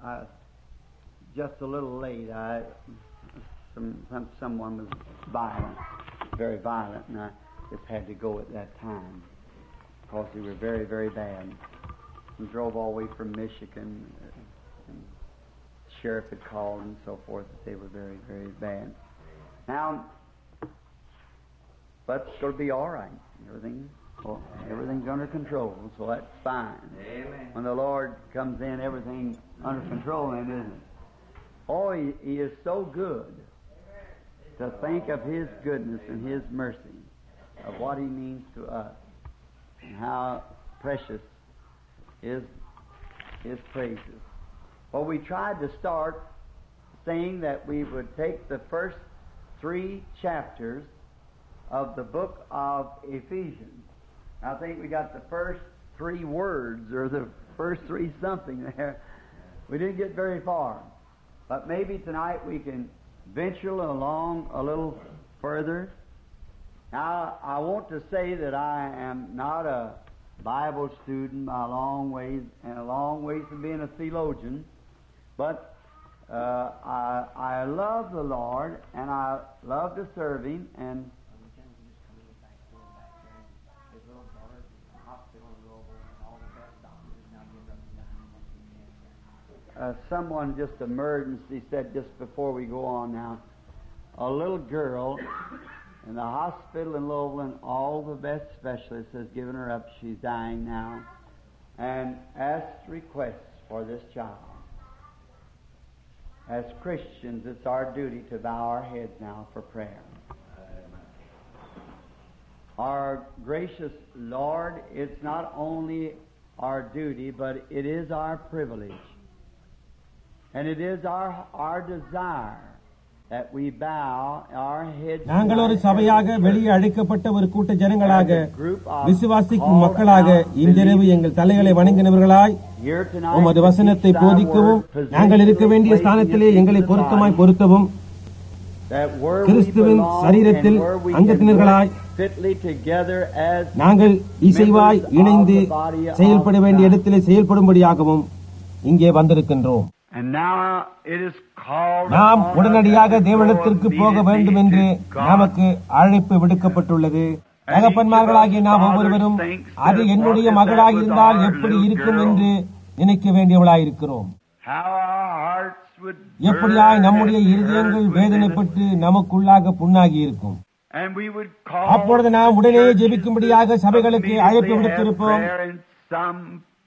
I just a little late. I some, some someone was violent, very violent, and I just had to go at that time because they were very, very bad. We drove all the way from Michigan, uh, and the sheriff had called and so forth that they were very, very bad. Now, but it's going to be all right. Everything, well, everything's under control, so that's fine. Amen. When the Lord comes in, everything's under control, then, isn't it? Oh, he, he is so good to think of His goodness and His mercy, of what He means to us, and how precious His His praises. Well, we tried to start saying that we would take the first three chapters of the book of Ephesians. I think we got the first three words or the first three something there. We didn't get very far. But maybe tonight we can venture along a little further. Now, I want to say that I am not a Bible student by a long ways, and a long ways from being a theologian, but uh, I, I love the Lord, and I love to serve Him, and uh, someone just emergency said just before we go on now, a little girl in the hospital in Louisville, all the best specialists has given her up. She's dying now, and asked requests for this child. As Christians, it's our duty to bow our heads now for prayer. Our gracious Lord, it's not only our duty, but it is our privilege. And it is our, our desire that we bow our heads. நாங்கள் ஒரு சபையாக வெளியே அழைக்கப்பட்ட ஒரு கூட்ட ஜனங்களாக As a group of விசுவாசிக்கும் called மக்களாக out இன்றிரவு எங்கள் தலைகளை வணங்கினவர்களாய் here tonight உமது to வசனத்தை teach thy போதிக்கவும் word, நாங்கள் இருக்க வேண்டிய positionally ஸ்தானத்திலே placing us எங்களை into the பொருத்தமாய் body, பொருத்தவும் that where we கிறிஸ்துவின் belong சரீரத்தில் and where we can அங்கத்தினர்களாய் work fitly together as நாங்கள் இசைவாய் இணைந்து செயல்பட வேண்டிய இடத்திலே செயல்படும்படியாகவும் இங்கே வந்திருக்கின்றோம் And now it is called நாம் upon us உடனடியாக that the தேவனிடத்திற்கு Lord போக leadeth வேண்டும் thee என்று to God. நமக்கு அழைப்பு விடுக்கப்பட்டுள்ளது தகப்பன்மார்களாகிய நாம் ஒவ்வொருவரும் அது என்னுடைய மகளாக இருந்தால் எப்படி இருக்கும் என்று நினைக்க வேண்டியவளாயிருக்கிறோம் How our hearts would எப்படியாய் burn நம்முடைய and இருதயங்கள் hurt within us. வேதனைப்பட்டு நமக்குள்ளாக புண்ணாகி இருக்கும் And we would call அப்பொழுது நாம் உடனே churches ஜெபிக்கும்படியாக சபைகளுக்கு immediately அழைப்பு have விடுத்திருப்போம் prayer in some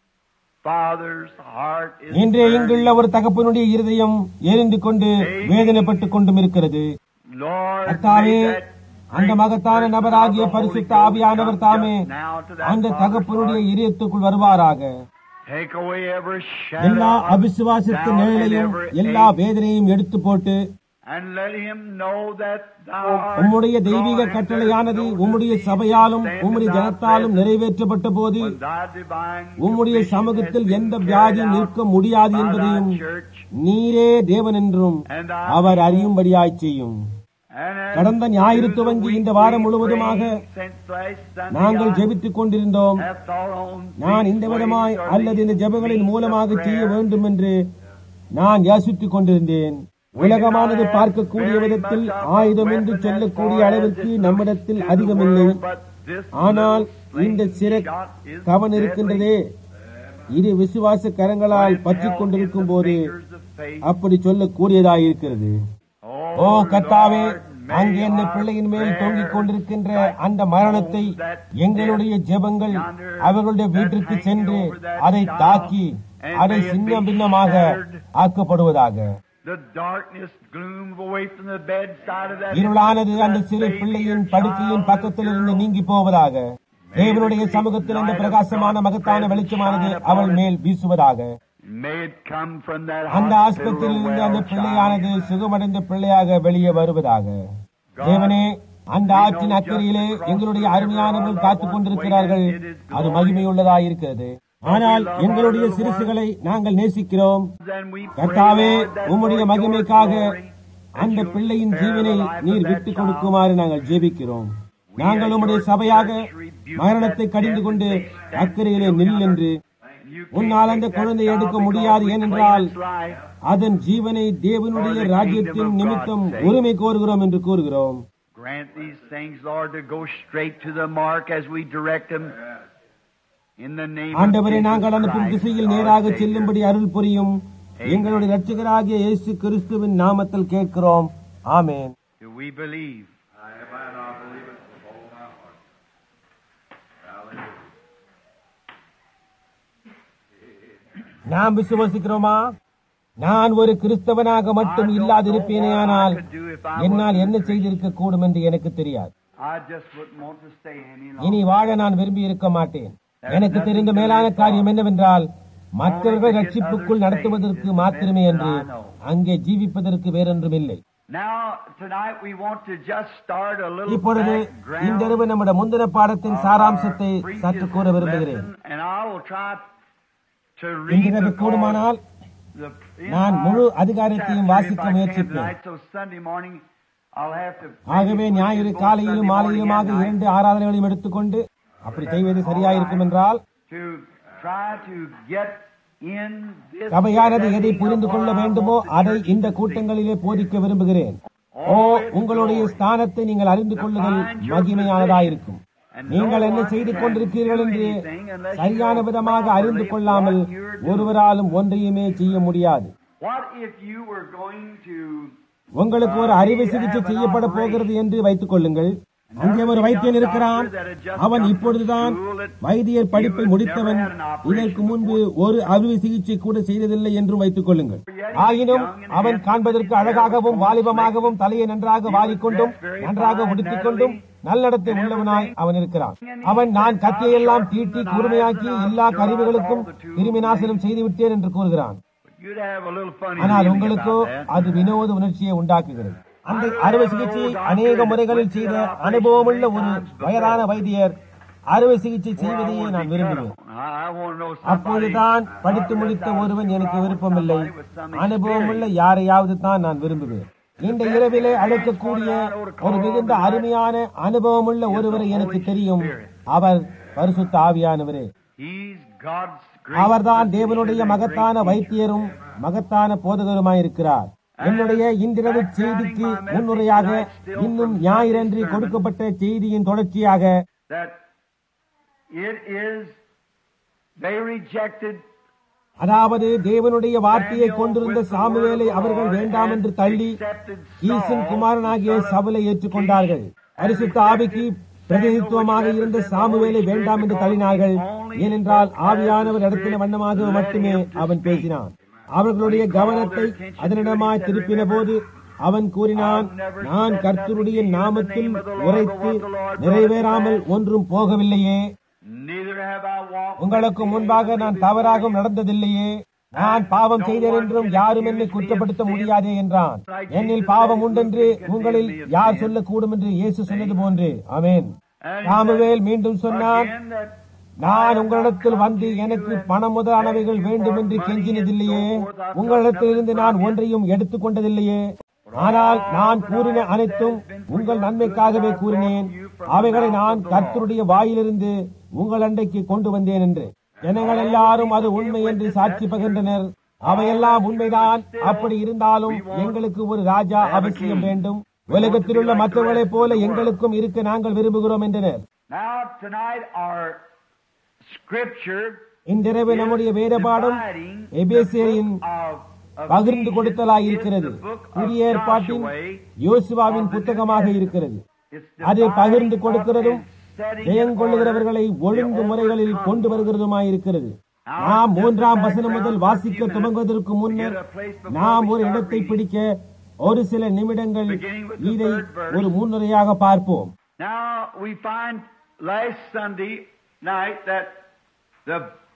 father's heart is இன்றே இங்குள்ள burning. ஒரு தகப்பனுடைய இருதயம் எரிந்து கொண்டு வேதனைப்பட்டுக் கொண்டும் இருக்கிறது Lord, கர்த்தாவே may that அந்த மகத்தான great நபராகிய person of the பரிசுத்த Holy Ghost ஆவியானவர் come தாமே just now to that அந்த father's தகப்பனுடைய heart. இதயத்துக்குள் வருவாராக Take away every எல்லா shadow of அவிசுவாசத்தின் doubt and நிழலையும் every எல்லா ache, வேதனையும் எடுத்து போட்டு and let him know that thou art உம்முடைய தெய்வீக God and கட்டளையானது there's no உம்முடைய disease சபையாலும் stand உம்முடைய in thy ஜனத்தாலும் presence. நிறைவேற்றப்பட்ட போது When thy divine உம்முடைய commission சமூகத்தில் has been எந்த carried வியாதியும் out நிற்க முடியாது by thy என்பதையும் church, நீரே தேவன் என்றும் and thy அவர் அறியும்படியாய் செய்யும் And as கடந்த ஞாயிறு through the துவங்கி week இந்த வாரம் we முழுவதுமாக prayed since last Sunday நாங்கள் I ஜெபித்துக் கொண்டிருந்தோம் have thought on நான் these இந்த ways விதமாய் or அல்லது இந்த these ஜெபங்களின் means of மூலமாக செய்ய prayer. வேண்டும் என்று நான் யோசித்துக் கொண்டிருந்தேன் உலகமானது பார்க்கக்கூடிய விதத்தில் ஆயுதம் என்று சொல்லக்கூடிய அளவிற்கு நம்மிடத்தில் அதிகமில்லை ஆனால் இந்த சிற கவன் இருக்கின்றதே இது விசுவாச கரங்களால் பற்றிக் கொண்டிருக்கும் போது அப்படி சொல்லக்கூடியதாயிருக்கிறது ஓ கத்தாவே அங்கே என்ன பிள்ளையின் மேல் தொங்கிக் கொண்டிருக்கின்ற அந்த மரணத்தை எங்களுடைய ஜெபங்கள் அவர்களுடைய வீட்டிற்கு சென்று அதை தாக்கி அதை சின்ன பின்னமாக ஆக்கப்படுவதாக The darkness gloom away from the bedside of that இருளானது அந்த சிறு பிள்ளையின் படுக்கையின் பக்கத்தில் இருந்து நீங்கி போவதாக தேவனுடைய சமூகத்தில் அந்த பிரகாசமான மகத்தான வெளிச்சமானது அவள் மேல் வீசுவதாக May it come from that அந்த hospital ஆஸ்பத்திரியில் இருந்து அந்த well பிள்ளையானது child. சுகமடைந்த பிள்ளையாக வெளியே வருவதாக தேவனே அந்த ஆற்றின் அக்கறையிலே எங்களுடைய அருமையானவர்கள் காத்துக் கொண்டிருக்கிறார்கள் அது மகிமையுள்ளதாயிருக்கிறது ஆனால் எங்களுடைய சிறுசுகளை நாங்கள் நேசிக்கிறோம் Then we pray, கர்த்தாவே Lord, that உம்முடைய for your மகிமைக்காக glory, அந்த that you'll பிள்ளையின் spare ஜீவனை the life நீர் of that விட்டுக் child. கொடுக்குமாறு நாங்கள் ஜெபிக்கிறோம் நாங்கள் உம்முடைய சபையாக மரணத்தை கடிந்து கொண்டு அக்கறையிலே நில் என்று you உன்னால் can't அந்த take that குழந்தையை எடுக்க child முடியாது because we ஏனென்றால் claim its life. அதன் ஜீவனை தேவனுடைய ராஜ்யத்தின் நிமித்தம் உரிமை கோருகிறோம் என்று கூறுகிறோம் Grant these things, Lord, to go straight to the mark as we direct them. In the name ஆண்டவரை of நாங்கள் Jesus அனுப்பும் Christ, திசையில் our நேராக Savior. செல்லும்படி அருள் புரியும் எங்களுடைய இரட்சகராகிய இயேசு கிறிஸ்துவின் நாமத்தில் கேட்கிறோம் ஆமென் Do we believe? Amen. I believe it with all my heart. Hallelujah. நாம் விசுவசிக்கிறோமா நான் ஒரு கிறிஸ்தவனாக மட்டும் இல்லாதிருப்பேனேயானால் என்னால் என்ன செய்திருக்க கூடும் என்று எனக்கு தெரியாது I just wouldn't want to stay any இனி longer. வாழ நான் விரும்பி இருக்க மாட்டேன் எனக்கு தெரிந்த மேலான காரியம் என்னவென்றால் மற்றவர்கள் ரட்சிப்புக்குள் நடத்துவதற்கு மாத்திரமே என்று அங்கே ஜீவிப்பதற்கு வேறொன்றும் இல்லை Now, tonight we want to just start a little இப்பொழுது background. இந்த இரவு நம்முடைய முந்தின பாடத்தின் of சாராம்சத்தை our சற்று கூற previous விரும்புகிறேன் lesson, And I will try to இந்த read இரவு the கூடுமானால் the நான் entire முழு அதிகாரத்தையும் chapter வாசிக்க if I can முயற்சிப்பேன். tonight. So Sunday morning I'll have to ஆகவே ஞாயிறு காலையிலும் மாலையிலுமாக இரண்டு ஆராதனைகளையும் எடுத்துக்கொண்டு அப்படி செய்வது சரியாயிருக்கும் என்றால் to try to get in this சபையானது எதை புரிந்து கொள்ள வேண்டுமோ அதை இந்த கூட்டங்களிலே போதிக்க விரும்புகிறேன் ஓ உங்களுடைய ஸ்தானத்தை நீங்கள் அறிந்து கொள்ளுதல் மகிமையானதாயிருக்கும் நீங்கள் என்ன செய்து கொண்டிருக்கிறீர்கள் என்று சரியான விதமாக அறிந்து கொள்ளாமல் ஒருவராலும் ஒன்றையுமே செய்ய முடியாது What if you were going to உங்களுக்கு ஒரு அறுவை சிகிச்சை செய்யப்பட போகிறது என்று வைத்துக் கொள்ளுங்கள் அங்கே ஒரு வைத்தியன் இருக்கிறான் அவன் இப்பொழுதுதான் வைத்தியர் படிப்பை முடித்தவன் இதற்கு முன்பு ஒரு அறுவை சிகிச்சை கூட செய்ததில்லை என்றும் வைத்துக் கொள்ளுங்கள் ஆயினும் அவன் காண்பதற்கு அழகாகவும் வாலிபமாகவும் தலையை நன்றாக வாரிக்கொண்டும் நன்றாக உடுத்திக் கொண்டும் நல்லடத்தை உள்ளவனாய் அவன் இருக்கிறான் அவன் நான் கத்தியெல்லாம் தீட்டி கூர்மையாக்கி எல்லா கருவிகளுக்கும் கிருமி நாசனம் செய்துவிட்டேன் என்று கூறுகிறான் you'd have a little funny ஆனால் feeling உங்களுக்கோ about that. அது வினோத உணர்ச்சியை உண்டாக்குகிறது அந்த அறுவை சிகிச்சை அநேக முறைகளில் செய்த அனுபவமுள்ள ஒரு வயதான வைத்தியர் அறுவை சிகிச்சை செய்வதையே நான் விரும்புவேன் I want to know somebody அப்பொழுதுதான் படித்து முடித்த ஒருவன் எனக்கு விருப்பமில்லை அனுபவமுள்ள யாரையாவது தான் நான் விரும்புவேன் இந்த இரவிலே அழைக்கக்கூடிய ஒரு மிகுந்த அருமையான அனுபவமுள்ள ஒருவரை எனக்கு தெரியும் அவர் பரிசுத்த ஆவியானவரே He's God's great அவர்தான் தேவனுடைய மகத்தான வைத்தியரும் மகத்தான போதகருமாயிருக்கிறார் என்னுடைய இன்றிரவு செய்திக்கு முன்னுரையாக இன்னும் ஞாயிறன்றி கொடுக்கப்பட்ட செய்தியின் தொடர்ச்சியாக that it is they rejected அதாவது தேவனுடைய வார்த்தையை கொண்டிருந்த சாமுவேலை அவர்கள் வேண்டாம் என்று தள்ளி ஈசன் குமாரனாகிய சபலை ஏற்றுக்கொண்டார்கள் பரிசுத்த ஆவிக்கு பிரதிநிதித்துவமாக இருந்த சாமுவேலை வேண்டாம் என்று தள்ளினார்கள் ஏனென்றால் ஆவியானவர் நடத்தின வண்ணமாக மட்டுமே அவன் பேசினான் அவர்களுடைய கவனத்தை அதனிடமாய் திருப்பின போது அவன் கூறினான் நான் கர்த்தருடைய நாமத்தில் உரைத்து நிறைவேறாமல் ஒன்றும் போகவில்லையே neither have I walked உங்களுக்கு முன்பாக நான் தவறாகவும் நடந்ததில்லையே நான் பாவம் செய்தேன் என்றும் யாரும் என்னை குற்றப்படுத்த முடியாதே என்றான் என்னில் பாவம் உண்டென்று உங்களில் யார் சொல்லக்கூடும் என்று இயேசு சொன்னது போன்று ஆமென் சாமுவேல் மீண்டும் சொன்னான் again that நான் உங்களிடத்தில் வந்து எனக்கு பணம் முதலானவைகள் வேண்டும் என்று கெஞ்சினதில்லையே உங்களிடத்திலிருந்து நான் ஒன்றையும் எடுத்துக் கொண்டதில்லையே ஆனால் நான் கூறின அனைத்தும் உங்கள் நன்மைக்காகவே கூறினேன் அவைகளை நான் கர்த்தருடைய வாயிலிருந்து உங்கள் அண்டைக்கு கொண்டு வந்தேன் என்று ஜனங்கள் எல்லாரும் அது உண்மை என்று சாட்சி பகிர்ந்தனர் அவையெல்லாம் உண்மைதான் அப்படி இருந்தாலும் எங்களுக்கு ஒரு ராஜா அவசியம் வேண்டும் உலகத்தில் உள்ள மற்றவர்களைப் போல எங்களுக்கும் இருக்க நாங்கள் விரும்புகிறோம் என்றனர் now tonight our scripture இன்றிரவு நம்முடைய வேத பாடம் dividing எபேசியரின் the book of- of பகிர்ந்து Ephesians கொடுத்தலாய் is இருக்கிறது the book of புதிய ஏற்பாட்டின் Joshua. யோசுவாவின் புத்தகமாக இருக்கிறது It's அதை dividing பகிர்ந்து up கொடுக்கிறதும் and setting in ஜெயங்கொள்ளுகிறவர்களை order ஒழுங்கு the முறைகளில் overcomers. கொண்டு வருகிறதுமாயிருக்கிறது நாம் மூன்றாம் வசனம் முதல் வாசிக்க துவங்குவதற்கு முன்னர் நாம் ஒரு இடத்தை பிடிக்க ஒரு சில நிமிடங்கள் இதை ஒரு முன்னுரையாக பார்ப்போம் Now we find last Sunday night that the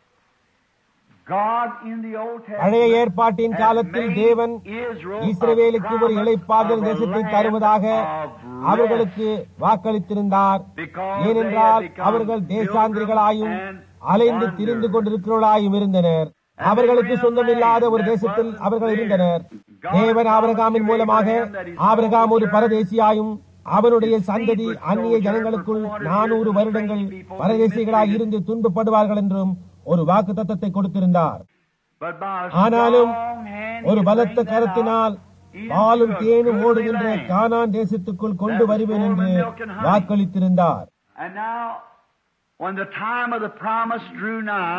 God in the Old பழைய Testament ஏற்பாட்டின் had காலத்தில் made தேவன் Israel இஸ்ரவேலுக்கு a ஒரு promise இளைப்பாதல் of a தேசத்தை land தருவதாக of rest. அவர்களுக்கு வாக்களித்திருந்தார் Because ஏனென்றால் they had become அவர்கள் தேசாந்திரிகளாயும் pilgrims and அலைந்து திரிந்து கொண்டிருக்கிறவர்களாயும் இருந்தனர் அவர்களுக்கு சொந்தமில்லாத ஒரு தேசத்தில் அவர்கள் இருந்தனர் தேவன் ஆபிரகாமின் மூலமாக ஆபிரகாம் ஒரு பரதேசியாயும் அவனுடைய சந்ததி அந்நிய ஜனங்களுக்குள் நானூறு வருடங்கள் பரதேசிகளாய் இருந்து துன்பப்படுவார்கள் என்றும் ஒரு வாக்கு தத்தத்தை கொடுத்திருந்தார் But by a ஆனாலும் strong hand ஒரு he பலத்த brings them கரத்தினால் out into பாலும் a தேனும் goodly ஓடுகின்ற land. கானான் தேசத்துக்குள் கொண்டு வருவேன் என்று வாக்களித்திருந்தார் And now, when the time of the promise drew nigh,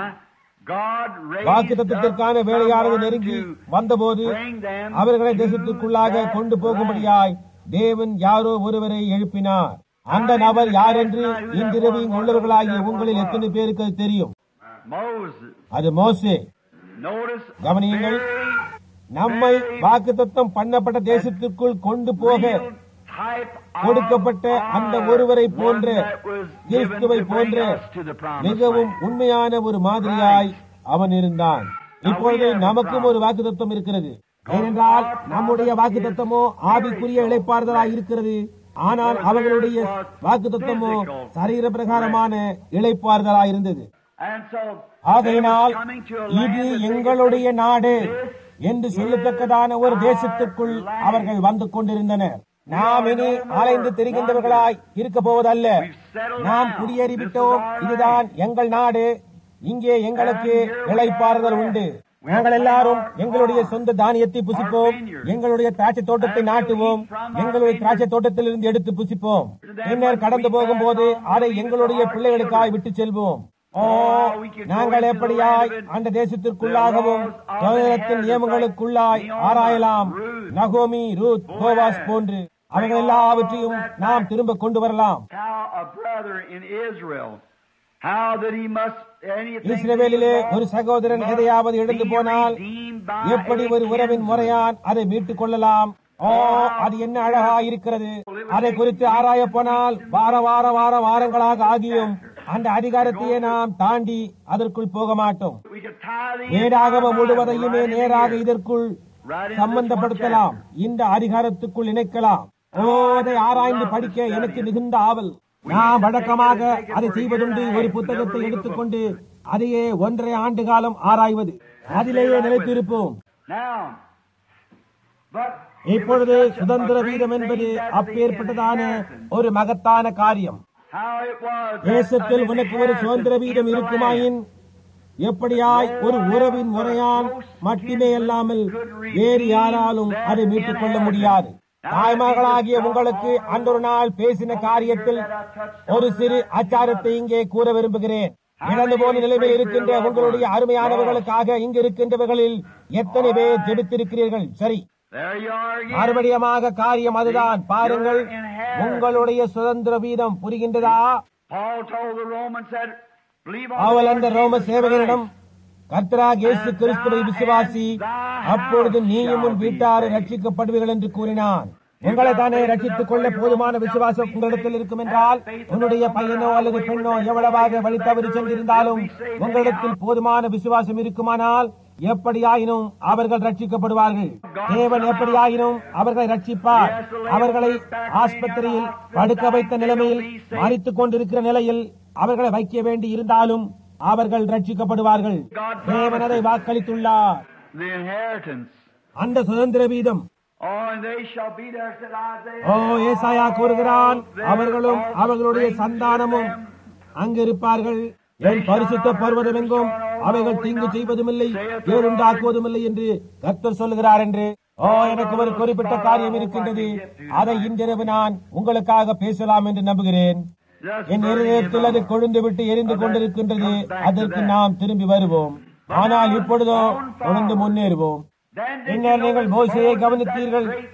God raised வாக்கு up தத்தத்திற்கான வேலையானது someone நெருங்கி to வந்தபோது bring them அவர்களை to தேசத்திற்குள்ளாக that கொண்டு land. போகும்படியாய் தேவன் யாரோ ஒருவரை எழுப்பினார் அந்த நபர் யார் என்று இன்றிரவு இங்கு உள்ளவர்களாகிய உங்களில் எத்தனை பேருக்கு அது தெரியும் Moses. அது மோசே Notice கவனியுங்கள். very நம்மை வாக்குத்தத்தம் பண்ணப்பட்ட தேசத்திற்குள் கொண்டு போக real type of கொடுக்கப்பட்ட அந்த our ஒருவரை போன்ற one that was given கிறிஸ்துவை to bring போன்ற us to the promised மிகவும் land. உண்மையான ஒரு மாதிரியாய் அவன் இருந்தான் இப்பொழுது நமக்கும் ஒரு வாக்குத்தத்தம் இருக்கிறது ஏனென்றால் நம்முடைய வாக்குத்தத்தமோ ஆவிக்குரிய இழைப்பாறுதலாய் இருக்கிறது ஆனால் அவர்களுடைய வாக்குத்தத்தமோ சரீர பிரகாரமான இழைப்பாறுதலாய் இருந்தது And so ஆகையினால் they were coming to a இது land that they எங்களுடைய could நாடு say, என்று சொல்லத்தக்கதான ஒரு தேசத்திற்குள் அவர்கள் வந்து கொண்டிருந்தனர் நாம் இனி அலைந்து திரிகின்றவர்களாய் இருக்க போவதல்ல நாம் குடியேறிவிட்டோம் இதுதான் எங்கள் நாடு இங்கே எங்களுக்கு இளைப்பாறுதல் உண்டு நாங்கள் எல்லாரும் எங்களுடைய சொந்த தானியத்தை புசிப்போம் எங்களுடைய திராட்சை தோட்டத்தை நாட்டுவோம் எங்களுடைய திராட்சை தோட்டத்திலிருந்து எடுத்து புசிப்போம் பின்னர் கடந்து போகும்போது அதை எங்களுடைய பிள்ளைகளுக்காய் விட்டு செல்வோம் ஓ நாங்கள் எப்படியாய் அந்த தேசத்திற்குள்ளாகவும் தோழத்தின் நியமங்களுக்குள்ளாய் ஆராயலாம் நகோமி ரூத் போவாஸ் போன்று அவர்கள் எல்லாவற்றையும் நாம் திரும்ப கொண்டு வரலாம் How a brother in Israel, how that he must anything இஸ்ரவேலிலே that he ஒரு lost சகோதரன் must எதையாவது இழந்து be போனால் redeemed by எப்படி a ஒரு உறவின் kinsman. முறையான் அதை மீட்டுக் கொள்ளலாம் ஓ அது என்ன அழகா இருக்கிறது அதை குறித்து ஆராய போனால் வார வார வார வாரங்களாக ஆகியும் அந்த அதிகாரத்தையே நாம் தாண்டி அதற்குள் போக மாட்டோம் We could tie the வேடாகம entire முழுவதையுமே Bible right நேராக into here. இதற்குள் சம்பந்தப்படுத்தலாம் இந்த அதிகாரத்துக்குள் இணைக்கலாம் ஓ அதை ஆராய்ந்து படிக்க எனக்கு மிகுந்த ஆவல் நாம் வழக்கமாக அதை செய்வதுண்டு ஒரு புத்தகத்தை எடுத்துக்கொண்டு அதையே ஒன்றரை ஆண்டு காலம் ஆராய்வது அதிலேயே நிலைத்திருப்போம் Now, but இப்பொழுது சுதந்திர வீதம் என்பது அப்பேற்பட்டதான ஒரு மகத்தான காரியம் how it was that தேசத்தில் an உனக்கு ஒரு சுதந்திர inheritance வீதம் in the இருக்குமாயின் land. எப்படியாய் ஒரு உறவின் முறையான் மட்டுமே அல்லாமல் வேறு யாராலும் அதை மீட்டுக் கொள்ள முடியாது தாய்மகளாகிய உங்களுக்கு அன்றொரு நாள் பேசின காரியத்தில் ஒரு சிறு அச்சாரத்தை இங்கே கூற விரும்புகிறேன் இழந்து போன நிலைமையில் இருக்கின்ற உங்களுடைய அருமையானவர்களுக்காக இங்கு இருக்கின்றவர்களில் எத்தனை பேர் ஜெபித்திருக்கிறீர்கள் சரி There you are again. மறுபடியமாக காரியம் அதுதான் பாருங்கள் உங்களுடைய சுதந்திர வீதம் புரிகின்றதா Paul told the Romans that believe on அவள் the அந்த Lord ரோம Jesus சேவகனிடம் Christ. கர்த்தராக இயேசு கிறிஸ்துவை விசுவாசி அப்பொழுது நீயும் உன் வீட்டாரை ரட்சிக்கப்படுவீர்கள் என்று கூறினான் உங்களை தானே ரட்சித்துக் கொள்ள போதுமான விசுவாசம் உங்களிடத்தில் இருக்கும் என்றால் உன்னுடைய பையனோ அல்லது பெண்ணோ எவ்வளவாக வழி தவறி சென்றிருந்தாலும் உங்களிடத்தில் போதுமான விசுவாசம் இருக்குமானால் எப்படியாயினும் அவர்கள் ரட்சிக்கப்படுவார்கள் தேவன் எப்படியாயினும் அவர்களை ரட்சிப்பார் அவர்களை ஆஸ்பத்திரியில் படுக்க வைத்த நிலைமையில் மறித்துக் கொண்டிருக்கிற நிலையில் அவர்களை வைக்க வேண்டி இருந்தாலும் அவர்கள் ரட்சிக்கப்படுவார்கள் தேவன் அதை வாக்களித்துள்ளார் The inheritance. அந்த சுதந்திர வீதம் Oh, and they shall be there, said Isaiah. ஓ ஏசாயா கூறுகிறான் அவர்களும் அவர்களுடைய சந்தானமும் அங்கு இருப்பார்கள் என் பரிசுத்த பர்வதம் எங்கும் அவைகள் தீங்கு செய்வதுமில்லை ஏழுண்டாக்குவதுமில்லை என்று கர்த்தர் சொல்லுகிறார் என்று ஓ எனக்கு ஒரு குறிப்பிட்ட காரியம் இருக்கின்றது அதை இன்றிரவு நான் உங்களுக்காக பேசலாம் என்று நம்புகிறேன் Just என் burning இருதயத்தில் அது in கொழுந்து விட்டு எரிந்து கொண்டிருக்கின்றது அதற்கு நாம் திரும்பி வருவோம் ஆனால் இப்பொழுதோ தொடர்ந்து முன்னேறுவோம் Then did பின்னர் you நீங்கள் notice மோசையை Moses கவனித்தீர்கள் that great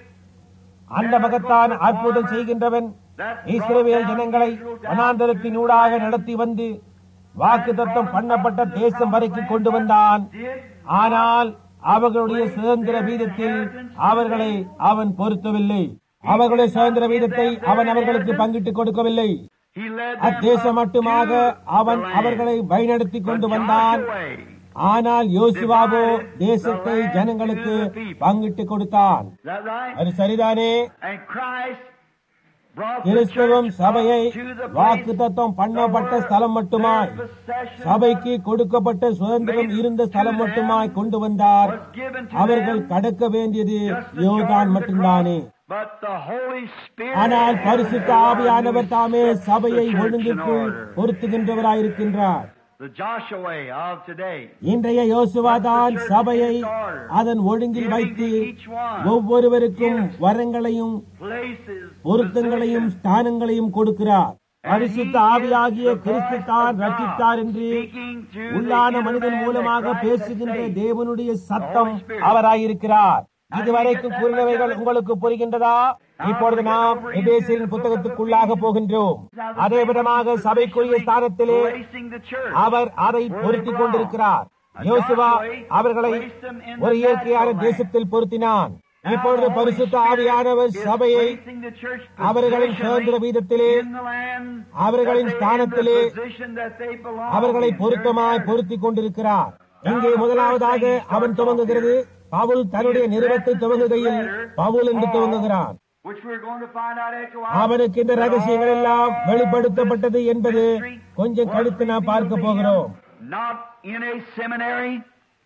அந்த மகத்தான் அற்புதம் செய்கின்றவன் இஸ்ரவேல் ஜனங்களை வனாந்தரத்தின் ஊடாக நடத்தி வந்து வாக்கு தத்தம் பண்ணப்பட்ட தேசம் வரைக்கும் கொண்டு வந்தான் ஆனால் அவர்களுடைய சுதந்திர வீதத்தில் அவர்களை அவன் பொருத்தவில்லை அவர்களுடைய சுதந்திர வீதத்தை அவன் அவர்களுக்கு பங்கிட்டுக் கொடுக்கவில்லை He led them அத்தேசம் up மட்டுமாக to அவன் the land. அவர்களை வழிநடத்தி கொண்டு But வந்தான் Joshua, ஆனால் யோசுவாவோ தேசத்தை ஜனங்களுக்கு பங்கிட்டு கொடுத்தான் Is that right? அது சரிதானே And Christ brought the கிறிஸ்துவம் church சபையை up to the வாக்கு place தத்தம் பண்ணப்பட்ட that were ஸ்தலம் மட்டுமாய் their possession சபைக்கு கொடுக்கப்பட்ட சுதந்திரம் இருந்த ஸ்தலம் மட்டுமாய் கொண்டு வந்தார் was given to அவர்கள் them, கடக்க வேண்டியது just the யோதான் Jordan மட்டும்தானே across. But the Holy Spirit ஆனால் பரிசுத்த ஆவியானவர் தாமே சபையை sets the church in ஒழுங்குக்குள் order. பொருத்துகின்றவராயிருக்கின்றார் the Joshua of today. இன்றைய யோசுவா தான் சபையை அதன் ஒழுங்கில் வைத்து ஒவ்வொருவருக்கும் வரங்களையும் Places, பொருத்தங்களையும் ஸ்தானங்களையும் கொடுக்கிறார் பரிசுத்த ஆவியாகிய கிறிஸ்து தான் ரட்சித்தார் என்று speaking to the உள்ளான inner மனிதன் man that மூலமாக Christ பேசுகின்ற has saved. தேவனுடைய சத்தம் அவராயிருக்கிறார் இதுவரைக்கும் கூறினவைகள் உங்களுக்கு புரிகின்றதா இப்பொழுது நாம் எபேசியரின் புத்தகத்துக்குள்ளாக போகின்றோம் அதே விதமாக சபைக்குரிய ஸ்தானத்திலே Placing the church. அவர் அதை பொருத்திக் கொண்டிருக்கிறார் யோசுவா அவர்களை ஒரு இயற்கையான தேசத்தில் பொருத்தினான் இப்பொழுது பரிசுத்த ஆவியானவர் சபையை Placing the church அவர்களின் சுதந்திர வீதத்திலே in the land அவர்களின் that they ஸ்தானத்திலே in the position that they belong அவர்களை in. பொருத்தமாய் பொருத்திக் கொண்டிருக்கிறார் இங்கே முதலாவதாக அவன் துவங்குகிறது பவுல் தன்னுடைய நிறுவத்தை துவங்குகையில் பவுல் என்று துவங்குகிறான் Which we're going to find out after a while. அவனுக்கு இந்த ரகசியங்கள் எல்லாம் வெளிப்படுத்தப்பட்டது என்பது கொஞ்சம் கழித்து நாம் பார்க்க போகிறோம் Not in a seminary,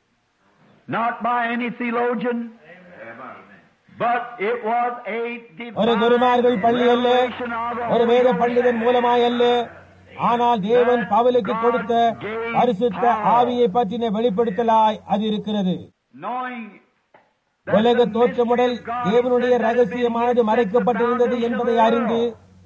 not by any theologian, but it was a ஒரு divine குருமார்கள் பள்ளி அல்ல revelation of the ஒரு Holy வேத Ghost. பண்டிதன் மூலமாய் அல்ல ஆனால் தேவன் பவுலுக்கு கொடுத்த பரிசுத்த ஆவியை பற்றின வெளிப்படுத்தலாய் அது இருக்கிறது Knowing உலக தோற்றமுடல் தேவனுடைய ரகசியமானது மறைக்கப்பட்டிருந்தது என்பதை அறிந்து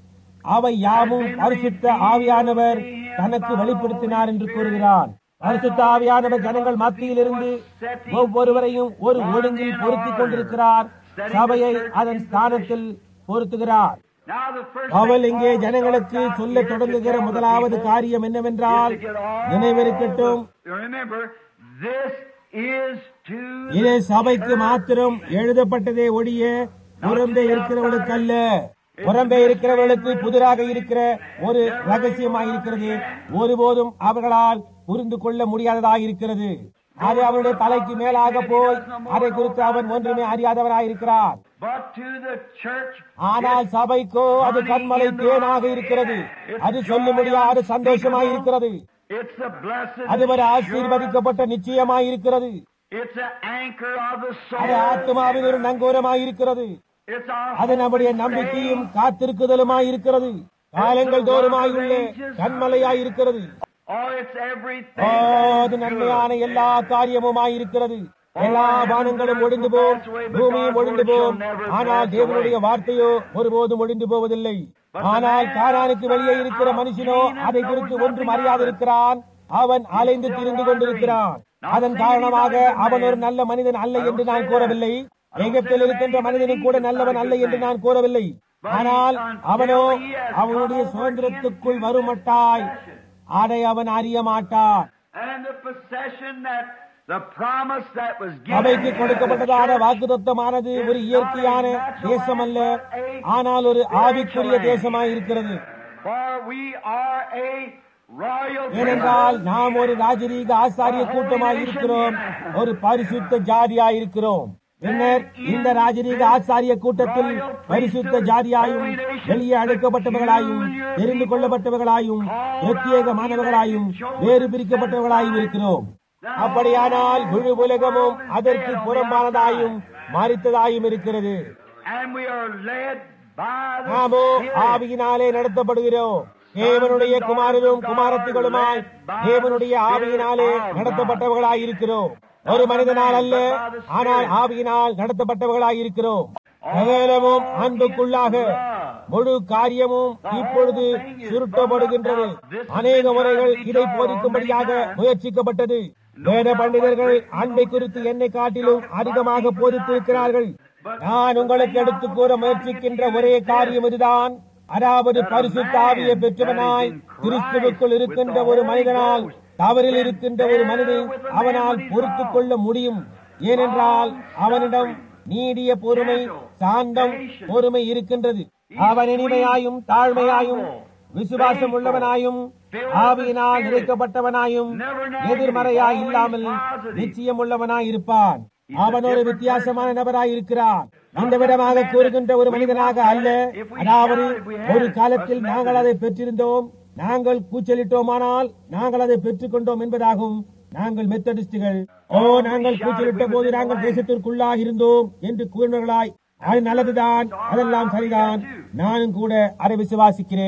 அவை யாவும் பரிசுத்த ஆவியானவர் தனக்கு வெளிப்படுத்தினார் என்று கூறுகிறான் பரிசுத்த ஆவியானவர் ஜனங்கள் மத்தியிலிருந்து ஒவ்வொருவரையும் ஒரு ஒழுங்கில் பொருத்திக் கொண்டிருக்கிறார் சபையை அதன் ஸ்தானத்தில் பொருத்துகிறார் Now the first அவள் thing இங்கே Paul ஜனங்களுக்கு starts out சொல்ல here to தொடங்குகிற tell the முதலாவது people காரியம் என்னவென்றால் is to get all நினைவிருக்கட்டும் the- Remember, this is to இது the சபைக்கு church. மாத்திரம் எழுதப்பட்டதே ஒழிய புறம்பே இருக்கிறவர்களுக்கு அல்ல புறம்பே இருக்கிறவர்களுக்கு புதிராக இருக்கிற ஒரு ரகசியமாய் இருக்கிறது ஒருபோதும் அவர்களால் புரிந்து கொள்ள முடியாததாய் இருக்கிறது அது அவனுடைய தலைக்கு மேலாக போய் அதை குறித்து அவன் ஒன்றுமே அறியாதவராய் இருக்கிறார் But to the church, ஆனால் சபைக்கோ அது கண்மலை தேனாக இருக்கிறது அது சொல்ல முடியாத சந்தோஷமாய் இருக்கிறது it's the blessed அது ஒரு assurance. ஆசீர்வதிக்கப்பட்ட நிச்சயமாய் இருக்கிறது It's an anchor of the அது soul. ஆத்மாவின் ஒரு நங்கூரமாய் இருக்கிறது It's our அது நம்முடைய நம்பிக்கையும் காத்திருக்குதலுமாய் இருக்கிறது காலங்கள் தோறுமாய் உள்ள கண்மலையாய் இருக்கிறது Oh, it's everything. O, that அது is நன்மையான good. எல்லா காரியமுமாய் இருக்கிறது எல்லா வானங்களும் ஒழிந்து போம் பூமியும் ஒழிந்து போம் ஆனால் தேவனுடைய வார்த்தையோ ஒருபோதும் ஒழிந்து போவதில்லை ஆனால் காரானுக்கு வெளியே இருக்கிற மனுஷனோ அதை குறித்து ஒன்றும் அறியாதிருக்கிறான் அவன் அலைந்து திரிந்து கொண்டிருக்கிறான் அதன் காரணமாக அவன் ஒரு நல்ல மனிதன் அல்ல என்று நான் கூறவில்லை எகிப்தில் இருக்கின்ற மனிதனும் கூட நல்லவன் அல்ல என்று நான் கூறவில்லை ஆனால் அவனோ அவனுடைய சுதந்திரத்துக்குள் வருமட்டாய் அதை அவன் அறிய மாட்டான் And the possession that the promise that was சபைக்கு given கொடுக்கப்பட்டதான வாக்குத்தத்தமானது ஒரு இயற்கையான தேசம் அல்ல ஆனால் ஒரு ஆவிக்குரிய தேசமாய் இருக்கிறது For we are a royal ஏனென்றால் நாம் ஒரு ராஜரீக ஆசாரிய கூட்டமாய் இருக்கிறோம் ஒரு பரிசுத்த ஜாதியாய் இருக்கிறோம் பின்னர் இந்த ராஜரீக ஆசாரிய கூட்டத்தில் பரிசுத்த ஜாதியாயும் வெளியே அழைக்கப்பட்டவர்களாயும் தெரிந்து கொள்ளப்பட்டவர்களாயும் பிரத்யேகமானவர்களாயும் வேறு பிரிக்கப்பட்டவர்களாயும் இருக்கிறோம் அப்படியானால் முழு உலகமும் அதற்கு புறம்பானதாயும் மாறித்ததாயும் இருக்கிறது And we are led by the நாமோ Spirit. ஆவியினாலே நடத்தப்படுகிறோம் தேவனுடைய குமாரரும் குமாரத்திகளுமாய் தேவனுடைய ஆவியினாலே நடத்தப்பட்டவர்களாய் இருக்கிறோம் ஒரு மனிதனால் அல்ல ஆனால் ஆவியினால் நடத்தப்பட்டவர்களாய் இருக்கிறோம் சகலமும் அன்புக்குள்ளாக முழு காரியமும் இப்பொழுது சுருட்டப்படுகின்றது அநேக முறைகள் இதை போதிக்கும்படியாக முயற்சிக்கப்பட்டது வேத பண்டிதர்கள் அன்பை குறித்து என்னை காட்டிலும் அதிகமாக போதித்திருக்கிறார்கள் நான் உங்களுக்கு எடுத்துக் கூற முயற்சிக்கின்ற ஒரே காரியம் இதுதான் அதாவது பரிசுத்த ஆவியை பெற்றவனாய் கிறிஸ்துவுக்குள் இருக்கின்ற ஒரு மனிதனால் தவறில் இருக்கின்ற ஒரு மனிதன் அவனால் பொறுத்துக் கொள்ள முடியும் ஏனென்றால் அவனிடம் நீடிய பொறுமை சாந்தம் பொறுமை இருக்கின்றது அவன் இனிமையாயும் தாழ்மையாயும் விசுவாசம் உள்ளவனாயும் ஆவியினால் நிறைக்கப்பட்டவனாயும் எதிர்மறையாய் இல்லாமல் நிச்சயம் உள்ளவனாய் இருப்பான் அவன் ஒரு வித்தியாசமான நபராய் இருக்கிறான் அந்த விதமாக கூறுகின்ற ஒரு மனிதனாக அல்ல அதாவது ஒரு காலத்தில் நாங்கள் அதை பெற்றிருந்தோம் நாங்கள் கூச்சலிட்டோமானால் நாங்கள் அதை பெற்றுக் கொண்டோம் என்பதாகும் நாங்கள் மெத்தடிஸ்டுகள் ஓ நாங்கள் கூச்சலிட்ட போது நாங்கள் தேசத்திற்குள்ளாக இருந்தோம் என்று கூறினர்களாய் அது நல்லதுதான் அதெல்லாம் சரிதான் நானும் கூட அதை விசுவாசிக்கிறேன்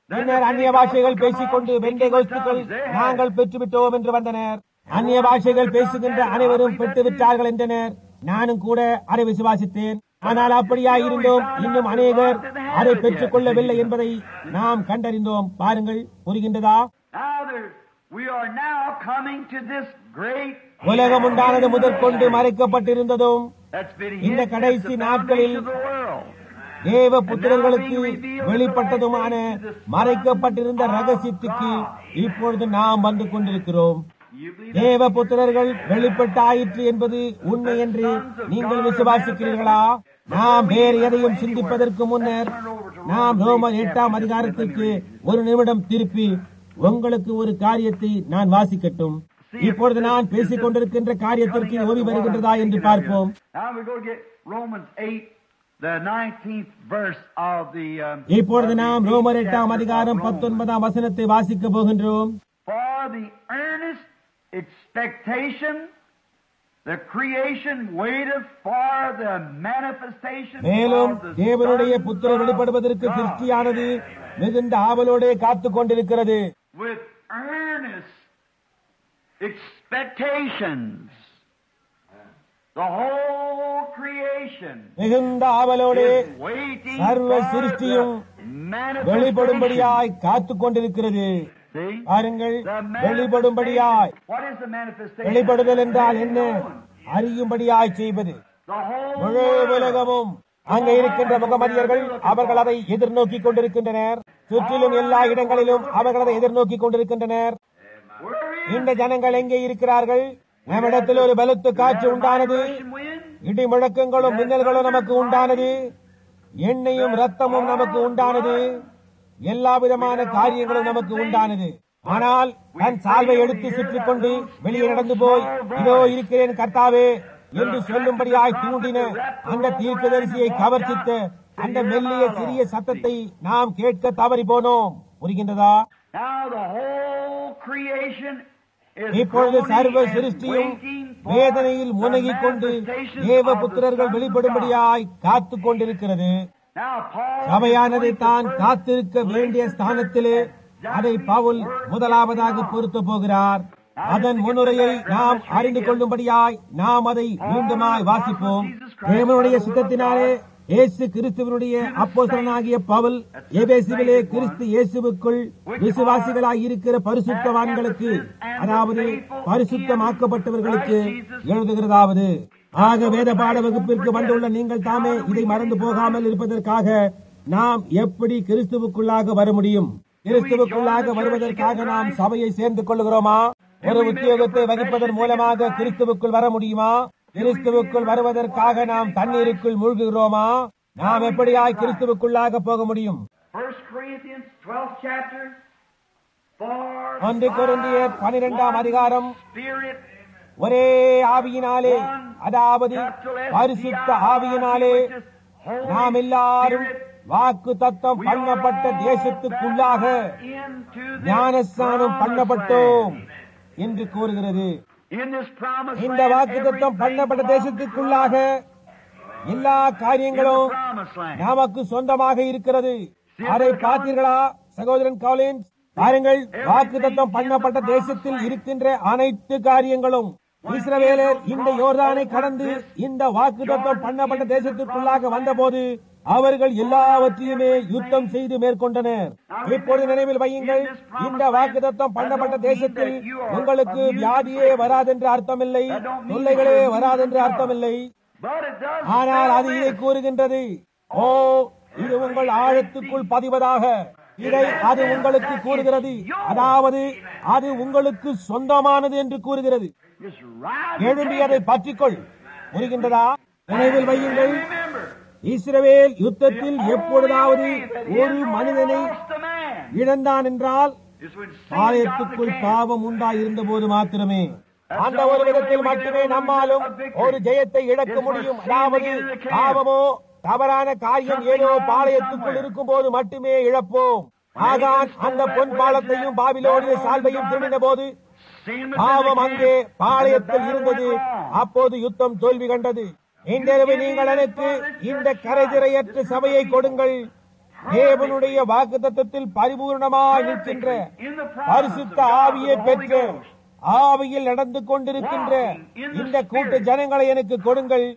பின்னர் அந்நிய பாஷைகள் பேசிக்கொண்டு வெண்டை கோஸ்துக்கள் நாங்கள் பெற்றுவிட்டோம் என்று வந்தனர் அந்நிய பாஷைகள் பேசுகின்ற அனைவரும் பெற்று விட்டார்கள் என்றனர் நானும் கூட அதை விசுவாசித்தேன் ஆனால் அப்படியா இருந்தோம் இன்னும் அநேகர் அதை பெற்றுக் கொள்ளவில்லை என்பதை நாம் கண்டறிந்தோம் பாருங்கள் புரிகின்றதா Now there, we are now coming to this great உலகம் உண்டானது முதற்கொண்டு மறைக்கப்பட்டிருந்ததும் that's been இந்த hidden கடைசி since the நாட்களில் foundation of the world. தேவ புத்திரர்களுக்கு வெளிப்பட்டதுமான மறைக்கப்பட்டிருந்த ரகசியத்துக்கு இப்பொழுது நாம் வந்து கொண்டிருக்கிறோம் You believe தேவ புத்திரர்கள் வெளிப்பட்டாயிற்று என்பது உண்மை என்று நீங்கள் விசுவாசிக்கிறீர்களா நாம் வேறு எதையும் சிந்திப்பதற்கு முன்னர் நாம் ரோமர் எட்டாம் அதிகாரத்திற்கு ஒரு நிமிடம் திருப்பி உங்களுக்கு ஒரு காரியத்தை நான் வாசிக்கட்டும் இப்பொழுது நான் பேசிக் கொண்டிருக்கின்ற காரியத்திற்கு ஓவி வருகின்றதா என்று பார்ப்போம் Now we're going to get Romans 8, the 19th verse of the. Um, இப்பொழுது of the நாம் eighth ரோமர் எட்டாம் chapter அதிகாரம் of Romans. பத்தொன்பதாம் வசனத்தை வாசிக்க போகின்றோம் For the earnest expectation, the creation waiteth for the manifestation மேலும் of the தேவனுடைய sons புத்திர of வெளிப்படுவதற்கு God. சிருஷ்டியானது மிகுந்த ஆவலோடே காத்துக் கொண்டிருக்கிறது with earnest expectations. The whole creation மிகுந்த ஆவலோடே is waiting சர்வ for சிருஷ்டியும் the manifestation. வெளிப்படும்படியாய் காத்துக் கொண்டிருக்கிறது See? பாருங்கள் The வெளிப்படும்படியாய் manifestation. What is the manifestation? வெளிப்படுதல் என்றால் என்ன அறியும்படியாய் செய்வது The whole முழு world. உலகமும் அங்கே இருக்கின்ற முகமதியர்கள் அவர்கள் அதை எதிர்நோக்கி கொண்டிருக்கின்றனர் சுற்றிலும் எல்லா இடங்களிலும் அவர்கள் அதை எதிர்நோக்கி கொண்டிருக்கின்றனர் Where is இந்த ஜனங்கள் எங்கே இருக்கிறார்கள் நம்மிடத்தில் ஒரு பலத்த காற்று உண்டானது Russian wind? இடி முழக்கங்களும் மின்னல்களும் நமக்கு உண்டானது எண்ணெயும் ரத்தமும் நமக்கு உண்டானது எல்லா விதமான காரியங்களும் நமக்கு உண்டானது ஆனால் தன் சால்வை எடுத்து சுற்றிக் கொண்டு வெளியே நடந்து போய் இதோ இருக்கிறேன் கர்த்தாவே என்று சொல்லும்படியாய் தூண்டின அந்த தீர்க்கதரிசியை கவர்ச்சித்த அந்த மெல்லிய சிறிய சத்தத்தை நாம் கேட்க தவறி போனோம் புரிகின்றதா Now the whole creation is இப்பொழுது groaning சர்வ and சிருஷ்டியும் waiting for வேதனையில் the முனகிக் கொண்டு manifestation தேவ of the புத்திரர்கள் sons of வெளிப்படும்படியாய் காத்துக் கொண்டிருக்கிறது God. Now Paul சபையானது is going தான் to காத்திருக்க first வேண்டிய place the ஸ்தானத்திலே church அதை exactly பவுல் where முதலாவதாக it belongs. பொருத்த போகிறார் அதன் முன்னுரையை நாம் அறிந்து கொள்ளும்படியாய் நாம் அதை மீண்டுமாய் வாசிப்போம் தேவனுடைய சித்தத்தினாலே இயேசு கிறிஸ்துவனுடைய அப்போஸ்தலனாகிய பவுல் எபேசுவிலே கிறிஸ்து இயேசுவுக்குள் விசுவாசிகளாய் இருக்கிற பரிசுத்தவான்களுக்கு அதாவது பரிசுத்தமாக்கப்பட்டவர்களுக்கு எழுதுகிறதாவது ஆக வேத பாட வகுப்பிற்கு வந்துள்ள நீங்கள் தாமே இதை மறந்து போகாமல் இருப்பதற்காக நாம் எப்படி கிறிஸ்துவுக்குள்ளாக வர முடியும் கிறிஸ்துவுக்குள்ளாக வருவதற்காக நாம் சபையை சேர்ந்து கொள்கிறோமா ஒரு உத்தியோகத்தை வகிப்பதன் மூலமாக கிறிஸ்துவுக்குள் வர முடியுமா கிறிஸ்துவுக்குள் வருவதற்காக நாம் தண்ணீருக்குள் மூழ்குகிறோமா நாம் எப்படியாய் கிறிஸ்துவுக்குள்ளாக போக முடியும் 1 Corinthians 12th chapter. For ஒன்று கொரிந்தியர் பனிரெண்டாம் அதிகாரம் Spirit ஒரே ஆவியினாலே அதாவது பரிசுத்த ஆவியினாலே நாம் எல்லாரும் வாக்கு தத்தம் பண்ணப்பட்ட தேசத்துக்குள்ளாக into this ஞானஸ்நானம் promised பண்ணப்பட்டோம் land. என்று கூறுகிறது In this promised இந்த land, வாக்கு தத்தம் everything பண்ணப்பட்ட belongs to தேசத்துக்குள்ளாக us. எல்லா In the காரியங்களும் promised land. நமக்கு சொந்தமாக இருக்கிறது அதை பார்த்தீர்களா சகோதரன் காலின்ஸ் பாருங்கள் வாக்கு தத்தம் பண்ணப்பட்ட தேசத்தில் இருக்கின்ற அனைத்து காரியங்களும் இஸ்ரவேலர் இந்த யோர்தானை கடந்து இந்த வாக்கு தத்தம் பண்ணப்பட்ட தேசத்திற்குள்ளாக வந்தபோது அவர்கள் எல்லாவற்றையுமே யுத்தம் செய்து மேற்கொண்டனர் இப்பொழுது நினைவில் வையுங்கள் இந்த வாக்கு தத்தம் பண்ணப்பட்ட தேசத்தில் உங்களுக்கு வியாதியே வராதென்று அர்த்தமில்லை தொல்லைகளே வராதென்று அர்த்தமில்லை But it does ஆனால் spell அது இதை this. கூறுகின்றது ஓ இது உங்கள் ஆழத்துக்குள் பதிவதாக இதை அது உங்களுக்கு கூறுகிறது அதாவது அது உங்களுக்கு சொந்தமானது என்று கூறுகிறது Just rise எழும்பி and அதை take it. பற்றிக்கொள் புரிகின்றதா நினைவில் வையுங்கள் Remember, இஸ்ரவேல் யுத்தத்தில் எப்பொழுதாவது ஒரு மனிதனை lost a man இழந்தான் என்றால் is when sin got ஆலயத்துக்குள் the camp. பாவம் உண்டாயிருந்த போது மாத்திரமே அந்த ஒரு விதத்தில் மட்டுமே நம்மாலும் ஒரு ஜெயத்தை இழக்க முடியும் அதாவது பாவமோ தவறான காரியம் ஏதோ பாளையத்துக்குள் இருக்கும் போது மட்டுமே இழப்போம் ஆகான் அந்த பொன் பாலத்தையும் பாபிலோனிய சால்வையும் திருடின போது Sin was in பாவம் the அங்கே camp, and the பாளையத்தில் battle இருந்தது went wrong. அப்போது யுத்தம் தோல்வி கண்டது இன்றிரவு நீங்கள் எனக்கு இந்த கரைதிரையற்ற சபையை கொடுங்கள் தேவனுடைய வாக்கு தத்துவத்தில் பரிபூர்ணமாய் நிற்கின்ற பரிசுத்த ஆவியை பெற்று ஆவியில் நடந்து கொண்டிருக்கின்ற இந்த கூட்ட ஜனங்களை எனக்கு கொடுங்கள்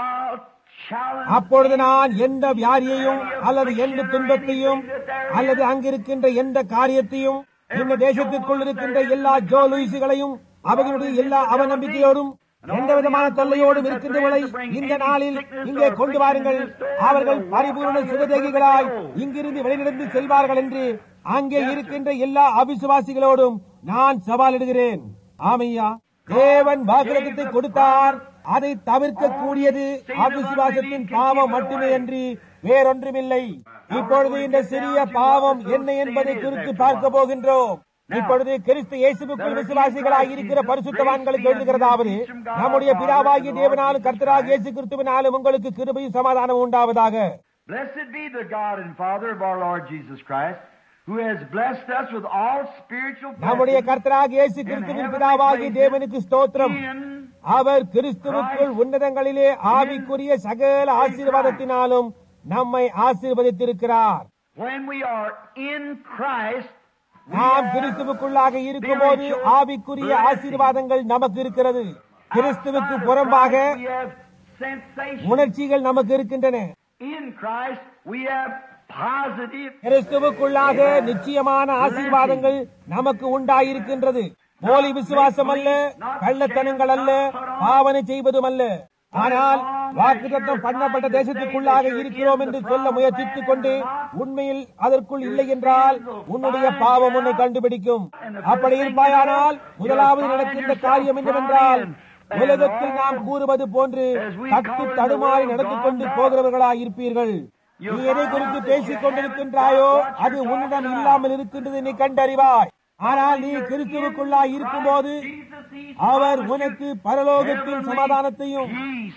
அப்பொழுது நான் எந்த வியாதியையும் அல்லது எந்த துன்பத்தையும் அல்லது அங்கிருக்கின்ற எந்த காரியத்தையும் இந்த தேசத்திற்குள் இருக்கின்ற எல்லா ஜோ லூயிசுகளையும் அவர்களுடைய எல்லா அவநம்பிக்கையோடும் எந்த விதமான தொல்லையோடும் இருக்கின்றவர்களை இந்த நாளில் இங்கே கொண்டு வாருங்கள் அவர்கள் பரிபூர்ண சுகதேகிகளாய் இங்கிருந்து வெளிநடந்து செல்வார்கள் என்று அங்கே இருக்கின்ற எல்லா அவிசுவாசிகளோடும் நான் சவாலிடுகிறேன் ஆமையா தேவன் வாக்குலகத்தை கொடுத்தார் அதை தவிர்க்க கூடியது அவிசுவாசத்தின் பாவம் மட்டுமே அன்றி வேறொன்றுமில்லை இப்பொழுது இந்த சிறிய பாவம் என்ன என்பதை குறித்து பார்க்க போகின்றோம் இப்பொழுது கிறிஸ்து இயேசுக்குள் விசுவாசிகளாக இருக்கிற பரிசுத்தவான்களுக்கு எழுதுகிறதாவது நம்முடைய பிதாவாகிய தேவனாலும் கர்த்தராக இயேசு கிறிஸ்துவினாலும் உங்களுக்கு கிருபையும் சமாதானம் உண்டாவதாக Blessed be the God and Father of our Lord Jesus Christ, who has blessed us with all spiritual நம்முடைய blessings கர்த்தராக இயேசு கிறிஸ்துவின் பிதாவாகிய தேவனுக்கு ஸ்தோத்திரம் in அவர் கிறிஸ்துவுக்குள் உன்னதங்களிலே ஆவிக்குரிய சகல ஆசீர்வாதத்தினாலும் நம்மை ஆசீர்வதித்திருக்கிறார் when we are in Christ. we நாம் have கிறிஸ்துவுக்குள்ளாக இருக்கும்போது ஆவிக்குரிய ஆசீர்வாதங்கள் நமக்கு இருக்கிறது கிறிஸ்துவுக்கு புறம்பாக we have sensation. உணர்ச்சிகள் நமக்கு இருக்கின்றன In Christ we have positive கிறிஸ்துவுக்குள்ளாக நிச்சயமான ஆசீர்வாதங்கள் நமக்கு உண்டாயிருக்கின்றது போலி விசுவாசம் அல்ல கள்ளத்தனங்கள் அல்ல பாவனை செய்வதும் அல்ல ஆனால் வாக்குத்தத்தம் பண்ணப்பட்ட தேசத்துக்குள்ளாக இருக்கிறோம் என்று சொல்ல முயற்சித்துக் கொண்டு உண்மையில் அதற்குள் இல்லை என்றால் உன்னுடைய பாவம் உன்னை கண்டுபிடிக்கும் அப்படி இருப்பாயானால் முதலாவது நடக்கின்ற காரியம் என்னவென்றால் உலகத்தில் நாம் கூறுவது போன்று தட்டு தடுமாறி நடந்து கொண்டு போகிறவர்களாய் இருப்பீர்கள் நீ எதை குறித்து பேசிக் கொண்டிருக்கின்றாயோ அது உன்னிடம் இல்லாமல் இருக்கின்றது நீ கண்டறிவாய் ஆனால் நீ கிறிஸ்துவுக்குள்ளாய் இருக்கும்போது அவர் உனக்கு பரலோகத்தின் சமாதானத்தையும்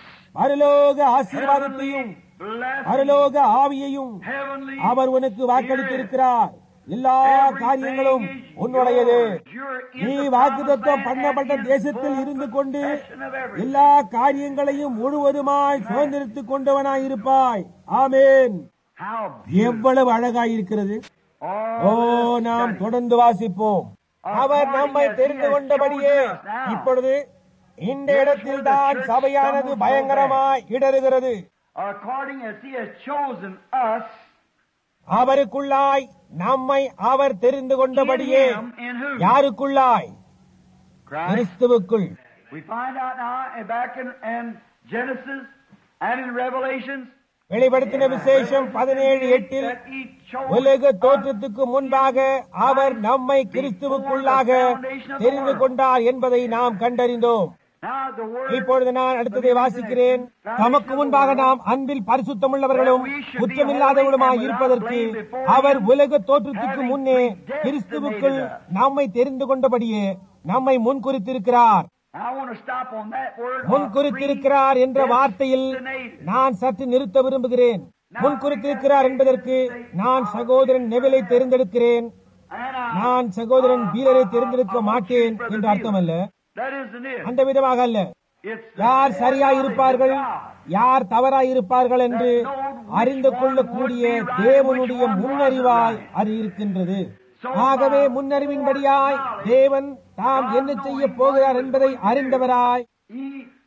பரலோக ஆசீர்வாதத்தையும் பரலோக ஆவியையும் அவர் உனக்கு வாக்களித்திருக்கிறார் எல்லா காரியங்களும் உன்னுடையது நீ வாக்குத்தத்தம் பண்ணப்பட்ட தேசத்தில் இருந்து கொண்டு எல்லா காரியங்களையும் முழுவதுமாய் சுதந்திரித்துக் கொண்டவனாய் இருப்பாய் ஆமேன் how எவ்வளவு அழகாயிருக்கிறது ஓ நாம் தொடர்ந்து வாசிப்போம் அவர் நம்மை தெரிந்து கொண்டபடியே இப்பொழுது இந்த இடத்தில் தான் சபையானது பயங்கரமாய் இடறுகிறது according as he has chosen us அவருக்குள்ளாய் நம்மை அவர் தெரிந்து கொண்டபடியே in him in whom யாருக்குள்ளாய் Christ கிறிஸ்துவுக்குள் we find out now and back in, in Genesis and in Revelations வெளிப்படுத்தின விசேஷம் பதினேழு எட்டில் that he chose உலக தோற்றத்துக்கு முன்பாக அவர் நம்மை கிறிஸ்துவுக்குள்ளாக தெரிந்து கொண்டார் என்பதை நாம் கண்டறிந்தோம் now the word இப்பொழுது நான் அடுத்ததை வாசிக்கிறேன் தமக்கு முன்பாக நாம் அன்பில் பரிசுத்தமுள்ளவர்களும் குற்றமில்லாதவர்களுமாய் இருப்பதற்கு அவர் உலக தோற்றத்துக்கு முன்னே கிறிஸ்துவுக்குள் நம்மை தெரிந்து கொண்டபடியே நம்மை முன்குறித்திருக்கிறார் I want to stop on that word முன்குறித்திருக்கிறார் என்ற வார்த்தையில் நான் சற்று நிறுத்த விரும்புகிறேன் முன்குறித்திருக்கிறார் என்பதற்கு நான் சகோதரன் நெவிலை தேர்ந்தெடுக்கிறேன் and I, நான் சகோதரன் பீலரை தேர்ந்தெடுக்க மாட்டேன் என்று அர்த்தமல்ல that isn't it அந்த விதமாக அல்ல it's யார் சரியாய் இருப்பார்கள் யார் தவறாய் இருப்பார்கள் என்று அறிந்து கொள்ளக்கூடிய தேவனுடைய முன்னறிவாய் அது இருக்கின்றது ஆகவே முன்னறிவின்படியாய் தேவன் தாம் என்ன செய்ய போகிறார் என்பதை அறிந்தவராய் he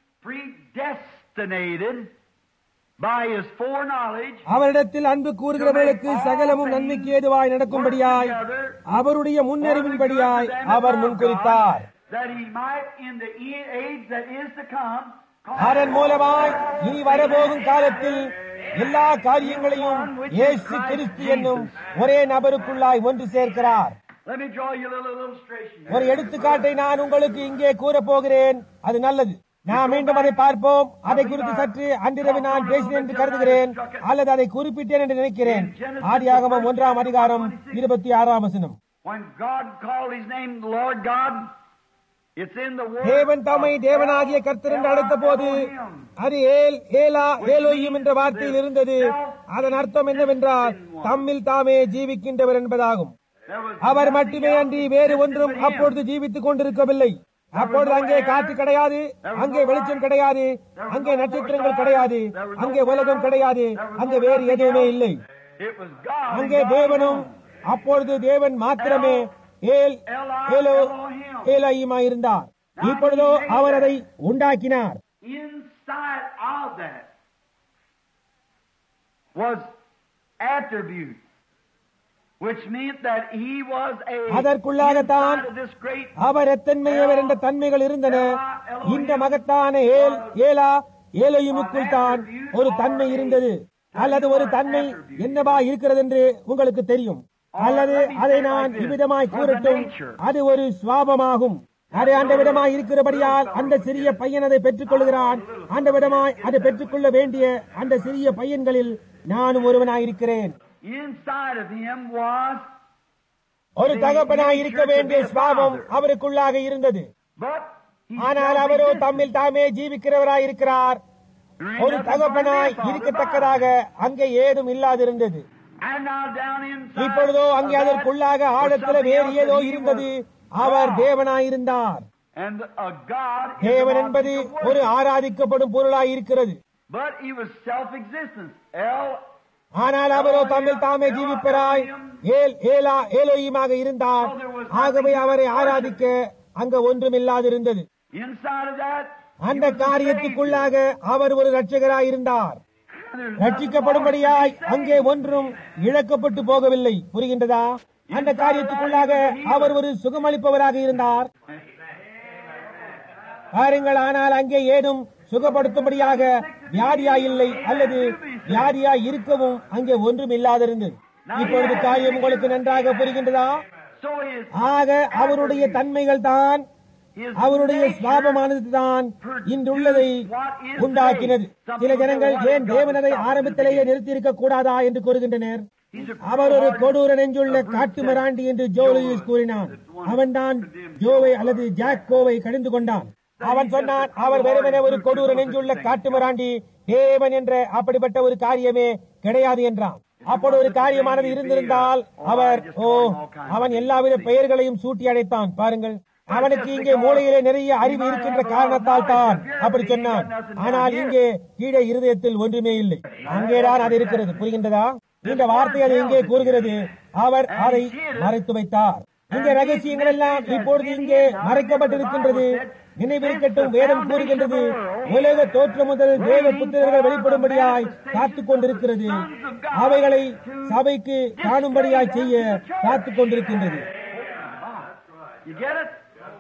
predestinated by his foreknowledge அவரிடத்தில் அன்பு கூறுகிறவர்களுக்கு சகலமும் நன்மைக்கு ஏதுவாய் நடக்கும்படியாய் அவருடைய முன்னறிவின்படியாய் அவர் முன்குறித்தார் that he might in the e- age that is to come அதன் மூலமாய் இனி வரப்போகும் காலத்தில் எல்லா காரியங்களையும் இயேசு கிறிஸ்து என்னும் ஒரே நபருக்குள்ளாய் ஒன்று சேர்க்கிறார் let me draw you a little illustration ஒரு எடுத்துக்காட்டை நான் உங்களுக்கு இங்கே கூறப் போகிறேன் அது நல்லது நான் மீண்டும் அதை பார்ப்போம் அதை குறித்து சற்று அன்றிரவு நான் பேசினேன் என்று கருதுகிறேன் அல்லது அதை குறிப்பிட்டேன் என்று நினைக்கிறேன் ஆதியாகமம் ஒன்றாம் அதிகாரம் இருபத்தி ஆறாம் வசனம் when God called his name Lord God it's in the word தேவன் தம்மை தேவனாகிய கர்த்தர் என்று அழைத்த போது அது ஏல் ஏலா ஏலோயும் என்ற வார்த்தையில் இருந்தது அதன் அர்த்தம் என்னவென்றால் தம்மில் தாமே ஜீவிக்கின்றவர் என்பதாகும் there was அவர் மட்டுமே அன்றி வேறு ஒன்றும் அப்பொழுது ஜீவித்துக் கொண்டிருக்கவில்லை அப்பொழுது அங்கே காற்று கிடையாது அங்கே வெளிச்சம் கிடையாது அங்கே நட்சத்திரங்கள் கிடையாது அங்கே உலகம் கிடையாது அங்கே வேறு எதுவுமே இல்லை It was God. and அங்கே God தேவனும் alone. அப்பொழுது தேவன் மாத்திரமே ஏல் ஏலோ ஏலாயுமா இருந்தார் இப்பொழுதோ அவர் அதை உண்டாக்கினார் Inside of that was attribute, which meant that he was a அதற்குள்ளாகத்தான் inside of this great அவர் எத்தன்மையவர் என்ற தன்மைகள் இருந்தன இந்த மகத்தான ஏல் ஏலா ஏலையுமுக்குள் தான் ஒரு தன்மை இருந்தது அல்லது ஒரு தன்மை என்னவா இருக்கிறது என்று உங்களுக்கு தெரியும் அல்லது அதை நான் இவ்விதமாய் கூறட்டும் அது ஒரு சுவாபமாகும் அது அந்த விடமாய் இருக்கிறபடியால் அந்த சிறிய பையன் அதை பெற்றுக் கொள்கிறான் அந்த விடமாய் அதை பெற்றுக்கொள்ள வேண்டிய அந்த சிறிய பையன்களில் நானும் ஒருவனாயிருக்கிறேன் inside of him was, ஒரு தகப்பனாய் இருக்க வேண்டிய சுவாபம் அவருக்குள்ளாக இருந்தது but he ஆனால் அவரோ தம்மில் தாமே ஜீவிக்கிறவராய் இருக்கிறார் ஒரு தகப்பனாய் இருக்கத்தக்கதாக அங்கே ஏதும் இல்லாதிருந்தது And now down inside இப்பொழுதோ அங்கே of that அதற்குள்ளாக was ஆழத்தில் something வேறு else ஏதோ that he இருந்தது was our God. தேவனாயிருந்தார் And a God is தேவன் an என்பது object of ஒரு worship. ஆராதிக்கப்படும் பொருளாய் இருக்கிறது But he was self-existent. El ஆனால் அவரோ தம்மில் தாமே ஜீவிப்பராய் ஏல் ஏலா ஏலோயுமாக இருந்தார் ஆகவே அவரை ஆராதிக்க அங்க ஒன்றுமில்லாதிருந்தது inside of that. he அந்த was a காரியத்துக்குள்ளாக அவர் ஒரு ரட்சகராய் இருந்தார் Savior. There's ரட்சிக்கப்படும்படியாய் அங்கே ஒன்றும் இழக்கப்பட்டு போகவில்லை புரிகின்றதா அந்த காரியத்துக்குள்ளாக அவர் ஒரு சுகமளிப்பவராக இருந்தார் பாருங்கள் ஆனால் அங்கே ஏதும் சுகப்படுத்தும்படியாக வியாதியா இல்லை அல்லது வியாதியா இருக்கவும் அங்கே ஒன்றும் இல்லாதிருந்தது இப்பொழுது காரியம் உங்களுக்கு நன்றாக புரிகின்றதா So his, ஆக அவருடைய தன்மைகள் தான் his அவருடைய nature சுவாபமானது தான் இன்றுள்ளதை உண்டாக்கினது சில ஜனங்கள் ஏன் தேவனதை ஆரம்பத்திலேயே நிறுத்தியிருக்க கூடாதா என்று கூறுகின்றனர் அவர் ஒரு கொடூர நெஞ்சுள்ள காட்டு மராண்டி என்று ஜோலியஸ் கூறினான் அவன்தான் ஜோவை அல்லது ஜாக்கோவை கடிந்து கொண்டான் அவன் சொன்னான் அவர் வெறுமனே ஒரு கொடூர நெஞ்சுள்ள காட்டு மராண்டி தேவன் என்ற அப்படிப்பட்ட ஒரு காரியமே கிடையாது என்றான் அப்படி ஒரு காரியமானது இருந்திருந்தால் அவர் ஓ அவன் எல்லாவித பெயர்களையும் சூட்டி அடைத்தான் பாருங்கள் அவனுக்கு இங்கே மூளையிலே நிறைய அறிவு இருக்கின்ற காரணத்தால் தான் அப்படி சொன்னான் ஆனால் இங்கே கீழே இருதயத்தில் ஒன்றுமே இல்லை அங்கேதான் அது இருக்கிறது புரிகின்றதா இந்த வார்த்தை அது இங்கே கூறுகிறது அவர் அதை மறைத்து வைத்தார் இந்த ரகசியங்கள் எல்லாம் இப்பொழுது இங்கே மறைக்கப்பட்டிருக்கின்றது நினைவிருக்கட்டும் வேதம் கூறுகின்றது உலக தோற்றம் முதல் தேவ புத்திரர்கள் வெளிப்படும்படியாய் காத்துக் கொண்டிருக்கிறது அவைகளை சபைக்கு காணும்படியாய் செய்ய காத்துக் கொண்டிருக்கின்றது You get it?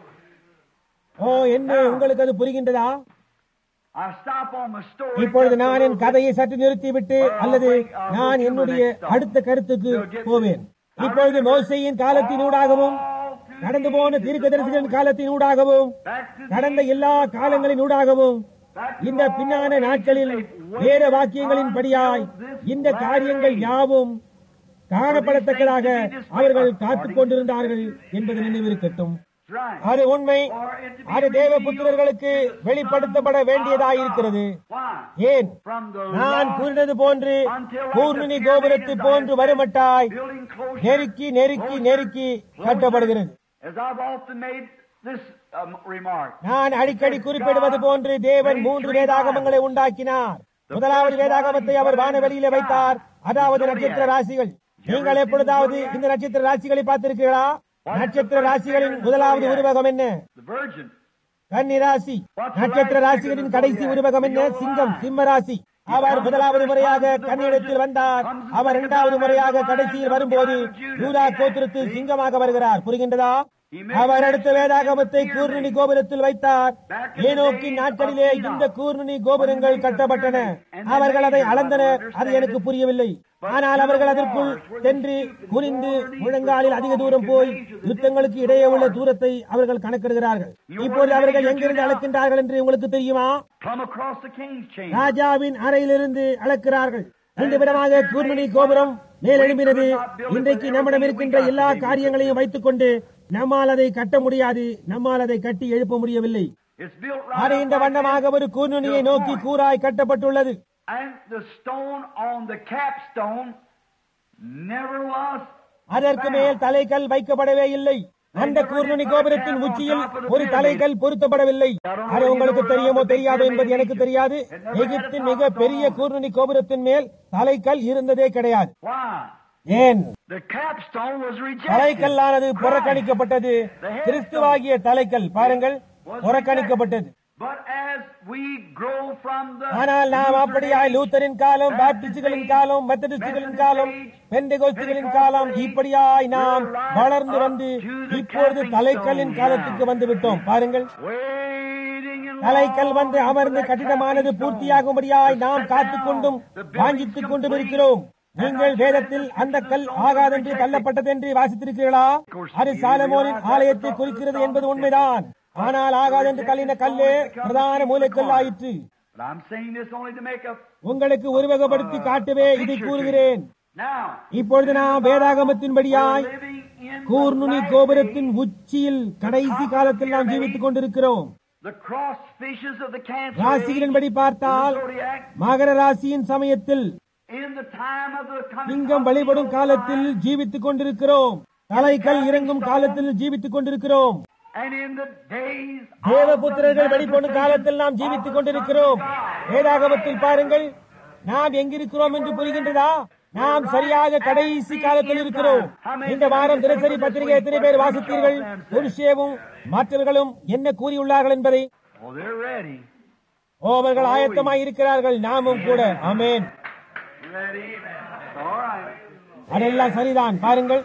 ஓ என்ன உங்களுக்கு அது புரிகின்றதா I stop on my story. இப்பொழுது நான் என் கதையை சற்று நிறுத்திவிட்டு அல்லது நான் என்னுடைய அடுத்த கருத்துக்கு போவேன் இப்பொழுது மோசையின் காலத்தினூடாகவும் கடந்து போன தீர்க்கதரிசிகளின் காலத்தினூடாகவும் கடந்த எல்லா காலங்களினூடாகவும் இந்த பின்னான நாட்களில் வேத வாக்கியங்களின் படியாய் இந்த காரியங்கள் யாவும் காணப்படத்தக்கதாக அவர்கள் காத்துக் கொண்டிருந்தார்கள் என்பது நினைவிருக்கட்டும் That's right. அது உண்மை அது தேவ புத்திரர்களுக்கு வெளிப்படுத்தப்பட வேண்டியதாயிருக்கிறது Why? ஏன் From the நான் Lord கூறினது போன்று பூர்ணினி கோபுரத்தை போன்று வருமட்டாய் building closer. நெருக்கி நெருக்கி நெருக்கி கட்டப்படுகிறது As I've often made this um, remark. நான் அடிக்கடி குறிப்பிடுவது போன்று தேவன் மூன்று வேதாகமங்களை உண்டாக்கினார் முதலாவது வேதாகமத்தை அவர் வானவெளியில வைத்தார் அதாவது நட்சத்திர ராசிகள் நீங்கள் எப்பொழுதாவது இந்த நட்சத்திர ராசிகளை பார்த்திருக்கிறீர்களா நட்சத்திர ராசிகளின் முதலாவது உருவகம் என்ன The Virgin. கன்னி ராசி நட்சத்திர ராசிகளின் கடைசி உருவகம் என்ன சிங்கம் சிம்ம ராசி அவர் முதலாவது முறையாக கன்னியிடத்தில் வந்தார் அவர் இரண்டாவது முறையாக கடைசியில் வரும்போது யூதா கோத்திரத்தில் சிங்கமாக வருகிறார் புரிகின்றதா அவர் அடுத்த வேதாகமத்தை கூர்ணனி கோபுரத்தில் வைத்தார் ஏனோக்கின் நாட்களிலே இந்த கூர்ணனி கோபுரங்கள் கட்டப்பட்டன அவர்கள் அதை அளந்தனர் அது எனக்கு புரியவில்லை ஆனால் அவர்கள் அதற்குள் சென்று குனிந்து முழங்காலில் அதிக தூரம் போய் யுத்தங்களுக்கு இடையே உள்ள தூரத்தை அவர்கள் கணக்கிடுகிறார்கள் இப்பொழுது அவர்கள் எங்கிருந்து அளக்கின்றார்கள் என்று உங்களுக்கு தெரியுமா Come across the king's chamber. ராஜாவின் அறையிலிருந்து அளக்கிறார்கள் ரெண்டு விதமாக கூர்மணி கோபுரம் மேலெழும்பினது இன்றைக்கு நம்மிடம் இருக்கின்ற எல்லா காரியங்களையும் வைத்துக் கொண்டு நம்மால் அதை கட்ட முடியாது நம்மால் அதை கட்டி எழுப்ப முடியவில்லை It's built அது right இந்த up like வண்ணமாக ஒரு கூர்நுனியை நோக்கி கூராய் கட்டப்பட்டுள்ளது And the stone on the capstone never was. அதற்கு மேல் தலைக்கல் வைக்கப்படவே இல்லை அந்த கூர்நுனி கோபுரத்தின் உச்சியில் ஒரு தலைகள் பொருத்தப்படவில்லை அது உங்களுக்கு தெரியுமோ தெரியாதோ என்பது எனக்கு தெரியாது எகிப்தின் மிக பெரிய கூர்நுனி கோபுரத்தின் மேல் தலைக்கல் இருந்ததே கிடையாது Why? ஏன் The capstone was rejected. தலைக்கல்லானது புறக்கணிக்கப்பட்டது கிறிஸ்துவாகிய தலைக்கல் பாருங்கள் புறக்கணிக்கப்பட்டது But as we grow from the ஆனால் நாம் அப்படியாய் லூத்தரின் காலம் பாப்டிஸ்டுகளின் காலம் மெத்தடிஸ்டுகளின் காலம் பெந்தகோஸ்துகளின் காலம் இப்படியாய் நாம் வளர்ந்து வந்து இப்பொழுது தலைக்கல்லின் காலத்துக்கு வந்து விட்டோம் பாருங்கள் waiting in தலைக்கல் வந்து அமர்ந்து கட்டிடமானது பூர்த்தியாகும்படியாய் நாம் காத்துக் கொண்டும் வாஞ்சித்துக் கொண்டும் இருக்கிறோம் நீங்கள் வேதத்தில் அந்த கல் ஆகாதென்று தள்ளப்பட்டது என்று வாசித்திருக்கிறீர்களா அது சாலமோனின் ஆலயத்தை குறிக்கிறது என்பது உண்மைதான் ஆனால் ஆகாதென்று தள்ளின கல்லே பிரதான மூலைக்கல் ஆயிற்று But I'm saying this only to make a உங்களுக்கு உருவகப்படுத்தி காட்டவே இதை கூறுகிறேன் now. இப்பொழுது நாம் வேதாகமத்தின்படியாய் Living in கூர்நுனி the கோபுரத்தின் உச்சியில் கடைசி காலத்தில் நாம் ஜீவித்துக் கொண்டிருக்கிறோம் The cross fishes of the cancer ராசிகளின்படி பார்த்தால் zodiac மகர ராசியின் சமயத்தில் in the time of the coming சிங்கம் வழிபடும் காலத்தில் ஜீவித்துக் கொண்டிருக்கிறோம் தலைக்கல் இறங்கும் காலத்தில் ஜீவித்துக் கொண்டிருக்கிறோம் and in the days தேவபுத்திரர்கள் வெளிப்படும் காலத்தில் நாம் ஜீவித்துக் கொண்டிருக்கிறோம் வேதாகமத்தில் பாருங்கள் நாம் எங்கிருக்கிறோம் என்று புரிகின்றதா நாம் சரியாக கடைசி காலத்தில் இருக்கிறோம் இந்த வாரம் தினசரி பத்திரிகை எத்தனை பேர் வாசித்தீர்கள் புருஷேவும் மற்றவர்களும் என்ன கூறியுள்ளார்கள் என்பதை Oh, they're ready. ஓ அவர்கள் ஆயத்தமாய் இருக்கிறார்கள் நாமும் கூட ஆமென் Ready. All right. அதெல்லாம் சரிதான் பாருங்கள்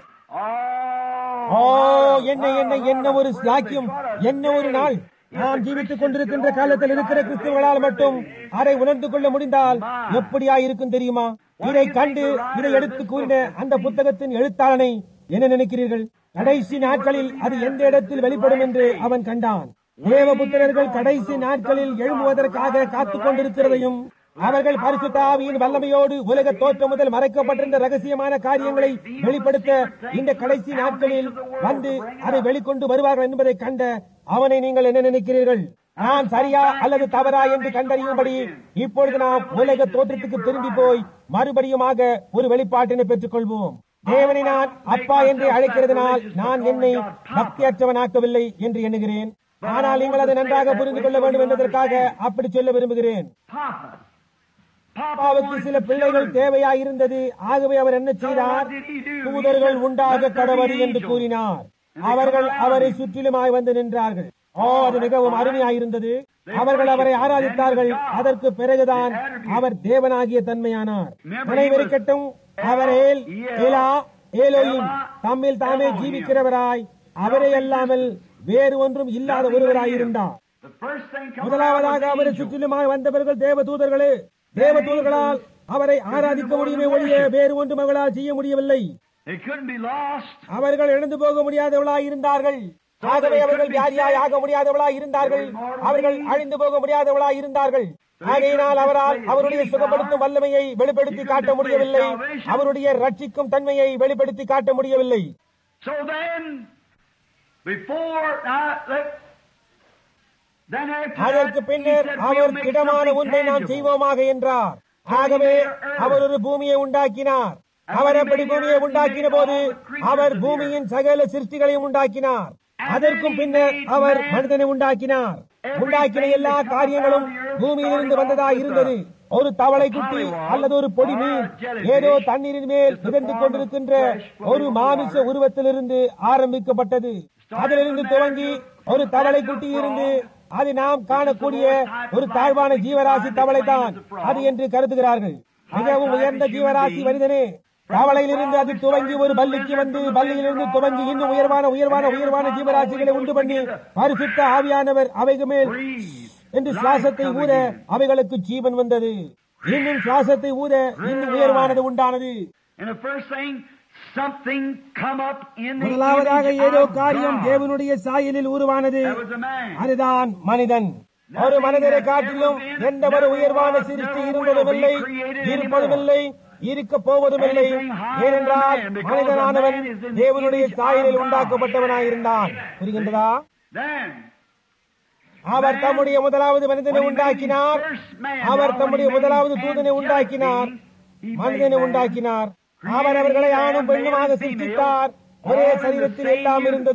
Oh, ஓ என்ன என்ன என்ன ஒரு ஸ்லாக்கியம் என்ன ஒரு நாள் நாம் ஜீவித்துக் கொண்டிருக்கின்ற காலத்தில் இருக்கிற கிறிஸ்துவர்களால் மட்டும் அதை உணர்ந்து கொள்ள முடிந்தால் எப்படியா இருக்கும் தெரியுமா இதை கண்டு இதை எடுத்து கூறின அந்த புத்தகத்தின் எழுத்தாளனை என்ன நினைக்கிறீர்கள் கடைசி நாட்களில் அது எந்த இடத்தில் வெளிப்படும் என்று அவன் கண்டான் தேவபுத்திரர்கள் கடைசி நாட்களில் எழும்புவதற்காக காத்துக் கொண்டிருக்கிறதையும் அவர்கள் பரிசுத்த ஆவியின் வல்லமையோடு உலக தோற்றம் முதல் மறைக்கப்பட்டிருந்த ரகசியமான காரியங்களை வெளிப்படுத்த இந்த கடைசி நாட்களில் வந்து அதை வெளிக்கொண்டு வருவார்கள் என்பதை கண்ட அவனை நீங்கள் என்ன நினைக்கிறீர்கள் நான் சரியா அல்லது தவறா என்று கண்டறியும்படி இப்பொழுது நாம் உலக தோற்றத்துக்கு திரும்பி போய் மறுபடியுமாக ஒரு வெளிப்பாட்டினை பெற்றுக் கொள்வோம் தேவனை நான் அப்பா என்று அழைக்கிறதுனால் நான் என்னை பக்தியற்றவனாக்கவில்லை என்று எண்ணுகிறேன் ஆனால் நீங்கள் அதை நன்றாக புரிந்து கொள்ள வேண்டும் என்பதற்காக அப்படி சொல்ல விரும்புகிறேன் Papa. Papa அப்பாவுக்கு wanted சில the பிள்ளைகள் children. தேவையாயிருந்தது ஆகவே அவர் என்ன செய்தார் தூதர்கள் உண்டாக கடவது என்று கூறினார் அவர்கள் அவரை சுற்றிலுமாய் வந்து நின்றார்கள் ஓ அது மிகவும் அருமையாயிருந்தது அவர்கள் அவரை ஆராதித்தார்கள் அதற்கு பிறகுதான் அவர் தேவனாகிய தன்மையானார் நினைவிருக்கட்டும் அவர் ஏல் ஏலா ஏலோயும் தம்மில் தாமே ஜீவிக்கிறவராய் அவரே அல்லாமல் வேறு ஒன்றும் இல்லாத ஒருவராயிருந்தார் The first thing coming out முதலாவதாக was அவரை angels. சுற்றிலுமாய் வந்தவர்கள் தேவ தூதர்களே தேவ தூதர்களால் அவரை ஆராதிக்க முடியுமே ஒழிய வேறு ஒன்றும் அவர்களால் செய்ய முடியவில்லை It couldn't be lost. அவர்கள் எழுந்து போக முடியாதவர்களாய் இருந்தார்கள் ஆகவே அவர்கள் வியாதியாய் ஆக முடியாதவர்களாய் இருந்தார்கள் அவர்கள் அழிந்து போக முடியாதவர்களாய் இருந்தார்கள் ஆகையினால் அவரால் அவருடைய சுகப்படுத்தும் வல்லமையை வெளிப்படுத்தி காட்ட முடியவில்லை அவருடைய ரட்சிக்கும் தன்மையை வெளிப்படுத்தி காட்ட முடியவில்லை So then, before now, let, then after அதற்கு that, he பின்னர் said, அவர் we'll make திடமான something ஒன்றை நாம் tangible. செய்வோமாக என்றார் ஆகவே அவர் ஒரு பூமியை உண்டாக்கினார் அவர் அப்படி பூமியை உண்டாக்கின போது அவர் பூமியின் சகல சிருஷ்டிகளையும் உண்டாக்கினார் அதற்கும் பின்னர் அவர் மனிதனை உண்டாக்கினார் உண்டாக்கின எல்லா காரியங்களும் பூமியிலிருந்து வந்ததா இருந்தது ஒரு தவளை குட்டி அல்லது ஒரு பொடி மீன் ஏதோ தண்ணீரின் மேல் மிதந்து கொண்டிருக்கின்ற ஒரு மாமிச உருவத்திலிருந்து ஆரம்பிக்கப்பட்டது அதிலிருந்து துவங்கி ஒரு தவளை குட்டி இருந்து அது நாம் காணக்கூடிய ஒரு தாழ்வான ஜீவராசி தவளை தான் அது என்று கருதுகிறார்கள் மிகவும் உயர்ந்த ஜீவராசி மனிதனே தவளையிலிருந்து அது துவங்கி ஒரு பல்லிக்கு வந்து பல்லியிலிருந்து துவங்கி இன்னும் உயர்வான உயர்வான உயர்வான ஜீவராசிகளை உண்டு பண்ணி பரிசுத்த ஆவியானவர் அவைகள் மேல் என்று சுவாசத்தை ஊத அவைகளுக்கு ஜீவன் வந்தது இன்னும் சுவாசத்தை ஊத இன்னும் உயர்வானது உண்டானது And the first thing, something come up in the முதலாவதாக image ஏதோ of காரியம் God. தேவனுடைய சாயலில் உருவானது That was a man. அதுதான் மனிதன் ஒரு மனிதரை காட்டிலும் எந்த ஒரு உயர்வான சிருஷ்டி இருந்ததுமில்லை இருப்பதுமில்லை இருக்க போவதுமில்லை ஏனென்றால் மனிதனானவன் தேவனுடைய சாயலில் உண்டாக்கப்பட்டவனாயிருந்தான் புரிகின்றதா Then, அவர் தம்முடைய முதலாவது மனிதனை உண்டாக்கினார் அவர் தம்முடைய முதலாவது தூதனை உண்டாக்கினார் மனிதனை உண்டாக்கினார் அவர் அவர்களை ஆணும் பெண்ணுமாக சிருஷ்டித்தார் ஒரே சரீரத்தில் எல்லாம் இருந்தது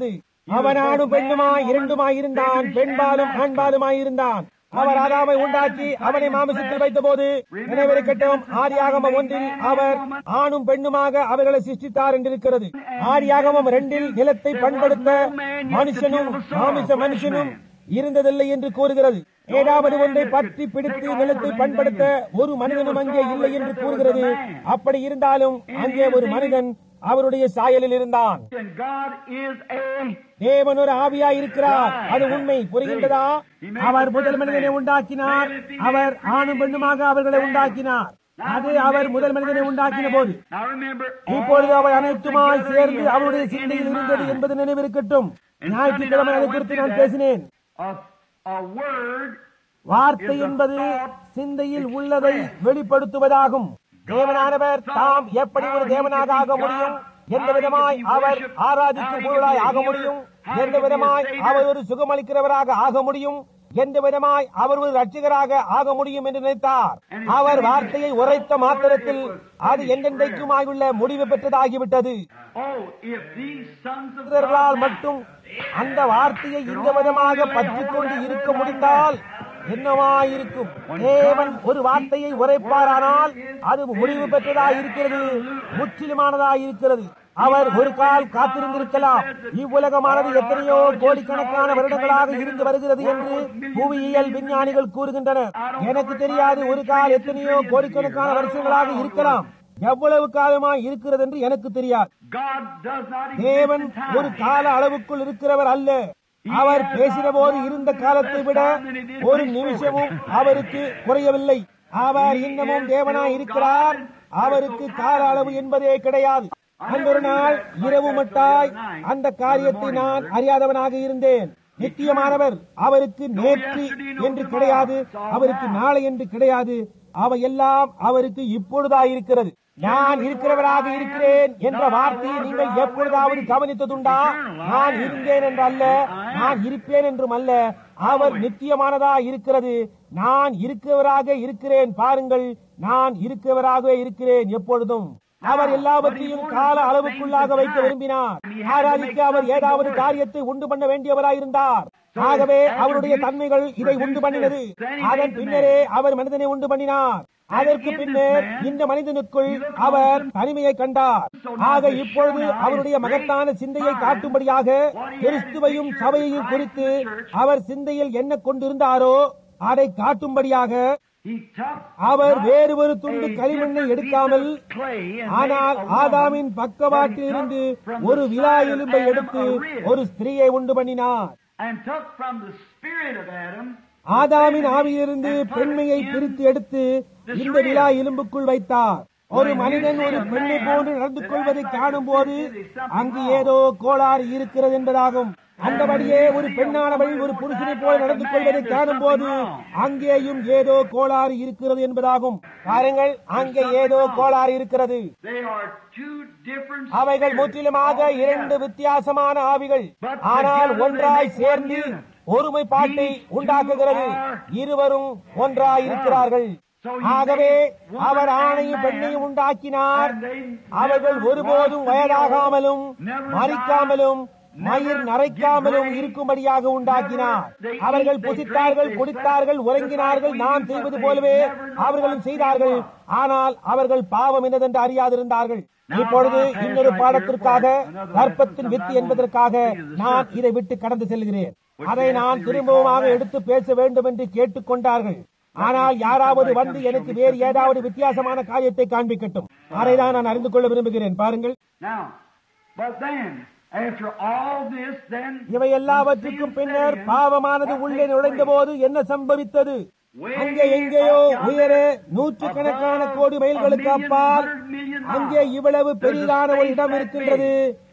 அவன் ஆணும் பெண்ணுமாய் இரண்டுமாய் இருந்தான் பெண்பாலும் ஆண்பாலுமாய் இருந்தான் அவர் ஆதாமை உண்டாக்கி அவனை மாமிசத்தில் வைத்தபோது நினைவிருக்கட்டும் ஆதியாகமம் ஒன்றில் அவர் ஆணும் பெண்ணுமாக அவர்களை சிருஷ்டித்தார் என்றிருக்கிறது ஆதியாகமம் இரண்டில் நிலத்தை பண்படுத்த மனுஷனும் மாமிச மனுஷனும் இருந்ததில்லை என்று கூறுகிறது ஏதாவது ஒன்றை பற்றி பிடித்து நிலத்தை பண்படுத்த ஒரு மனிதனும் அங்கே இல்லை என்று கூறுகிறது அப்படி இருந்தாலும் அங்கே ஒரு மனிதன் அவருடைய சாயலில் இருந்தான் And God is a தேவன் ஒரு ஆவியாய் இருக்கிறார் அது உண்மை புரிகின்றதா அவர் முதல் மனிதனை உண்டாக்கினார் அவர் ஆணும் பெண்ணுமாக அவர்களை உண்டாக்கினார் அது அவர் முதல் மனிதனை உண்டாக்கின போது Now remember, இப்பொழுது அவை அனைத்துமாய் சேர்ந்து அவருடைய சிந்தையில் இருந்தது என்பது நினைவிருக்கட்டும் ஞாயிற்றுக்கிழமை அதை குறித்து நான் பேசினேன் a, a word வார்த்தை என்பது சிந்தையில் உள்ளதை வெளிப்படுத்துவதாகும் தேவனானவர் தாம் எப்படி ஒரு தேவனாக ஆக முடியும் எந்த விதமாய் அவர் ஆராதிக்கும் பொருளாய் ஆக முடியும் எந்த விதமாய் அவர் ஒரு சுகமளிக்கிறவராக ஆக முடியும் எந்த விதமாய் அவர் ஒரு ரட்சகராக ஆக முடியும் என்று நினைத்தார் அவர் வார்த்தையை உரைத்த மாத்திரத்தில் அது என்றென்றைக்குமாயுள்ள முடிவு பெற்றதாகிவிட்டது Oh, if these sons of மனிதர்களால் God மட்டும் அந்த வார்த்தையை இந்த விதமாக பற்றிக் கொண்டு இருக்க முடிந்தால் என்னவாயிருக்கும் தேவன் ஒரு வார்த்தையை உரைப்பாரானால் அது முடிவு பெற்றதாய் இருக்கிறது முற்றிலுமானதாய் இருக்கிறது அவர் ஒரு கால் காத்திருந்திருக்கலாம் இவ்வுலகமானது எத்தனையோ கோடிக்கணக்கான வருடங்களாக இருந்து வருகிறது என்று புவியியல் விஞ்ஞானிகள் கூறுகின்றனர் எனக்கு தெரியாது ஒரு கால் எத்தனையோ கோடிக்கணக்கான வருஷங்களாக இருக்கலாம் எவ்வளவு காலமாய் இருக்கிறது என்று எனக்கு தெரியாது God does not exist தேவன் in time. ஒரு கால அளவுக்குள் இருக்கிறவர் அல்ல அவர் பேசின போது இருந்த காலத்தை விட ஒரு நிமிஷமும் அவருக்கு குறையவில்லை அவர் இன்னமும் தேவனாய் இருக்கிறார் அவருக்கு கால அளவு என்பதே கிடையாது அன்றொரு நாள் இரவு மட்டாய் அந்த காரியத்தை நான் அறியாதவனாக இருந்தேன் நித்தியமானவர் அவருக்கு நேற்று என்று கிடையாது அவருக்கு நாளை என்று கிடையாது அவையெல்லாம் அவருக்கு இப்பொழுதா இருக்கிறது நான் இருக்கிறவராக இருக்கிறேன் என்ற வார்த்தையை நீங்கள் எப்பொழுதாவது கவனித்ததுண்டா நான் இருந்தேன் என்று அல்ல நான் இருப்பேன் என்றும் அல்ல அவர் நித்தியமானதா இருக்கிறது நான் இருக்கிறவராக இருக்கிறேன் பாருங்கள் நான் இருக்கிறவராகவே இருக்கிறேன் எப்பொழுதும் அவர் எல்லாவற்றையும் கால அளவுக்குள்ளாக வைக்க விரும்பினார் ஆராதிக்க அவர் ஏதாவது காரியத்தை உண்டு பண்ண வேண்டியவராயிருந்தார் ஆகவே அவருடைய தன்மைகள் இதை உண்டு பண்ணினது அதன் பின்னரே அவர் மனிதனை உண்டு பண்ணினார் அதற்கு பின்னர் இந்த மனிதனுக்குள் அவர் தனிமையை கண்டார் ஆக இப்பொழுது அவருடைய மகத்தான சிந்தையை காட்டும்படியாக கிறிஸ்துவையும் சபையையும் குறித்து அவர் சிந்தையில் என்ன கொண்டிருந்தாரோ அதை காட்டும்படியாக He took அவர் வேறு ஒரு துண்டு களிமண்ணை எடுக்காமல் clay and ஆனால் made a woman ஆதாமின் பக்கவாட்டில் இருந்து ஒரு விழா எலும்பை எடுத்து ஒரு ஸ்திரீயை உண்டு பண்ணினார் and took from the spirit of Adam ஆதாமின் ஆவியிலிருந்து பெண்மையை பிரித்து எடுத்து இந்த விழா எலும்புக்குள் வைத்தார் ஒரு மனிதன் ஒரு பெண்ணை போன்று நடந்து கொள்வதை காணும் போது அங்கு ஏதோ கோளாறு இருக்கிறது என்பதாகும் அந்தபடியே ஒரு பெண்ணானவள் ஒரு புருஷனை போல நடந்து கொள்வதை காணும் போது அங்கேயும் ஏதோ கோளாறு இருக்கிறது என்பதாகும் பாருங்கள் அங்கே ஏதோ கோளாறு இருக்கிறது They are two different அவைகள் spirits முற்றிலுமாக இரண்டு வித்தியாசமான ஆவிகள் ஆனால் ஒன்றாய் சேர்ந்து ஒருமைப்பாட்டை உண்டாக்குகிறது இருவரும் ஒன்றாய் இருக்கிறார்கள் ஆகவே அவர் ஆணையும் பெண்ணையும் உண்டாக்கினார் அவர்கள் ஒருபோதும் வயதாகாமலும் மறிக்காமலும் மயிர் நரைக்காமலும் இருக்கும்படியாக உண்டாக்கினார் அவர்கள் புசித்தார்கள் குடித்தார்கள் உறங்கினார்கள் நாம் செய்வது போலவே அவர்களும் செய்தார்கள் ஆனால் அவர்கள் பாவம் என்னதென்று அறியாதிருந்தார்கள் இப்பொழுது இன்னொரு பாடத்திற்காக கற்பத்தின் வித்து என்பதற்காக நான் இதை விட்டு கடந்து செல்கிறேன் அதை நான் திரும்பவுமாக எடுத்து பேச வேண்டும் என்று கேட்டுக்கொண்டார்கள் ஆனால் யாராவது வந்து எனக்கு வேறு ஏதாவது வித்தியாசமான காரியத்தை காண்பிக்கட்டும் அதைதான் நான் அறிந்து கொள்ள விரும்புகிறேன் பாருங்கள் Now, but then, after all this, then இவை எல்லாவற்றுக்கும் பின்னர் பாவமானது உள்ளே நுழைந்த போது என்ன சம்பவித்தது அங்கே எங்கேயோ உயரே நூற்றுக்கணக்கான கோடி மைல்களுக்கு அப்பால் அங்கே இவ்வளவு பெரிதான ஒரு இடம் இருக்கின்றது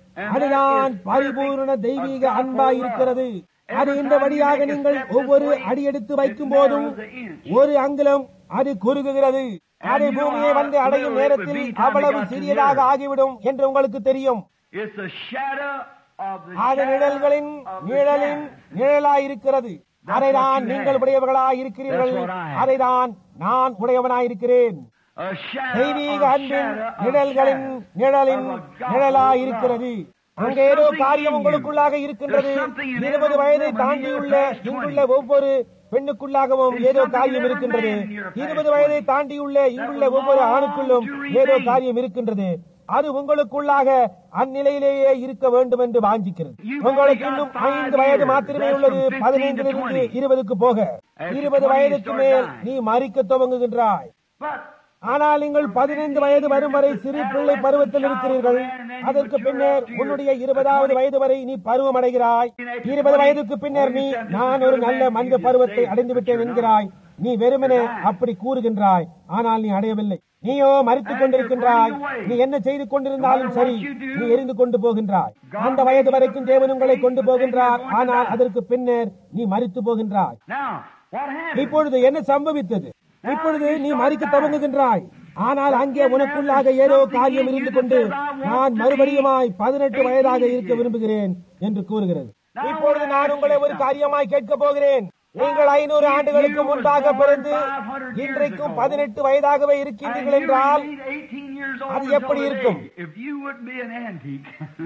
அதுதான் பரிபூர்ண தெய்வீக அன்பாய் இருக்கிறது அது இந்த வழியாக நீங்கள் ஒவ்வொரு அடியெடுத்து வைக்கும் போதும் ஒரு அங்குலம் அது குறுகுகிறது அது பூமியை வந்து அடையும் நேரத்தில் அவ்வளவு சிறியதாக ஆகிவிடும் என்று உங்களுக்கு தெரியும் it's a shadow of the அது shadow நிழல்களின் of the நிழலின் shadow. நிழலாயிருக்கிறது அதைதான் நீங்கள் உடையவர்களாய் இருக்கிறீர்கள் That's what I am. அதைதான் நான் உடையவனாயிருக்கிறேன் A shadow தெய்வீக of அன்பின் shadow of நிழல்களின் shadow நிழலின் of a God நிழலாயிருக்கிறது அங்கே ஏதோ காரியம் உங்களுக்குள்ளாக இருக்கின்றது இருபது வயதை தாண்டியுள்ள இங்குள்ள ஒவ்வொரு பெண்ணுக்குள்ளாகவும் ஏதோ காரியம் இருக்கின்றது இருபது வயதை தாண்டியுள்ள இங்குள்ள ஒவ்வொரு ஆணுக்குள்ளும் ஏதோ காரியம் இருக்கின்றது அது உங்களுக்குள்ளாக அந்நிலையிலேயே இருக்க வேண்டும் என்று வாஞ்சிக்கிறது உங்களுக்கு இன்னும் ஐந்து வயது மாத்திரமே உள்ளது பதினைந்திலிருந்து இருபதுக்கு போக இருபது வயதுக்கு மேல் நீ மறிக்க துவங்குகின்றாய் ஆனால் நீங்கள் பதினைந்து வயது வரும் வரை சிறு பிள்ளை பருவத்தில் இருக்கிறீர்கள் அதற்கு பின்னர் உன்னுடைய இருபதாவது வயது வரை நீ பருவம் அடைகிறாய் இருபது வயதுக்கு பின்னர் நீ நான் ஒரு நல்ல மனித பருவத்தை அடைந்து விட்டேன் என்கிறாய் நீ வெறுமனே அப்படி கூறுகின்றாய் ஆனால் நீ அடையவில்லை நீயோ மறித்துக் கொண்டிருக்கின்றாய் நீ என்ன செய்து கொண்டிருந்தாலும் சரி நீ எரிந்து கொண்டு போகின்றாய் அந்த வயது வரைக்கும் தேவன் உங்களை கொண்டு போகின்றார் ஆனால் அதற்கு பின்னர் நீ மறித்து போகின்றாய் Now, what happened? இப்பொழுது என்ன சம்பவித்தது இப்பொழுது நீ மறிக்க துவங்குகின்றாய் ஆனால் அங்கே உனக்குள்ளாக ஏதோ காரியம் இருந்து கொண்டு நான் மறுபடியுமாய் பதினெட்டு வயதாக இருக்க விரும்புகிறேன் என்று கூறுகிறது இப்பொழுது நான் உங்களை ஒரு காரியமாய் கேட்க போகிறேன் நீங்கள் ஐநூறு ஆண்டுகளுக்கு முன்பாக பிறந்து இன்றைக்கும் பதினெட்டு வயதாகவே இருக்கின்றீர்கள் என்றால் அது எப்படி இருக்கும்? If you wouldn't be an antique.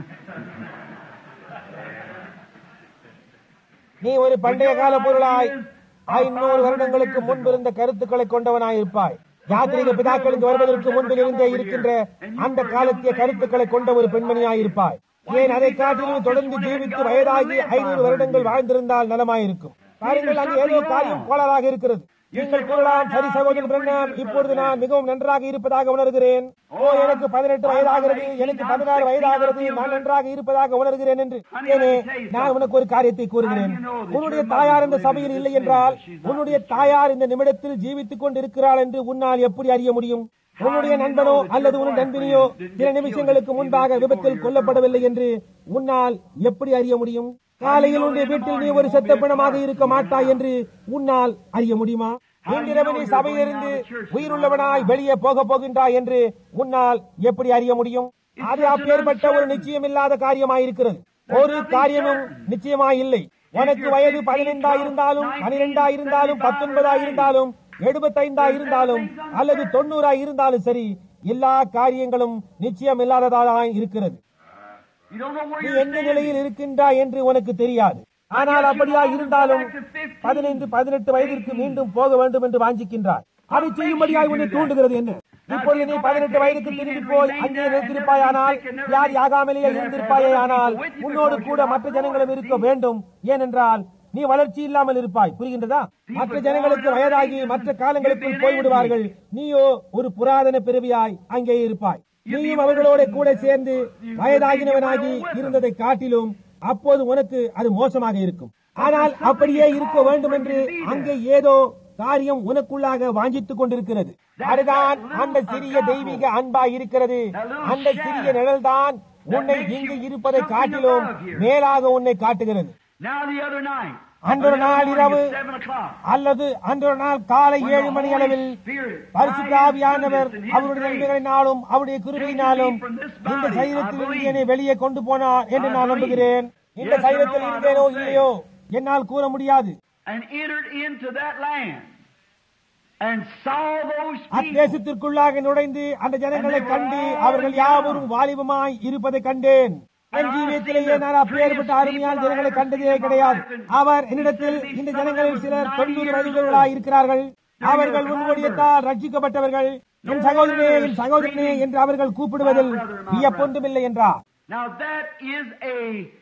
நீ ஒரு பண்டைய கால பொருளாய் ஐநூறு வருடங்களுக்கு முன்பு இருந்த கருத்துக்களை கொண்டவனாய் இருப்பாய் யாத்திரிக பிதாக்களுக்கு வருவதற்கு முன்பில் இருந்தே இருக்கின்ற அந்த காலத்திய கருத்துக்களை கொண்ட ஒரு பெண்மணியாய் இருப்பாய் ஏன் அதை காட்டிலும் தொடர்ந்து ஜீவித்து வயதாகி ஐநூறு வருடங்கள் வாழ்ந்திருந்தால் நலமாயிருக்கும் பாருங்கள் அங்கு ஏதோ காரியம் கோளாறாக இருக்கிறது நீங்கள் கூறலாம் சரி சகோதரன் பிரண்ணாம் இப்பொழுது நான் மிகவும் நன்றாக இருப்பதாக உணர்கிறேன் ஓ எனக்கு பதினெட்டு வயதாகிறது எனக்கு பதினாறு வயதாகிறது நான் நன்றாக இருப்பதாக உணர்கிறேன் என்று ஏனே நான் உனக்கு ஒரு காரியத்தை கூறுகிறேன் உன்னுடைய தாயார் இந்த சபையில் இல்லை என்றால் உன்னுடைய தாயார் இந்த நிமிடத்தில் ஜீவித்துக் கொண்டிருக்கிறாள் என்று உன்னால் எப்படி அறிய முடியும் உன்னுடைய நண்பனோ அல்லது உன் நண்பினியோ சில நிமிஷங்களுக்கு முன்பாக விபத்தில் கொல்லப்படவில்லை என்று உன்னால் எப்படி அறிய முடியும் காலையில் உன்னுடைய வீட்டில் நீ ஒரு செத்த பிணமாக இருக்க மாட்டாய் என்று உன்னால் அறிய முடியுமா இன்றிரவு நீ சபையிலிருந்து உயிருள்ளவனாய் வெளியே போக போகின்றாய் என்று உன்னால் எப்படி அறிய முடியும் அது அப்பேற்பட்ட ஒரு நிச்சயமில்லாத காரியமாயிருக்கிறது ஒரு காரியமும் நிச்சயமாய் இல்லை உனக்கு வயது பதினைந்தா இருந்தாலும் பனிரெண்டா இருந்தாலும் பத்தொன்பதா இருந்தாலும் எழுபத்தைந்தா இருந்தாலும் அல்லது தொண்ணூறா இருந்தாலும் சரி எல்லா காரியங்களும் நிச்சயம் இல்லாததாக இருக்கிறது You don't know where நீ you're எந்த standing. நிலையில் இருக்கின்றாய் என்று உனக்கு தெரியாது ஆனால் அப்படியா இருந்தாலும் பதினைந்து பதினெட்டு வயதிற்கு மீண்டும் போக வேண்டும் என்று வாஞ்சிக்கின்றாய் அதை செய்யும்படியாய் உன்னை தூண்டுகிறது என்ன இப்பொழுது நீ பதினெட்டு வயதுக்கு திரும்பி போய் அங்கே நிறுத்திருப்பாயானால் யார் யாகாமலேயே இருந்திருப்பாயே ஆனால் உன்னோடு கூட மற்ற ஜனங்களும் இருக்க வேண்டும் ஏனென்றால் நீ வளர்ச்சி இல்லாமல் இருப்பாய் புரிகின்றதா மற்ற ஜனங்களுக்கு வயதாகி மற்ற காலங்களுக்குள் போய்விடுவார்கள் நீயோ ஒரு புராதன பிறவியாய் அங்கே இருப்பாய் நீயும் அவர்களோட கூட சேர்ந்து வயதாகினவனாகி இருந்ததை காட்டிலும் அப்போது உனக்கு அது மோசமாக இருக்கும் ஆனால் அப்படியே இருக்க வேண்டும் என்று அங்கே ஏதோ காரியம் உனக்குள்ளாக வாஞ்சித்துக் கொண்டிருக்கிறது அதுதான் அந்த சிறிய தெய்வீக அன்பாய் இருக்கிறது அந்த சிறிய நிழல்தான் உன்னை இங்கு இருப்பதை காட்டிலும் மேலாக உன்னை காட்டுகிறது Now the other night. அன்றொரு நாள் இரவு Seven o'clock. அல்லது அன்றொரு நாள் காலை ஏழு மணி அளவில் பரிசுத்தாவியானவர் அவருடைய நன்மைகளினாலும் அவருடைய கிருபையினாலும் இந்த சரீரத்திலிருந்து என்னை வெளியே கொண்டு போனார் என்று நான் நம்புகிறேன் இந்த சரீரத்தில் இருந்தேனோ இல்லையோ என்னால் கூற முடியாது And entered into that land. And saw those people. அத்தேசத்திற்குள்ளாக நுழைந்து அந்த ஜனங்களை கண்டு அவர்கள் யாவரும் வாலிபமாய் இருப்பதை கண்டேன் என் ஜீவியத்திலேயே நான் அப்பேற்பட்ட அருமையான ஜனங்களை கண்டதே கிடையாது அவர் என்னிடத்தில் இந்த ஜனங்களில் சிலர் தொண்ணூறு வயதுகளாய் இருக்கிறார்கள் அவர்கள் உன்னுடையத்தால் ரட்சிக்கப்பட்டவர்கள் என் சகோதரனே என் சகோதரனே என்று அவர்கள் கூப்பிடுவதில் வியப்பொன்றுமில்லை என்றார் Now that is a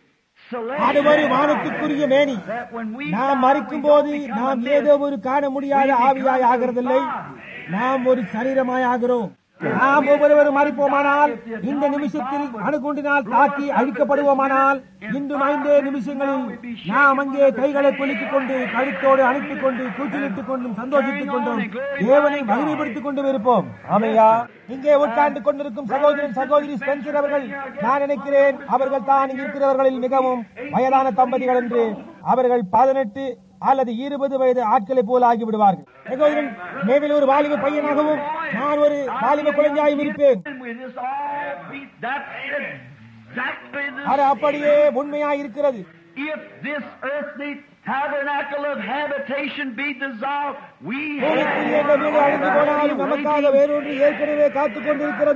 அது ஒரு celestial வானத்துக்குரிய many that when we நாம் die, மறிக்கும் we போது don't become நாம் a ஏதோ mist. ஒரு காண முடியாத ஆவியாய் ஆகிறதில்லை நாம் ஒரு சரீரமாய் ஆகிறோம் நாம் ஒவ்வொருவரும் மறிப்போமானால் இந்த நிமிஷத்தில் அணுகுண்டினால் தாக்கி அழிக்கப்படுவோமானால் இன்று ஐந்தே நிமிஷங்களில் நாம் அங்கே கைகளை குலுக்கிக் கொண்டு கழுத்தோடு அணைத்துக் கொண்டு கூச்சலிட்டுக் கொண்டும் சந்தோஷித்துக் கொண்டும் தேவனை மகிமைப்படுத்திக் கொண்டும் இருப்போம் ஆமையா இங்கே உட்கார்ந்து கொண்டிருக்கும் சகோதரன் சகோதரி ஸ்பென்சர் அவர்கள் நான் நினைக்கிறேன் அவர்கள் தான் இங்கு இருக்கிறவர்களில் மிகவும் வயதான தம்பதிகள் என்று அவர்கள் பதினெட்டு அல்லது இருபது வயது ஆட்களை போல ஆகிவிடுவார்கள் சகோதரன் மேவில் ஒரு வாலிப பையனாகவும் நான் ஒரு வாலிப குழந்தையாயும் இருப்பேன் And with this all be, that's exactly the அது அப்படியே உண்மையாய் இருக்கிறது If this earthly tabernacle of habitation be dissolved, we பூமிக்குரிய இந்த வீடு அழிந்து போனாலும் நமக்காக வேறொன்று ஏற்கனவே காத்துக் கொண்டிருக்கிறது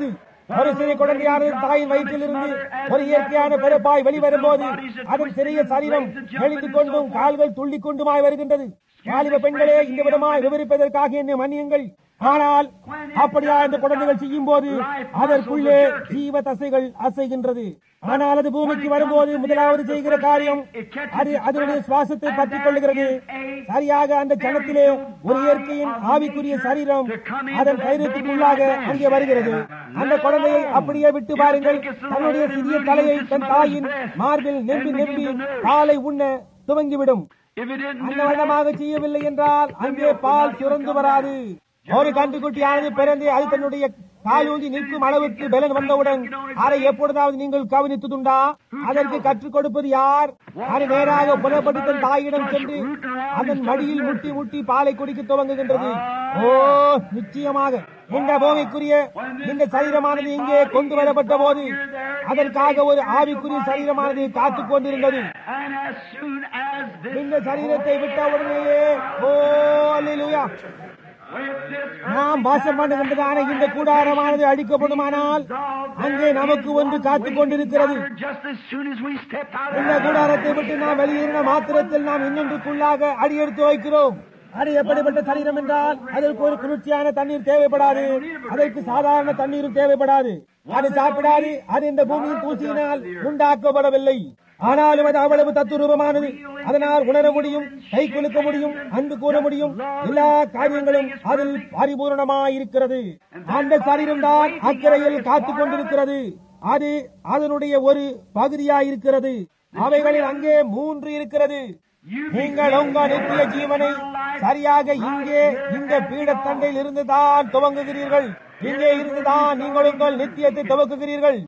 ஒரு சிறிய குழந்தையானது தாயின் வயிற்றிலிருந்து ஒரு இயற்கையான பிறப்பாய் வெளிவரும் போது அதன் சிறிய சரீரம் எழுந்து கொண்டும் கால்கள் துள்ளிக் கொண்டுமாய் வருகின்றது வாலிப பெண்களே இந்த விதமாய் விவரிப்பதற்காக என்னை மன்னியுங்கள் ஆனால் அப்படியா இந்த குழந்தைகள் செய்யும் போது அதற்குள்ளே ஜீவ தசைகள் அசைகின்றது ஆனால் அது பூமிக்கு வரும்போது முதலாவது செய்கிற காரியம் அது அதனுடைய சுவாசத்தை பற்றிக் கொள்ளுகிறது சரியாக அந்த கணத்திலே ஒரு இயற்கையின் ஆவிக்குரிய சரீரம் அதன் தைரியத்துக்குள்ளாக அங்கே வருகிறது அந்த குழந்தையை அப்படியே விட்டு பாருங்கள் தன்னுடைய சிறிய தலையை தன் தாயின் மார்பில் நெம்பி நெம்பி காலை உண்ண துவங்கிவிடும் If it didn't அந்த do that, வண்ணமாக செய்யவில்லை என்றால் அங்கே பால் சுரந்து வராது ஒரு கன்றுக்குட்டியானது பிறந்து அது தன்னுடைய காலூந்தி நிற்கும் அளவுக்கு பலன் வந்தவுடன் அதை எப்பொழுதாவது நீங்கள் கவனித்ததுண்டா அதற்கு கற்றுக் கொடுப்பது யார் அது நேராக புலப்பட்டு தன் தாயிடம் சென்று அதன் மடியில் முட்டி முட்டி பாலை குடிக்க துவங்குகின்றது ஓ நிச்சயமாக இந்த பூமிக்குரிய இந்த சரீரமானது இங்கே கொண்டு வரப்பட்ட போது அதற்காக ஒரு ஆவிக்குரிய சரீரமானது காத்துக் கொண்டிருந்தது and as soon as this இந்த சரீரத்தை விட்ட உடனேயே ஓ அல்லேலூயா with this நாம் வாசம் பண்ணுகின்றதான இந்த கூடாரமானது அழிக்கப்படுமானால் அங்கே நமக்கு ஒன்று காத்துக் கொண்டிருக்கிறது just as soon as we step out இந்த of கூடாரத்தை விட்டு நாம் வெளியேறின மாத்திரத்தில் நாம் இன்னொன்றுக்குள்ளாக அடியெடுத்து வைக்கிறோம் அது எப்படிப்பட்ட சரீரம் என்றால் அதற்கு ஒரு குளிர்ச்சியான தண்ணீர் தேவைப்படாது அதற்கு சாதாரண தண்ணீரும் தேவைப்படாது அது சாப்பிடாது அது இந்த பூமியின் தூசியினால் உண்டாக்கப்படவில்லை ஆனாலும் அது அவ்வளவு தத்துரூபமானது அதனால் உணர முடியும் கை குலுக்க முடியும் அன்பு கூற முடியும் எல்லா காரியங்களும் அதில் பரிபூர்ணமாயிருக்கிறது அந்த சரீரம் தான் அக்கறையில் காத்துக் கொண்டிருக்கிறது அது அதனுடைய ஒரு பகுதியாயிருக்கிறது அவைகளில் அங்கே மூன்று இருக்கிறது நீங்கள் உங்க நித்திய ஜீவனை சரியாக இங்கே இந்த பீடத்தண்டையில் இருந்துதான் துவங்குகிறீர்கள் இங்கே இருந்துதான் நீங்கள் உங்கள் நித்தியத்தை துவக்குகிறீர்கள்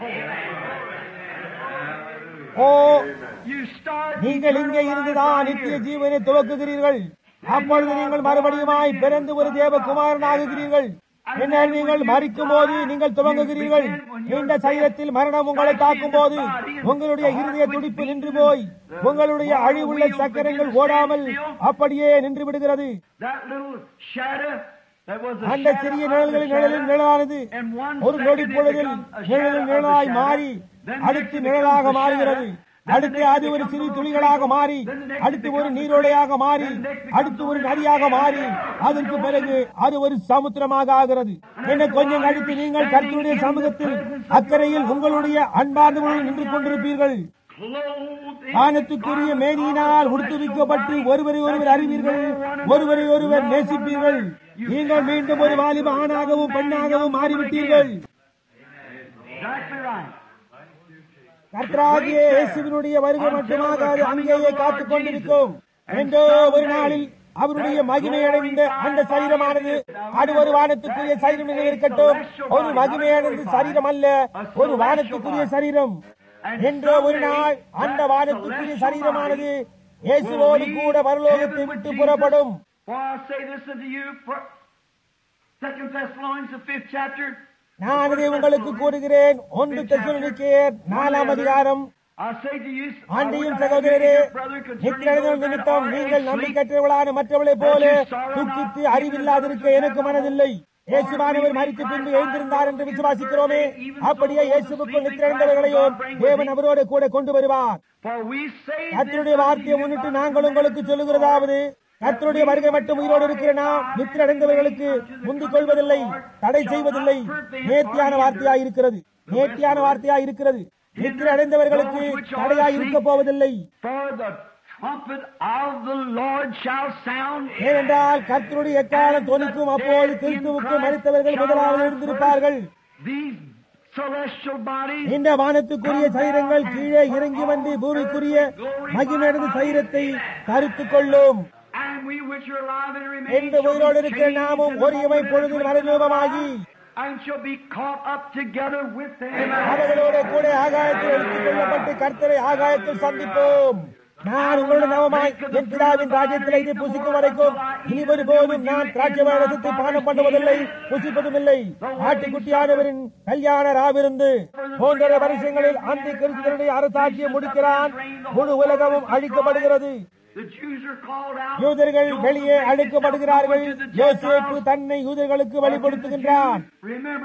ஓ you start நீங்கள் இங்கே இருந்துதான் நித்திய ஜீவனை துவக்குகிறீர்கள் அப்பொழுது நீங்கள் மறுபடியுமாய் பிறந்து ஒரு தேவகுமாரன் ஆகுகிறீர்கள் பின்னர் நீங்கள் மறிக்கும் போது நீங்கள் துவங்குகிறீர்கள் இந்த சரீரத்தில் மரணம் உங்களை தாக்கும் போது உங்களுடைய இருதய துடிப்பு நின்று போய் உங்களுடைய அழிவுள்ள சக்கரங்கள் ஓடாமல் அப்படியே நின்று விடுகிறது that little shadow that was a அந்த shadow சிறிய of the நிழல்களின் நிழலின் shadow, நிழலானது and one ஒரு நொடி second it பொழுதில் becomes a நிழலின் shadow of the நிழலாய் shadow, மாறி then அடுத்து next it நிழலாக becomes a மாறுகிறது shadow, then அடுத்து the next அது ஒரு becomes சிறு a little துளிகளாக twinkle, மாறி then the next அடுத்து ஒரு becomes a நீரோடையாக மாறி then the next becomes அடுத்து ஒரு a நதியாக மாறி அதற்கு பிறகு அது ஒரு சமுத்திரமாக ஆகிறது என்ன கொஞ்சம் கழித்து நீங்கள் கர்த்தருடைய சமூகத்தில் அக்கறையில் உங்களுடைய அன்பார்ந்தவர்கள் நின்று கொண்டிருப்பீர்கள் clothed in வானத்துக்குரிய மேனியினால் உடுத்துவிக்கப்பட்டு ஒருவரை ஒருவர் அறிவீர்கள் ஒருவரை ஒருவர் நேசிப்பீர்கள் நீங்கள் மீண்டும் ஒரு வாலிப ஆணாகவும் பெண்ணாகவும் மாறிவிட்டீர்கள் exactly right. கர்த்தராகிய இயேசுவினுடைய வருகை மட்டுமாக அது அங்கேயே காத்துக் கொண்டிருக்கும் என்றோ ஒரு நாளில் அவருடைய மகிமையடைந்த அந்த சரீரமானது அது ஒரு வானத்துக்குரிய சரீரம் என இருக்கட்டும் ஒரு மகிமையடைந்த சரீரம் அல்ல ஒரு வானத்துக்குரிய சரீரம் என்றோ ஒரு நாள் அந்த வானத்துக்குரிய சரீரமானது இயேசுவோடு கூட பரலோகத்தை விட்டு புறப்படும் For I say this unto you, for Second Thessalonians, the fifth chapter. நான் இதை உங்களுக்கு கூறுகிறேன் ஒன்று தெசலோனிக்கேயர் நாலாம் அதிகாரம் I say to you, ஆண்டியும் சகோதரரே நித்திரங்கள் நிமித்தம் நீங்கள் நம்பிக்கற்றவர்களான மற்றவர்களைப் போல துக்கித்து அறிவில்லாதிருக்க எனக்கு மனதில்லை இயேசுவானவர் மறித்து பின்பு எழுந்திருந்தார் என்று விசுவாசிக்கிறோமே அப்படியே இயேசுவுக்குள் நித்திரந்தவர்களையோ தேவன் அவரோடு கூட கொண்டு வருவார் For we say கர்த்தருடைய வார்த்தையை முன்னிட்டு நாங்கள் உங்களுக்கு சொல்லுகிறதாவது கர்த்தருடைய வருகை மட்டும் உயிரோடு இருக்கிற நாம் நித்திரடைந்தவர்களுக்கு முந்திக் கொள்வதில்லை தடை செய்வதில்லை நேர்த்தியான வார்த்தையாய் இருக்கிறது நேர்த்தியான வார்த்தையாய் இருக்கிறது நித்திர அடைந்தவர்களுக்கு தடையாய் இருக்க போவதில்லை For the trumpet of the Lord shall sound. ஏனென்றால் கர்த்தருடைய எக்காலம் தொனிக்கும் அப்போது கிறிஸ்துவுக்கு மறித்தவர்கள் முதலாவது எழுந்திருப்பார்கள் These celestial bodies இந்த வானத்துக்குரிய சரீரங்கள் கீழே இறங்கி வந்து பூமிக்குரிய மகிழ்ந்த சரீரத்தை கருத்துக் கொள்ளும் and we which are alive and remain என்று shall உயிரோடு be இருக்கிற changed நாமும் in the ஒரு இமை moment பொழுதில் of மறைமுகமாகி and shall be caught up together with them. அவர்களோட கூட ஆகாயத்தில் எடுத்துக் கொள்ளப்பட்டு கர்த்தரை ஆகாயத்தில் சந்திப்போம் நான் உங்களோட நவமாய் என் பிதாவின் ராஜ்யத்தில் இதை புசிக்கும் வரைக்கும் இனி ஒருபோதும் நான் திராட்சை ரசத்தை பானம் பண்ணுவதில்லை புசிப்பதும் இல்லை ஆட்டுக்குட்டியானவரின் கல்யாண ராவிருந்து போன்ற வருஷங்களில் அந்த கிறிஸ்தனுடைய அரசாட்சியை முடிக்கிறான் முழு உலகமும் அழிக்கப்படுகிறது The Jews are called out. யூதர்கள் வெளியே அழைக்கப்படுகிறார்கள் யோசேப்பு தன்னை யூதர்களுக்கு வெளிப்படுத்துகின்றான் Remember,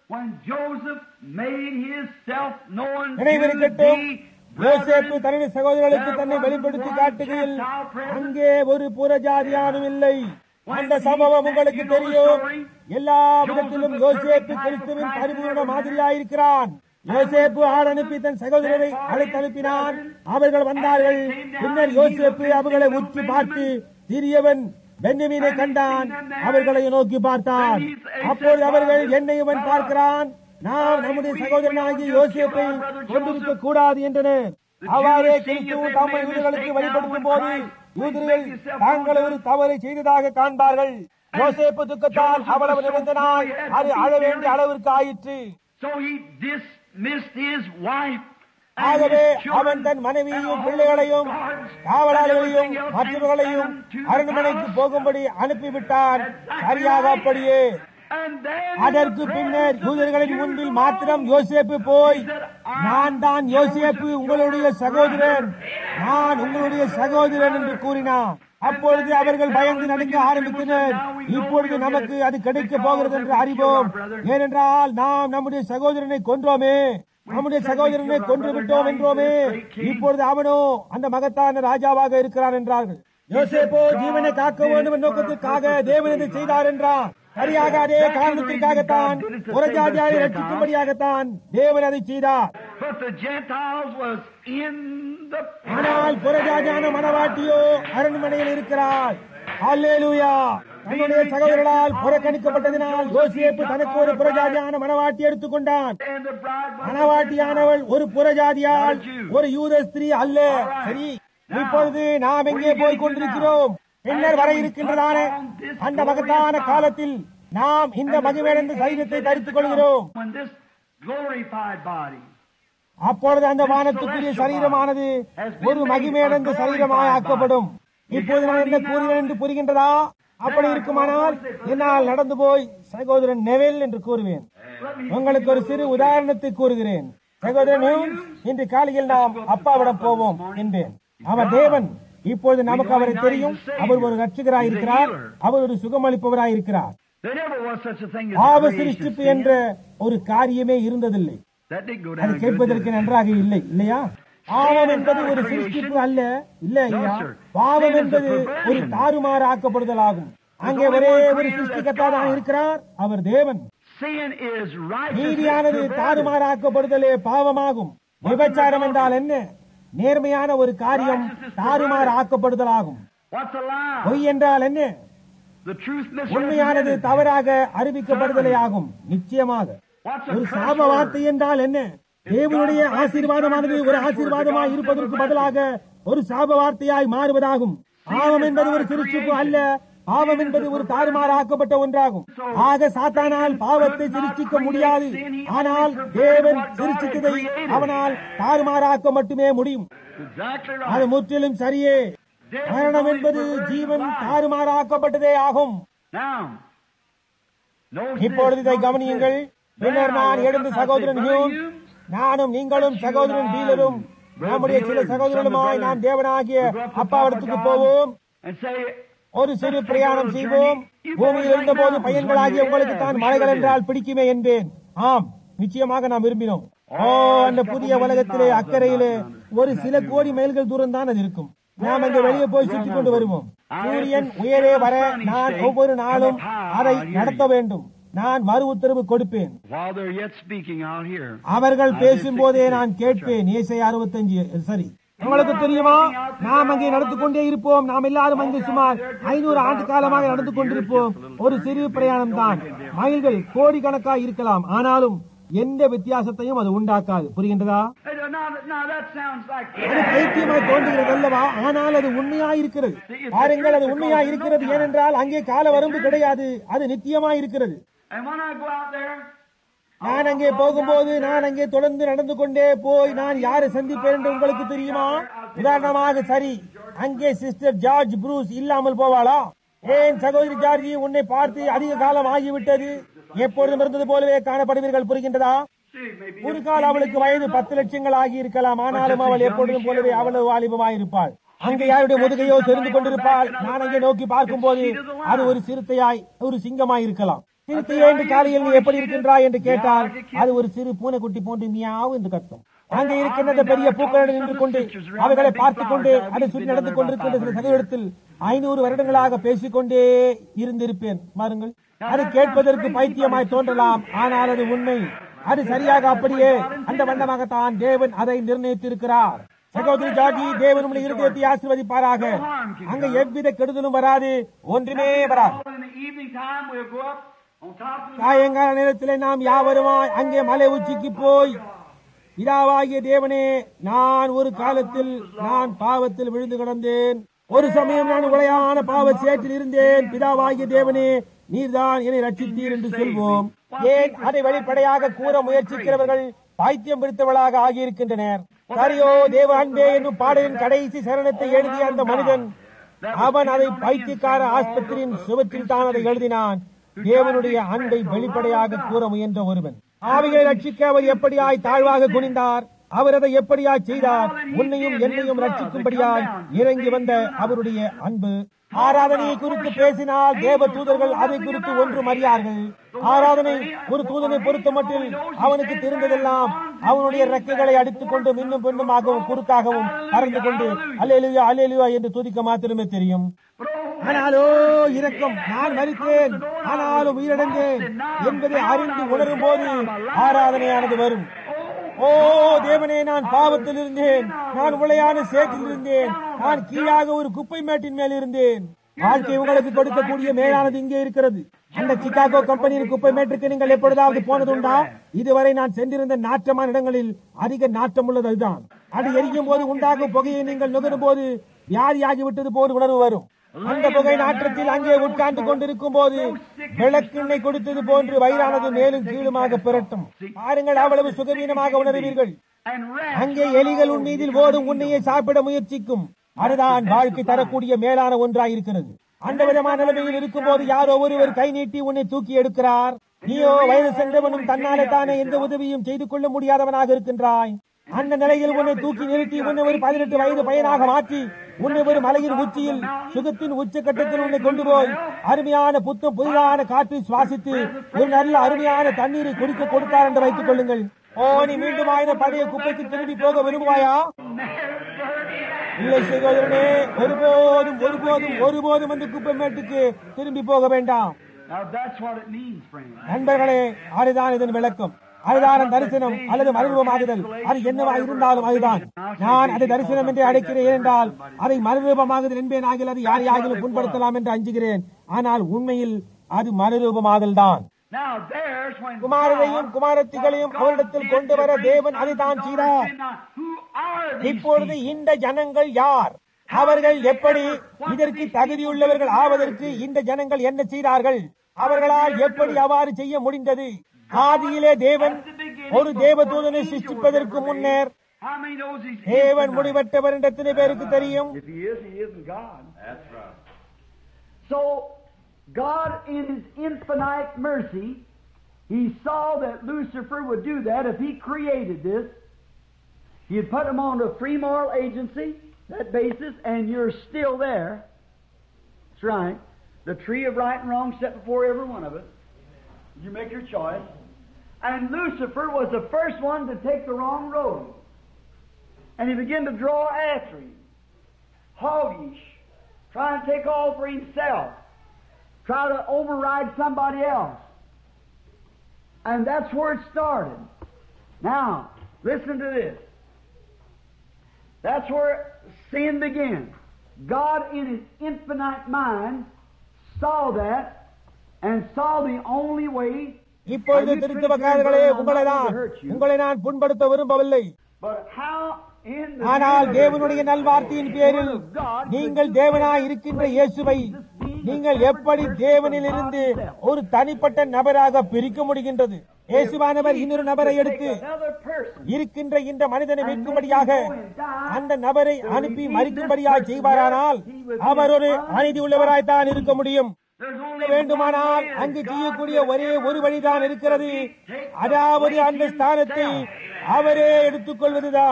when Joseph made himself known to நினைவிருக்கட்டும் the யோசேப்பு brethren, தன்னுடைய சகோதரர்களுக்கு தன்னை வெளிப்படுத்தி காட்டுகையில் அங்கே ஒரு புறஜாதியானும் இல்லை அந்த சம்பவம் உங்களுக்கு தெரியும் எல்லா விதத்திலும் யோசேப்பு கிறிஸ்துவின் பரிபூர்ண மாதிரியாயிருக்கிறான் யோசேப்பு ஆள் அனுப்பி தன் சகோதரரை அழைத்து அனுப்பினான் அவர்கள் வந்தார்கள் பின்னர் யோசேப்பு அவர்களை உற்று பார்த்து சிறியவன் பெஞ்சமீனை கண்டான் அவர்களை நோக்கி பார்த்தான் அப்பொழுது அவர்கள் என்னை இவன் பார்க்கிறான் நாம் நம்முடைய சகோதரனாகிய யோசேப்பை கொண்டிருக்க கூடாது என்றனர் அவ்வாறே கிறிஸ்துவும் தம்மை யூதர்களுக்கு வெளிப்படுத்தும் போது யூதர்கள் தாங்கள் ஒரு தவறை செய்ததாக காண்பார்கள் யோசேப்பு துக்கத்தால் அவ்வளவு நிறந்தனாய் அது அழ வேண்டிய அளவிற்கு ஆயிற்று So he dismissed his wife and ஆகவே his children அவன் தன் and மனைவியையும் all பிள்ளைகளையும் his guards காவலாளர்களையும் and everything else மற்றவர்களையும் and sent them to the அரண்மனைக்கு palace. போகும்படி அனுப்பிவிட்டார் சரியாக அப்படியே And then அதற்கு the பின்னர் presence of the யூதர்களின் Jews முன்பில் alone. மாத்திரம் யோசேப்பு போய் நான் தான் யோசேப்பு உங்களுடைய சகோதரன் நான் உங்களுடைய சகோதரன் என்று கூறினான் அப்பொழுது அவர்கள் பயந்து நடுங்க ஆரம்பித்தனர் இப்பொழுது நமக்கு அது கிடைக்க போகிறது என்று அறிவோம் ஏனென்றால் நாம் நம்முடைய சகோதரனை கொன்றோமே நம்முடைய சகோதரனை கொன்று விட்டோம் என்றோமே இப்பொழுது அவனோ அந்த மகத்தான ராஜாவாக இருக்கிறான் என்றார்கள் யோசேப்போ ஜீவனை காக்க வேண்டும் என்ற நோக்கத்திற்காக தேவன் இதை செய்தார் என்றார் சரியாக அதே காரணத்திற்காகத்தான் புறஜாதியாரை ரட்சிக்கும்படியாகத்தான் தேவன் அதை செய்தார் But the Gentiles was in the ஆனால் புறஜாதியான மனவாட்டியோ அரண்மனையில் இருக்கிறாள் அல்லேலூயா தன்னுடைய சகோதரர்களால் புறக்கணிக்கப்பட்டதினால் யோசியப்பு தனக்கு ஒரு புறஜாதியான மனவாட்டி எடுத்துக்கொண்டான் and the bride was மனவாட்டியானவள் ஒரு புறஜாதியால் ஒரு யூத ஸ்திரீ அல்ல சரி இப்பொழுது நாம் எங்கே போய் கொண்டிருக்கிறோம் பின்னர் வர இருக்கின்றதான அந்த மகத்தான காலத்தில் நாம் இந்த மகிழ்வேடந்த சரீரத்தை தரித்துக் கொள்கிறோம் when this glorified body அப்பொழுது அந்த வானத்துக்குரிய சரீரமானது ஒரு மகிமேடந்த சரீரமாய் ஆக்கப்படும் இப்போது நான் என்ன கூறுகிறேன் என்று புரிகின்றதா அப்படி இருக்குமானால் என்னால் நடந்து போய் சகோதரன் நெவெல் என்று கூறுவேன் உங்களுக்கு ஒரு சிறு உதாரணத்தை கூறுகிறேன் சகோதரன் ஹியூம்ஸ், இன்று காலையில் நாம் அப்பாவிடம் போவோம் என்பேன் அவர் தேவன் இப்பொழுது நமக்கு அவரை தெரியும் அவர் ஒரு ரட்சகராய் இருக்கிறார் அவர் ஒரு சுகமளிப்பவராய் இருக்கிறார் there never was such a thing as பாவ creation சிருஷ்டிப்பு sin. என்ற ஒரு காரியமே இருந்ததில்லை that didn't go அது down good, கேட்பதற்கு did it? நன்றாக இல்லை இல்லையா பாவம் என்பது ஒரு சிருஷ்டிப்பு அல்ல இல்ல ஐயா பாவம் என்பது ஒரு தாறுமாறு ஆக்கப்படுதல் ஆகும் அங்கே ஒரே ஒரு சிருஷ்டிகத்தா தான் இருக்கிறார் அவர் தேவன் sin is நீதியானது righteousness தாறுமாறு ஆக்கப்படுதலே பாவமாகும் விபச்சாரம் என்றால் என்ன நேர்மையான ஒரு காரியம் தாறுமாறு ஆக்கப்படுதல் ஆகும் what's a lie பொய் என்றால் என்ன the truth உண்மையானது misrepresented தவறாக அறிவிக்கப்படுதலே ஆகும் நிச்சயமாக what's ஒரு a சாப curse வார்த்தை word என்றால் என்ன தேவனுடைய ஆசீர்வாதமானது ஒரு ஆசீர்வாதமாய் இருப்பதற்கு பதிலாக ஒரு சாப வார்த்தையாய் மாறுவதாகும் பாவம் என்பது ஒரு சிருஷ்டிப்பு அல்ல பாவம் என்பது ஒரு தாறுமாறாக்கப்பட்ட ஒன்றாகும் ஆக சாத்தானால் பாவத்தை சிருஷ்டிக்க முடியாது ஆனால் தேவன் சிருஷ்டித்ததை அவனால் தாறுமாறாக்க மட்டுமே முடியும் exactly அது right முற்றிலும் சரியே மரணம் என்பது ஜீவன் தாறுமாறாக்கப்பட்டதே ஆகும் now notice இப்பொழுது இதை this, கவனியுங்கள் notice this. பின்னர் Then I நான் woke எழுந்து up, I சகோதரன் said, ஹியூம் "Brother Hume, நானும் நீங்களும் சகோதரன் டீலரும் நம்முடைய சில சகோதரர்களுமாய் நாம் தேவனாகிய அப்பாவிடத்துக்கு போவோம் and say ஒரு சிறு பிரயாணம் செய்வோம் பூமியில் இருந்தபோது பையன்களாகிய உங்களுக்கு தான் மலைகள் என்றால் பிடிக்குமே என்பேன் ஆம் நிச்சயமாக நாம் விரும்பினோம் ஓ அந்த புதிய உலகத்திலே அக்கறையிலே ஒரு சில கோடி மைல்கள் தூரம் தான் அது இருக்கும் நாம் அங்கே வெளியே போய் சுற்றிக் கொண்டு வருவோம் சூரியன் உயரே வர நான் ஒவ்வொரு நாளும் அதை நடத்த வேண்டும் நான் மறு உத்தரவு கொடுப்பேன் while they're yet speaking out here அவர்கள் பேசும்போதே நான் கேட்பேன் ஏசை அறுபத்தஞ்சு சரி உங்களுக்கு தெரியுமா நாம் அங்கே நடந்து கொண்டே இருப்போம் நாம் எல்லாரும் அங்கே சுமார் ஐநூறு ஆண்டு காலமாக நடந்து கொண்டிருப்போம் ஒரு சிறு பிரயாணம் தான் மைல்கள் கோடிக்கணக்காக இருக்கலாம் ஆனாலும் எந்த வித்தியாசத்தையும் அது உண்டாக்காது புரிகின்றதா Hey, now, now that sounds like அது பைத்தியமாய் தோன்றுகிறது அல்லவா ஆனால் அது உண்மையாய் இருக்கிறது பாருங்கள் அது உண்மையாய் இருக்கிறது ஏனென்றால் அங்கே கால வரம்பு கிடையாது அது நித்தியமாய் இருக்கிறது and when I go out there நான் அங்கே போகும்போது நான் அங்கே தொடர்ந்து நடந்து கொண்டே போய் நான் யாரை சந்திப்பேன் என்று உங்களுக்கு தெரியுமா உதாரணமாக சரி அங்கே சிஸ்டர் ஜார்ஜ் ப்ரூஸ் இல்லாமல் போவாளா ஏன் சகோதரி ஜார்ஜி உன்னை பார்த்து அதிக காலம் ஆகிவிட்டது எப்பொழுதும் இருந்தது போலவே காணப்படுவீர்கள் புரிகின்றதா ஒரு கால அவளுக்கு வயது பத்து லட்சங்கள் ஆகி இருக்கலாம் ஆனாலும் அவள் எப்பொழுதும் போலவே அவ்வளவு வாலிபமாயிருப்பாள் அங்கே யாருடைய முதுகையோ தெரிந்து கொண்டிருப்பாள் நான் அங்கே நோக்கி பார்க்கும்போது அது ஒரு சிறுத்தையாய் ஒரு சிங்கமாய் இருக்கலாம் சிறுத்தையே என்று காலையில் நீ எப்படி இருக்கின்றாய் என்று கேட்டால் அது ஒரு சிறு பூனைக்குட்டி போன்று மியாவு என்று கத்தும் அங்கே இருக்கின்ற பெரிய பூக்களுடன் நின்று கொண்டு அவைகளை பார்த்துக் கொண்டு அதை சுற்றி நடந்து கொண்டிருக்கின்ற சில சதவீதத்தில் ஐநூறு வருடங்களாக பேசிக்கொண்டே இருந்திருப்பேன் பாருங்கள் அது கேட்பதற்கு பைத்தியமாய் தோன்றலாம் ஆனால் அது உண்மை அது சரியாக அப்படியே அந்த வண்ணமாகத்தான் தேவன் அதை நிர்ணயித்திருக்கிறார் சகோதரி ஜாகி தேவன் உங்களை இருதயத்தை ஆசீர்வதிப்பாராக அங்க எவ்வித கெடுதலும் வராது ஒன்றுமே வராது In the evening time, we'll go up on top of the சாயங்கால நேரத்திலே நாம் யாவருமாய் அங்கே மலை உச்சிக்கு போய் பிதாவாகிய தேவனே நான் ஒரு காலத்தில் நான் பாவத்தில் விழுந்து கிடந்தேன் ஒரு சமயம் நான் உளையான பாவ சேற்றில் இருந்தேன் பிதாவாகிய தேவனே நீர்தான் என்னை ரட்சித்தீர் என்று சொல்வோம் ஏன் அதை வெளிப்படையாக கூற முயற்சிக்கிறவர்கள் பைத்தியம் பிடித்தவளாக ஆகியிருக்கின்றனர் சரியோ தேவ அன்பே என்னும் பாடலின் கடைசி சரணத்தை எழுதிய அந்த மனிதன் அவன் அதை பைத்தியக்கார ஆஸ்பத்திரியின் சுவற்றில் தான் அதை எழுதினான் தேவனுடைய அன்பை வெளிப்படையாக கூற முயன்ற ஒருவன் ஆவிகளை ரட்சிக்க அவர் எப்படியாய் தாழ்வாக குனிந்தார் அவர் அதை எப்படியாய் செய்தார் உன்னையும் என்னையும் ரட்சிக்கும்படியாய் இறங்கி வந்த அவருடைய அன்பு ஆராதனையை குறித்து பேசினால் தேவ தூதர்கள் அதை குறித்து ஒன்றும் அறியார்கள் ஆராதனை ஒரு தூதனை பொறுத்த மட்டில் அவனுக்கு தெரிந்ததெல்லாம் அவனுடைய ரெக்கைகளை அடித்துக் கொண்டு மின்னும் பெண்ணுமாகவும் குறுக்காகவும் பறந்து கொண்டு அலேலுயா அலேலுயா என்று துதிக்க மாத்திரமே தெரியும் ஆனாலோ இரக்கம் நான் மறித்தேன் ஆனாலும் உயிரிழந்தேன் என்பதை அறிந்து உணரும் போது ஆராதனையானது வரும் ஓ தேவனே நான் பாவத்தில் இருந்தேன் நான் உளையான சேற்றில் இருந்தேன் நான் கீழாக ஒரு குப்பை மேட்டின் மேல் இருந்தேன் வாழ்க்கை உங்களுக்கு கொடுக்கக்கூடிய மேலானது இங்கே இருக்கிறது அந்த சிகாகோ கம்பெனியின் குப்பை மேட்டுக்கு நீங்கள் எப்பொழுதாவது போனதுண்டா இதுவரை நான் சென்றிருந்த நாற்றமான இடங்களில் அதிக நாட்டம் உள்ளது அதுதான் அது எரியும் போது உண்டாகும் புகையை நீங்கள் நுகரும் போது வியாதியாகிவிட்டது போது உணர்வு வரும் அந்த புகை நாற்றத்தில் அங்கே உட்கார்ந்து கொண்டிருக்கும் போது விளக்கெண்ணை கொடுத்தது போன்று வயிறானது மேலும் கீழுமாக புரட்டும் பாருங்கள் அவ்வளவு சுகவீனமாக உணர்வீர்கள் and rest. அங்கே எலிகள் உன் மீதில் ஓடும் உன்னையே சாப்பிட முயற்சிக்கும் அதுதான் வாழ்க்கை தரக்கூடிய மேலான ஒன்றாயிருக்கிறது அந்த விதமான நிலைமையில் இருக்கும் போது யாரோ ஒருவர் கை நீட்டி உன்னை தூக்கி எடுக்கிறார் நீயோ வயது சென்றவனும் தன்னாலே தானே எந்த உதவியும் செய்து கொள்ள முடியாதவனாக இருக்கின்றாய் அந்த நிலையில் உன்னை தூக்கி நிறுத்தி உன்னை ஒரு பதினெட்டு வயது பையனாக மாற்றி உன்னை ஒரு மலையின் உச்சியில் சுகத்தின் உச்சக்கட்டத்தில் உன்னை கொண்டு போய் அருமையான புத்தம் புதிதான காற்றை சுவாசித்து ஒரு நல்ல அருமையான தண்ணீரை குடிக்க கொடுத்தார் என்று வைத்துக் கொள்ளுங்கள் ஓ நீ மீண்டும் ஆயின பழைய குப்பைக்கு திரும்பி போக விரும்புவாயா இல்லை சகோதரனே ஒருபோதும் ஒருபோதும் ஒருபோதும் அந்த குப்பை மேட்டுக்கு திரும்பி போக வேண்டாம் Now that's what it means, friend. நண்பர்களே அதுதான் இதன் விளக்கம் அதுதான் தரிசனம் அல்லது மறுரூபமாகுதல் அது என்னவா இருந்தாலும் அதுதான் நான் அதை தரிசனம் என்று அழைக்கிறேன் என்றால் அதை மறுரூபமாகுதல் என்பேன் ஆகிய அது யாரையாகிலும் புண்படுத்தலாம் என்று அஞ்சுகிறேன் ஆனால் உண்மையில் அது மறுரூபமாதல் தான் Now there's when குமாரரையும் குமாரத்திகளையும் அவரிடத்தில் கொண்டு வர தேவன் அதைத்தான் செய்தார் Now, who are these இப்பொழுது இந்த ஜனங்கள் யார் அவர்கள் எப்படி இதற்கு தகுதியுள்ளவர்கள் ஆவதற்கு இந்த ஜனங்கள் என்ன செய்தார்கள் அவர்களால் எப்படி அவ்வாறு செய்ய முடிந்தது ஆதியிலே தேவன் ஒரு தேவதூதனை சிருஷ்டிப்பதற்கு முன்னர் How many knows he's தேவன் முடிவெட்டவர் என்று எத்தனை பேருக்கு தெரியும் If he is, he isn't God. That's right. So, God, in His infinite mercy, He saw that Lucifer would do that if He created this. He'd put him on a free moral agency, that basis, and you're still there. That's right. The tree of right and wrong set before every one of us. You make your choice. And Lucifer was the first one to take the wrong road. And he began to draw after him. Hoggish. Try and take all for himself. Try to override somebody else. And that's where it started. Now, listen to this. That's where sin began. God, in His infinite mind, saw that and saw the only way. இப்பொழுது திருத்துவக்காரர்களே உங்களை தான் உங்களை நான் புண்படுத்த விரும்பவில்லை But how in the ஆனால் name of தேவனுடைய the நல்வார்த்தையின் பேரில் Word of God நீங்கள் தேவனாய் இருக்கின்ற இயேசுவை நீங்கள் எப்படி தேவனிலிருந்து ஒரு தனிப்பட்ட நபராக பிரிக்க முடிகின்றது இயேசுவானவர் இன்னொரு நபரை எடுத்து another person இருக்கின்ற இந்த மனிதனை மீட்கும்படியாக அந்த நபரை அனுப்பி மறிக்கும்படியாக செய்வாரானால் அவர் ஒரு அநீதி உள்ளவராய்த்தான் இருக்க முடியும் There's only வேண்டுமானால் one man, அங்கு God செய்யக்கூடிய will ஒரே ஒரு வழிதான் இருக்கிறது அதாவது அந்த ஸ்தானத்தை அவரே எடுத்துக் கொள்வதுதான்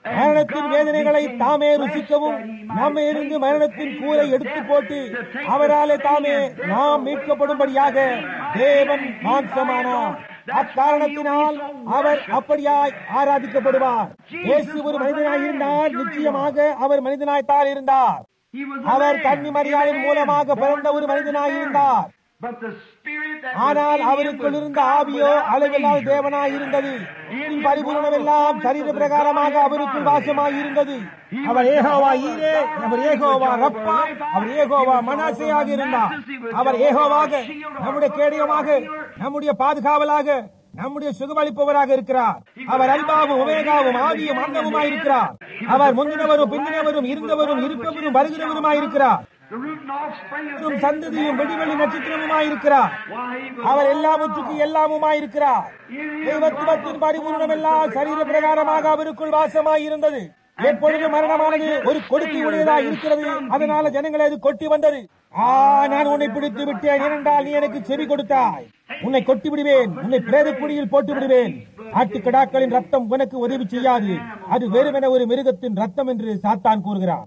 மரணத்தின் வேதனைகளை தாமே ருசிக்கவும் நம்மை இருந்து மரணத்தின் கூரை எடுத்து போட்டு அவராலே தாமே நாம் மீட்கப்படும்படியாக தேவன் மாம்சமானார் அக்காரணத்தினால் அவர் அப்படியாய் ஆராதிக்கப்படுவார் இயேசு ஒரு மனிதனாய் இருந்தார் நிச்சயமாக அவர் மனிதனாய்த்தான் இருந்தார் He was a our man. கன்னி மரியாளின் மூலமாக பிறந்த ஒரு மனிதனாய் இருந்தார் But the spirit that ஆனால் was in him அவருக்குள் was இருந்த God ஆவியோ without அளவில்லாத measure. தேவனாய் இருந்தது பரிபூரணம் எல்லாம் சரீர பிரகாரமாக அவருக்குள் வாசமாய் இருந்தது அவர் ஏகோவா ஈரே அவர் ஏகோவா ரப்பா அவர் ஏகோவா மனாசையாக இருந்தார் அவர் ஏகோவாக நம்முடைய கேடயமாக நம்முடைய பாதுகாவலாக நம்முடைய சுகமளிப்பவராக இருக்கிறார் அவர் அல்பாவும் உமேகாவும் ஆதியும் அந்தமுமாய் இருக்கிறார் அவர் முந்தினவரும் பிந்தினவரும் இருந்தவரும் இருப்பவரும் வருகிறவருமாய் இருக்கிறார் The root and offspring of மற்றும் David. சந்ததியும் வெடிவெளி நட்சத்திரமுமாய் இருக்கிறார் Why he was அவர் எல்லாவற்றுக்கும் எல்லாமுமாய் இருக்கிறார் தெய்வத்துவத்தின் பரிபூர்ணம் எல்லாம் சரீர பிரகாரமாக அவருக்குள் வாசமாய் இருந்தது எப்பொழுது மரணமானது ஒரு கொடுக்கை உடையதாய் இருக்கிறது அதனால ஜனங்களை அது கொட்டி வந்தது ஆ நான் உன்னை பிடித்து விட்டேன் ஏனென்றால் நீ எனக்கு செவி கொடுத்தாய் உன்னை கொட்டி விடுவேன் உன்னை பிரேதக்குடியில் போட்டு விடுவேன் ஆட்டுக்கடாக்களின் ரத்தம் உனக்கு உதவி செய்யாது அது வெறுமென ஒரு மிருகத்தின் ரத்தம் என்று சாத்தான் கூறுகிறான்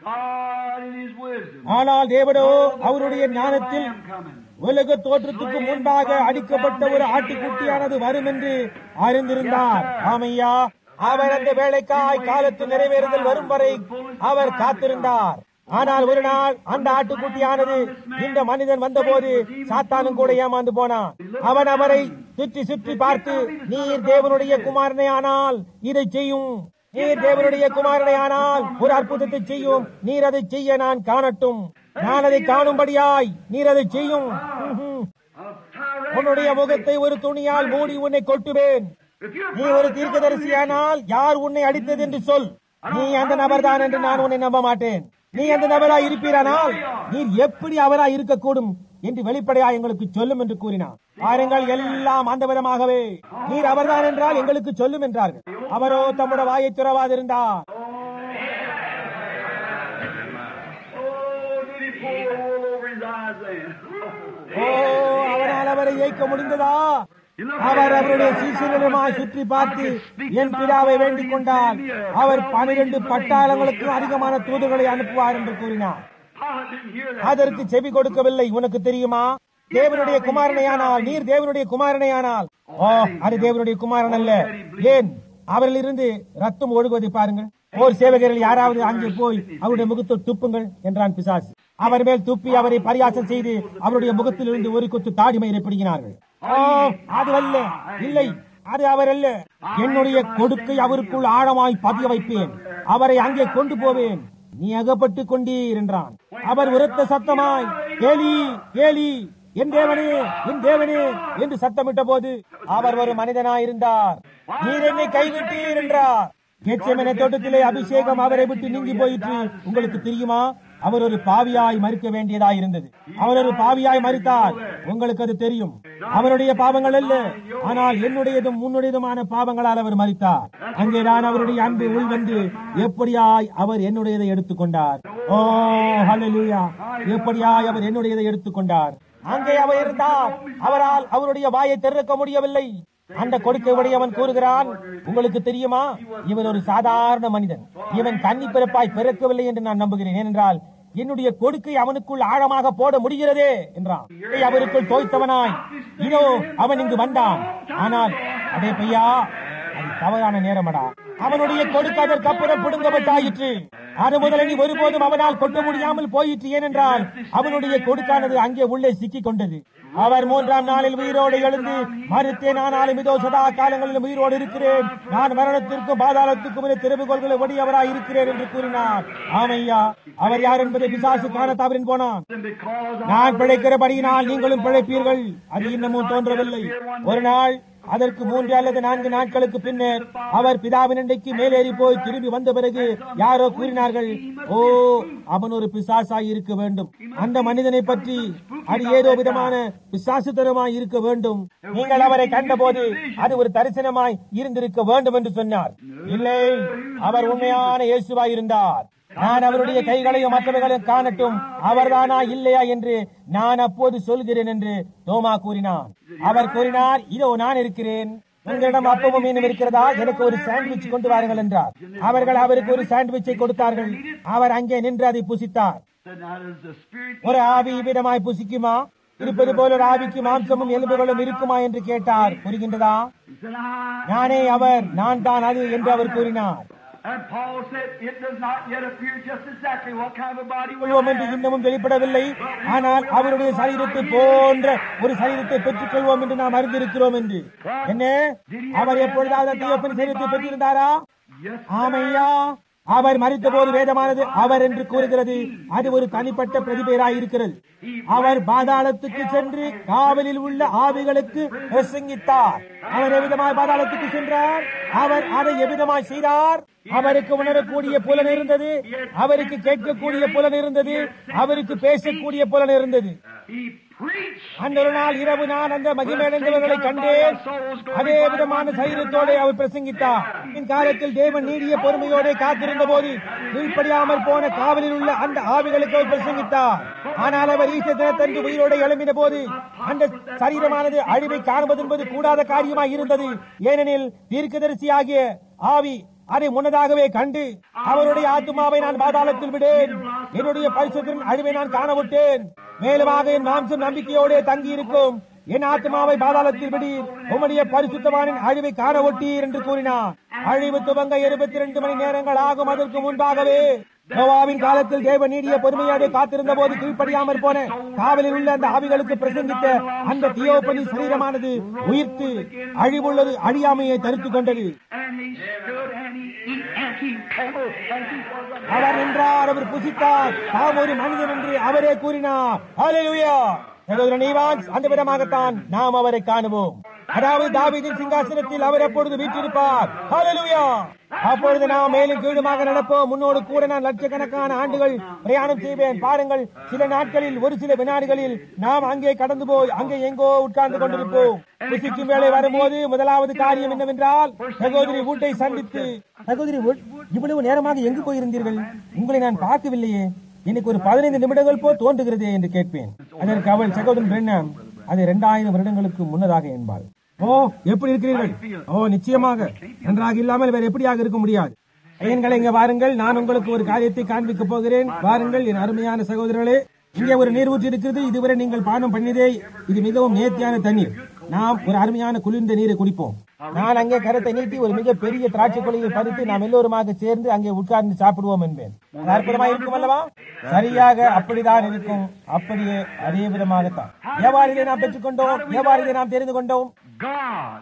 God in his wisdom. ஆனால் தேவனோ அவருடைய ஞானத்தில் Lamb coming. உலக தோற்றத்துக்கு முன்பாக அடிக்கப்பட்ட ஒரு ஆட்டுக்குட்டியானது வரும் என்று அறிந்திருந்தார் ஆமையா அவர் அந்த வேலைக்காய் காலத்து நிறைவேறுதல் வரும் வரை அவர் காத்திருந்தார் ஆனால் ஒரு நாள் அந்த ஆட்டுக்குட்டியானது இந்த மனிதன் வந்தபோது சாத்தானும் கூட ஏமாந்து போனான் அவன் அவரை சுற்றி சுற்றி பார்த்து நீர் தேவனுடைய குமாரனே ஆனால் இதை செய்யும் நீர் தேவனுடைய குமாரனே ஆனால் ஒரு அற்புதத்தை செய்யும் நீர் அதை செய்ய நான் காணட்டும் நான் அதை காணும்படியாய் நீர் அதை செய்யும் ம்ஹும். உன்னுடைய முகத்தை ஒரு துணியால் மூடி உன்னை கொட்டுவேன் நீ ஒரு தீர்க்கதரிசியானால் யார் உன்னை அடித்தது என்று சொல் நீ அந்த நபர்தான் என்று நான் உன்னை நம்ப மாட்டேன் நீ அந்த நபராய் இருப்பீரானால் நீர் எப்படி அவராய் இருக்கக்கூடும் என்று வெளிப்படையா எங்களுக்கு சொல்லும் என்று கூறினார் பாருங்கள் எல்லாம் அந்த விதமாகவே நீர் அவர்தான் என்றால் எங்களுக்கு சொல்லும் என்றார்கள் அவரோ தம்முடைய வாயை துறவாதிருந்தார் Oh, did he pull the wool over his eyes then? ஓ அவரால் அவரை இயக்க முடிந்ததா அவர் அவருடைய சீசனிடமாய் சுற்றி பார்த்து என் பிதாவை வேண்டிக் கொண்டார் அவர் பனிரெண்டு பட்டாளங்களுக்கு அதிகமான தூதுகளை அனுப்புவார் என்று கூறினார் Pilate didn't hear that. அதற்கு செவி கொடுக்கவில்லை உனக்கு தெரியுமா தேவனுடைய குமாரனையானால் நீர் தேவனுடைய குமாரனையானால் ஓ அது தேவனுடைய குமாரன் அல்ல ஏன் அவரிலிருந்து ரத்தம் ஒழுகுவதை பாருங்கள் போர் சேவகர்கள் யாராவது அங்கே போய் அவருடைய முகத்தில் துப்புங்கள் என்றான் பிசாசு அவர் மேல் துப்பி அவரை பரியாசம் செய்து அவருடைய முகத்திலிருந்து ஒரு கொத்து தாடி மயிரை பிடிக்கினார்கள் ஓ அது அல்ல இல்லை அது அவர் அல்ல என்னுடைய கொடுக்கை அவருக்குள் ஆழமாய் பதிய வைப்பேன் அவரை அங்கே கொண்டு போவேன் நீ அகப்பட்டுக் கொண்டீர் என்றான் அவர் உரத்த சத்தமாய் ஏலி ஏலி என் தேவனே என் தேவனே என்று சத்தமிட்ட போது அவர் ஒரு மனிதனாயிருந்தார் நீர் என்னை கைவிட்டீர் என்றார் கெச்சமென தோட்டத்திலே அபிஷேகம் அவரை விட்டு நீங்கி போயிற்று உங்களுக்கு தெரியுமா அவர் ஒரு பாவியாய் மறிக்க வேண்டியதாய் இருந்தது அவர் ஒரு பாவியாய் மறித்தார் உங்களுக்கு அது தெரியும் அவருடைய பாவங்கள் அல்ல ஆனால் என்னுடையதும் உன்னுடையதுமான பாவங்களால் அவர் மறித்தார் அங்கே நான் அவருடைய அன்பு உள்வந்து எப்படியாய் அவர் என்னுடையதை எடுத்துக்கொண்டார் ஓ ஹalleluya எப்படியாய் அவர் என்னுடையதை எடுத்துக்கொண்டார் அங்கே அவர் இருந்தார் அவரால் அவருடைய வாயை திறக்க முடியவில்லை அந்த கொடுக்கை உடையவன் கூறுகிறான் உங்களுக்கு தெரியுமா இவன் ஒரு சாதாரண மனிதன் இவன் கன்னி பிறப்பாய் பிறக்கவில்லை என்று நான் நம்புகிறேன் ஏனென்றால் என்னுடைய கொடுக்கை அவனுக்குள் ஆழமாக போட முடிகிறதே என்றான் இதை அவருக்குள் தோய்த்தவனாய் இதோ அவன் இங்கு வந்தான் ஆனால் அதே பையா அது தவறான நேரமடா அவனுடைய கொடுக்க அதற்கு அப்புறம் பிடுங்கப்பட்டாயிற்று அது முதலில் நீ ஒருபோதும் அவனால் கொட்ட முடியாமல் போயிற்று ஏனென்றால் அவனுடைய கொடுக்கானது அங்கே உள்ளே சிக்கிக் கொண்டது அவர் மூன்றாம் நாளில் உயிரோடு எழுந்து மறுத்தேன் ஆனாலும் இதோ சதா காலங்களிலும் உயிரோடு இருக்கிறேன் நான் மரணத்திற்கும் பாதாளத்துக்கும் இரு திறவுகோள்களை ஒடியவராய் இருக்கிறேன் என்று கூறினார் ஆமையா அவர் யார் என்பதை பிசாசு காண தவறின் போனான் And because நான் பிழைக்கிறபடியினால் நீங்களும் பிழைப்பீர்கள் அது இன்னமும் தோன்றவில்லை ஒரு நாள் அதற்கு மூன்று அல்லது நான்கு நாட்களுக்கு பின்னர் அவர் பிதாவின் அண்டைக்கு மேலேறி போய் திரும்பி வந்த பிறகு யாரோ கூறினார்கள் ஓ அவன் ஒரு பிசாசாய் இருக்க வேண்டும் அந்த மனிதனை பற்றி அது ஏதோ விதமான பிசாசுத்தனமாய் இருக்க வேண்டும் நீங்கள் அவரை கண்டபோது அது ஒரு தரிசனமாய் இருந்திருக்க வேண்டும் என்று சொன்னார் இல்லை அவர் உண்மையான இயேசுவாய் இருந்தார் நான் அவருடைய கைகளையும் மற்றவைகளையும் காணட்டும் அவர்தானா இல்லையா என்று நான் அப்போது சொல்கிறேன் என்று தோமா கூறினார் அவர் கூறினார் இதோ நான் இருக்கிறேன் உங்களிடம் அப்பமும் மீனும் இருக்கிறதா எனக்கு ஒரு சாண்ட்விச் கொண்டு வாருங்கள் என்றார் அவர்கள் அவருக்கு ஒரு சாண்ட்விச்சை கொடுத்தார்கள் அவர் அங்கே நின்று அதை புசித்தார் Said, now does the Spirit ஒரு ஆவி இவ்விதமாய் புசிக்குமா இருப்பது போல ஒரு ஆவிக்கு மாம்சமும் எலும்புகளும் இருக்குமா என்று கேட்டார் புரிகின்றதா He said, I. நானே அவர் நான் தான் அது என்று அவர் கூறினார் And Paul said, it does not yet appear just exactly what kind of a body we கொள்வோம் என்று have. இன்னமும் வெளிப்படவில்லை ஆனால் அவருடைய சரீரத்தை போன்ற ஒரு சரீரத்தை பெற்றுக் கொள்வோம் என்று நாம் அறிந்திருக்கிறோம் என்று என்ன அவர் எப்பொழுதாவது தீயப்பன் சரீரத்தை பெற்றிருந்தாரா Yes, ஆமையா அவர் மறித்த போது வேதமானது அவர் என்று கூறுகிறது அது ஒரு தனிப்பட்ட பிரதிபெயராய் இருக்கிறது அவர் பாதாளத்துக்கு சென்று காவலில் உள்ள ஆவிகளுக்கு பிரசங்கித்தார் அவர் எவ்விதமாய் பாதாளத்துக்கு சென்றார் அவர் அதை எவ்விதமாய் செய்தார் அவருக்கு உணரக்கூடிய புலன் இருந்தது அவருக்கு கேட்கக்கூடிய புலன் இருந்தது அவருக்கு பேசக்கூடிய புலன் இருந்தது he preached. அந்த ஒரு நாள் இரவு நான் அந்த மகிமையடைந்தவர்களை கண்டேன் அதே விதமான சரீரத்தோடு அவர் பிரசங்கித்தார் என் காலத்தில் தேவன் நீடிய பொறுமையோட காத்திருந்த போது கீழ்ப்படியாமல் போன காவலில் உள்ள அந்த ஆவிகளுக்கு அவர் பிரசங்கித்தார் ஆனால் அவர் ஈச தினத்தன்று உயிரோடு எழும்பின போது அந்த சரீரமானது அழிவை காண்பது என்பது கூடாத காரியமாய் இருந்தது ஏனெனில் தீர்க்கதரிசியாகிய ஆவி அதை முன்னதாகவே கண்டு அவருடைய ஆத்மாவை நான் பாதாளத்தில் விடேன் என்னுடைய பரிசுத்தின் அழிவை நான் காணவிட்டேன் மேலுமாக என் மாம்சம் நம்பிக்கையோடு தங்கி இருக்கும் என் ஆத்மாவை பாதாளத்தில் விடீர் உம்முடைய பரிசுத்தவானின் அழிவை காண ஒட்டீர் என்று கூறினார் அழிவு துவங்க இருபத்தி ரெண்டு மணி நேரங்கள் ஆகும் அதற்கு முன்பாகவே நோவாவின் காலத்தில் தேவ நீடிய பொறுமையோடு காத்திருந்த போது கீழ்ப்படியாமற் போன காவலில் உள்ள அந்த ஆவிகளுக்கு பிரசங்கித்த அந்த தியோபனி சரீரமானது உயிர்த்து அழிவுள்ளது அழியாமையை தடுத்துக் கொண்டது And he stood and he eat and he oh, and he was a அவர் நின்றார் அவர் புசித்தார் தாம் ஒரு மனிதன் என்று அவரே கூறினார் ஹalleluya சகோதரன் ஈவான்ஸ் அந்த விதமாகத்தான் நாம் அவரை காணுவோம் அதாவது தாவீதின் சிங்காசனத்தில் அவர் எப்பொழுது வீற்றிருப்பார் ஹalleluya அப்பொழுது நாம் மேலும் கீழுமாக நடப்போம் முன்னோடு கூட நான் லட்சக்கணக்கான ஆண்டுகள் பிரயாணம் செய்வேன் பாருங்கள் சில நாட்களில் ஒரு சில வினாடிகளில் நாம் அங்கே கடந்து போய் அங்கே எங்கோ உட்கார்ந்து கொண்டிருப்போம் புசிக்கும் வேலை வரும்போது முதலாவது காரியம் என்னவென்றால் சகோதரி வீட்டை சந்தித்து சகோதரி wood, இவ்வளவு நேரமாக எங்கு போயிருந்தீர்கள் உங்களை நான் பார்க்கவில்லையே எனக்கு ஒரு பதினைந்து நிமிடங்கள் போ தோன்றுகிறதே என்று கேட்பேன் அதற்கு அவள் சகோதரன் பிரண்ணம் அது இரண்டாயிரம் வருடங்களுக்கு முன்னதாக என்பாள் ஓ எப்படி இருக்கிறீர்கள் ஓ நிச்சயமாக நன்றாக இல்லாமல் வேற எப்படியாக இருக்க முடியாது ஐயன்களை இங்க வாருங்கள் நான் உங்களுக்கு ஒரு காரியத்தை காண்பிக்க போகிறேன் வாருங்கள் என் அருமையான சகோதரர்களே இங்கே ஒரு நீர்வூற்று இருக்கிறது இதுவரை நீங்கள் பானம் பண்ணியதே இது மிகவும் நேர்த்தியான தண்ணீர் நாம் ஒரு அருமையான குளிர்ந்த நீரை குடிப்போம் நான் அங்கே கரத்தை நீட்டி ஒரு மிக பெரிய திராட்சை கொலையை பறித்து நாம் எல்லோருமாக சேர்ந்து அங்கே உட்கார்ந்து சாப்பிடுவோம் என்பேன் அது அற்புதமாக இருக்கும் அல்லவா சரியாக அப்படிதான் இருக்கும் அப்படியே அதே விதமாகத்தான் எவ்வாறு இதை நாம் பெற்றுக்கொண்டோம் எவ்வாறு இதை நாம் தெரிந்து கொண்டோம் God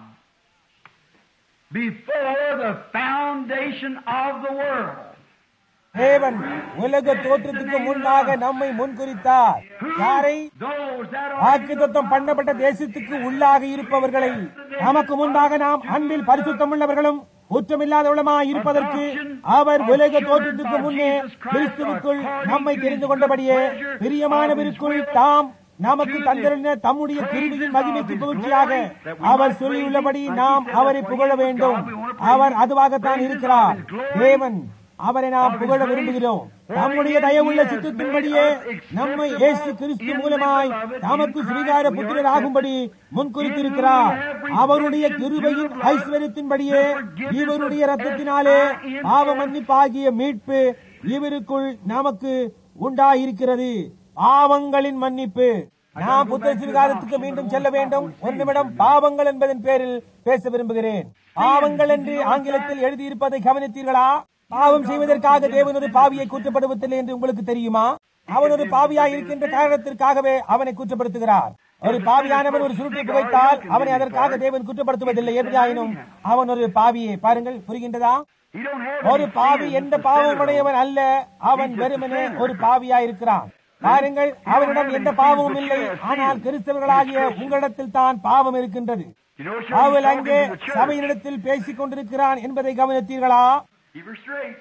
before the foundation of the world. தேவன் உலக தோற்றத்துக்கு முன்னாக நம்மை முன்குறித்தார் யாரை Those that are வாக்குத்தத்தம் பண்ணப்பட்ட தேசத்துக்கு உள்ளாக இருப்பவர்களை நமக்கு முன்பாக நாம் அன்பில் பரிசுத்தம் உள்ளவர்களும் குற்றமில்லாதவளுமாய் இருப்பதற்கு அவர் உலக தோற்றத்துக்கு முன்னே கிறிஸ்துவுக்குள் நம்மை தெரிந்து கொண்டபடியே பிரியமானவருக்குள் தாம் நமக்கு தந்திருந்த தம்முடைய கிருமியின் மகிமைக்கு புகழ்ச்சியாக அவர் சொல்லியுள்ளபடி நாம் அவரை புகழ வேண்டும் அவர் அதுவாகத்தான் இருக்கிறார் தேவன் அவரை நாம் புகழ விரும்புகிறோம் நம்முடைய தயவுள்ள சித்தத்தின்படியே நம்மை இயேசு கிறிஸ்து மூலமாய் தமக்கு சுவிகார புத்திரர் ஆகும்படி முன்குறித்திருக்கிறார் அவருடைய கிருபையின் ஐஸ்வர்யத்தின்படியே இவருடைய ரத்தத்தினாலே பாவ மன்னிப்பாகிய மீட்பு இவருக்குள் நமக்கு உண்டாயிருக்கிறது பாவங்களின் மன்னிப்பு நாம் புத்திர சுவிகாரத்துக்கு மீண்டும் செல்ல வேண்டும் ஒரு நிமிடம் பாவங்கள் என்பதன் பேரில் பேச விரும்புகிறேன் பாவங்கள் என்று ஆங்கிலத்தில் எழுதியிருப்பதை கவனித்தீர்களா பாவம் செய்வதற்காக தேவன் ஒரு பாவியை குற்றப்படுவதில்லை என்று உங்களுக்கு தெரியுமா அவன் ஒரு பாவியாய் இருக்கின்ற காரணத்திற்காகவே அவனை குற்றப்படுத்துகிறார் ஒரு பாவியானவன் ஒரு சுருட்டை புகைத்தால் அவனை அதற்காக தேவன் குற்றப்படுத்துவதில்லை எப்படியாயினும் அவன் ஒரு பாவியை பாருங்கள் புரிகின்றதா He don't have ஒரு பாவி எந்த பாவமுடையவன் அல்ல அவன் வெறுமனே ஒரு பாவியா இருக்கிறான் பாருங்கள் அவனிடம் எந்த பாவமும் இல்லை ஆனால் கிறிஸ்தவர்களாகிய உங்களிடத்தில் தான் பாவம் இருக்கின்றது You know, sure, அவள் he's அங்கே talking to the church. சபையினிடத்தில் பேசிக் கொண்டிருக்கிறான் என்பதை கவனித்தீர்களா Keep her straight.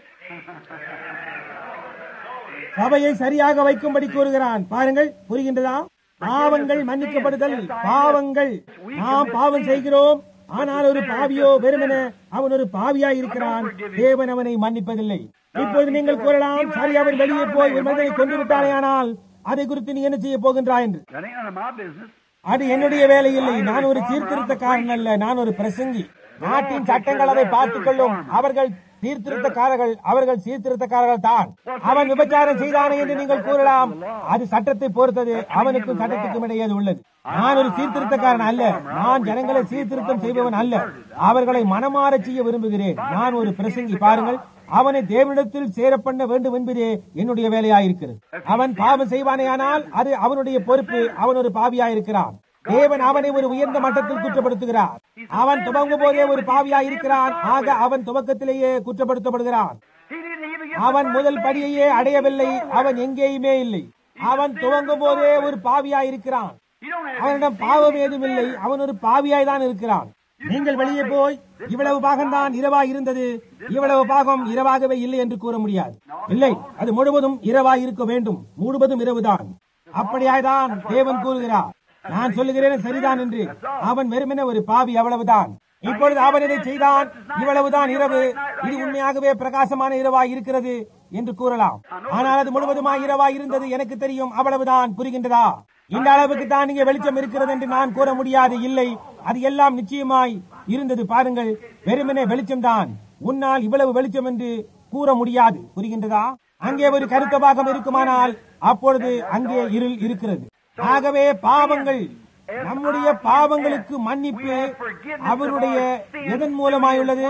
சபையை சரியாக வைக்கும்படி கூறுகிறான் பாருங்கள் புரிகின்றதா பாவங்கள் மன்னிக்கப்படுதல் பாவங்கள் நாம் பாவம் செய்கிறோம் ஆனால் ஒரு பாவியோ வெறுமனே அவன் ஒரு பாவியாய் இருக்கிறான் தேவன் அவனை மன்னிப்பதில்லை இப்போது நீங்கள் கூறலாம் சரி அவன் வெளியே போய் ஒரு மனிதனை கொண்டு விட்டானே ஆனால் அதை குறித்து நீ என்ன செய்ய போகின்றாய் என்று That ain't none of my business. அது என்னுடைய வேலை இல்லை நான் ஒரு சீர்திருத்தக்காரன் அல்ல நான் ஒரு பிரசங்கி நாட்டின் சட்டங்கள் அதை பார்த்துக் கொள்ளும் அவர்கள் சீர்திருத்தக்காரர்கள் அவர்கள் சீர்திருத்தக்காரர்கள் தான் அவன் விபச்சாரம் செய்தானே என்று நீங்கள் கூறலாம் அது சட்டத்தை பொறுத்தது அவனுக்கும் சட்டத்துக்கும் இடையே அது உள்ளது நான் ஒரு சீர்திருத்தக்காரன் அல்ல நான் ஜனங்களை சீர்திருத்தம் செய்பவன் அல்ல அவர்களை மனமாற செய்ய விரும்புகிறேன் நான் ஒரு பிரசங்கி பாருங்கள் அவனை தேவனிடத்தில் சேர பண்ண வேண்டும் என்பதே என்னுடைய வேலையாயிருக்கிறது அவன் பாவம் செய்வானேயானால் அது அவனுடைய பொறுப்பு அவன் ஒரு பாவியாயிருக்கிறான் தேவன் அவனை ஒரு உயர்ந்த மட்டத்தில் குற்றப்படுத்துகிறார் அவன் துவங்கும் போதே ஒரு பாவியாயிருக்கிறான் ஆக அவன் துவக்கத்திலேயே குற்றப்படுத்தப்படுகிறான் He didn't even get அவன் முதல் படியையே அடையவில்லை அவன் எங்கேயுமே இல்லை அவன் துவங்கும் போதே ஒரு பாவியாயிருக்கிறான் You don't have அவனிடம் பாவம் ஏதும் இல்லை அவன் ஒரு பாவியாய் தான் இருக்கிறான் நீங்கள் வெளியே போய் இவ்வளவு பாகம் தான் இரவாய் இருந்தது இவ்வளவு பாகம் இரவாகவே இல்லை என்று கூற முடியாது இல்லை அது முழுவதும் இரவாய் இருக்க வேண்டும் முழுவதும் இரவுதான் அப்படியாய்தான் தேவன் கூறுகிறார் நான் சொல்லுகிறேன் சரிதான் என்று அவன் வெறுமனே ஒரு பாவி அவ்வளவுதான் இப்பொழுது அவன் இதை செய்தான் இவ்வளவுதான் இரவு இது உண்மையாகவே பிரகாசமான இரவாய் இருக்கிறது என்று கூறலாம் ஆனால் அது முழுவதுமாய் இரவாய் இருந்தது எனக்கு தெரியும் அவ்வளவுதான் புரிகின்றதா இந்த அளவுக்கு தான் இங்கே வெளிச்சம் இருக்கிறது என்று நான் கூற முடியாது இல்லை அது எல்லாம் நிச்சயமாய் இருந்தது பாருங்கள் வெறுமனே வெளிச்சம்தான் உன்னால் இவ்வளவு வெளிச்சம் என்று கூற முடியாது புரிகின்றதா அங்கே ஒரு கருத்த பாகம் இருக்குமானால் அப்பொழுது அங்கே இருள் இருக்கிறது ஆகவே பாவங்கள் நம்முடைய பாவங்களுக்கு மன்னிப்பு அவருடைய எதன் மூலமாயுள்ளது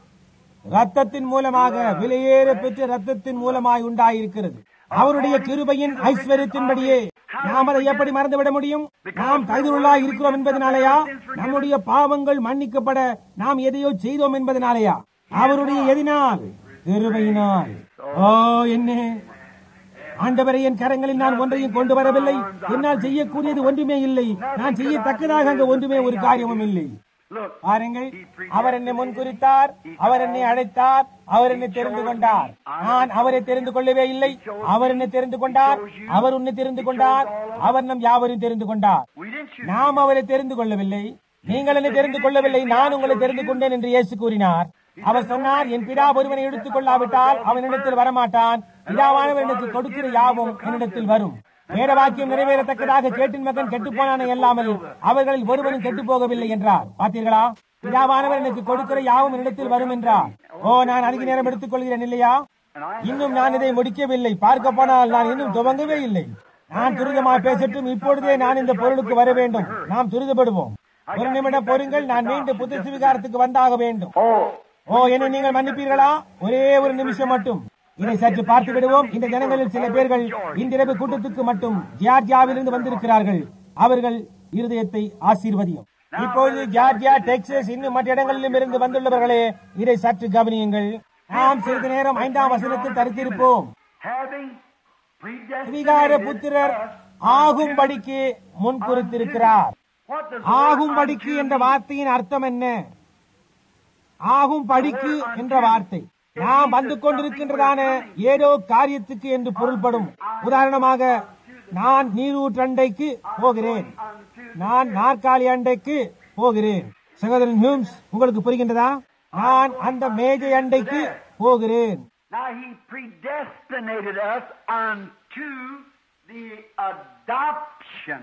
ரத்தத்தின் மூலமாக விலையேற பெற்ற ரத்தத்தின் மூலமாய் உண்டாயிருக்கிறது அவருடைய கிருபையின் ஐஸ்வர்யத்தின்படியே நாம் அதை எப்படி மறந்துவிட முடியும் நாம் தகுதியுள்ளாய் இருக்கிறோம் என்பதனாலயா நம்முடைய பாவங்கள் மன்னிக்கப்பட நாம் எதையோ செய்தோம் என்பதனாலயா அவருடைய எதினால் கிருபையினால் ஓ என்ன ஆண்டவரை என் கரங்களில் நான் ஒன்றையும் கொண்டு வரவில்லை என்னால் செய்யக்கூடியது ஒன்றுமே இல்லை நான் செய்யத்தக்கதாக அங்கு ஒன்றுமே ஒரு காரியமும் இல்லை Look, பாருங்கள் அவர் என்னை முன்குறித்தார் அவர் என்னை அழைத்தார் அவர் என்னை தெரிந்து கொண்டார் நான் அவரை தெரிந்து கொள்ளவே இல்லை அவர் என்னை தெரிந்து கொண்டார் அவர் உன்னை தெரிந்து கொண்டார் அவர் நம் யாவரையும் தெரிந்து கொண்டார் we didn't choose. நாம் அவரை தெரிந்து கொள்ளவில்லை நீங்கள் என்னை தெரிந்து கொள்ளவில்லை நான் உங்களை தெரிந்து கொண்டேன் என்று இயேசு கூறினார் அவர் சொன்னார் என் பிதா ஒருவனை எடுத்துக் கொள்ளாவிட்டால் அவனிடத்தில் வரமாட்டான் பிதாவானவர் எனக்கு கொடுக்கிற யாவும் என்னிடத்தில் வரும் வேத வாக்கியம் நிறைவேறத்தக்கதாக கேட்டின் மகன் கெட்டுப் போனானே அல்லாமல் அவர்களில் ஒருவனும் கெட்டுப் போகவில்லை என்றார் பார்த்தீர்களா பிதாவானவர் எனக்கு கொடுக்கிற யாவும் என்னிடத்தில் வரும் என்றார் ஓ நான் அதிக நேரம் எடுத்துக் கொள்கிறேன் இல்லையா இன்னும் நான் இதை முடிக்கவில்லை பார்க்க போனால் நான் இன்னும் துவங்கவே இல்லை நான் துரிதமாக பேசட்டும் இப்பொழுதே நான் இந்த பொருளுக்கு வர வேண்டும் நாம் துரிதப்படுவோம் ஒரு நிமிடம் பொறுங்கள் நான் மீண்டும் புத்த சுவிகாரத்துக்கு வந்தாக வேண்டும் Oh, ஓ என்னை நீங்கள் மன்னிப்பீர்களா ஒரே ஒரு நிமிஷம் மட்டும் இதை சற்று பார்த்து விடுவோம் இந்த ஜனங்களில் சில பேர்கள் இன்றிரவு கூட்டத்துக்கு மட்டும் ஜியார்ஜியாவிலிருந்து வந்திருக்கிறார்கள் அவர்கள் இருதயத்தை ஆசீர்வதியும் இப்பொழுது ஜார்ஜியா டெக்சஸ் இன்னும் மற்ற இடங்களிலும் இருந்து வந்துள்ளவர்களே இதை சற்று கவனியுங்கள் நாம் சிறிது நேரம் ஐந்தாம் வசனத்தில் தரித்திருப்போம் having விகார predestinated புத்திரர் us ஆகும்படிக்கு முன் குறித்திருக்கிறார் What does ஆகும்படிக்கு என்ற வார்த்தையின் அர்த்தம் என்ன ஆகும் படிக்கு என்ற வார்த்தை நாம் வந்து கொண்டிருக்கின்றதான ஏதோ காரியத்துக்கு என்று பொருள்படும் உதாரணமாக நான் நீரூற்றண்டைக்கு போகிறேன் நான் நாற்காலி அண்டைக்கு போகிறேன் சகோதரன் ஹியூம்ஸ் உங்களுக்கு புரிகின்றதா நான் அந்த மேஜை அண்டைக்கு போகிறேன் Now he predestinated us unto the adoption.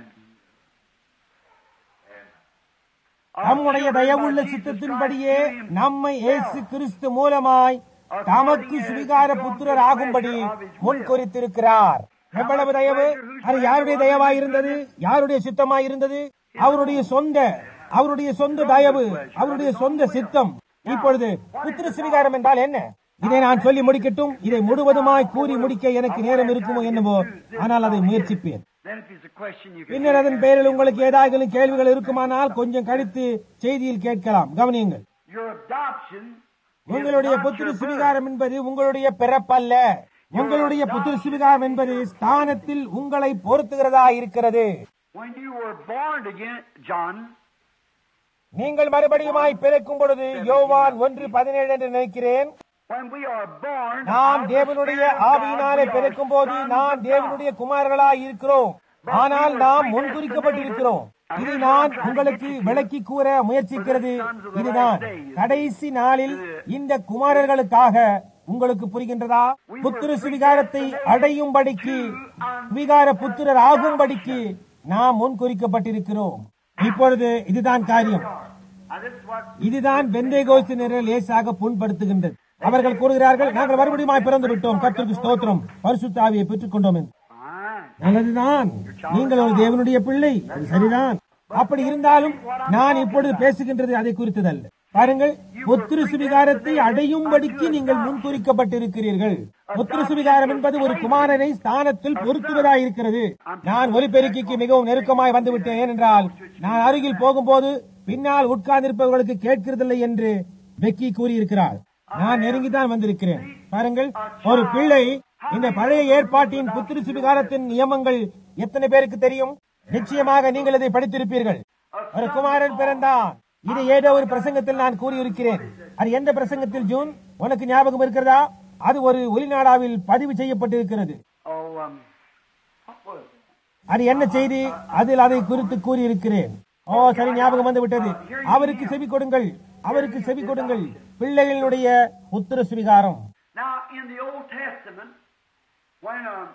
of நம்முடைய children தயவுள்ள by Jesus சித்தத்தின்படியே Christ to himself. நம்மை இயேசு கிறிஸ்து மூலமாய் தமக்கு சுவிகார புத்திரர் ஆகும்படி முன் குறித்திருக்கிறார் எவ்வளவு தயவு அது யாருடைய தயவாய் இருந்தது யாருடைய சித்தமாய் இருந்தது அவருடைய சொந்த அவருடைய சொந்த தயவு அவருடைய சொந்த சித்தம் இப்பொழுது புத்திர சுவிகாரம் என்றால் என்ன இதை நான் சொல்லி முடிக்கட்டும் இதை முழுவதுமாய் கூறி முடிக்க எனக்கு நேரம் இருக்குமோ என்னவோ ஆனால் அதை முயற்சிப்பேன் Then if it's a question you can பின்னர் அதன் பேரில் உங்களுக்கு ஏதாவது கேள்விகள் இருக்குமானால் கொஞ்சம் கழித்து செய்தியில் கேட்கலாம் கவனியுங்கள் your adoption is உங்களுடைய not புத்திர your birth. சுவிகாரம் என்பது உங்களுடைய பிறப்பல்ல உங்களுடைய புத்திர சுவிகாரம் என்பது ஸ்தானத்தில் உங்களை பொருத்துகிறதா இருக்கிறது When you were born again, John, நீங்கள் மறுபடியுமாய் பிறக்கும் பொழுது யோவான் ஒன்று பதினேழு என்று நினைக்கிறேன் when we are born, நாம் of the தேவனுடைய Spirit of God, ஆவியினாலே we are பிறக்கும் போது sons நாம் of God. தேவனுடைய குமாரர்களாய் இருக்கிறோம் ஆனால் நாம் முன்குறிக்கப்பட்டிருக்கிறோம் இதை நான் உங்களுக்கு விளக்கி கூற முயற்சிக்கிறது இதுதான் கடைசி நாளில் இந்த குமாரர்களுக்காக உங்களுக்கு புரிகின்றதா புத்திர சுவிகாரத்தை அடையும்படிக்கு சுவிகார புத்திரர் ஆகும்படிக்கு நாம் முன்குறிக்கப்பட்டிருக்கிறோம் இப்பொழுது இதுதான் காரியம் Now, this is what இதுதான் பெந்தேகோஸ்தினரை லேசாக புண்படுத்துகின்றது அவர்கள் கூறுகிறார்கள் நாங்கள் மறுபடியும் பிறந்து விட்டோம் கர்த்தருக்கு ஸ்தோத்திரம் பரிசுத்த ஆவியை பெற்றுக் கொண்டோம் என்று fine. நல்லதுதான் நீங்கள் ஒரு தேவனுடைய பிள்ளை அது சரிதான் அப்படி இருந்தாலும் நான் இப்பொழுது பேசுகின்றது அதை குறித்ததல்ல பாருங்கள் புத்திர சுவிகாரத்தை அடையும்படிக்கு நீங்கள் முன்குறிக்கப்பட்டிருக்கிறீர்கள் புத்திர சுவிகாரம் என்பது ஒரு குமாரனை ஸ்தானத்தில் பொருத்துவதாய் இருக்கிறது நான் ஒலிபெருக்கிக்கு மிகவும் நெருக்கமாய் வந்துவிட்டேன் ஏனென்றால் நான் அருகில் போகும்போது பின்னால் உட்கார்ந்திருப்பவர்களுக்கு கேட்கிறதில்லை என்று பெக்கி கூறியிருக்கிறார் நான் நெருங்கிதான் வந்திருக்கிறேன் பாருங்கள் ஒரு பிள்ளை இந்த பழைய ஏற்பாட்டின் புத்திர சுவிகாரத்தின் நியமங்கள் எத்தனை பேருக்கு தெரியும் நிச்சயமாக நீங்கள் இதை படித்திருப்பீர்கள் ஒரு குமாரன் பிறந்தான் இது ஏதோ ஒரு பிரசங்கத்தில் நான் கூறியிருக்கிறேன் அது எந்த பிரசங்கத்தில் ஜூன் உனக்கு ஞாபகம் இருக்கிறதா அது ஒரு ஒலிநாடாவில் பதிவு செய்யப்பட்டிருக்கிறது Oh, um, what was it? அது என்ன செய்தி அதில் அதை குறித்து கூறியிருக்கிறேன் ஓ சரி ஞாபகம் வந்து விட்டது அவருக்கு செவி கொடுங்கள் அவருக்கு செவி கொடுங்கள் பிள்ளைகளுடைய புத்திர சுவிகாரம் Now, in the Old Testament, when, um,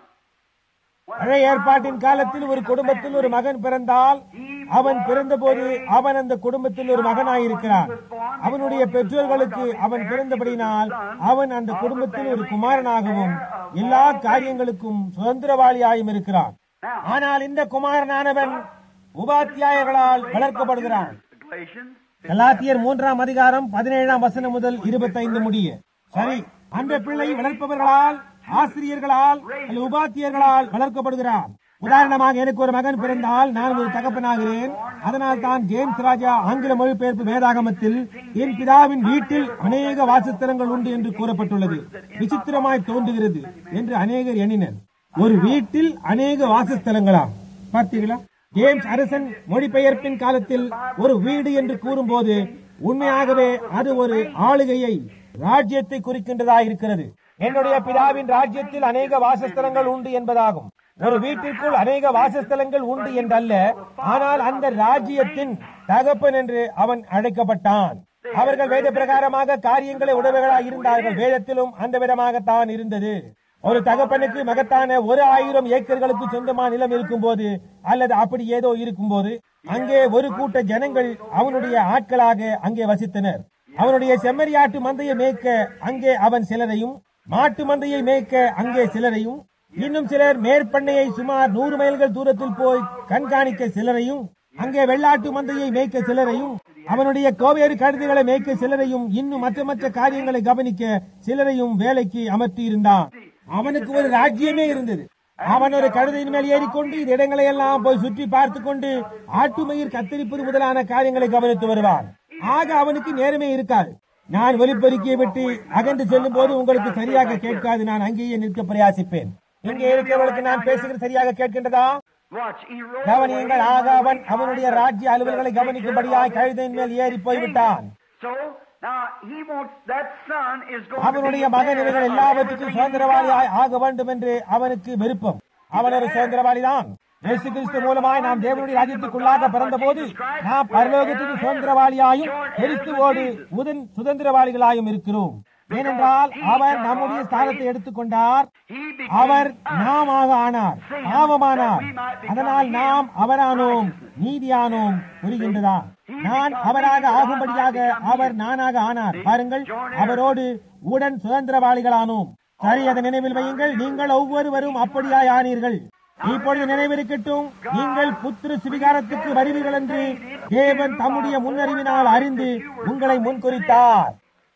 when பழைய ஏற்பாட்டின் காலத்தில் ஒரு குடும்பத்தில் ஒரு மகன் பிறந்தால் அவன் பிறந்தபோது அவன் அந்த குடும்பத்தில் ஒரு மகனாயிருக்கிறான் அவனுடைய பெற்றோர்களுக்கு அவன் பிறந்தபடினால் அவன் அந்த குடும்பத்தில் ஒரு குமாரனாகவும் எல்லா காரியங்களுக்கும் சுதந்திரவாளியாயும் இருக்கிறான் ஆனால் இந்த குமாரனானவன் உபாத்தியாயர்களால் வளர்க்கப்படுகிறான் Galatians, கலாத்தியர் மூன்றாம் அதிகாரம் பதினேழாம் வசனம் முதல் இருபத்தைந்து முடிய சரி அந்த பிள்ளை வளர்ப்பவர்களால் ஆசிரியர்களால் அல்லது உபாத்தியர்களால் வளர்க்கப்படுகிறார் உதாரணமாக எனக்கு ஒரு மகன் பிறந்தால் நான் ஒரு தகப்பனாகிறேன் அதனால் தான் ஜேம்ஸ் ராஜா ஆங்கில மொழிபெயர்ப்பு வேதாகமத்தில் என் பிதாவின் வீட்டில் அநேக வாசஸ்தலங்கள் உண்டு என்று கூறப்பட்டுள்ளது விசித்திரமாய் தோன்றுகிறது என்று அநேகர் எண்ணினர் ஒரு வீட்டில் அநேக வாசஸ்தலங்களா பார்த்தீர்களா ஜேம்ஸ் அரசன் மொழிபெயர்ப்பின் காலத்தில் ஒரு வீடு என்று கூறும்போது உண்மையாகவே அது ஒரு ஆளுகையை ராஜ்யத்தை குறிக்கின்றதா இருக்கிறது என்னுடைய பிதாவின் ராஜ்யத்தில் அநேக வாசஸ்தலங்கள் உண்டு என்பதாகும் ஒரு வீட்டிற்குள் அநேக வாசஸ்தலங்கள் உண்டு என்றல்ல ஆனால் அந்த ராஜ்யத்தின் தகப்பன் என்று அவன் அழைக்கப்பட்டான் அவர்கள் வேத பிரகாரமாக காரியங்களை உடவைகளாக இருந்தார்கள் வேதத்திலும் அந்த விதமாகத்தான் இருந்தது ஒரு தகப்பனுக்கு மகத்தான ஒரு ஆயிரம் ஏக்கர்களுக்கு சொந்தமான நிலம் இருக்கும்போது அல்லது அப்படி ஏதோ இருக்கும்போது அங்கே ஒரு கூட்ட ஜனங்கள் அவனுடைய ஆட்களாக அங்கே வசித்தனர் அவனுடைய செம்மறியாட்டு மந்தையை மேய்க்க அங்கே அவன் சிலரையும் மாட்டு மந்தையை மேய்க்க அங்கே சிலரையும் இன்னும் சிலர் மேற்பண்ணையை சுமார் நூறு மைல்கள் தூரத்தில் போய் கண்காணிக்க சிலரையும் அங்கே வெள்ளாட்டு மந்தையை மேய்க்க சிலரையும் அவனுடைய கோவேறு கழுதைகளை மேய்க்க சிலரையும் இன்னும் மற்ற மற்ற காரியங்களை கவனிக்க சிலரையும் வேலைக்கு அமர்த்தி இருந்தான் அவனுக்கு ஒரு ராஜ்யமே இருந்தது அவன் ஒரு கழுதையின் மேல் ஏறிக்கொண்டு இந்த இடங்களை எல்லாம் போய் சுற்றி பார்த்து கொண்டு ஆட்டுமயிர் கத்தரிப்பது முதலான காரியங்களை கவனித்து வருவான் ஆக அவனுக்கு நேரமே இருக்காது நான் ஒலிப்பெருக்கியை விட்டு அகன்று செல்லும் போது உங்களுக்கு சரியாக கேட்காது நான் அங்கேயே நிற்க பிரயாசிப்பேன் இங்கே இருக்கிறவர்களுக்கு நான் பேசுகிறது சரியாக கேட்கின்றதா watch, he rode கவனியுங்கள் away ஆக from அவன் the அவனுடைய father. ராஜ்ய அலுவல்களை கவனிக்கும்படியாய் கழுதையின் மேல் ஏறி போய்விட்டான் So, now, he wants, that son is going அவனுடைய to be மகன் இவைகள் there எல்லாவற்றுக்கும் everything he's சுதந்திரவாளியாய் got. ஆக வேண்டும் என்று அவனுக்கு விருப்பம் அவன் ஒரு சுதந்திரவாளிதான் இயேசு கிறிஸ்து மூலமாய் நாம் தேவனுடைய ராஜ்யத்துக்குள்ளாக பிறந்தபோது நாம் பரலோகத்துக்கு சுதந்திரவாளியாயும் கிறிஸ்துவோடு உதன் சுதந்திரவாளிகளாயும் இருக்கிறோம் ஏனென்றால் அவர் நம்முடைய ஸ்தானத்தை எடுத்துக்கொண்டார் He became அவர் us. நாமாக ஆனார் பாவமானார் அதனால் நாம் அவரானோம் நீதியானோம் புரிகின்றதா நான் அவராக ஆகும்படியாக அவர் நானாக ஆனார் பாருங்கள் அவரோடு உடன் சுதந்திரவாளிகளானோம் சரி அதை நினைவில் வையுங்கள் நீங்கள் ஒவ்வொருவரும் அப்படியாய் ஆனீர்கள் இப்பொழுது நினைவிருக்கட்டும் நீங்கள் புத்திர சுவிகாரத்துக்கு வருவீர்கள் என்று தேவன் தம்முடைய முன்னறிவினால் அறிந்து உங்களை முன்குறித்தார்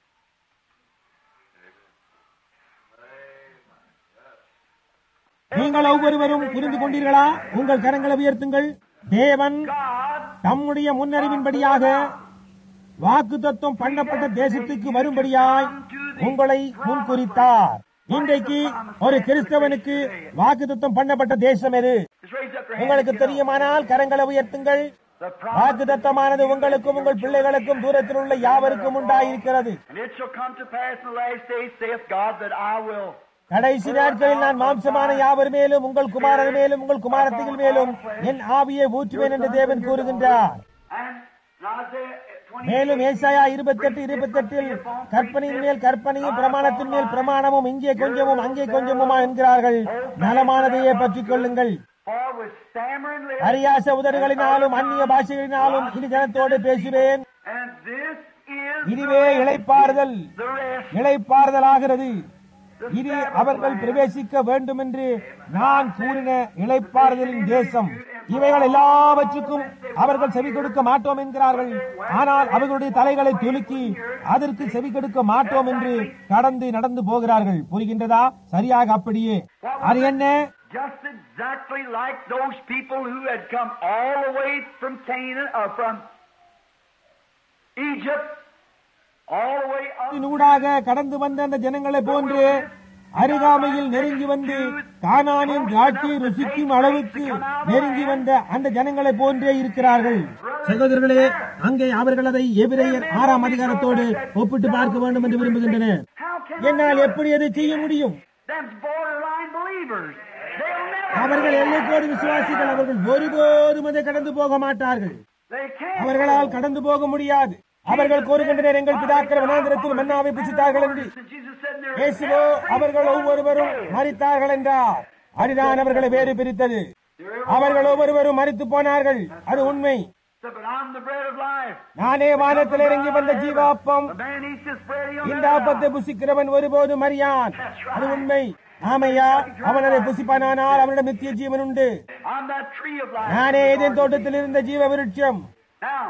நீங்கள் ஒவ்வொருவரும் புரிந்து கொண்டீர்களா உங்கள் கரங்களை உயர்த்துங்கள் தேவன் தம்முடைய முன்னறிவின்படியாக வாக்கு தத்துவம் பண்ணப்பட்ட தேசத்துக்கு வரும்படியாய் உங்களை முன்குறித்தார் இன்றைக்கு ஒரு கிறிஸ்தவனுக்கு வாக்கு தத்துவம் பண்ணப்பட்ட தேசம் எது Just raise up your hands. உங்களுக்கு தெரியுமானால் கரங்களை உயர்த்துங்கள் The promise வாக்கு தத்தமானது உங்களுக்கும் உங்கள் பிள்ளைகளுக்கும் தூரத்தில் உள்ள யாவருக்கும் உண்டாயிருக்கிறது And it shall come to pass in the last days, saith God, that I will. கடைசி நாட்களில் நான் மாம்சமான யாவர் மேலும் உங்கள் குமாரர் மேலும் உங்கள் குமாரத்திகள் மேலும் என் ஆவியை ஊற்றுவேன் என்று தேவன் கூறுகின்றார் And in Isaiah 20, மேலும் ஏசாயா இருபத்தெட்டு இருபத்தெட்டில் கற்பனையின் மேல் கற்பனையும் பிரமாணத்தின் மேல் பிரமாணமும் இங்கே கொஞ்சமும் அங்கே கொஞ்சமுமா என்கிறார்கள் நலமானதையே பற்றிக் கொள்ளுங்கள் For with stammering lips, அரியாச உதடுகளினாலும் அந்நிய பாஷைகளினாலும் இனி ஜனத்தோடு பேசுவேன் and this is இதுவே இளைப்பாறுதல் the rest. இளைப்பாறுதலாகிறது இது அவர்கள் பிரவேசிக்க வேண்டும் என்று நான் கூறின இளைப்பாறுதலின் தேசம் இவைகள் எல்லாவற்றுக்கும் அவர்கள் செவி கொடுக்க மாட்டோம் என்கிறார்கள் ஆனால் அவர்களுடைய தலைகளை துலுக்கி அதற்கு செவி கொடுக்க மாட்டோம் என்று கடந்து நடந்து போகிறார்கள் புரிகின்றதா சரியாக அப்படியே அது என்ன Just exactly like those people who had come all the way from Canaan, or from Egypt, all the way up. ஊடாக கடந்து வந்த அந்த ஜனங்களை போன்று அருகாமையில் நெருங்கி வந்து கானானின் திராட்சை ருசிக்கும் அளவுக்கு நெருங்கி வந்த அந்த ஜனங்களை போன்றே இருக்கிறார்கள் சகோதரர்களே அங்கே அவர்கள் அதை எபிரேயர் ஆறாம் அதிகாரத்தோடு ஒப்பிட்டு பார்க்க வேண்டும் என்று விரும்புகின்றனர் How can என்னால் எப்படி அதை செய்ய முடியும் them's borderline believers? They'll never. அவர்கள் எல்லைக்கோடு விசுவாசிகள் அவர்கள் ஒருபோதும் அதை கடந்து போக மாட்டார்கள் They can't. அவர்களால் கடந்து போக முடியாது அவர்கள் கூறுகின்றனர் எங்கள் பிதாக்கள் வனாந்திரத்தில் மன்னாவை புசித்தார்கள் என்று And Jesus said in their இயேசுவோ அவர்கள் ஒவ்வொருவரும் மறித்தார்கள் என்றார் அதுதான் அவர்களை வேறு பிரித்தது அவர்கள் ஒவ்வொருவரும் மறித்து போனார்கள் அது உண்மை But I'm the bread of life. நானே வானத்தில் இறங்கி வந்த ஜீவாப்பம் The man eats this bread, he'll இந்த never ஆப்பத்தை die. புசிக்கிறவன் ஒருபோதும் மறியான் அது உண்மை ஆமையா அவன் அதை புசிப்பானானால் அவனிடம் நித்திய ஜீவன் உண்டு I'm that tree of life. நானே ஏதேன் தோட்டத்தில் இருந்த ஜீவ விருட்சம் Now,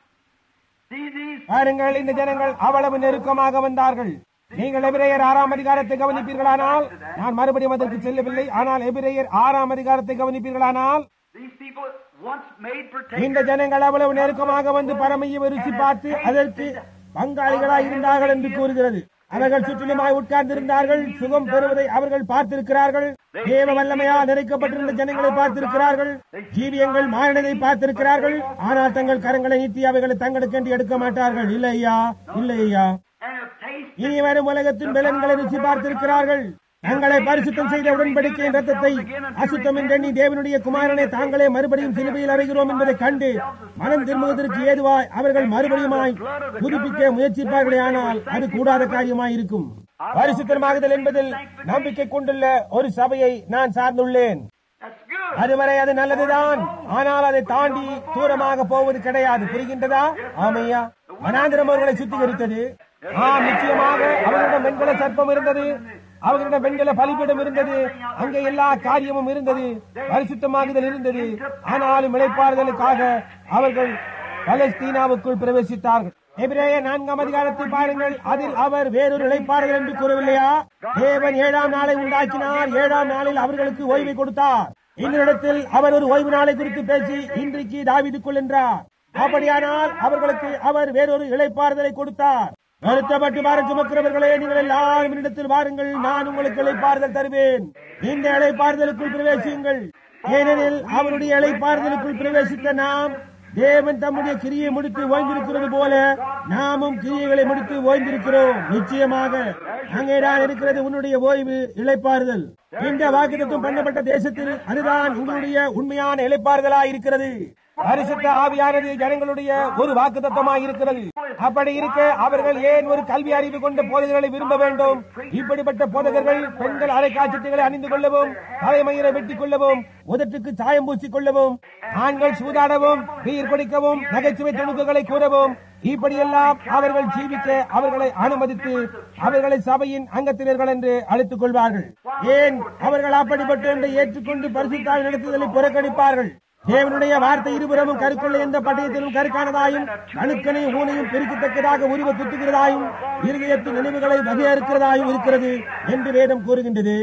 see these பாருங்கள் இந்த ஜனங்கள் அவ்வளவு நெருக்கமாக வந்தார்கள் நீங்கள் எபிரேயர் ஆறாம் அதிகாரத்தை கவனிப்பீர்களானால் நான் மறுபடியும் அதற்கு செல்லவில்லை ஆனால் எபிரேயர் ஆறாம் அதிகாரத்தை கவனிப்பீர்களானால் these people once made இந்த partakers. ஜனங்கள் அவ்வளவு நெருக்கமாக வந்து பரமையை ருசி பார்த்து அதற்கு பங்காளிகளாய் இருந்தார்கள் என்று கூறுகிறது அவர்கள் சுற்றிலுமாய் உட்கார்ந்திருந்தார்கள் சுகம் பெறுவதை அவர்கள் பார்த்திருக்கிறார்கள் தேவ வல்லமையால் நிறைக்கப்பட்டிருந்த ஜனங்களை பார்த்திருக்கிறார்கள் ஜீவியங்கள் மாறினதை பார்த்திருக்கிறார்கள் ஆனால் தங்கள் கரங்களை நீட்டி அவைகளை தங்களுக்கென்று எடுக்க மாட்டார்கள் இல்லை ஐயா இல்லை ஐயா And have tasted இனி வரும் உலகத்தின் பலன்களை ருசி பார்த்திருக்கிறார்கள் தங்களை பரிசுத்தம் செய்த உடன்படிக்கையின் ரத்தத்தை அசுத்தம் என்றெண்ணி தேவனுடைய குமாரனை தாங்களே மறுபடியும் சிலுவையில் அறைகிறோம் என்பதை கண்டு மனம் திரும்புவதற்கு ஏதுவாய் அவர்கள் மறுபடியுமாய் புதுப்பிக்க முயற்சிப்பார்களே ஆனால் அது கூடாத காரியமாய் இருக்கும் பரிசுத்தமாகுதல் என்பதில் நம்பிக்கை கொண்டுள்ள ஒரு சபையை நான் சார்ந்துள்ளேன் That's good. அதுவரை அது நல்லதுதான் ஆனால் அதை தாண்டி தூரமாக போவது கிடையாது புரிகின்றதா ஆமையா வனாந்திரம் அவர்களை சுத்திகரித்தது ஆம் நிச்சயமாக அவர்களிடம் வெண்கல சர்ப்பம் இருந்தது அவர்களிடம் வெண்கல பலிபீடம் இருந்தது அங்கே எல்லா காரியமும் இருந்தது பரிசுத்தமாகுதல் இருந்தது ஆனாலும் இழைப்பாறுதலுக்காக அவர்கள் பலஸ்தீனாவுக்குள் பிரவேசித்தார்கள் எபிரேய நான்காம் அதிகாரத்தை பாருங்கள் அதில் அவர் வேறொரு இழைப்பாறுதல் என்று கூறவில்லையா தேவன் ஏழாம் நாளை உண்டாக்கினார் ஏழாம் நாளில் அவர்களுக்கு ஓய்வை கொடுத்தார் இன்னிடத்தில் அவர் ஒரு ஓய்வு நாளை குறித்து பேசி இன்றைக்கு தாவிதுக்குள் என்றார் அப்படியானால் அவர்களுக்கு அவர் வேறொரு இழைப்பாறுதலை கொடுத்தார் வருத்தப்பட்டு பாரம் சுமக்கிறவர்களே நீங்கள் எல்லாரும் என்னிடத்தில் வாருங்கள் நான் உங்களுக்கு இழைப்பாறுதல் தருவேன் இந்த இழைப்பாறுதலுக்குள் பிரவேசியுங்கள் ஏனெனில் அவருடைய இழைப்பாறுதலுக்குள் பிரவேசித்த நாம் தேவன் தம்முடைய கிரியை முடித்து ஓய்ந்திருக்கிறது போல நாமும் கிரியைகளை முடித்து ஓய்ந்திருக்கிறோம் நிச்சயமாக அங்கேதான் இருக்கிறது உன்னுடைய ஓய்வு இழைப்பாறுதல் இந்த வாக்குத்தம் பண்ணப்பட்ட தேசத்தில் அதுதான் உங்களுடைய உண்மையான இழைப்பாறுதலாய் இருக்கிறது பரிசுத்த ஆவியானது ஜனங்களுடைய ஒரு வாக்குத்தத்தமாய் இருக்கிறது அப்படி இருக்க அவர்கள் ஏன் ஒரு கல்வி அறிவு கொண்ட போதகர்களை விரும்ப வேண்டும் இப்படிப்பட்ட போதகர்கள் பெண்கள் அரைக்காய்ச்சட்டுகளை அணிந்து கொள்ளவும் தலைமயிரை வெட்டிக் கொள்ளவும் உதட்டுக்கு சாயம் பூசிக் கொள்ளவும் ஆண்கள் சூதாடவும் பீர் குடிக்கவும் நகைச்சுவை துணுக்குகளை கூறவும் இப்படியெல்லாம் அவர்கள் ஜீவிக்க அவர்களை அனுமதித்து அவர்களை சபையின் அங்கத்தினர்கள் என்று அழைத்துக் கொள்வார்கள் ஏன் அவர்கள் அப்படிப்பட்ட ஒன்றை ஏற்றுக்கொண்டு பரிசுத்தாய் நடத்துதலை புறக்கணிப்பார்கள் தேவனுடைய வார்த்தை இருபுறமும் கருக்குள்ள எந்த பட்டயத்திலும் கருக்கானதாயும் அணுக்கனையும் ஊனையும் பெருக்கத்தக்கதாக உருவ துட்டுகிறதாயும் இருதயத்தின் நினைவுகளை வகையறுக்கிறதாயும் இருக்கிறது என்று வேதம் கூறுகின்றது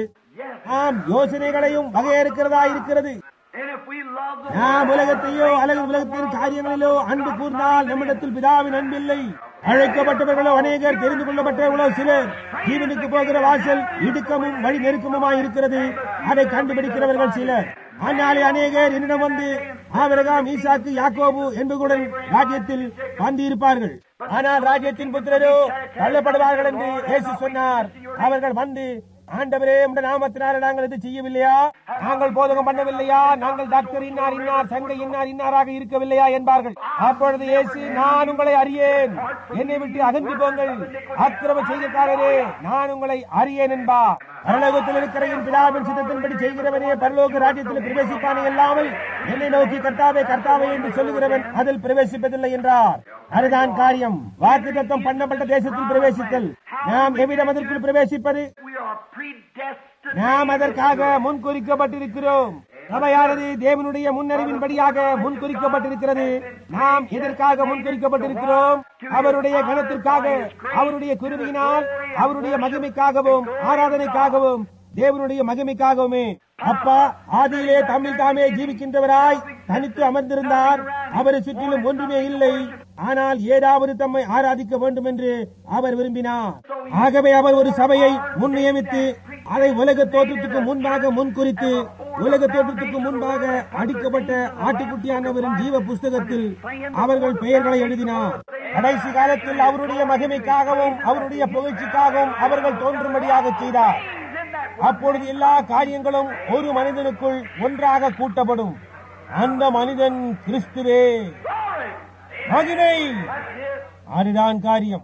ஆம் யோசனைகளையும் வகையறுக்கிறதா இருக்கிறது And if we love the நாம் உலகத்தையோ அல்லது உலகத்தின் காரியங்களிலோ அன்பு கூர்ந்தால் நம்மிடத்தில் பிதாவின் அன்பில்லை அழைக்கப்பட்டவர்களோ அநேகர் தெரிந்து கொள்ளப்பட்டவர்களோ சிலர் ஜீவனுக்கு போகிற வாசல் இடுக்கமும் வழி நெருக்கமுமாய் இருக்கிறது அதை கண்டுபிடிக்கிறவர்கள் சிலர் ஆனாலே அநேகர் என்னிடம் வந்து ஆபிரகாம் ஈசாக்கு யாக்கோபு என்பதுடன் ராஜ்யத்தில் வந்து இருப்பார்கள் ஆனால் ராஜ்யத்தின் புத்திரரோ தள்ளப்படுவார்கள் என்று இயேசு சொன்னார் அவர்கள் வந்து ஆண்டவரே உடைய நாமத்தினால நாங்கள் இது செய்யவில்லையா நாங்கள் போதகம் பண்ணவில்லையா நாங்கள் டாக்டர் இன்னார் இன்னார் சங்கை இன்னார் இன்னாராக இருக்கவில்லையா என்பார்கள் அப்பொழுது இயேசு நான் உங்களை அறியேன் என்னை விட்டு அகன்று போங்கள் அக்கிரம செய்திக்காரரே நான் உங்களை அறியேன் என்பார் பரலோகத்தில் இருக்கிற என் பிதாவின் சித்தத்தின்படி செய்கிறவனே பரலோக ராஜ்யத்தில் பிரவேசிப்பானே இல்லாமல் என்னை நோக்கி கர்த்தாவே கர்த்தாவே என்று சொல்லுகிறவன் அதில் பிரவேசிப்பதில்லை என்றார் அதுதான் காரியம் வாக்கு தத்தம் பண்ணப்பட்ட தேசத்தில் பிரவேசித்தல் நாம் எவ்விடம் அதற்குள் பிரவேசிப்பது We are predestined. நாம் அதற்காக முன்குறிக்கப்பட்டிருக்கிறோம் சபையானது தேவனுடைய முன்னறிவின்படியாக முன்குறிக்கப்பட்டிருக்கிறது நாம் எதற்காக முன்குறிக்கப்பட்டிருக்கிறோம் அவருடைய கணத்திற்காக அவருடைய குருவியினால் அவருடைய மகிமைக்காகவும் ஆராதனைக்காகவும் தேவனுடைய மகிமைக்காகவுமே அப்பா ஆதியிலே தம்மில் தாமே ஜீவிக்கின்றவராய் தனித்து அமர்ந்திருந்தார் அவரை சுற்றிலும் ஒன்றுமே இல்லை ஆனால் ஏதாவது தம்மை ஆராதிக்க வேண்டும் என்று அவர் விரும்பினார் ஆகவே அவர் ஒரு சபையை முன் நியமித்து அதை உலக தோற்றத்துக்கு முன்பாக முன்குறித்து உலக தோற்றத்துக்கு முன்பாக அடிக்கப்பட்ட ஆட்டுக்குட்டியானவரின் ஜீவ புஸ்தகத்தில் அவர்கள் பெயர்களை எழுதினார் கடைசி காலத்தில் அவருடைய மகிமைக்காகவும் அவருடைய புகழ்ச்சிக்காகவும் அவர்கள் தோன்றும்படியாக செய்தார் அப்பொழுது எல்லா காரியங்களும் ஒரு மனிதனுக்குள் ஒன்றாக கூட்டப்படும் அந்த மனிதன் கிறிஸ்துவே மகிமை அதுதான் காரியம்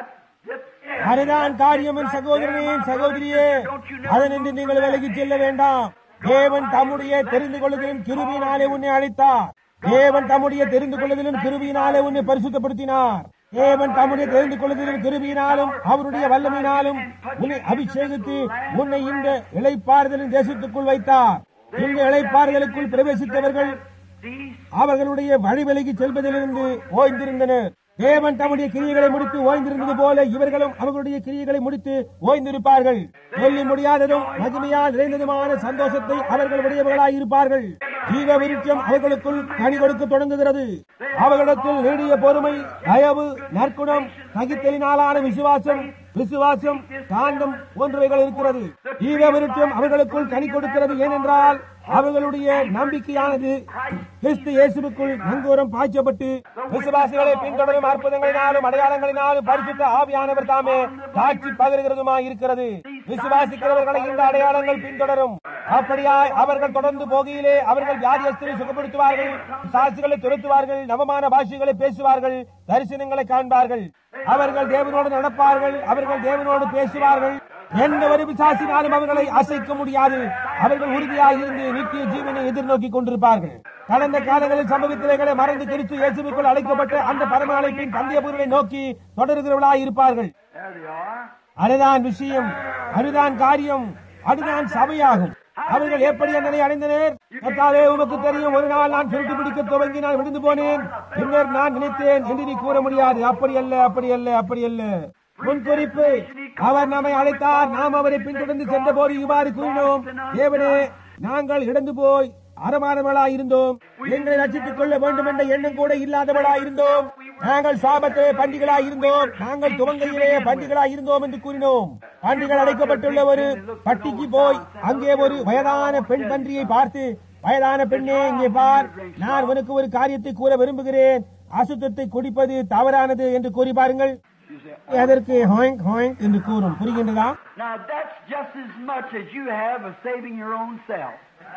அதுதான் காரியம் என் சகோதரனே என் சகோதரியே அதனின்று நீங்கள் விலகிச் செல்ல வேண்டாம் தேவன் தம்முடைய தெரிந்து கொள்ளுதலின் கிருபியினாலே உன்னை அழைத்தார் தேவன் தம்முடைய தெரிந்து கொள்ளுதலின் கிருபியினாலே உன்னை பரிசுத்தப்படுத்தினார் தேவன் தம்முடைய தெரிந்து கொள்ளுதலின் கிருபியினாலும் அவருடைய வல்லமையினாலும் உன்னை அபிஷேகித்து உன்னை இந்த இளைப்பாறுதலின் தேசத்துக்குள் வைத்தார் இந்த இளைப்பாறுதலுக்குள் பிரவேசித்தவர்கள் அவர்களுடைய வழி விலகி செல்வதிலிருந்து ஓய்ந்திருந்தனர் தேவன் தம்முடைய கிரியைகளை முடித்து ஓய்ந்திருந்தது போல இவர்களும் அவர்களுடைய கிரியைகளை முடித்து ஓய்ந்திருப்பார்கள் சொல்லி முடியாததும் மகிமையால் நிறைந்ததுமான சந்தோஷத்தை அவர்கள் உடையவர்களாய் இருப்பார்கள் ஜீவ விருட்சம் அவர்களுக்குள் கனி கொடுக்க தொடங்குகிறது அவர்களிடத்தில் நீடிய பொறுமை தயவு நற்குணம் சகித்தலினாலான விசுவாசம் விசுவாசம் காந்தம் போன்றவைகள் இருக்கிறது ஜீவ விருட்சம் அவர்களுக்குள் கனி கொடுக்கிறது ஏனென்றால் அவர்களுடைய நம்பிக்கையானது கிறிஸ்து இயேசுவுக்குள் நங்கூரம் பாய்ச்சப்பட்டு விசுவாசிகளை பின்தொடரும் அற்புதங்களினாலும் அடையாளங்களினாலும் பரிசுத்த ஆவியானவர் தாமே காட்சி பகிர்கிறதுமாய் இருக்கிறது விசுவாசிக்கிறவர்களை இந்த அடையாளங்கள் பின்தொடரும் அப்படியாய் அவர்கள் தொடர்ந்து போகையிலே அவர்கள் வியாதியஸ்தரை சுகப்படுத்துவார்கள் சாட்சிகளை துரத்துவார்கள் நவமான பாஷைகளை பேசுவார்கள் தரிசனங்களை காண்பார்கள் அவர்கள் தேவனோடு நடப்பார்கள் அவர்கள் தேவனோடு பேசுவார்கள் எந்த ஒரு விசாசினாலும் அவர்களை அசைக்க முடியாது அவர்கள் உறுதியாக இருந்து நித்திய ஜீவனை எதிர்நோக்கி கொண்டிருப்பார்கள் கடந்த காலங்களில் சம்பவித்தவைகளை மறந்து கிறிஸ்து இயேசுவுக்குள் அழைக்கப்பட்ட அந்த பரம அழைப்பின் தந்தைய பொருளை நோக்கி தொடர்கிறவர்களாய் இருப்பார்கள் There they are. அதுதான் விஷயம் அதுதான் காரியம் அதுதான் சபையாகும் அவர்கள் எப்படி என்னை அடைந்தனர் கர்த்தாவே உமக்கு தெரியும் ஒரு நாள் நான் சுருட்டு பிடிக்க துவங்கி நான் விழுந்து போனேன் பின்னர் நான் நினைத்தேன் என்று நீ கூற முடியாது அப்படி அல்ல அப்படி அல்ல அப்படி அல்ல முன்குறிப்பு அவர் நம்மை அழைத்தார் நாம் அவரை பின்தொடர்ந்து சென்ற போது இவ்வாறு கூறினோம் தேவனே நாங்கள் இடந்து போய் அறமானவளாய் இருந்தோம் எங்களை ரசித்துக் கொள்ள வேண்டும் என்ற எண்ணம் கூட இல்லாதவளாய் இருந்தோம் நாங்கள் சாபத்தே பண்டிகளாய் இருந்தோம் நாங்கள் துவங்கையிலே பண்டிகளாய் இருந்தோம் என்று கூறினோம் பண்டிகள் அடைக்கப்பட்டுள்ள ஒரு பட்டிக்கு போய் அங்கே ஒரு வயதான பெண் பன்றியை பார்த்து வயதான பெண்ணே இங்கே பார் நான் உனக்கு ஒரு காரியத்தை கூற விரும்புகிறேன் அசுத்தத்தை குடிப்பது தவறானது என்று கூறி பாருங்கள் அதற்கு ஹாய்ங் ஹாய்ங் என்று கூறும் புரிகின்றதா Now that's just as much as you have of saving your own self.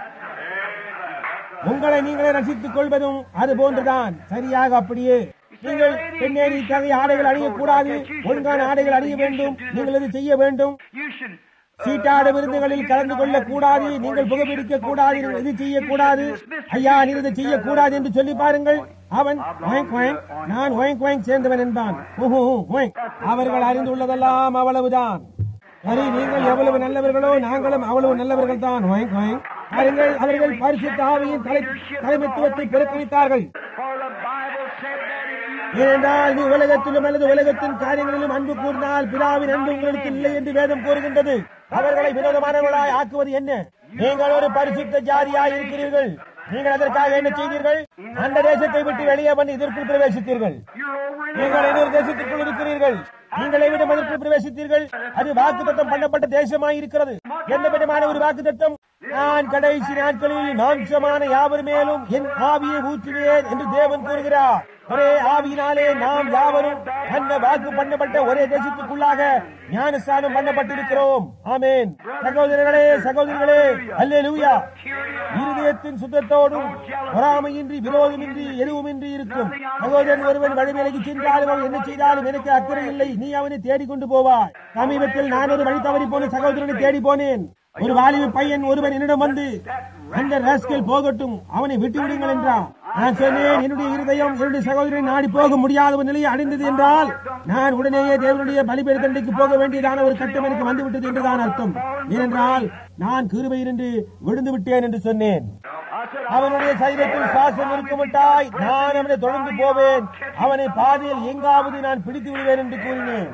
உங்களை நீங்களே ரசித்துக் கொள்வதும் அது போன்றுதான் சரியாக அப்படியே நீங்கள் பெண்ணே நீ தகைய ஆடைகள் அணியக்கூடாது ஒழுங்கான ஆடைகள் அணிய வேண்டும் நீங்கள் இது செய்ய வேண்டும் You should சீட்டாடு விருந்துகளில் கலந்து கொள்ள கூடாது நீங்கள் புகைப்பிடிக்க கூடாது நீங்கள் இது செய்யக்கூடாது ஐயா நீ இதை செய்யக்கூடாது என்று சொல்லி பாருங்கள் அவன் ஒயங்க் ஒயங்க், நான் ஒயங்க் ஒயங்க் சேர்ந்தவன் என்பான் உஹு, ஒயங்க். அவர்கள் அறிந்துள்ளதெல்லாம் அவ்வளவுதான் சரி நீங்கள் எவ்வளவு நல்லவர்களோ நாங்களும் அவ்வளவு நல்லவர்கள் தான் ஒயங்க் ஒயங்க். பாருங்கள் அவர்கள் பரிசுத்த ஆவியின் தலை தலைமைத்துவத்தை புறக்கணித்தார்கள் for the Bible said that if you ஏனென்றால் நீ உலகத்திலும் அல்லது உலகத்தின் காரியங்களிலும் அன்பு கூர்ந்தால் பிதாவின் அன்பு உங்களுக்கு இல்லை என்று வேதம் கூறுகின்றது அவர்களை விரோதமானவர்களாய் ஆக்குவது என்ன நீங்கள் ஒரு பரிசுத்த ஜாதியாய் இருக்கிறீர்கள் நீங்கள் அதற்காக என்ன செய்தீர்கள் அந்த தேசத்தை விட்டு வெளியே வந்து இதற்குள் பிரவேசித்தீர்கள் you're over in நீங்கள் இன்னொரு தேசத்திற்குள் இருக்கிறீர்கள் நீங்கள் எவ்விடம் அதற்குள் பிரவேசித்தீர்கள் அது வாக்குத்தத்தம் பண்ணப்பட்ட தேசமாய் இருக்கிறது எந்த விதமான ஒரு வாக்குத்தத்தம் நான் கடைசி நாட்களில் மாம்சமான யாவர் மேலும் என் ஆவியை ஊற்றுவேன் என்று தேவன் கூறுகிறார் ஒரே ஆவியினாலே நாம் யாவரும் அந்த வாக்கு பண்ணப்பட்ட ஒரே தேசத்துக்குள்ளாக ஞானஸ்தானம் பண்ணப்பட்டிருக்கிறோம் ஆமென் சகோதரர்களே சகோதரிகளே அல்லேலூயா இருதயத்தின் சுத்தத்தோடும் பொறாமையின்றி விரோதமின்றி எதுவுமின்றி இருக்கும் சகோதரன் ஒருவன் வழிவிலகி சென்றாலும் அவன் என்ன செய்தாலும் எனக்கு அக்கறை இல்லை நீ அவனை தேடிக் கொண்டு போவாய் சமீபத்தில் நான் ஒரு வழி தவறி போன சகோதரனை தேடி போனேன் ஒரு வாலிப பையன் ஒருவன் என்னிடம் வந்து அந்த ராஸ்கல் போகட்டும் அவனை விட்டு விடுங்கள் என்றான் நான் சொன்னேன் என்னுடைய இருதயம் என்னுடைய சகோதரனை நாடி போக முடியாத ஒரு நிலையை அடைந்தது என்றால் நான் உடனேயே தேவனுடைய பலிபீடத்தண்டைக்கு போக வேண்டியதான ஒரு கட்டம் எனக்கு வந்துவிட்டது என்றுதான் அர்த்தம் ஏனென்றால் நான் கிருபையில் என்று விழுந்து விட்டேன் என்று சொன்னேன் அவனுடைய சரீரத்தில் சுவாசம் இருக்குமட்டாய் நான் அவனை தொடர்ந்து போவேன் அவனை பாதையில் எங்காவது நான் பிடித்து விடுவேன் என்று கூறினேன்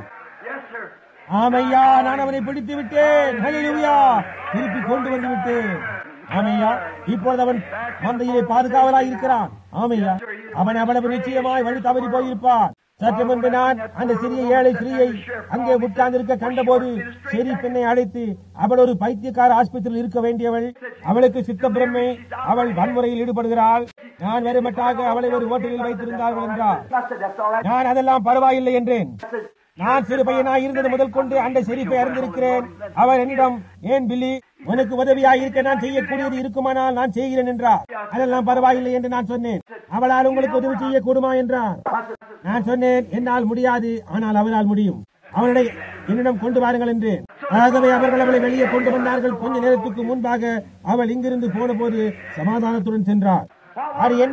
ஆமையா நான் அவனை பிடித்து விட்டேன் ஹalleluya திருப்பி கொண்டு வந்து விட்டேன் ஆமையா இப்பொழுது அவன் மந்தையிலே பாதுகாவலாய் இருக்கிறான் ஆமையா அவன் அவ்வளவு நிச்சயமாய் வழி தவறி போயிருப்பான் சற்று முன்பு நான் அந்த சிறிய ஏழை ஸ்திரீயை அங்கே உட்கார்ந்திருக்க கண்டபோது சரி பெண்ணை அழைத்து அவள் ஒரு பைத்தியக்கார ஆஸ்பத்திரியில் இருக்க வேண்டியவள் அவளுக்கு சித்த பிரம்மை அவள் வன்முறையில் ஈடுபடுகிறாள் நான் வருமட்டாக அவளை ஒரு ஹோட்டலில் வைத்திருந்தார்கள் என்றார் நான் அதெல்லாம் பரவாயில்லை என்றேன் நான் சிறு பையனாய் இருந்தது முதல் கொண்டு அந்த செரிப்பை அறிந்திருக்கிறேன் அவர் என்னிடம் ஏன் பில்லி உனக்கு உதவியாய் இருக்க நான் செய்யக்கூடியது இருக்குமானால் நான் செய்கிறேன் என்றார் அதெல்லாம் பரவாயில்லை என்று நான் சொன்னேன் அவளால் உங்களுக்கு உதவி செய்யக்கூடுமா என்றார் நான் சொன்னேன் என்னால் முடியாது ஆனால் அவரால் முடியும் அவனை என்னிடம் கொண்டு வாருங்கள் என்றேன் ஆகவே அவர்கள் அவளை வெளியே கொண்டு வந்தார்கள் கொஞ்ச நேரத்துக்கு முன்பாக அவள் இங்கிருந்து போன போது சமாதானத்துடன் சென்றார் அது என்ன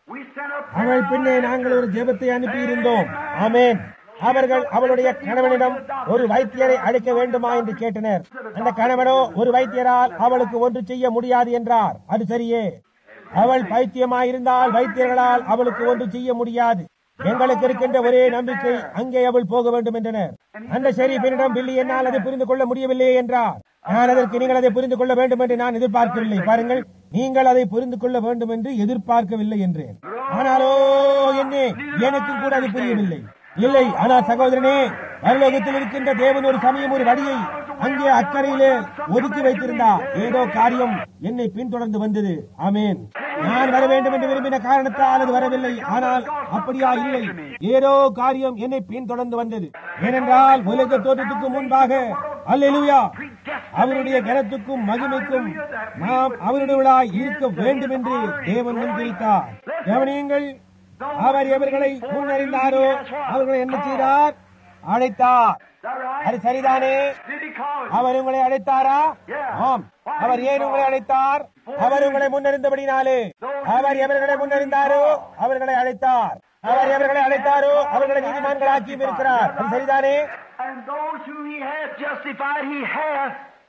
அவள் பின்னே நாங்கள் ஒரு ஜெபத்தை அனுப்பி இருந்தோம் ஆமேன் அவர்கள் அவளுடைய கணவனிடம் ஒரு வைத்தியரை அழைக்க வேண்டுமா என்று கேட்டனர் அந்த கணவனோ ஒரு வைத்தியரால் அவளுக்கு ஒன்று செய்ய முடியாது என்றார் அது சரியே அவள் பைத்தியமாயிருந்தால் வைத்தியர்களால் அவளுக்கு ஒன்று செய்ய முடியாது எங்களுக்கு இருக்கின்ற ஒரே நம்பிக்கை அங்கே அவள் போக வேண்டும் என்றனர் அந்த ஷெரீஃபினிடம் பில்லி என்னால் அதை புரிந்து கொள்ள முடியவில்லையே என்றார் நான் அதற்கு நீங்கள் அதை புரிந்து கொள்ள வேண்டும் என்று நான் எதிர்பார்க்கவில்லை பாருங்கள் நீங்கள் அதை புரிந்து கொள்ள வேண்டும் என்று எதிர்பார்க்கவில்லை என்றேன் ஆனாலோ என்ன எனக்கும் கூட அது புரியவில்லை இல்லை ஆனால் சகோதரனே பரலோகத்தில் இருக்கின்ற தேவன் ஒரு சமயம் ஒரு வழியை அங்கே அக்கறையிலே ஒதுக்கி வைத்திருந்தார் ஏதோ காரியம் என்னை பின்தொடர்ந்து வந்தது ஆமேன் நான் வர வேண்டும் என்று விரும்பின காரணத்தால் அது வரவில்லை ஆனால் அப்படியா இல்லை ஏதோ காரியம் என்னை பின்தொடர்ந்து வந்தது ஏனென்றால் உலக தோற்றத்துக்கு முன்பாக அல்லேலூயா அவருடைய கனத்துக்கும் மகிமைக்கும் நாம் அவருடையவளாய் இருக்க வேண்டும் என்று தேவன் முன்பிரித்தார் கவனியுங்கள் அவர் எவர்களை முன்னறிந்தாரோ அவர்களை என்ன செய்தார் அழைத்தார் அது சரிதானே அவர் உங்களை அழைத்தாரா ஆம் அவர் ஏன் உங்களை அழைத்தார் அவர் உங்களை முன்னறிந்தபடினாலே அவர் எவர்களை முன்னறிந்தாரோ அவர்களை அழைத்தார் அவர் எவர்களை அழைத்தாரோ அவர்களை நீதிமான்களாக்கியும் இருக்கிறார் அது சரிதானே And those who he hath justified, he hath.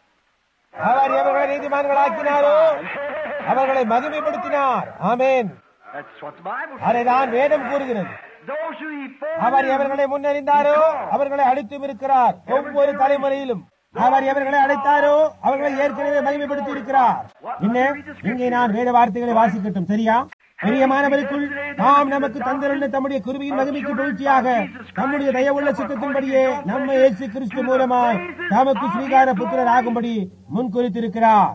அவர் எவர்களை நீதிமான்களாக்கினாரோ அவர்களை மகிமைப்படுத்தினார் ஆமேன் That's what the Bible says. அதைதான் வேதம் கூறுகிறது Those who he our foreknew, எவர்களை முன்னறிந்தாரோ அவர்களை அழைத்தும் இருக்கிறார் ஒவ்வொரு தலைமுறையிலும் அவர் எவர்களை அழைத்தாரோ அவர்களை ஏற்கனவே மகிமைப்படுத்தி இருக்கிறார் என்ன இங்கே நான் வேத வார்த்தைகளை வாசிக்கட்டும் சரியா பிரியமானவருக்குள் நாம் நமக்கு தந்திருந்த தம்முடைய குருவியின் மகிமைக்கு வீழ்ச்சியாக நம்முடைய தயவுள்ள சித்தத்தின்படியே நம்ம இயேசு கிறிஸ்து மூலமாய் தமக்கு ஸ்ரீகார புத்திரர் ஆகும்படி முன்குறித்திருக்கிறார்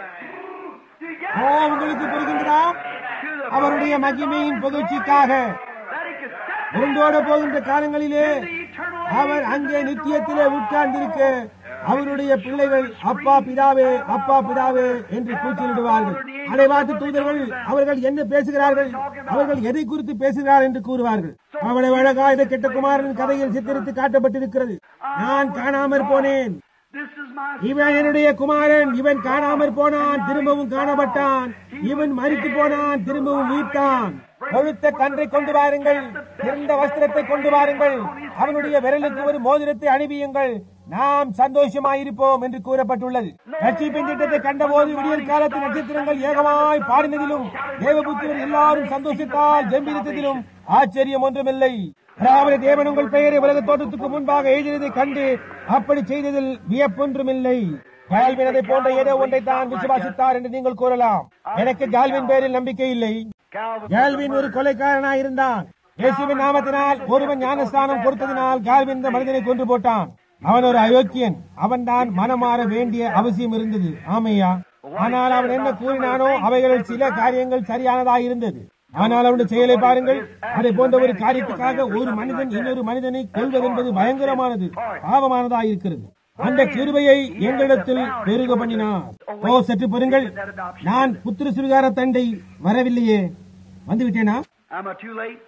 ஓ உங்களுக்கு புரிகின்றதா அவருடைய மகிமையின் புகழ்ச்சிக்காக that he could set விருந்தோட போகின்ற காலங்களிலே the eternal அவர் அங்கே நித்தியத்திலே உட்கார்ந்திருக்க அவருடைய பிள்ளைகள் அப்பா பிதாவே அப்பா பிதாவே என்று கூச்சலிடுவார்கள் அதை பார்த்து தூதர்கள் அவர்கள் என்ன பேசுகிறார்கள் அவர்கள் எதை குறித்து பேசுகிறார் என்று கூறுவார்கள் அவளை அழகா இதை கெட்ட குமாரன் கதையில் சித்தரித்து காட்டப்பட்டிருக்கிறது நான் காணாமற் போனேன் This is my இவன் என்னுடைய குமாரன் இவன் காணாமற் போனான் திரும்பவும் காணப்பட்டான் இவன் மறித்து போனான் திரும்பவும் மீட்டான் கொழுத்த கன்றை கொண்டு வாருங்கள் இருந்த வஸ்திரத்தை கொண்டு வாருங்கள் அவனுடைய விரலுக்கு ஒரு மோதிரத்தை அணிவியுங்கள் நாம் சந்தோஷமாயிருப்போம் என்று கூறப்பட்டுள்ளது ரட்சிப்பின் திட்டத்தை கண்டபோது விடியற் காலத்து நட்சத்திரங்கள் ஏகமாய் பாடினதிலும் தேவபுத்திரர் எல்லாரும் சந்தோஷத்தால் ஜெம்பிரித்ததிலும் ஆச்சரியம் ஒன்றுமில்லை அதாவது தேவன் உங்கள் பெயரை உலக தோட்டத்துக்கு முன்பாக எழுதியதை கண்டு அப்படி செய்ததில் வியப்பொன்றுமில்லை கால்வின் அதை போன்ற ஏதோ ஒன்றை தான் விசுவாசித்தார் என்று நீங்கள் கூறலாம் எனக்கு கால்வின் பேரில் நம்பிக்கை இல்லை Calvin. கால்வின் ஒரு கொலைக்காரனாய் இருந்தான் இயேசுவின் நாமத்தினால் ஒருவன் ஞானஸ்தானம் கொடுத்ததினால் கால்வின் இந்த மனிதனை கொன்று போட்டான் அவன் ஒரு அயோக்கியன் அவன் தான் மனமாற வேண்டிய அவசியம் இருந்தது ஆமையா ஆனால் அவன் என்ன கூறினானோ அவைகளில் சில காரியங்கள் சரியானதாக இருந்தது ஆனால் அவனுடைய செயலை பாருங்கள் அதை போன்ற ஒரு காரியத்துக்காக ஒரு மனிதன் இன்னொரு மனிதனை கொள்வது என்பது பயங்கரமானது பாவமானதாக இருக்கிறது அந்த கிருபையை எங்களிடத்தில் பெருக பண்ணினார் ஓ சற்று பொறுங்கள் நான் புத்திர சுவிகார தண்டை வரவில்லையே வந்துவிட்டேனா Am I too late?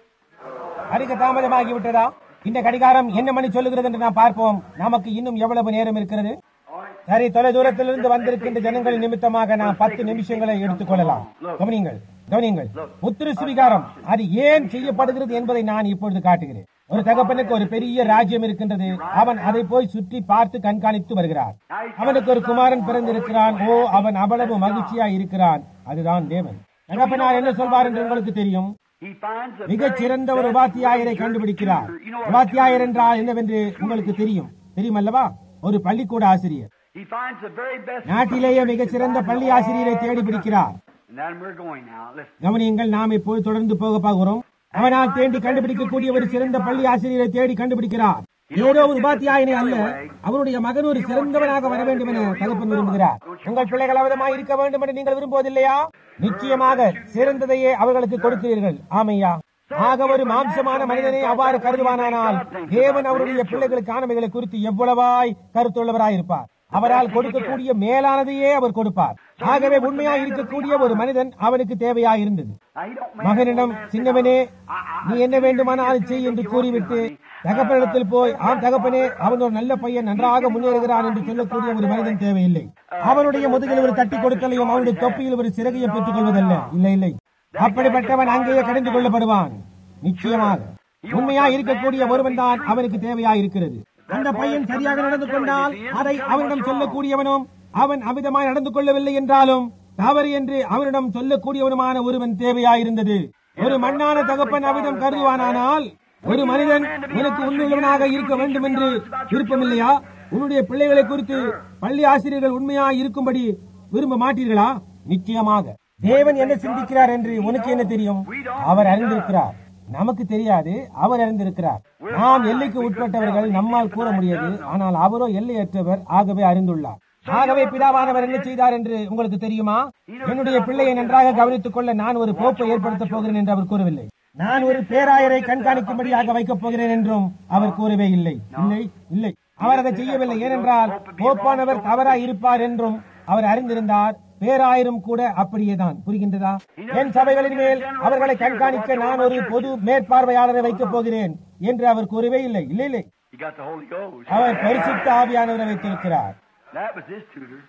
அதிக தாமதமாகி விட்டதா இந்த கடிகாரம் என்ன மணி சொல்லுகிறது என்று நாம் பார்ப்போம் நமக்கு இன்னும் எவ்வளவு நேரம் இருக்கிறது சரி தொலை தூரத்திலிருந்து வந்திருக்கின்ற ஜனங்கள் நிமித்தமாக நாம் பத்து நிமிஷங்களை எடுத்துக் கொள்ளலாம் கவனிங்கள் கவனிங்கள் புத்திர சுவிகாரம் அது ஏன் செய்யப்படுகிறது என்பதை நான் இப்பொழுது காட்டுகிறேன் ஒரு தகப்பனுக்கு ஒரு பெரிய ராஜ்யம் இருக்கின்றது அவன் அதை போய் சுற்றி பார்த்து கண்காணித்து வருகிறார் அவனுக்கு ஒரு குமாரன் பிறந்திருக்கிறான் ஓ அவன் அவ்வளவு மகிழ்ச்சியா இருக்கிறான் அதுதான் தேவன் தகப்பனார் என்ன சொல்வார் என்று உங்களுக்கு தெரியும் He finds a மிகச் சிறந்த ஒரு உபாத்தியாயரை கண்டுபிடிக்கிறார் உபாத்தியாயர் என்றால் என்னவென்று உங்களுக்கு தெரியும் தெரியும் அல்லவா ஒரு பள்ளிக்கூட ஆசிரியர் He finds the very best. நாட்டிலேயே மிகச் சிறந்த பள்ளி ஆசிரியரை தேடி பிடிக்கிறார் And then we're going now. Listen. கவனியுங்கள் நாம் இப்போது தொடர்ந்து போக போகிறோம் அவனால் தேடி கண்டுபிடிக்கக்கூடிய ஒரு சிறந்த பள்ளி ஆசிரியரை தேடி கண்டுபிடிக்கிறார் ஏதோ ஒரு உபாத்தியாயனை அல்ல அவருடைய மகன் ஒரு சிறந்தவனாக வர வேண்டும் என தகப்பன் விரும்புகிறார் உங்கள் பிள்ளைகள் அவதமாய் இருக்க வேண்டும் என்று நீங்கள் விரும்புவதில்லையா நிச்சயமாக சிறந்ததையே அவர்களுக்கு கொடுக்கிறீர்கள் ஆமையா ஆக ஒரு மாம்சமான மனிதனை அவ்வாறு கருதுவானானால் தேவன் அவருடைய பிள்ளைகளுக்கானவைகளை குறித்து எவ்வளவாய் கருத்துள்ளவராயிருப்பார் அவரால் கொடுக்கக்கூடிய மேலானதையே அவர் கொடுப்பார் ஆகவே உண்மையாய் இருக்கக்கூடிய ஒரு மனிதன் அவனுக்கு தேவையாயிருந்தது Now, he don't மகனிடம் சின்னவனே நீ என்ன வேண்டுமானாலும் செய் என்று கூறிவிட்டு தகப்பனிடத்தில் போய் ஆம் தகப்பனே அவன் ஒரு நல்ல பையன் நன்றாக முன்னேறுகிறான் என்று சொல்லக்கூடிய ஒரு மனிதன் தேவையில்லை அவனுடைய முதுகில் ஒரு தட்டி கொடுக்கலையும் அவனுடைய தொப்பியில் ஒரு சிறகையும் பெற்றுக் கொள்வதல்ல இல்லை இல்லை அப்படிப்பட்டவன் அங்கேயே கடந்து கொள்ளப்படுவான் நிச்சயமாக உண்மையா இருக்கக்கூடிய ஒருவன் தான் அவனுக்கு தேவையா இருக்கிறது அந்த பையன் சரியாக நடந்து கொண்டால் அதை அவனிடம் சொல்லக்கூடியவனும் அவன் அமிதமாய் நடந்து கொள்ளவில்லை என்றாலும் தவறு என்று அவனிடம் சொல்லக்கூடியவனுமான ஒருவன் தேவையாயிருந்தது ஒரு மண்ணான தகப்பன் அவிதம் கருதுவானானால் ஒரு மனிதன் உனக்கு உண்மையுள்ளவனாக இருக்க வேண்டும் என்று விருப்பமில்லையா உன்னுடைய பிள்ளைகளை குறித்து பள்ளி ஆசிரியர்கள் உண்மையாக இருக்கும்படி விரும்ப மாட்டீர்களா நிச்சயமாக தேவன் என்ன சிந்திக்கிறார் என்று உனக்கு என்ன தெரியும் அவர் அறிந்திருக்கிறார் நமக்கு தெரியாது அவர் அறிந்திருக்கிறார் நாம் எல்லைக்கு உட்பட்டவர்கள் நம்மால் கூற முடியாது ஆனால் அவரோ எல்லையற்றவர் ஆகவே அறிந்துள்ளார் ஆகவே பிதாவானவர் என்ன செய்தார் என்று உங்களுக்கு தெரியுமா என்னுடைய பிள்ளையை நன்றாக கவனித்துக் கொள்ள நான் ஒரு போப்பை ஏற்படுத்தப் போகிறேன் என்று அவர் கூறவில்லை நான் ஒரு பேராயரை கண்காணிக்கும்படியாக வைக்கப் போகிறேன் என்றும் அவர் கூறவே இல்லை இல்லை இல்லை அவர் அதை செய்யவில்லை ஏனென்றால் போப்பானவர் தவறாய் இருப்பார் என்றும் அவர் அறிந்திருந்தார் பேராயிரம் கூட அப்படியேதான் புரிகின்றதா என் சபைகளின் மேல் அவர்களை கண்காணிக்க நான் ஒரு பொது மேற்பார்வையாளரை வைக்கப் போகிறேன் என்று அவர் கூறவே இல்லை இல்லை இல்லை He got the Holy Ghost. அவர் பரிசுத்த ஆவியானவரை வைத்திருக்கிறார் That was his tutor.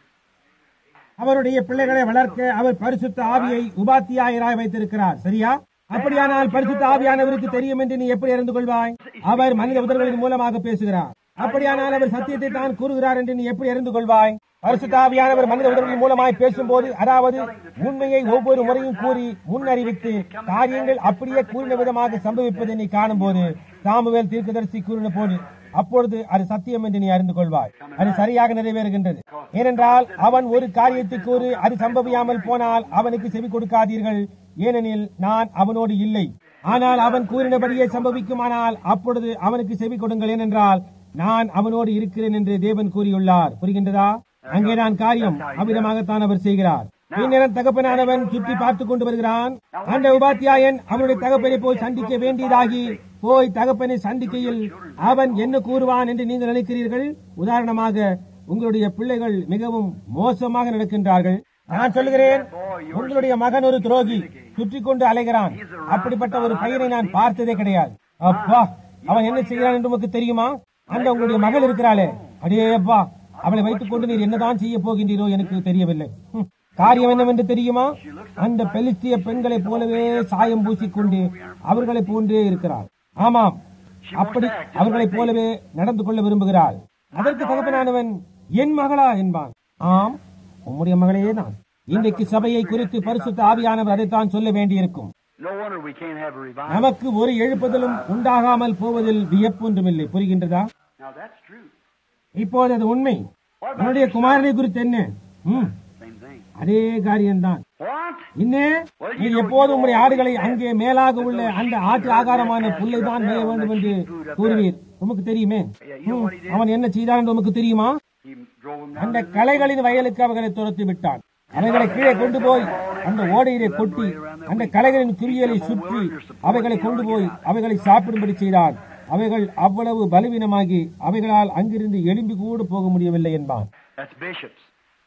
அவருடைய பிள்ளைகளை வளர்க்க அவர் பரிசுத்த ஆவியை உபாத்தியாயராய் வைத்திருக்கிறார் சரியா அப்படியானால் பரிசுத்த ஆவியானவருக்கு தெரியும் என்று நீ எப்படி அறிந்து கொள்வாய் அவர் மனித உதவிகளின் மூலமாக பேசுகிறார் அப்படியானால் அவர் சத்தியத்தை தான் கூறுகிறார் என்று நீ எப்படி அறிந்து கொள்வாய் பரிசுத்த ஆவியானவர் மனித உதவிகளின் மூலமாய் பேசும்போது அதாவது உண்மையை ஒவ்வொரு முறையும் கூறி முன்னறிவித்து காரியங்கள் அப்படியே கூறின விதமாக சம்பவிப்பதை நீ காணும்போது சாமுவேல் தீர்க்கதரிசி கூறின போது அப்பொழுது அது சத்தியம் என்று நீ அறிந்து கொள்வாய் அது சரியாக நிறைவேறுகின்றது ஏனென்றால் அவன் ஒரு காரியத்தை கூறு அது சம்பவியாமல் போனால் அவனுக்கு செவி கொடுக்காதீர்கள் ஏனெனில் நான் அவனோடு இல்லை ஆனால் அவன் கூறினபடியே சம்பவிக்குமானால் அப்பொழுது அவனுக்கு செவி கொடுங்கள் ஏனென்றால் நான் அவனோடு இருக்கிறேன் என்று தேவன் கூறியுள்ளார் புரிகின்றதா அங்கேதான் காரியம் அவ்விதமாகத்தான் அவர் செய்கிறார் பின்னர் தகப்பனானவன் சுற்றி பார்த்துக் கொண்டு வருகிறான் அந்த உபாத்தியாயன் அவனுடைய தகப்பனை போய் சந்திக்க வேண்டியதாகி போய் தகப்பனை சந்திக்கையில் அவன் என்ன கூறுவான் என்று நீங்கள் நினைக்கிறீர்கள் உதாரணமாக உங்களுடைய பிள்ளைகள் மிகவும் மோசமாக நடக்கின்றார்கள் நான் சொல்லுகிறேன் உங்களுடைய மகன் ஒரு துரோகி சுற்றி கொண்டு அலைகிறான் அப்படிப்பட்ட ஒரு பையனை நான் பார்த்ததே கிடையாது அப்பா அவன் என்ன செய்கிறான் என்று உமக்கு தெரியுமா அந்த உங்களுடைய மகள் இருக்கிறாளே அடே அப்பா அவளை வைத்துக் கொண்டு நீர் என்னதான் செய்ய போகின்றீரோ எனக்கு தெரியவில்லை ஹம். காரியம் என்னவென்று தெரியுமா அந்த பெலிஸ்திய பெண்களைப் போலவே சாயம் பூசிக்கொண்டு அவர்களைப் போன்றே இருக்கிறார் ஆமாம் அப்படி அவர்களைப் போலவே நடந்து கொள்ள விரும்புகிறாள் அதற்கு தகப்பனானவன் என் மகளா என்பான் ஆம் உம்முடைய மகளே தான் இன்றைக்கு சபையை குறித்து பரிசுத்த ஆவியானவர் அதைத்தான் சொல்ல வேண்டியிருக்கும் No wonder we can't have a revival. நமக்கு ஒரு எழுப்புதலும் உண்டாகாமல் போவதில் வியப்பொன்றுமில்லை புரிகின்றதா Now that's true. இப்போது அது உண்மை என்னுடைய குமாரனை குறித்து என்ன ம், Same thing. அதே காரியம்தான் What? இன்னே நீ எப்போதும் உங்களுடைய ஆடுகளை அங்கே மேலாக உள்ள அந்த ஆட்டு ஆகாரமான புல்லை தான் மேய வேண்டும் என்று கூறுவீர் உமக்கு தெரியுமே ம், அவன் என்ன செய்தான் என்று உமக்கு தெரியுமா He drove him down. அந்த களைகளின் வயலுக்கு அவர்களை துரத்தி விட்டான் அவைகளை கீழே கொண்டு போய் அந்த ஓடையிலே கொட்டி அந்த கலைகளின் குவியலை சுற்றி அவைகளை கொண்டு போய் அவைகளை சாப்பிடும்படி செய்தான் அவைகள் அவ்வளவு பலவீனமாகி அவைகளால் அங்கிருந்து எழும்பி கூட போக முடியவில்லை என்பான் That's bishops,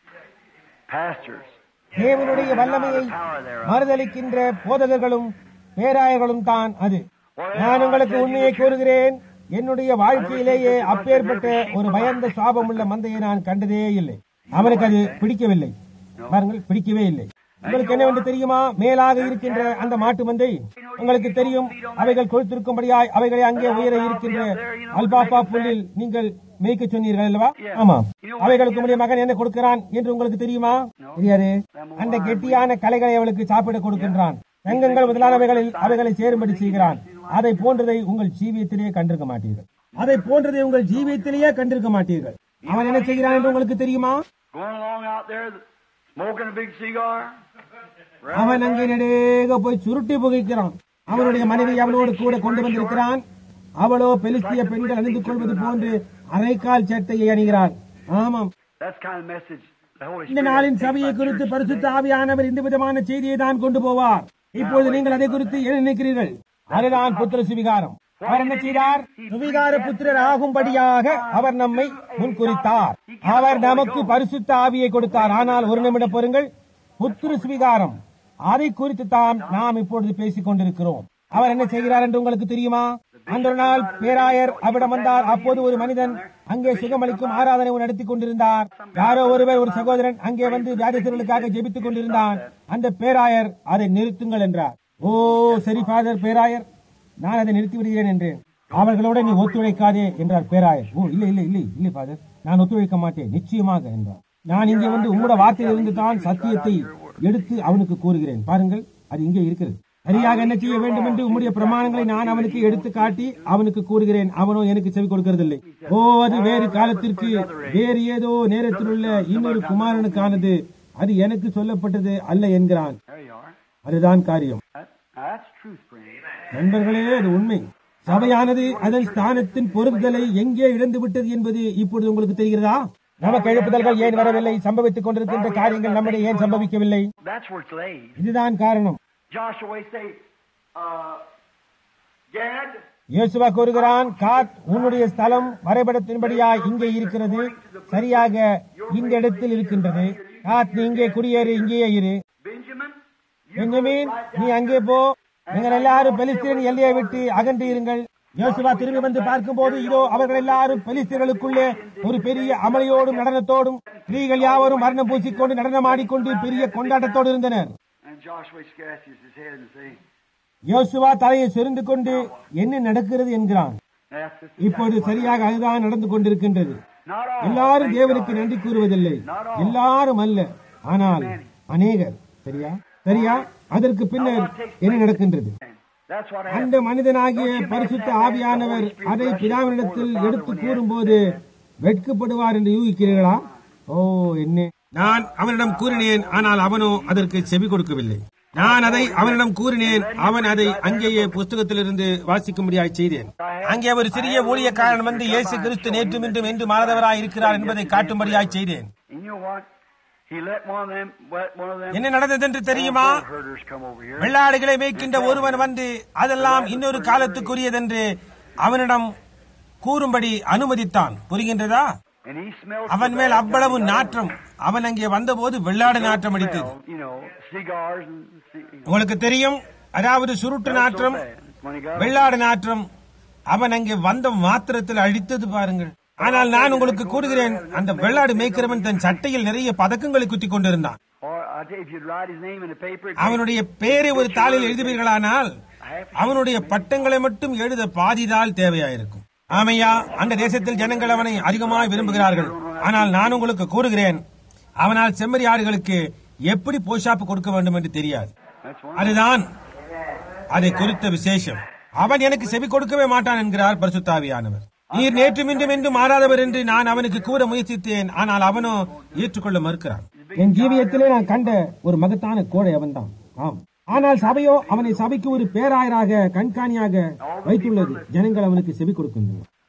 pastors. தேவனுடைய வல்லமையை மறுதளிக்கின்ற போதகர்களும் பேராயர்களும் தான் அது நான் உங்களுக்கு உண்மையை கூறுகிறேன் என்னுடைய வாழ்க்கையிலேயே அப்பேற்பட்ட ஒரு பயந்த சாபம் உள்ள மந்தையை நான் கண்டதே இல்லை அவனுக்கு அது பிடிக்கவில்லை பாருங்கள் பிடிக்கவே இல்லை உங்களுக்கு என்னவென்று தெரியுமா மேலாக இருக்கின்ற அந்த மாட்டு மந்தை உங்களுக்கு தெரியும் அவைகள் கொழுத்திருக்கும்படியாய் அவைகளை அங்கே உயர இருக்கின்ற அல்பாபா புல்லில் நீங்கள் மேய்க்க சொன்னீர்கள் அல்லவா ஆமா அவைகளுக்கு உடைய மகன் என்ன கொடுக்கிறான் என்று உங்களுக்கு தெரியுமா தெரியாது அந்த கெட்டியான கலைகளை அவளுக்கு சாப்பிட கொடுக்கின்றான் தங்கங்கள் முதலானவைகளில் அவைகளை சேரும்படி செய்கிறான் அதை போன்றதை உங்கள் ஜீவியத்திலேயே கண்டிருக்க மாட்டீர்கள் அதை போன்றதை உங்கள் ஜீவியத்திலேயே கண்டிருக்க மாட்டீர்கள் அவன் என்ன செய்கிறான் என்று உங்களுக்கு தெரியுமா Going along out there, smoking a big cigar. அவன் அங்கே நெடுக போய் சுருட்டி புகைக்கிறான் அவனுடைய மனைவி அவனோடு கூட கொண்டு வந்திருக்கிறான் அவளோ பெலிஸ்திய பெண்கள் அணிந்து கொள்வது போன்று அரைக்கால் சட்டையை அணிகிறாள் ஆமாம் That's the kind of message the Holy இந்த Spirit நாளின் takes சபையை by குறித்து churches. பரிசுத்த ஆவியானவர் இந்த விதமான செய்தியை தான் கொண்டு போவார் இப்பொழுது நீங்கள் அதை குறித்து என்ன நினைக்கிறீர்கள் அதுதான் புத்திர சுவிகாரம் அவர் என்ன செய்தார் சுவிகார புத்திரர் ஆகும்படியாக அவர் நம்மை முன்குறித்தார் அவர் நமக்கு பரிசுத்த ஆவியை கொடுத்தார் ஆனால் ஒரு நிமிடம் பொறுங்கள் புத்திர சுவிகாரம் அதை குறித்து தான் நாம் இப்பொழுது பேசிக் கொண்டிருக்கிறோம் அவர் என்ன செய்கிறார் என்று உங்களுக்கு தெரியுமா அந்த ஒரு நாள் பேராயர் அவிடம் வந்தார் அப்போது ஒரு மனிதன் அங்கே சுகமளிக்கும் ஆராதனை நடத்தி கொண்டிருந்தார் யாரோ ஒருவர் ஒரு சகோதரன் அங்கே வந்து வியாதித்தர்களுக்காக ஜெபித்துக் கொண்டிருந்தான் அந்த பேராயர் அதை நிறுத்துங்கள் என்றார் ஓ சரி ஃபாதர் பேராயர் நான் அதை நிறுத்தி விடுகிறேன் என்றேன் அவர்களோட நீ ஒத்துழைக்காதே என்றார் பேராயர் ஓ இல்லை இல்லை இல்லை இல்லை ஃபாதர் நான் ஒத்துழைக்க மாட்டேன் நிச்சயமாக என்றார் நான் இங்கே வந்து உங்களோட வார்த்தையிலிருந்து தான் சத்தியத்தை எடுத்து அவனுக்கு கூறுகிறேன் பாருங்கள் அது இங்கே இருக்கிறது சரியாக என்ன செய்ய வேண்டும் என்று உம்முடைய பிரமாணங்களை நான் அவனுக்கு எடுத்து காட்டி அவனுக்கு கூறுகிறேன் அவனோ எனக்கு செவி கொடுக்கிறதில்லை ஓ அது வேறு காலத்திற்கு வேறு ஏதோ நேரத்தில் உள்ள இன்னொரு குமாரனுக்கானது அது எனக்கு சொல்லப்பட்டது அல்ல என்கிறான் There you are. அதுதான் காரியம் That, that's truth, friend. நண்பர்களே அது உண்மை சபையானது அதன் ஸ்தானத்தின் பொருட்களை எங்கே இழந்து விட்டது என்பது இப்பொழுது உங்களுக்கு தெரிகிறதா நமக்கு எழுப்புதல்கள் ஏன் வரவில்லை சம்பவித்துக் கொண்டிருக்கின்ற காரியங்கள் நம்மிடையே ஏன் சம்பவிக்கவில்லை That's where it's laid. இதுதான் காரணம் Joshua say, uh, Gad, இயேசுவா கூறுகிறான் காத் உன்னுடைய ஸ்தலம் வரைபடத்தின்படியாய் இங்கே இருக்கிறது சரியாக இந்த இடத்தில் இருக்கின்றது காத் நீ இங்கே குடியேறு இங்கேயே இரு Benjamin, you பெஞ்சமின் நீ அங்கே போ நீங்கள் எல்லாரும் பெலிஸ்தீன் எல்லையை விட்டு அகன்று இருங்கள் யோசுவா திரும்பி வந்து பார்க்கும்போது இதோ அவர்கள் எல்லாரும் பெலிஸ்தீர்களுக்குள்ளே ஒரு பெரிய அமளியோடும் நடனத்தோடும் ஸ்திரீகள் யாவரும் மரணம் பூசிக்கொண்டு நடனமாடிக்கொண்டு பெரிய கொண்டாட்டத்தோடு இருந்தனர் And Joshua scratches his head and say, யோசுவா தலையை சொரிந்து கொண்டு என்ன நடக்கிறது என்கிறான் that's just இப்போது சரியாக அதுதான் நடந்து கொண்டிருக்கின்றது not all. எல்லாரும் தேவனுக்கு நன்றி கூறுவதில்லை எல்லாரும் அல்ல ஆனால் அநேகர் சரியா சரியா அதற்கு பின்னர் என்ன நடக்கின்றது That's what happened. அந்த மனிதனாகிய பரிசுத்த ஆவியானவர் அதை பிதாவினிடத்தில் எடுத்து கூறும்போது வெட்கப்படுவார் என்று யூகிக்கிறீர்களா ஓ என்ன நான் அவனிடம் கூறினேன் ஆனால் அவனோ அதற்கு செவி கொடுக்கவில்லை நான் அதை அவனிடம் கூறினேன் அவன் அதை அங்கேயே புஸ்தகத்திலிருந்து வாசிக்கும்படியாய் செய்தேன் அங்கே ஒரு சிறிய ஊழியக்காரன் வந்து இயேசு கிறிஸ்து நேற்றும் இன்றும் என்று மாறதவராய் இருக்கிறார் என்பதை காட்டும்படியாய் செய்தேன் And you know what? He let one of them, let one of them என்ன நடந்தது என்று தெரியுமா goat herders come over here. வெள்ளாடுகளை மேய்க்கின்ற ஒருவன் வந்து அதெல்லாம் இன்னொரு காலத்துக்குரியதென்று அவனிடம் கூறும்படி அனுமதித்தான் புரிகின்றதா And he smelled அவன் மேல் அவ்வளவு நாற்றம் அவன் அங்கே வந்தபோது வெள்ளாடு நாற்றம் அடித்தது you know, cigars and ci- உங்களுக்கு தெரியும் அதாவது சுருட்டு நாற்றம் when he got வெள்ளாடு நாற்றம் அவன் அங்கே வந்த மாத்திரத்தில் அழித்தது பாருங்கள் ஆனால் நான் உங்களுக்கு கூறுகிறேன் அந்த வெள்ளாடு மேய்க்கிறவன் தன் சட்டையில் நிறைய பதக்கங்களை குத்திக் கொண்டிருந்தான் or I tell you, if you'd write his name in the paper, it'd அவனுடைய பெயரை ஒரு தாளில் எழுதுவீர்களானால் அவனுடைய பட்டங்களை மட்டும் எழுத பாதிதால் தேவையாயிருக்கும் ஆமையா அந்த தேசத்தில் ஜனங்கள் அவனை அதிகமாக விரும்புகிறார்கள் ஆனால் நான் உங்களுக்கு கூறுகிறேன் அவனால் செம்மறியாடுகளுக்கு எப்படி போஷாப்பு கொடுக்க வேண்டும் என்று தெரியாது That's one. அதுதான் அதை குறித்த விசேஷம் அவன் எனக்கு செவி கொடுக்கவே மாட்டான் என்கிறார் பரிசுத்தாவியானவர் நீர் நேற்றும் இன்றும் என்றும் மாறாதவர் என்று நான் அவனுக்கு கூற முயற்சித்தேன் ஆனால் அவனோ ஏற்றுக்கொள்ள மறுக்கிறான் என் ஜீவியத்திலே நான் கண்ட ஒரு மகத்தான கோடை அவன்தான் ஆம் ஆனால் சபையோ அவனை சபைக்கு ஒரு பேராயராக கண்காணியாக வைத்துள்ளது ஜனங்கள் அவனுக்கு செவி கொடுக்கின்றனர்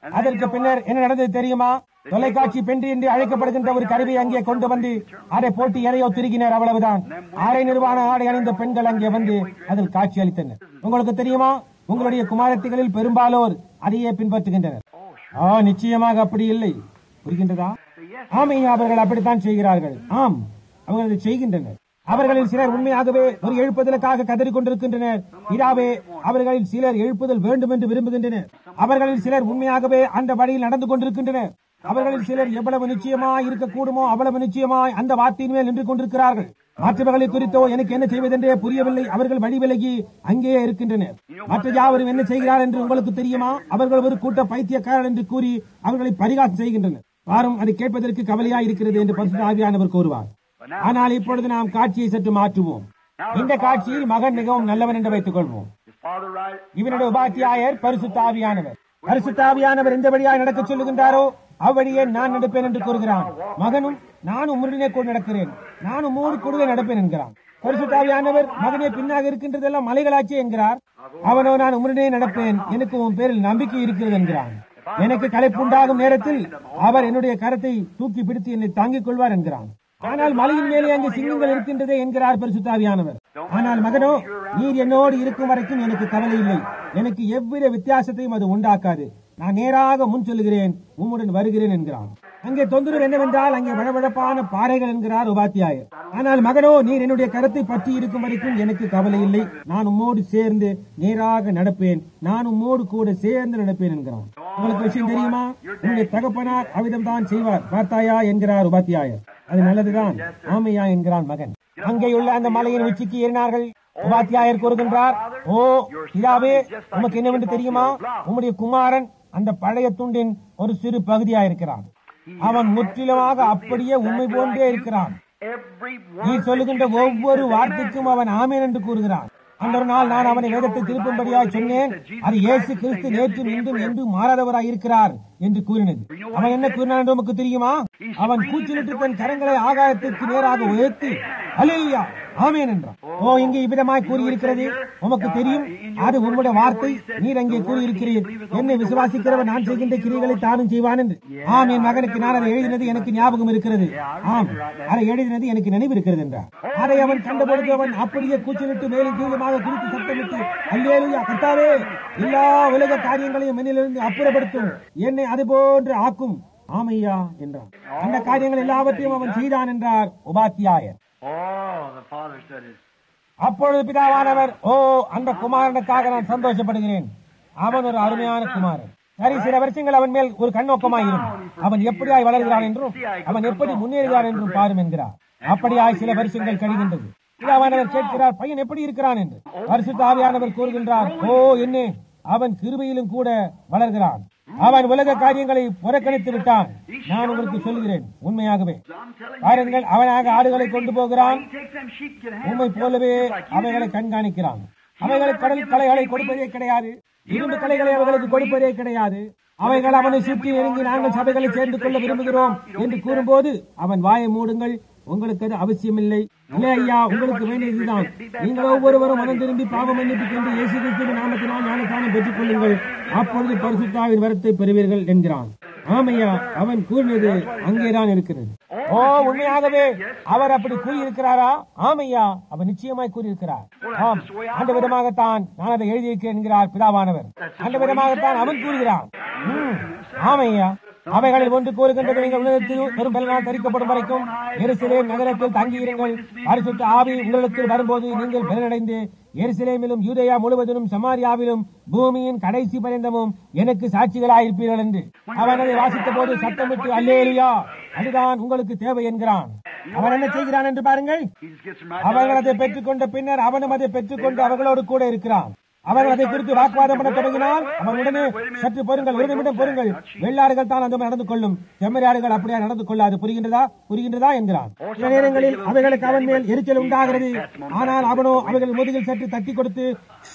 அதற்கு பின்னர் என்ன நடந்தது தெரியுமா தொலைக்காட்சி பெண்டி என்று அழைக்கப்படுகின்ற ஒரு கருவி அங்கே கொண்டு வந்து அதை போட்டு எதையோ திருகினர் அவ்வளவுதான் அரை நிர்வாண ஆடை அணிந்த பெண்கள் அங்கே வந்து அதில் காட்சி அளித்தனர் உங்களுக்கு தெரியுமா உங்களுடைய குமாரத்திகளில் பெரும்பாலோர் அதையே பின்பற்றுகின்றனர் ஆ நிச்சயமாக அப்படி இல்லை புரிகின்றதா ஆமையா அவர்கள் அப்படித்தான் செய்கிறார்கள் ஆம் அவர்கள் அதை செய்கின்றனர் அவர்களில் சிலர் உண்மையாகவே ஒரு எழுப்புதலுக்காக கதறிக் கொண்டிருக்கின்றனர் இதாவே அவர்களில் சிலர் எழுப்புதல் வேண்டும் என்று விரும்புகின்றனர் அவர்களில் சிலர் உண்மையாகவே அந்த வழியில் நடந்து கொண்டிருக்கின்றனர் அவர்களில் சிலர் எவ்வளவு நிச்சயமாய் இருக்கக்கூடுமோ அவ்வளவு நிச்சயமாய் அந்த வார்த்தையின் மேல் நின்று கொண்டிருக்கிறார்கள் மற்றவர்களை குறித்தோ எனக்கு என்ன செய்வதென்றே புரியவில்லை அவர்கள் வழி விலகி அங்கேயே இருக்கின்றனர் மற்ற யாவரும் என்ன செய்கிறார் என்று உங்களுக்கு தெரியுமா அவர்கள் ஒரு கூட்ட பைத்தியக்காரர் என்று கூறி அவர்களை பரிகாசம் செய்கின்றனர் வாரும் அதை கேட்பதற்கு கவலையா இருக்கிறது என்று பரிசுத்த ஆவியானவர் கூறுவார் ஆனால் இப்பொழுது நாம் காட்சியை சற்று மாற்றுவோம் இந்த காட்சியில் மகன் மிகவும் நல்லவன் என்று வைத்துக் கொள்வோம் His father right. இவனுடைய உபாத்தியாயர் பரிசுத்த ஆவியானவர் பரிசுத்த ஆவியானவர் எந்த வழியாய் நடக்க சொல்லுகின்றாரோ அவ்வழியே நான் நடப்பேன் என்று கூறுகிறான் மகனும் நானும் உம்முடனே கூட நடக்கிறேன் நானும் மூடு கூடவே நடப்பேன் என்கிறான் பரிசுத்த ஆவியானவர் மகனே பின்னாக இருக்கின்றதெல்லாம் மலைகளாச்சே என்கிறார் அவனோ நான் உம்முடனே நடப்பேன் எனக்கு உன் பேரில் நம்பிக்கை இருக்கிறது என்கிறான் எனக்கு களைப்புண்டாகும் நேரத்தில் அவர் என்னுடைய கரத்தை தூக்கி பிடித்து என்னை தாங்கிக் கொள்வார் என்கிறான் ஆனால் மலையின் மேலே அங்கே சிங்கங்கள் இருக்கின்றதே என்கிறார் பரிசுத்தாவியானவர் ஆனால் மகனோ நீர் என்னோடு இருக்கும் வரைக்கும் எனக்கு கவலை இல்லை எனக்கு எவ்வித வித்தியாசத்தையும் அது உண்டாக்காது நான் நேராக முன் சொல்லுகிறேன் உம்முடன் வருகிறேன் என்கிறான் அங்கே தொந்தரவு என்னவென்றால் அங்கே வழவழப்பான பாறைகள் என்கிறார் உபாத்தியாயர் ஆனால் மகனோ நீர் என்னுடைய கருத்தை பற்றி இருக்கும் வரைக்கும் எனக்கு கவலை இல்லை நான் உம்மோடு சேர்ந்து நேராக நடப்பேன் நான் உம்மோடு கூட சேர்ந்து நடப்பேன் என்கிறான் உங்களுக்கு விஷயம் தெரியுமா உன்னுடைய தகப்பனார் அவிதம் தான் செய்வார் பார்த்தாயா என்கிறார் உபாத்தியாயர் அது நல்லதுதான் ஆமையா என்கிறான் மகன் அங்கேயுள்ள அந்த மலையின் உச்சிக்கு ஏறினார்கள் உபாத்தியாயர் கூறுகின்றார் ஓ இதாவே உமக்கு என்னவென்று தெரியுமா உம்முடைய குமாரன் அந்த பழைய துண்டின் ஒரு சிறு பகுதியாயிருக்கிறான் அவன் முற்றிலுமாக அப்படியே உண்மை போன்றே இருக்கிறான் Every நீ word சொல்லுகின்ற ஒவ்வொரு வார்த்தைக்கும் அவன் ஆமேன் என்று கூறுகிறான் அந்த ஒரு நாள் நான் அவனை வேதத்தை திருப்பும்படியாய் சொன்னேன் அது இயேசு கிறிஸ்து நேற்றும் இன்றும் என்றும் மாறாதவராய் இருக்கிறார் என்று கூறினது அவன் என்ன கூறினான் என்று உமக்கு தெரியுமா அவன் கூச்சலிட்டு தன் கரங்களை ஆகாயத்திற்கு நேராக உயர்த்தி அல்லேலூயா ஆமேன் என்றான் ஓ இங்கே இவ்விதமாய் கூறியிருக்கிறது உமக்கு தெரியும் அது உம்முடைய வார்த்தை நீர் அங்கே கூறியிருக்கிறீர் என்னை விசுவாசிக்கிறவன் நான் செய்கின்ற கிரிகளை தானும் செய்வான் என்று ஆம் என் மகனுக்கு நான் அதை எழுதினது எனக்கு ஞாபகம் இருக்கிறது ஆம் அதை எழுதினது எனக்கு நினைவு இருக்கிறது என்றார் அதை அவன் கண்டபொழுது அவன் அப்படியே கூச்சலிட்டு மேலும் கீழுமாக குறித்து சத்தமிட்டு அல்லேலூயா கர்த்தாவே எல்லா உலக காரியங்களையும் என்னிலிருந்து அப்புறப்படுத்தும் என்னை அதுபோன்று ஆக்கும் ஆமையா என்றான் அந்த காரியங்கள் எல்லாவற்றையும் அவன் செய்தான் என்றார் உபாத்தியாயர் Oh, the father said it. அப்பொழுது பிதாவானவர் ஓ அந்த குமாரனுக்காக நான் சந்தோஷப்படுகிறேன் அவன் ஒரு அருமையான குமாரன் சரி சில வருஷங்கள் அவன் மேல் ஒரு கண்ணோக்கமாயிரும் அவன் எப்படியாய் வளர்கிறான் என்றும் அவன் எப்படி முன்னேறுகிறான் என்றும் பாரும் என்கிறார் அப்படியாய் சில வருஷங்கள் கழிகின்றது பிதாவானவர் கேட்கிறார் பையன் எப்படி இருக்கிறான் என்று பரிசுத்த ஆவியானவர் கூறுகின்றார் ஓ என்ன அவன் கிருபையிலும் கூட வளர்கிறான் அவன் உலக காரியங்களை புறக்கணித்து விட்டான் நான் உங்களுக்கு சொல்கிறேன் உண்மையாகவே பாருங்கள் அவனாக ஆடுகளை கொண்டு போகிறான் He takes them sheep, get a உண்மை போலவே அவைகளை கண்காணிக்கிறான் அவைகளை கடல் கலைகளை கொடுப்பதே கிடையாது இரும்பு கலைகளை அவர்களுக்கு கொடுப்பதே கிடையாது அவைகள் அவனை சுற்றி நெருங்கி நாங்கள் சபைகளை சேர்ந்து கொள்ள விரும்புகிறோம் என்று கூறும்போது அவன் வாயை மூடுங்கள் உங்களுக்கு அது அவசியமில்லை இல்லை ஐயா உங்களுக்கு வேண்டியதுதான் நீங்கள் ஒவ்வொருவரும் மனம் திரும்பி பாவம் மன்னிப்பு கொண்டு இயேசு கிறிஸ்துவின் நாமத்தினால் ஞானத்தானம் பெற்றுக் கொள்ளுங்கள் அப்பொழுது பரிசுத்தாவின் வரத்தை பெறுவீர்கள் என்கிறான் ஆமையா அவன் கூறினது அங்கேதான் இருக்கிறது ஓ உண்மையாகவே அவர் அப்படி கூறியிருக்கிறாரா ஆமையா அவர் நிச்சயமாய் கூறியிருக்கிறார் ஆம் அந்த விதமாகத்தான் நான் அதை எழுதியிருக்கிறேன் என்கிறார் பிதாவானவர் அந்த விதமாகத்தான் அவன் கூறுகிறான் ம், ஆமையா அவைகளில் ஒன்று கூறுகின்றது நீங்கள் உலகத்தில் பெரும் பலனால் தரிக்கப்படும் வரைக்கும் எருசலேம் நகரத்தில் தங்கியிருங்கள் பரிசுத்த ஆவி உங்களிடத்தில் வரும்போது நீங்கள் பலனடைந்து எருசலேமிலும் யூதேயா முழுவதிலும் சமாரியாவிலும் பூமியின் கடைசி பரிந்தமும் எனக்கு சாட்சிகளாயிருப்பீர்கள் என்று அவன் அதை வாசித்த போது சத்தமிட்டு அல்லேலியா அதுதான் உங்களுக்கு தேவை என்கிறான் அவன் என்ன செய்கிறான் என்று பாருங்கள் He just gets them right அவர்கள் அதை பெற்றுக்கொண்ட பின்னர் அவனும் அதை பெற்றுக்கொண்டு அவர்களோடு கூட இருக்கிறான் அவர்கள் அதை குறித்து வாக்குவாதம் பண்ண தொடங்கினால் அவன் உடனே சற்று பொருங்கள் ஒரு நிமிடம் பொருங்கள் வெள்ளாடுகள் தான் அந்த மாதிரி நடந்து கொள்ளும் செம்மறியாடுகள் அப்படியே நடந்து கொள்ளாது புரிகின்றதா புரிகின்றதா என்கிறான் சில நேரங்களில் அவைகளுக்கு அவன் மேல் எரிச்சல் உண்டாகிறது ஆனால் அவனோ அவைகள் முதுகில் சற்று தட்டி கொடுத்து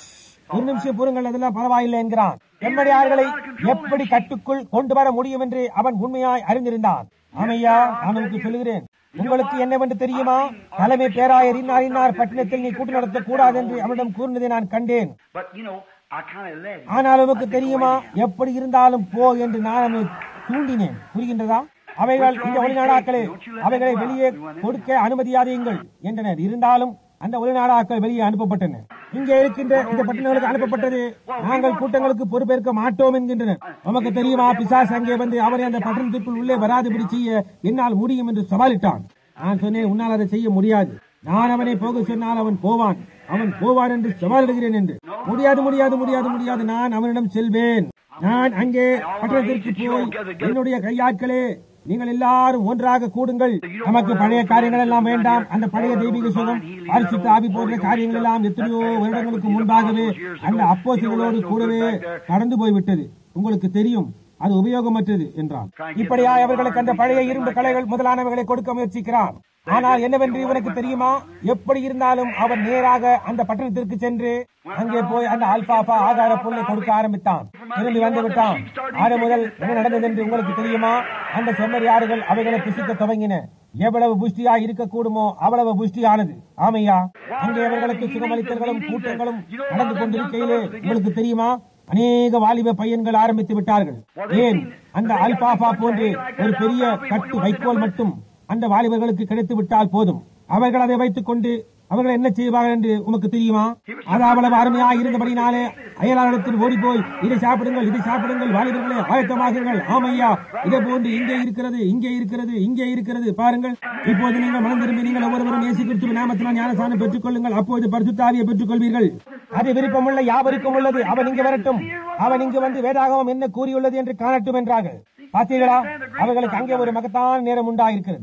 ஒரு நிமிஷம் பொருங்கள் அதெல்லாம் பரவாயில்லை என்கிறான் செம்மறியாடுகளை எப்படி கட்டுக்குள் கொண்டு வர முடியும் என்று அவன் உண்மையாய் அறிந்திருந்தான் ஆமையா நான் உங்களுக்கு சொல்லுகிறேன் உங்களுக்கு என்னவென்று தெரியுமா தலைமை பேராயர் இன்னார் இன்னார் பட்டினத்தில் நீ கூட்டு நடத்தக் கூடாது என்று அவனிடம் கூறினதை நான் கண்டேன் But, you know, I kind of led him. ஆனால் உமக்கு தெரியுமா எப்படி இருந்தாலும் போ என்று நான் அவனை தூண்டினேன் புரிகின்றதா அவைகள் இந்த வெளிநாடாக்களே அவைகளை வெளியே கொடுக்க அனுமதியாதீங்கள் என்றனர் இருந்தாலும் அந்த வெளிநாடாக்கள் வெளியே அனுப்பப்பட்டன இங்கே இருக்கின்ற இந்த பட்டணங்களுக்கு அனுப்பப்பட்டது நாங்கள் கூட்டங்களுக்கு பொறுப்பேற்க மாட்டோம் என்கின்றனர் நமக்கு தெரியுமா பிசாஸ் அங்கே வந்து அவரை அந்த பட்டணத்திற்குள் உள்ளே வராதபடி செய்ய என்னால் முடியும் என்று சவாலிட்டான் நான் சொன்னேன் உன்னால் அதை செய்ய முடியாது நான் அவனை போக சொன்னால் அவன் போவான் அவன் போவான் என்று சவாலிடுகிறேன் என்று முடியாது முடியாது முடியாது முடியாது நான் அவனிடம் செல்வேன் நான் அங்கே பட்டணத்திற்கு போய் என்னுடைய கையாட்களே நீங்கள் எல்லாரும் ஒன்றாக கூடுங்கள் நமக்கு பழைய காரியங்கள் எல்லாம் வேண்டாம் அந்த பழைய தெய்வீக சுகம் பரிசுத்த ஆவி போன்ற காரியங்கள் எல்லாம் எத்தனையோ வருடங்களுக்கு முன்பாகவே அந்த அப்போசிகளோடு கூடவே கடந்து போய்விட்டது உங்களுக்கு தெரியும் அது உபயோகமற்றது என்றான் இப்படியா அவர்களுக்கு அந்த பழைய இரும்பு கலைகள் முதலானவைகளை கொடுக்க முயற்சிக்கிறான் ஆனால் என்னவென்று இவனுக்கு தெரியுமா எப்படி இருந்தாலும் அவன் நேராக அந்த பட்டணத்திற்கு சென்று அங்கே போய் அந்த அல்பாபா ஆகார பொருளை கொடுக்க ஆரம்பித்தான் திரும்பி வந்து விட்டான் ஆறு முதல் என்ன நடந்தது என்று உங்களுக்கு தெரியுமா அந்த செம்மறியாடுகள் அவைகளை புசிக்க துவங்கின எவ்வளவு புஷ்டியா இருக்கக்கூடுமோ அவ்வளவு புஷ்டியானது ஆமையா அங்கே அவர்களுக்கு சுகமளித்தல்களும் கூட்டங்களும் நடந்து கொண்டிருக்கையிலே உங்களுக்கு தெரியுமா அநேக வாலிப பையன்கள் ஆரம்பித்து விட்டார்கள் ஏன் அந்த அல்பாபா போன்று ஒரு பெரிய கட்டு வைக்கோல் மட்டும் அந்த வாலிபர்களுக்கு கிடைத்து விட்டால் போதும் அவர்கள் அதை வைத்துக் கொண்டு அவர்கள் என்ன செய்வார்கள் என்று உமக்கு தெரியுமா அது அவ்வளவு அருமையா இருந்தபடினாலே அயலாளத்தில் ஓடி போய் இதை சாப்பிடுங்கள் இதை சாப்பிடுங்கள் வாலிபர்களே ஆயத்தமாகுங்கள் ஆமையா இதே போன்று இங்கே இருக்கிறது இங்கே இருக்கிறது இங்கே இருக்கிறது பாருங்கள் இப்போது நீங்கள் மனம் திரும்பி நீங்கள் ஒவ்வொருவரும் இயேசு கிறிஸ்துவ நாமத்தினால் ஞானசானம் பெற்றுக் கொள்ளுங்கள் அப்போது பரிசுத்தாவியை பெற்றுக் கொள்வீர்கள் அது விருப்பமுள்ள யாவருக்கும் உள்ளது அவன் இங்கு வரட்டும் அவன் இங்கு வந்து வேதாகமம் என்ன கூறியுள்ளது என்று காணட்டும் என்றார்கள் பார்த்தீர்களா அவர்களுக்கு அங்கே ஒரு மகத்தான நேரம் உண்டாயிருக்கிறது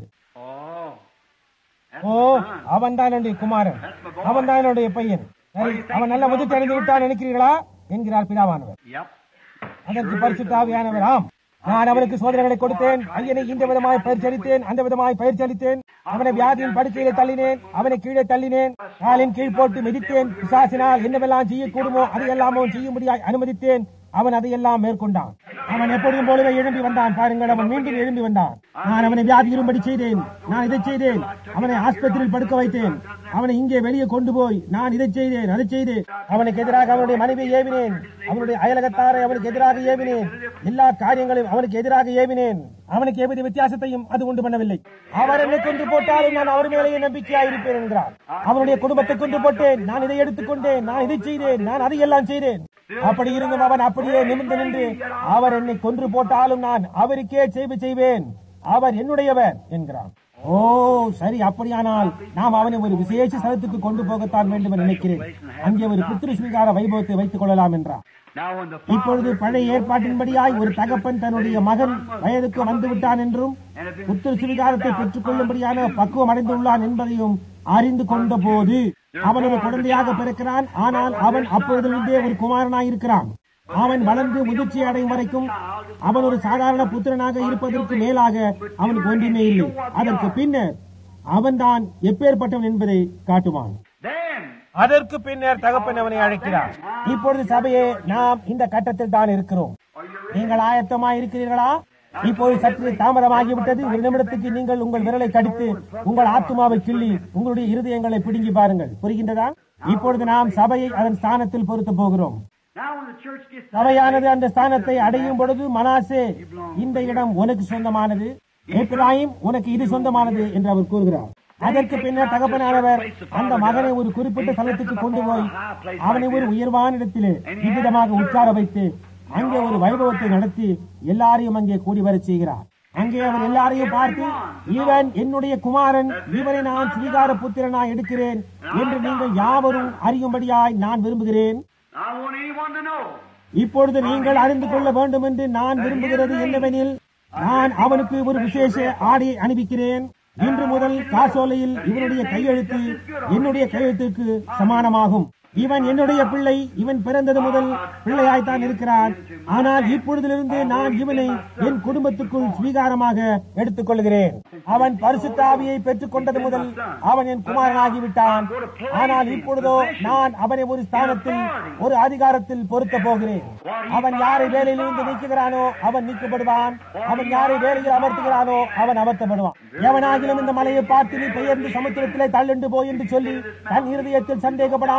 Oh. ஓ அவன் தான் என்னுடைய குமாரன் அவன் தான் என்னுடைய பையன் சரி அவன் நல்ல முதிர்ச்சி அடைந்து விட்டான் நினைக்கிறீர்களா என்கிறார் பிதாவானவர் Yep. அதற்கு பரிசுத்தாவியானவர் ஆம் நான் அவனுக்கு சோதனைகளை கொடுத்தேன் ஐயனை இந்த விதமாய் பயிற்சி அளித்தேன் அந்த விதமாய் பயிற்சி அளித்தேன் அவனை வியாதியின் படுக்கையிலே தள்ளினேன் அவனை கீழே தள்ளினேன் காலின் கீழ் போட்டு மிதித்தேன் பிசாசினால் என்னவெல்லாம் செய்யக்கூடுமோ அதையெல்லாம் அவன் செய்யும்படியாய் அனுமதித்தேன் அவன் அதையெல்லாம் மேற்கொண்டான் அவன் எப்பொழுதும் போலவே எழும்பி வந்தான் பாருங்கள் அவன் மீண்டும் எழும்பி வந்தான் நான் அவனை வியாதி இரும்படி செய்தேன் நான் இதை செய்தேன் அவனை ஆஸ்பத்திரியில் படுக்க வைத்தேன் அவனை இங்கே வெளியே கொண்டு போய் நான் இதை செய்தேன் அதை செய்தேன் அவனுக்கு எதிராக அவனுடைய மனைவியை ஏவினேன் அவனுடைய அயலகத்தாரை அவனுக்கு எதிராக ஏவினேன் எல்லா காரியங்களையும் அவனுக்கு எதிராக ஏவினேன் அவனுக்கு எவ்வித வித்தியாசத்தையும் அது உண்டு பண்ணவில்லை அவர் என்னை கொண்டு போட்டாலும் நான் அவர் மேலேயே நம்பிக்கையாக இருப்பேன் என்கிறார் அவனுடைய குடும்பத்தை கொண்டு போட்டேன் நான் இதை எடுத்துக்கொண்டேன் நான் இதை செய்தேன் நான் அதையெல்லாம் செய்தேன் அப்படி இருந்தும் அவன் அப்படியே நிமிர்ந்து நின்று அவர் என்னை கொன்று போட்டாலும் நான் அவருக்கே செய்வு செய்வேன் அவர் என்னுடையவர் என்கிறான் ஓ சரி அப்படியானால் நாம் அவனை ஒரு விசேஷ ஸ்தலத்துக்கு கொண்டு போகத்தான் வேண்டும் என்று நினைக்கிறேன் அங்கே ஒரு புத்திருஷ்மிகார வைபவத்தை வைத்துக் கொள்ளலாம் என்றார் Now when the இப்பொழுது பழைய ஏற்பாட்டின்படியாய் ஒரு தகப்பன் தன்னுடைய மகன் வயதுக்கு வந்து விட்டான் என்றும் புத்திர சுவிகாரத்தை பெற்றுக் கொள்ளும்படியான பக்குவம் அடைந்துள்ளான் என்பதையும் அறிந்து கொண்ட போது அவன் ஒரு குழந்தையாக பிறக்கிறான் ஆனால் அவன் அப்பொழுதிலிருந்தே ஒரு குமாரனாயிருக்கிறான் அவன் வளர்ந்து முதிர்ச்சி அடையும் வரைக்கும் அவன் ஒரு சாதாரண புத்திரனாக இருப்பதற்கு மேலாக அவனுக்கு ஒன்றுமே இல்லை அதற்கு பின்னர் அவன்தான் எப்பேற்பட்டவன் என்பதை காட்டுவான் then அதற்கு பின்னர் தகப்பன் அவனை அழைக்கிறார் இப்பொழுது சபையே நாம் இந்த கட்டத்தில் தான் இருக்கிறோம் நீங்கள் ஆயத்தமா இருக்கிறீர்களா இப்போது சற்று தாமதமாகிவிட்டது ஒரு நிமிடத்துக்கு நீங்கள் உங்கள் விரலை கடித்து உங்கள் ஆத்மாவை கிள்ளி உங்களுடைய இருதயங்களை பிடுங்கி பாருங்கள் புரிகின்றதா இப்பொழுது நாம் சபையை அதன் ஸ்தானத்தில் பொருத்த போகிறோம் now when the church gets சபையானது அந்த ஸ்தானத்தை அடையும் பொழுது மனாசே இந்த இடம் உனக்கு சொந்தமானது ஏப்ராயிம் உனக்கு இது சொந்தமானது என்று அவர் கூறுகிறார் அதற்கு பின்னர் தகப்பனானவர் அந்த மகனை ஒரு குறிப்பிட்ட ஸ்தலத்துக்கு கொண்டு போய் அவனை ஒரு உயர்வான இடத்திலே இவ்விதமாக உட்கார வைத்து அங்கே ஒரு வைபவத்தை நடத்தி எல்லாரையும் அங்கே கூடி வரச் செய்கிறார் அங்கே அவர் எல்லாரையும் பார்த்து இவன் என்னுடைய குமாரன் இவனை நான் ஸ்வீகார புத்திரனாய் எடுக்கிறேன் என்று நீங்கள் யாவரும் அறியும்படியாய் நான் விரும்புகிறேன் I want anyone to know. இப்பொழுது நீங்கள் அறிந்து கொள்ள வேண்டும் என்று நான் விரும்புகிறது என்னவெனில் நான் அவனுக்கு ஒரு விசேஷ ஆடையை அணிவிக்கிறேன் இன்று முதல் காசோலையில் இவனுடைய கையெழுத்து என்னுடைய கையெழுத்துக்கு சமானமாகும் இவன் என்னுடைய பிள்ளை இவன் பிறந்தது முதல் பிள்ளையாய்த்தான் இருக்கிறான் ஆனால் இப்பொழுதிலிருந்து நான் இவனை என் குடும்பத்துக்குள் ஸ்வீகாரமாக எடுத்துக் கொள்கிறேன் அவன் பரிசுத்த ஆவியை பெற்றுக் கொண்டது முதல் அவன் என் குமாரனாகிவிட்டான் ஆனால் இப்பொழுதோ நான் அவனை ஒரு ஸ்தானத்தில் ஒரு அதிகாரத்தில் பொருத்த போகிறேன் அவன் யாரை வேலையிலிருந்து நீக்குகிறானோ அவன் நீக்கப்படுவான் அவன் யாரை வேலையில் அமர்த்துகிறானோ அவன் அமர்த்தப்படுவான் எவனாகிலும் இந்த மலையை பார்த்து நீ பெயர்ந்து சமுத்திரத்திலே தள்ளுண்டு போய் என்று சொல்லி தன் இருதயத்தில் சந்தேகப்படாமல் விசுவாசி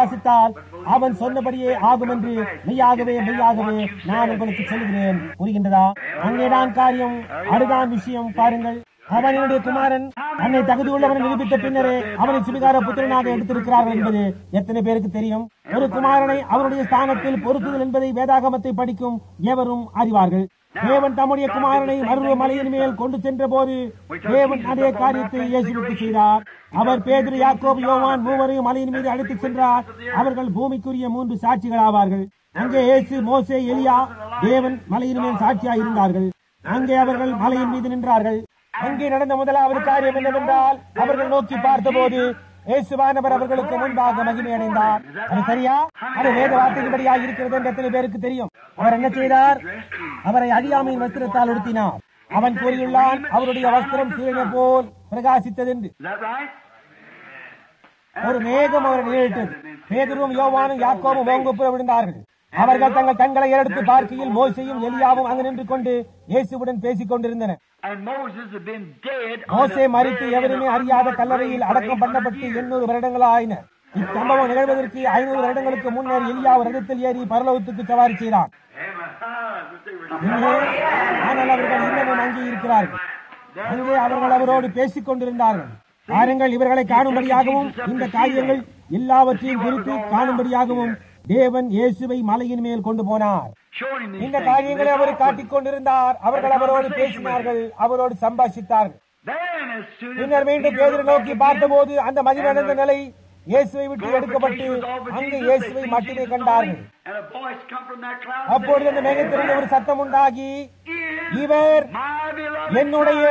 விசுவாசித்தால் அவன் சொன்னபடியே ஆகும் என்று மெய்யாகவே மெய்யாகவே நான் உங்களுக்கு சொல்லுகிறேன் புரிகின்றதா அங்கேதான் காரியம் அதுதான் விஷயம் பாருங்கள் அவன் என்னுடைய குமாரன் தன்னை தகுதியுள்ளவன் நிரூபித்த பின்னரே அவனை சுவிகார புத்திரனாக எடுத்திருக்கிறார்கள் என்பது எத்தனை பேருக்கு தெரியும் ஒரு குமாரனை அவருடைய ஸ்தானத்தில் பொருத்துதல் என்பதை வேதாகமத்தை படிக்கும் எவரும் அறிவார்கள் தேவன் தம்முடைய குமாரனை மருவ மலையின் மேல் கொண்டு சென்ற போது தேவன் அதே காரியத்தை இயேசுவுக்கு செய்தார் அவர் பேதுரு யாக்கோபு யோவான் மூவரையும் மலையின் மீது அழைத்துச் சென்றார் அவர்கள் பூமிக்குரிய மூன்று சாட்சிகள் ஆவார்கள் அங்கே இயேசு மோசே எலியா தேவன் மலையின் மேல் சாட்சியாக இருந்தார்கள் அங்கே அவர்கள் மலையின் மீது நின்றார்கள் அங்கே நடந்த முதலாவது காரியம் என்னவென்றால் அவர்கள் நோக்கி பார்த்தபோது இயேசுவானவர் அவர்களுக்கு முன்பாக மகிமை அடைந்தார் அது சரியா அது வேத வார்த்தையின்படியாக இருக்கிறது என்று எத்தனை பேருக்கு தெரியும் அவர் என்ன செய்தார் அவரை அழியாமையின் வஸ்திரத்தால் உடுத்தினார் அவன் கூறியுள்ளான் அவருடைய வஸ்திரம் சூரியனை போல் பிரகாசித்தது என்று Is that right? ஒரு மேகம் அவரை நிழலிட்டது பேதுருவும் யோவானும் யாக்கோவும் ஓங்குப்புற விழுந்தார்கள் அவர்கள் தங்கள் கண்களை எடுத்து பார்க்கையில் மோசையும் எலியாவும் அங்கு நின்று கொண்டு இயேசுவுடன் பேசிக் கொண்டிருந்தனர் And Moses had been dead. on மோசே the மறித்து very எவருமே அறியாத கல்லறையில் அடக்கம் பண்ணப்பட்டு எண்ணூறு வருடங்கள் ஆயின இச்சம்பவம் நிகழ்வதற்கு ஐநூறு வருடங்களுக்கு முன்னர் எலியா ரதத்தில் ஏறி பரலோகத்துக்கு சவாரி செய்தார் இங்கே, ஆனால் அவர்கள் இன்னமும் அங்கே இருக்கிறார்கள் அங்கே அவர்கள் அவரோடு பேசிக் கொண்டிருந்தார்கள் பாருங்கள் இவர்களை காணும்படியாகவும் இந்த காரியங்கள் எல்லாவற்றையும் குறித்து காணும்படியாகவும் தேவன் இயேசுவை மலையின் மேல் கொண்டு போனார் Showing him these இந்த things. காரியங்களை அவர் காட்டிக் கொண்டிருந்தார் அவர்கள் அவரோடு பேசினார்கள் அவரோடு சம்பாஷித்தார்கள் Then as soon as பின்னர் மீண்டும் Peter பேதரை looked நோக்கி back பார்த்தபோது அந்த மகிழ்ந்த நிலை இயேசுவை விட்டு எடுக்கப்பட்டு அங்கு இயேசுவை மட்டுமே கண்டார்கள் And a voice come from that cloud. அப்பொழுது அந்த மேகத்திலிருந்து ஒரு சத்தம் உண்டாகி இவர் My beloved என்னுடைய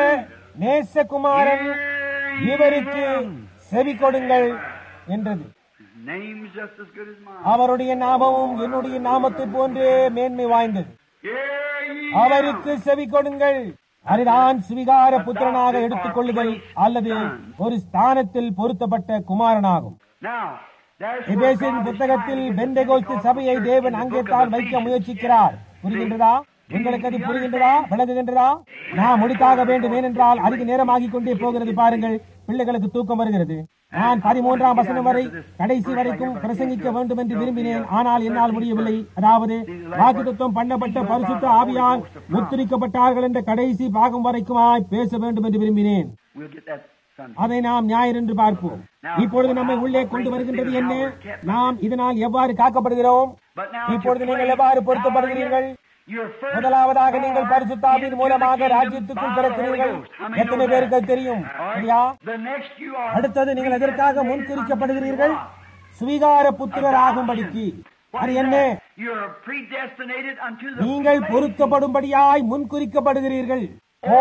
நேசகுமாரன் இவருக்கு செவி கொடுங்கள் என்றது His name's just as good as mine. அவருடைய நாமமும் என்னுடைய நாமத்தை போன்றே மேன்மை வாய்ந்தது Hear ye அவருக்கு செவி கொடுங்கள் அதுதான் சுவிகார புத்திரனாக எடுத்துக் கொள்ளுதல் அல்லது ஒரு ஸ்தானத்தில் பொருத்தப்பட்ட குமாரனாகும் Now, there's where எபேசின் God is புத்தகத்தில் trying to பெந்தெகோஸ்து சபையை தேவன் அங்கே தான் வைக்க முயற்சிக்கிறார் புரிகின்றதா உங்களுக்கு அது புரிகின்றதா விளங்குகின்றதா நான் முடித்தாக வேண்டும் ஏனென்றால் அதிக நேரமாகிக் கொண்டே போகிறது பாருங்கள் பிள்ளைகளுக்கு தூக்கம் வருகிறது நான் பதிமூன்றாம் வசனம் வரை கடைசி வரைக்கும் பிரசங்கிக்க வேண்டும் என்று விரும்பினேன் ஆனால் என்னால் முடியவில்லை அதாவது வாக்குத்தத்தம் பண்ணப்பட்ட பரிசுத்த ஆவியால் முத்திரிக்கப்பட்டார்கள் என்ற கடைசி பாகம் வரைக்குமாய் பேச வேண்டும் என்று விரும்பினேன் We'll get that Sunday. அதை நாம் ஞாயிறன்று பார்ப்போம் இப்பொழுது நம்மை உள்ளே கொண்டு வருகின்றது என்ன நாம் இதனால் எவ்வாறு காக்கப்படுகிறோம் But now, இப்பொழுது நீங்கள் எவ்வாறு பொருத்தப்படுகிறீர்கள் you're first முதலாவதாக நீங்கள் பரிசுத்தாவின் மூலமாக ராஜ்யத்துக்குள் பிறக்கிறீர்கள் எத்தனை பேருக்கு அது தெரியும் சரியா The next you are அடுத்தது நீங்கள் எதற்காக முன்குறிக்கப்படுகிறீர்கள் சுவீகார புத்திரராகும்படிக்கு அது என்ன you're predestinated unto the நீங்கள் பொருத்தப்படும்படியாய் முன்குறிக்கப்படுகிறீர்கள் ஓ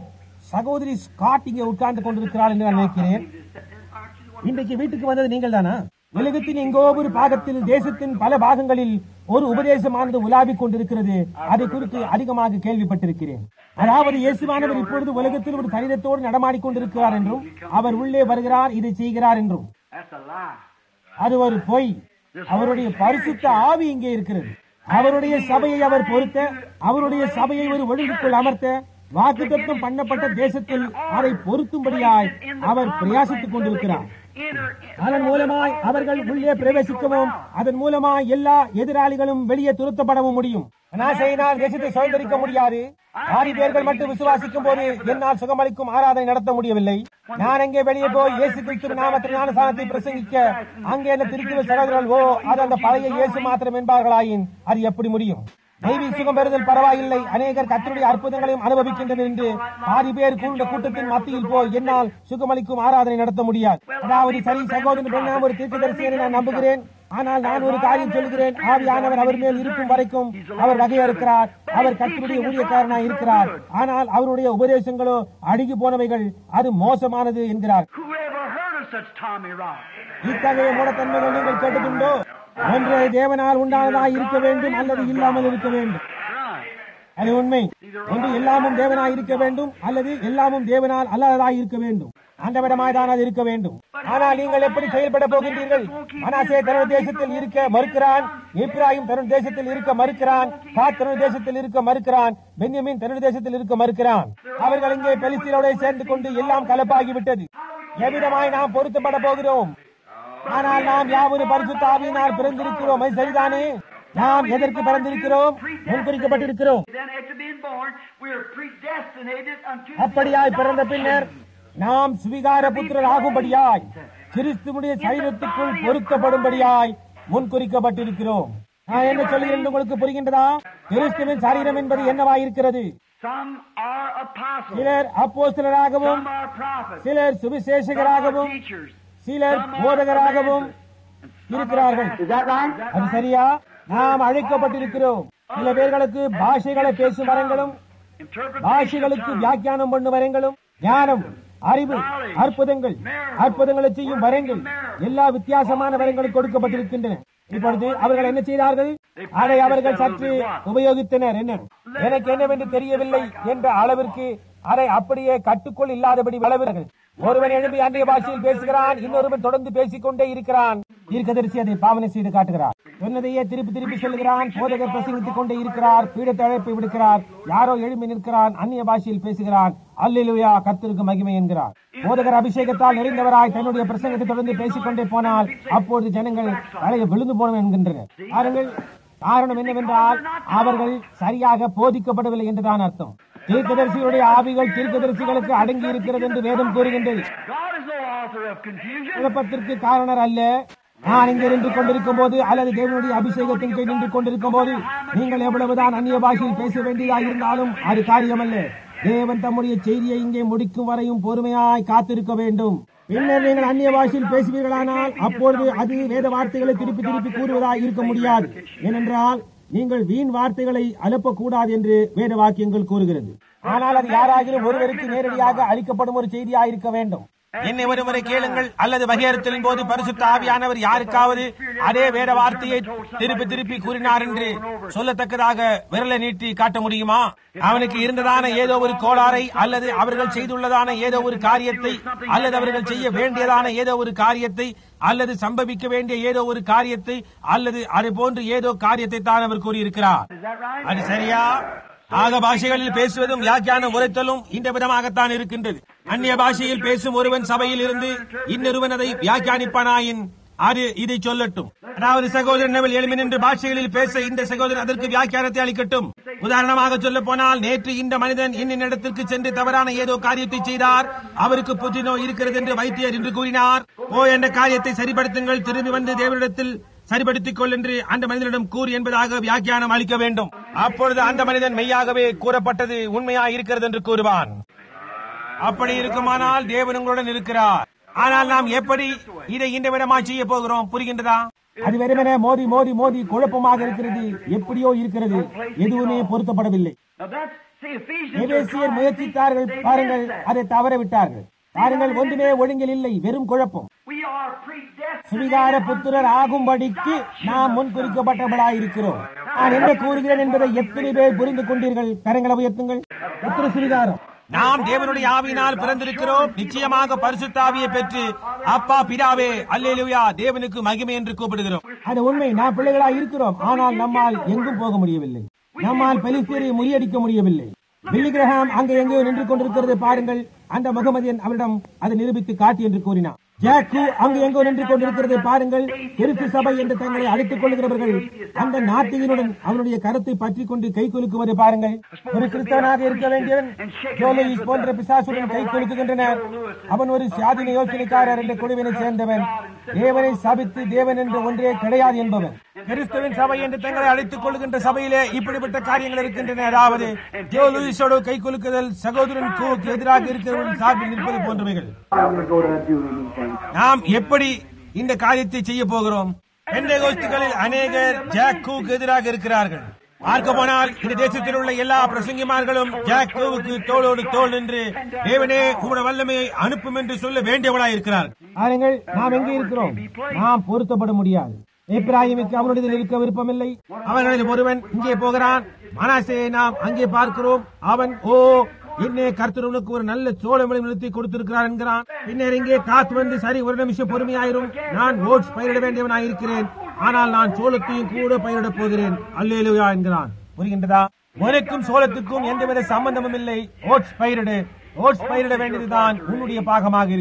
சகோதரி ஸ்காட் இங்கே உட்கார்ந்து கொண்டிருக்கிறார் என்று நான் நினைக்கிறேன் இன்றைக்கு வீட்டுக்கு வந்தது நீங்கள் தானா உலகத்தின் எங்கோ ஒரு பாகத்தில் தேசத்தின் பல பாகங்களில் ஒரு உபதேசமானது உலாவிக் கொண்டிருக்கிறது அதை குறித்து அதிகமாக கேள்விப்பட்டிருக்கிறேன் அதாவது இயேசுவானவர் இப்பொழுது உலகத்தில் ஒரு கணிதத்தோடு நடமாடிக் கொண்டிருக்கிறார் என்றும் அவர் உள்ளே வருகிறார் இதை செய்கிறார் என்றும் That's a lie. அது ஒரு பொய் அவருடைய பரிசுத்த ஆவி இங்கே இருக்கிறது அவருடைய சபையை அவர் பொறுத்த அவருடைய சபையை ஒரு ஒழுங்குக்குள் அமர்த்த வாக்குத்தத்தம் பண்ணப்பட்ட தேசத்தில் அதை பொருத்தும்படியாய் அவர் பிரயாசித்துக் கொண்டிருக்கிறார் Enter அதன் மூலமாய் அவர்கள் உள்ளே பிரவேசிக்கவும் அதன் மூலமாய் எல்லா எதிராளிகளும் வெளியே துரத்தப்படவும் முடியும் அனாசையினால் தேசத்தை சுதந்திரிக்க முடியாது ஆறு பேர்கள் மட்டும் விசுவாசிக்கும் போது என்னால் சுகமளிக்கும் ஆராதனை நடத்த முடியவில்லை நான் அங்கே வெளியே போய் இயேசு கிறிஸ்துவின் நாமத்தில் ஞானசானத்தை பிரசங்கிக்க அங்கே என்ன திருத்துவ சகோதரர்கள் ஓ அது அந்த பழைய இயேசு மாத்திரம் என்பார்களாயின் அது எப்படி முடியும் தெய்வீ சுகம் பெறுதல் பரவாயில்லை அநேகர் கத்தருடைய அற்புதங்களையும் அனுபவிக்கின்றனர் என்று பாதி பேர் கூண்ட கூட்டத்தின் மத்தியில் போய் என்னால் சுகமளிக்கும் ஆராதனை நடத்த முடியாது அதாவது சரி சகோதரன் பெண்ணாம் ஒரு தீர்க்கதரிசி என நான் நம்புகிறேன் ஆனால் நான் ஒரு காரியம் சொல்கிறேன் ஆவியானவர் அவர் மேல் இருக்கும் வரைக்கும் அவர் வகையறுக்கிறார் அவர் கத்தருடைய ஊழியக்காரனாய் இருக்கிறார் ஆனால் அவருடைய உபதேசங்களோ அழுகி போனவைகள் அது மோசமானது என்கிறார் Who ever heard of such Tommy Rock? இத்தகைய மூடத்தன்மைகள் நீங்கள் கேட்டதுண்டோ ஒன்று தேவனால் உண்டானதாய் இருக்க வேண்டும் அல்லது இல்லாமல் இருக்க வேண்டும் Right. அது உண்மை ஒன்று எல்லாமும் தேவனாய் இருக்க வேண்டும் அல்லது எல்லாமும் தேவனால் அல்லாததாய் இருக்க வேண்டும் அந்த விடமாய் தான் அது இருக்க வேண்டும் ஆனால் நீங்கள் எப்படி செயல்பட போகின்றீர்கள் மனாசே தன்னுடைய தேசத்தில் இருக்க மறுக்கிறான் இப்ராஹிம் தன்னுடைய தேசத்தில் இருக்க மறுக்கிறான் காத் தன்னுடைய தேசத்தில் இருக்க மறுக்கிறான் பென்யமின் தன்னுடைய தேசத்தில் இருக்க மறுக்கிறான் அவர்கள் இங்கே பெலிஸ்தீனோட சேர்ந்து கொண்டு எல்லாம் கலப்பாகிவிட்டது எவ்விதமாய் நாம் பொருத்தப்பட போகிறோம் ஆனால் நாம் யாவரும் பரிசுத்த ஆவியினால் பிறந்திருக்கிறோம் அது சரிதானே நாம் எதற்கு பிறந்திருக்கிறோம் முன்குறிக்கப்பட்டிருக்கிறோம் Then after being born, we are predestinated unto அப்படியாய் பிறந்த பின்னர் நாம் சுவிகார புத்திரர் ஆகும்படியாய் கிறிஸ்துவுடைய சரீரத்துக்குள் பொருத்தப்படும்படியாய் முன்குறிக்கப்பட்டிருக்கிறோம் நான் என்ன சொல்கிறேன் என்று உங்களுக்கு புரிகின்றதா கிறிஸ்துவின் சரீரம் என்பது என்னவாயிருக்கிறது Some are apostles, சிலர் அப்போஸ்தலராகவும் some are prophets, சிலர் some are சுவிசேஷகராகவும் teachers, சிலர் some are போதகராகவும் evangelists, இருக்கிறார்கள் அது சரியா நாம் அழைக்கப்பட்டிருக்கிறோம் சில பேர்களுக்கு பாஷைகளை பேசும் வரங்களும் பாஷைகளுக்கு வியாக்கியானம் பண்ணும் வரங்களும் ஞானம் அறிவு அற்புதங்கள் அற்புதங்களை செய்யும் வரங்கள் எல்லா வித்தியாசமான வரங்களும் கொடுக்கப்பட்டிருக்கின்றன இப்பொழுது அவர்கள் என்ன செய்தார்கள் அதை அவர்கள் சற்று உபயோகித்தனர் என்ன எனக்கு என்னவென்று தெரியவில்லை என்ற அளவிற்கு அதை அப்படியே கட்டுக்குள் இல்லாதபடி வளர்கிறார்கள் ஒருவன் எழுப்பி அன்றைய பாஷையில் பேசுகிறான் இன்னொருவன் தொடர்ந்து பேசிக் கொண்டே இருக்கிறான் தீர்க்கதரிசி அதை பாவனை செய்து காட்டுகிறார் சொன்னதையே திருப்பி திருப்பி சொல்லுகிறான் போதகர் பிரசங்கித்துக் கொண்டே இருக்கிறார் பீடத்தை அழைப்பை விடுக்கிறார் யாரோ எழுப்பி நிற்கிறான் அந்நிய பாஷையில் பேசுகிறான் அல்லேலூயா கர்த்தருக்கு மகிமை என்கிறார் போதகர் அபிஷேகத்தால் நிறைந்தவராய் தன்னுடைய பிரசங்கத்தை தொடர்ந்து பேசிக் கொண்டே போனால் அப்பொழுது ஜனங்கள் தலையை விழுந்து போனோம் என்கின்றனர் பாருங்கள் காரணம் என்னவென்றால் அவர்கள் சரியாக போதிக்கப்படவில்லை என்றுதான் அர்த்தம் தீர்க்கதரிசியுடைய ஆவிகள் தீர்க்கதரிசிகளுக்கு அடங்கி இருக்கிறது என்று வேதம் கூறுகின்றது God is no author of confusion. குழப்பத்திற்கு காரணர் அல்ல நான் இங்கே நின்று கொண்டிருக்கும் போது அல்லது தேவனுடைய அபிஷேகத்தின் கீழ் நின்று கொண்டிருக்கும் போது நீங்கள் எவ்வளவுதான் அந்நிய பாஷையில் பேச வேண்டியதாக இருந்தாலும் அது காரியமல்ல தேவன் தம்முடைய செய்தியை இங்கே முடிக்கும் வரையும் பொறுமையாய் காத்திருக்க வேண்டும் பின்னர் நீங்கள் அந்நிய பாஷையில் பேசுவீர்களானால் அப்பொழுது அது வேத வார்த்தைகளை திருப்பி திருப்பி கூறுவதாக இருக்க முடியாது ஏனென்றால் நீங்கள் வீண் வார்த்தைகளை அனுப்பக்கூடாது என்று வேத வாக்கியங்கள் கூறுகிறது ஆனால் அது யாராகிலும் ஒருவருக்கு நேரடியாக அளிக்கப்படும் ஒரு செய்தியாக இருக்க வேண்டும் என்னை ஒருமுறை கேளுங்கள் அல்லது வகையறுத்தலின் போது பரிசுத்த ஆவியானவர் யாருக்காவது அதே வேத வார்த்தையை திருப்பி திருப்பி கூறினார் என்று சொல்லத்தக்கதாக விரலை நீட்டி காட்ட முடியுமா அவனுக்கு இருந்ததான ஏதோ ஒரு கோளாறை அல்லது அவர்கள் செய்துள்ளதான ஏதோ ஒரு காரியத்தை அல்லது அவர்கள் செய்ய வேண்டியதான ஏதோ ஒரு காரியத்தை அல்லது சம்பவிக்க வேண்டிய ஏதோ ஒரு காரியத்தை அல்லது அதை போன்று ஏதோ காரியத்தை தான் அவர் கூறியிருக்கிறார் Is that right? அது சரியா ஆக பாஷைகளில் பேசுவதும் வியாக்கியானம் உரைத்தலும் இந்த விதமாகத்தான் இருக்கின்றது அந்நிய பாஷையில் பேசும் ஒருவன் சபையில் இருந்து இன்னொருவன் அதை வியாக்கியானிப்பானாயின் அது இதை சொல்லட்டும் அதாவது சகோதரன் நவல் எழுமி நின்று பாஷைகளில் பேச இந்த சகோதரன் அதற்கு வியாக்கியானத்தை அளிக்கட்டும் உதாரணமாக சொல்ல போனால் நேற்று இந்த மனிதன் இன்னின் இடத்திற்கு சென்று தவறான ஏதோ காரியத்தை செய்தார் அவருக்கு புற்றுநோய் இருக்கிறது என்று வைத்தியர் என்று கூறினார் ஓ என்ற காரியத்தை சரிப்படுத்துங்கள் திரும்பி வந்து தேவனிடத்தில் சரிப்படுத்திக் கொள் என்று அந்த மனிதனிடம் கூறு என்பதாக வியாக்கியானம் அளிக்க வேண்டும் அப்பொழுது அந்த மனிதன் மெய்யாகவே கூறப்பட்டது உண்மையா இருக்கிறது என்று கூறுவான் அப்படி இருக்குமானால் தேவன் உங்களுடன் இருக்கிறார் ஆனால் நாம் எப்படி இதை இந்த விடமா செய்ய போகிறோம் புரிகின்றதா அது வெறுமனே மோதி மோதி மோதி குழப்பமாக இருக்கிறது எப்படியோ இருக்கிறது எதுவுமே பொருத்தப்படவில்லை Now that's, see, Ephesians are எபேசியர் trying- முயற்சித்தார்கள் they பாருங்கள் missed that. அதை தவற விட்டார்கள் பாருங்கள் ஒன்றுமே ஒழுங்கில் இல்லை வெறும் குழப்பம் We are predestinated சுவிகார புத்திரர் ஆகும்படிக்கு நாம் முன்குறிக்கப்பட்டவர்களாயிருக்கிறோம் நான் என்ன கூறுகிறேன் என்பதை எத்தனை பேர் புரிந்து கொண்டீர்கள் கரங்களை உயர்த்துங்கள் புத்திர சுவிகாரம் நாம் தேவனுடைய ஆவியினால் பிறந்திருக்கிறோம் நிச்சயமாக பரிசுத்தாவியை பெற்று அப்பா பிதாவே அல்லேலூயா தேவனுக்கு மகிமை என்று கூப்பிடுகிறோம் அது உண்மை நாம் பிள்ளைகளாய் இருக்கிறோம் ஆனால் நம்மால் எங்கும் போக முடியவில்லை நம்மால் பெலிஸ்தீரை முறியடிக்க முடியவில்லை பில்லி கிரஹாம் அங்கே எங்கேயோ நின்று கொண்டிருக்கிறது பாருங்கள் அந்த முகமதியன் அவரிடம் அதை நிரூபித்து காட்டி என்று கூறினார் ஜாக்கு அங்கு எங்கோ நின்று கொண்டிருக்கிறதை பாருங்கள் கிறிஸ்து சபை என்று தங்களை அழைத்துக் கொள்கிறவர்கள் அந்த நாட்டிகனுடன் அவனுடைய கருத்தை பற்றிக் கொண்டு கை குலுக்குவதை பாருங்கள் ஒரு கிறிஸ்தவனாக இருக்க வேண்டியவன் ஜோலிஸ் போன்ற பிசாசுடன் கை குலுக்குகின்றனர் அவன் ஒரு சாதின யோசனைக்காரர் என்ற குழுவினை சேர்ந்தவன் தேவனை சாபித்து தேவன் என்று ஒன்றே கிடையாது என்பவன் கிறிஸ்துவின் சபை என்று தங்களை அழைத்துக் கொள்கின்ற சபையிலே இப்படிப்பட்ட காரியங்கள் இருக்கின்றன அதாவது ஜோ லூயிஸோடு கை குலுக்குதல் சகோதரன் கூவுக்கு எதிராக இருக்கிறவர்கள் சார்பில் நிற்பது போன்றவைகள் நாம் எப்படி இந்த காரியத்தை செய்ய போகிறோம் பெண்டகோஸ்துகளில் அநேகர் ஜாக்கூவுக்கு எதிராக இருக்கிறார்கள் பார்க்க போனால் இந்த தேசத்தில் உள்ள எல்லா பிரசங்கிமார்களும் ஜாக்கூவுக்கு தோளோடு தோள் நின்று தேவனே உங்களுடைய வல்லமையை அனுப்பும் என்று சொல்ல வேண்டியவளாய் இருக்கிறார்கள் பாருங்கள் நாம் எங்கே இருக்கிறோம் நாம் பொருத்தப்பட முடியாது எப்ராஹிமுக்கு அவனுடைய இருக்க விருப்பமில்லை அவர்களில் ஒருவன் இங்கே போகிறான் மனாசையை நாம் அங்கே பார்க்கிறோம் அவன் ஓ என்னே கர்த்தர் உனக்கு ஒரு நல்ல சோழ நிறுத்தி கொடுத்திருக்கிறார் என்கிறான் பின்னர் இங்கே காத்து வந்து சரி ஒரு நிமிஷம் பொறுமையாயிரும் நான் ஓட்ஸ் பயிரிட வேண்டியவனாயிருக்கிறேன் ஆனால் நான் சோளத்தையும் கூட பயிரிடப் போகிறேன் அல்லேலுயா என்கிறான் புரிகின்றதா உனக்கும் சோளத்துக்கும் எந்தவித சம்பந்தமும் இல்லை ஓட்ஸ் பயிரிடு ஓட்ஸ் பயிரிட வேண்டியதுதான் உன்னுடைய பாகமாக இருக்கிறது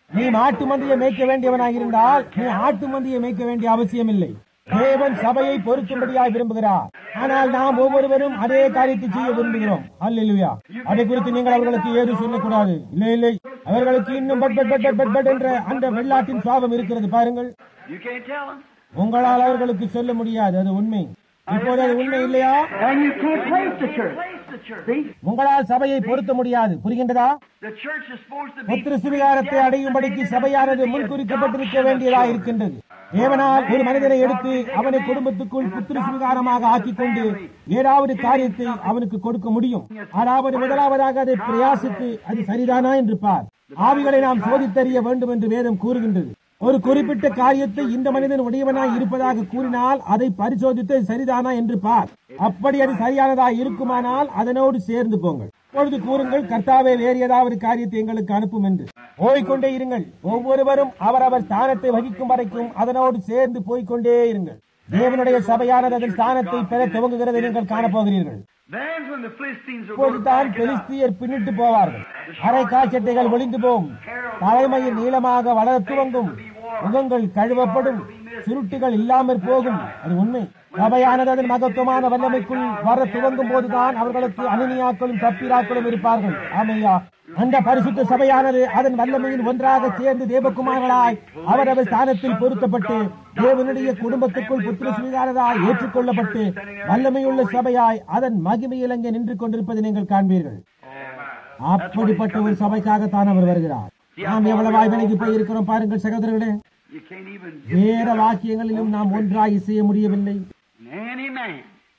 நீ மாட்டு மந்தியை மேய்க்க வேண்டியவனாக இருந்தால் நீ ஆட்டு மந்தியை மேய்க்க வேண்டிய அவசியம் இல்லை தேவன் சபையை பொருத்தும்படியாய் விரும்புகிறார் ஆனால் நாம் ஒவ்வொருவரும் அதே காரியத்தை செய்ய விரும்புகிறோம் அல்லேலூயா அதை குறித்து நீங்கள் அவர்களுக்கு ஏது சொல்லக்கூடாது இல்லை இல்லை அவர்களுக்கு இன்னும் பட் பட் பட் பட் பட் பட் என்ற அந்த வெள்ளாட்டின் சுவாபம் இருக்கிறது பாருங்கள் You can't tell them. உங்களால் அவர்களுக்கு சொல்ல முடியாது அது உண்மை இப்போது அது உண்மை இல்லையா And you can't place the church. See? உங்களால் சபையை பொருத்த முடியாது புரிகின்றதா The church is supposed to be புத்திர சுவிகாரத்தை அடையும்படிக்கு சபையானது முன்குறிக்கப்பட்டிருக்க வேண்டியதா இருக்கின்றது தேவனால் ஒரு மனிதனை எடுத்து அவனை குடும்பத்துக்குள் புத்திர சுவிகாரமாக ஆக்கிக் கொண்டு ஏதாவது காரியத்தை அவனுக்கு கொடுக்க முடியும் அதாவது முதலாவதாக அதை பிரயாசித்து அது சரிதானா என்று பார் ஆவிகளை நாம் சோதித்தறிய வேண்டும் என்று வேதம் கூறுகின்றது ஒரு குறிப்பிட்ட காரியத்தை இந்த மனிதன் உடையவனாய் இருப்பதாக கூறினால் அதை பரிசோதித்து அது சரிதானா என்று பார் அப்படி அது சரியானதா இருக்குமானால் அதனோடு சேர்ந்து போங்கள் இப்பொழுது கூறுங்கள் கர்த்தாவே வேறு ஏதாவது காரியத்தை எங்களுக்கு அனுப்பும் என்று போய்க்கொண்டே இருங்கள் ஒவ்வொருவரும் அவரவர் ஸ்தானத்தை வகிக்கும் வரைக்கும் அதனோடு சேர்ந்து போய்க்கொண்டே இருங்கள் தேவனுடைய சபையானது அதன் ஸ்தானத்தை பெற துவங்குகிறதை நீங்கள் காணப்போகிறீர்கள் Then when the Philistines will go இப்போதுதான் back it up. பெலிஸ்தியர் பின்னிட்டு போவார்கள் அரை காய்ச்சட்டைகள் ஒளிந்து போகும் தலைமையில் நீளமாக வளர துவங்கும் முகங்கள் கழுவப்படும் சுருட்டுகள் இல்லாமற் போகும் அது உண்மை சபையானது அதன் மகத்துவமான வல்லமைக்குள் வர துவங்கும் போதுதான் அவர்களுக்கு அனினியாக்களும் சப்பிராக்களும் இருப்பார்கள் ஆமையா அந்த பரிசுத்த சபையானது அதன் வல்லமையின் ஒன்றாக சேர்ந்து தேவகுமாரர்களாய் அவரவர் ஸ்தானத்தில் பொருத்தப்பட்டு தேவனுடைய குடும்பத்துக்குள் புத்திர சுவீகாரராய் ஏற்றுக்கொள்ளப்பட்டு வல்லமையுள்ள சபையாய் அதன் மகிமையில் அங்கே நின்று கொண்டிருப்பதை நீங்கள் காண்பீர்கள் அப்படிப்பட்ட ஒரு சபைக்காகத்தான் அவர் வருகிறார் நாம் எவ்வளவாய் விலகி போயிருக்கிறோம் பாருங்கள் சகோதரர்களே You can't even வேற வாக்கியங்களிலும் நாம் ஒன்றாய் இசைய முடியவில்லை any man,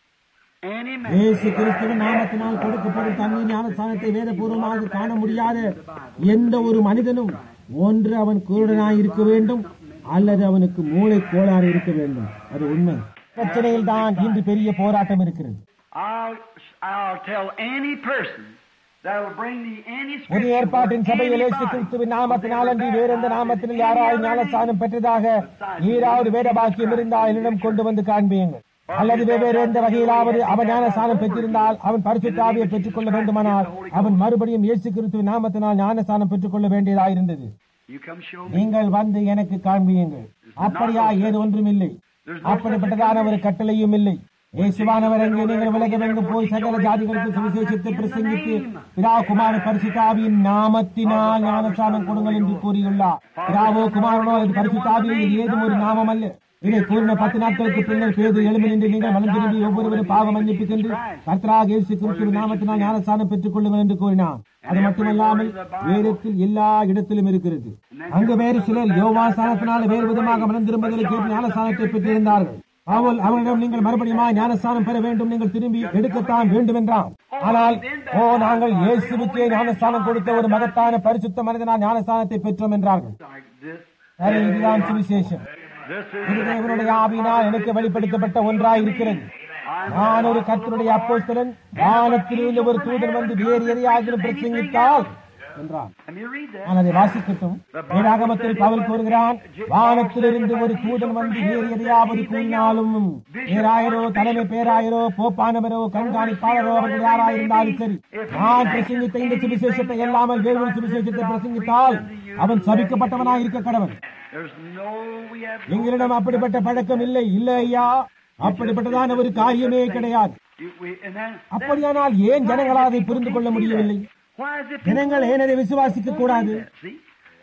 any man. இயேசு கிறிஸ்துவின் நாமத்தினால் கொடுக்கப்படும் தண்ணீர் ஞானஸ்தானத்தை வேதபூர்வமாக காண முடியாத எந்த ஒரு மனிதனும் ஒன்று அவன் குருடனாய் இருக்க வேண்டும் அல்லது அவனுக்கு மூளை கோளாறு இருக்க வேண்டும் அது உண்மை பிரச்சனையில் தான் இன்று பெரிய போராட்டம் இருக்கிறது I'll, I'll tell any person that will bring me any புதிய scripture ஏற்பாட்டின் from சபையில் இயேசு anybody கிறிஸ்துவின் நாமத்தினால் அன்றி வேறெந்த நாமத்தினால் யாராய் ஞானஸ்தானம் பெற்றதாக ஈராவது வேத பாக்கியம் இருந்தால் என்னிடம் கொண்டு வந்து காண்பியுங்கள் அல்லது வெவ்வேறு எந்த வகையிலாவது அவன் ஞானஸ்தானம் பெற்றிருந்தால் அவன் பரிசுத்தாவியை பெற்றுக் கொள்ள வேண்டுமானால் அவன் மறுபடியும் இயேசு கிறிஸ்துவின் நாமத்தினால் ஞானஸ்தானம் பெற்றுக் கொள்ள வேண்டியதாயிருந்தது You come show me. நீங்கள் வந்து எனக்கு காண்பியுங்கள் அப்படியா ஏது ஒன்றும் இல்லை அப்படிப்பட்டதான ஒரு கட்டளையும் இல்லை இயேசுவானவர் அங்கே நீங்கள் உலகமெங்கு போய் சகல ஜாதிகளுக்கு சுவிசேஷத்தை பிரசங்கித்து பிதா குமார பரிசுத்தாவியின் நாமத்தினால் ஞானஸ்தானம் கொடுங்கள் என்று கூறியுள்ளார் பிதாவோ குமாரனோ அல்லது பரிசுத்தாவியில் ஏதும் ஒரு நாமம் அல்ல இதை கூறின பத்து நாட்களுக்கு பின்னர் பேது எழுமி நின்று நீங்கள் மனம் திரும்பி ஒவ்வொருவரும் பாவ மன்னிப்பு சென்று கர்த்தராக இயேசு கிறிஸ்துவின் நாமத்தினால் ஞானஸ்தானம் பெற்றுக் கொள்ளுங்கள் என்று கூறினார் அது மட்டுமல்லாமல் வேதத்தில் எல்லா இடத்திலும் இருக்கிறது அங்கு வேறு சிலர் யோவாஸ்தானத்தினால் வேறு விதமாக மனம் திரும்புதலை கேட்டு ஞானஸ்தானத்தை பெற்றிருந்தார்கள் அவள் அவனிடம் நீங்கள் மறுபடியும் ஞானஸ்தானம் பெற வேண்டும் நீங்கள் திரும்பி எடுக்கத்தான் வேண்டும் என்றான் ஆனால் ஓ நாங்கள் இயேசுவுக்கே ஞானஸ்தானம் கொடுத்த ஒரு மகத்தான பரிசுத்த மனிதனால் ஞானஸ்தானத்தை பெற்றோம் என்றார்கள் Like this. சரி, இதுதான் சுவிசேஷம் This is இது தேவனுடைய ஆவியினால் எனக்கு வெளிப்படுத்தப்பட்ட ஒன்றாய் இருக்கிறது நான் ஒரு கர்த்தருடைய அப்போஸ்தலன் வானத்தில் உள்ள ஒரு தூதன் வந்து வேறு எதையாகிலும் பிரசங்கித்தால் என்றான் Let me read that. நான் அதை வாசிக்கட்டும் வேதாகமத்தில் பவுல் கூறுகிறான் வானத்திலிருந்து ஒரு தூதன் வந்து வேறு எதையாவது கூறினாலும் பேராயரோ தலைமை பேராயரோ போப்பானவரோ கண்காணிப்பாளரோ அவர்கள் யாராயிருந்தாலும் சரி நான் பிரசங்கித்த இந்த சுவிசேஷத்தை இல்லாமல் வேறு ஒரு சுவிசேஷத்தை பிரசங்கித்தால் அவன் சபிக்கப்பட்டவனாய் இருக்க கடவன் There's no, we have எங்களிடம் அப்படிப்பட்ட பழக்கம் இல்லை இல்லை ஐயா அப்படிப்பட்டதான ஒரு காரியமே கிடையாது You- we- and then, அப்படியானால் ஏன் ஜனங்களால் அதை புரிந்து கொள்ள முடியவில்லை why is it ஜனங்கள் ஏன் அதை விசுவாசிக்க கூடாது See?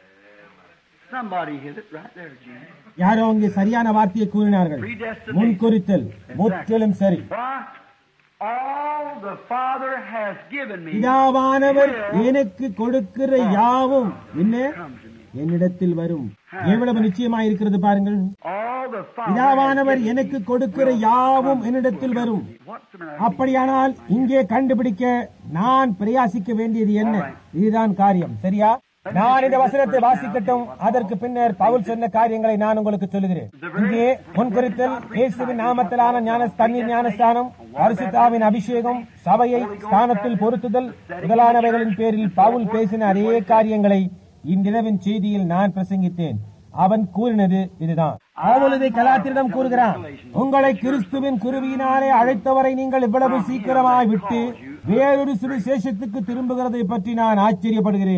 Somebody hit it right there, Jim. யாரோ அங்கே சரியான வார்த்தையை கூறினார்கள் முன்குறித்தல் முற்றிலும் சரி Why? All the Father has given me பிதாவானவர் எனக்கு கொடுக்கிற யாவும் என்ன என்னிடத்தில் வரும் எவ்வளவு நிச்சயமா இருக்கிறது பாருங்கள் all the Father பிதாவானவர் எனக்கு கொடுக்கிற யாவும் என்னிடத்தில் வரும் What's the matter? அப்படியானால் இங்கே கண்டுபிடிக்க நான் பிரயாசிக்க வேண்டியது என்ன இதுதான் காரியம் சரியா நான் இந்த வசனத்தை வாசிக்கட்டும் அதற்கு பின்னர் பவுல் சொன்ன காரியங்களை நான் உங்களுக்கு சொல்லுகிறேன் இங்கே முன்குறித்தல் இயேசுவின் நாமத்திலான ஞான தண்ணீர் ஞானஸ்தானம் பரிசுத்தாவின் அபிஷேகம் சபையை ஸ்தானத்தில் பொருத்துதல் முதலானவைகளின் பேரில் பவுல் பேசின அதே காரியங்களை இன்றிரவின் செய்தியில் நான் பிரசங்கித்தேன் அவன் கூறினது இதுதான் அவள் இதை கலாத்திரிடம் கூறுகிறான் உங்களை கிறிஸ்துவின் குருவியினாலே அழைத்தவரை நீங்கள் இவ்வளவு சீக்கிரமாய் விட்டு வேறொரு சுவிசேஷத்துக்கு திரும்புகிறதை பற்றி நான் ஆச்சரியப்படுகிறேன்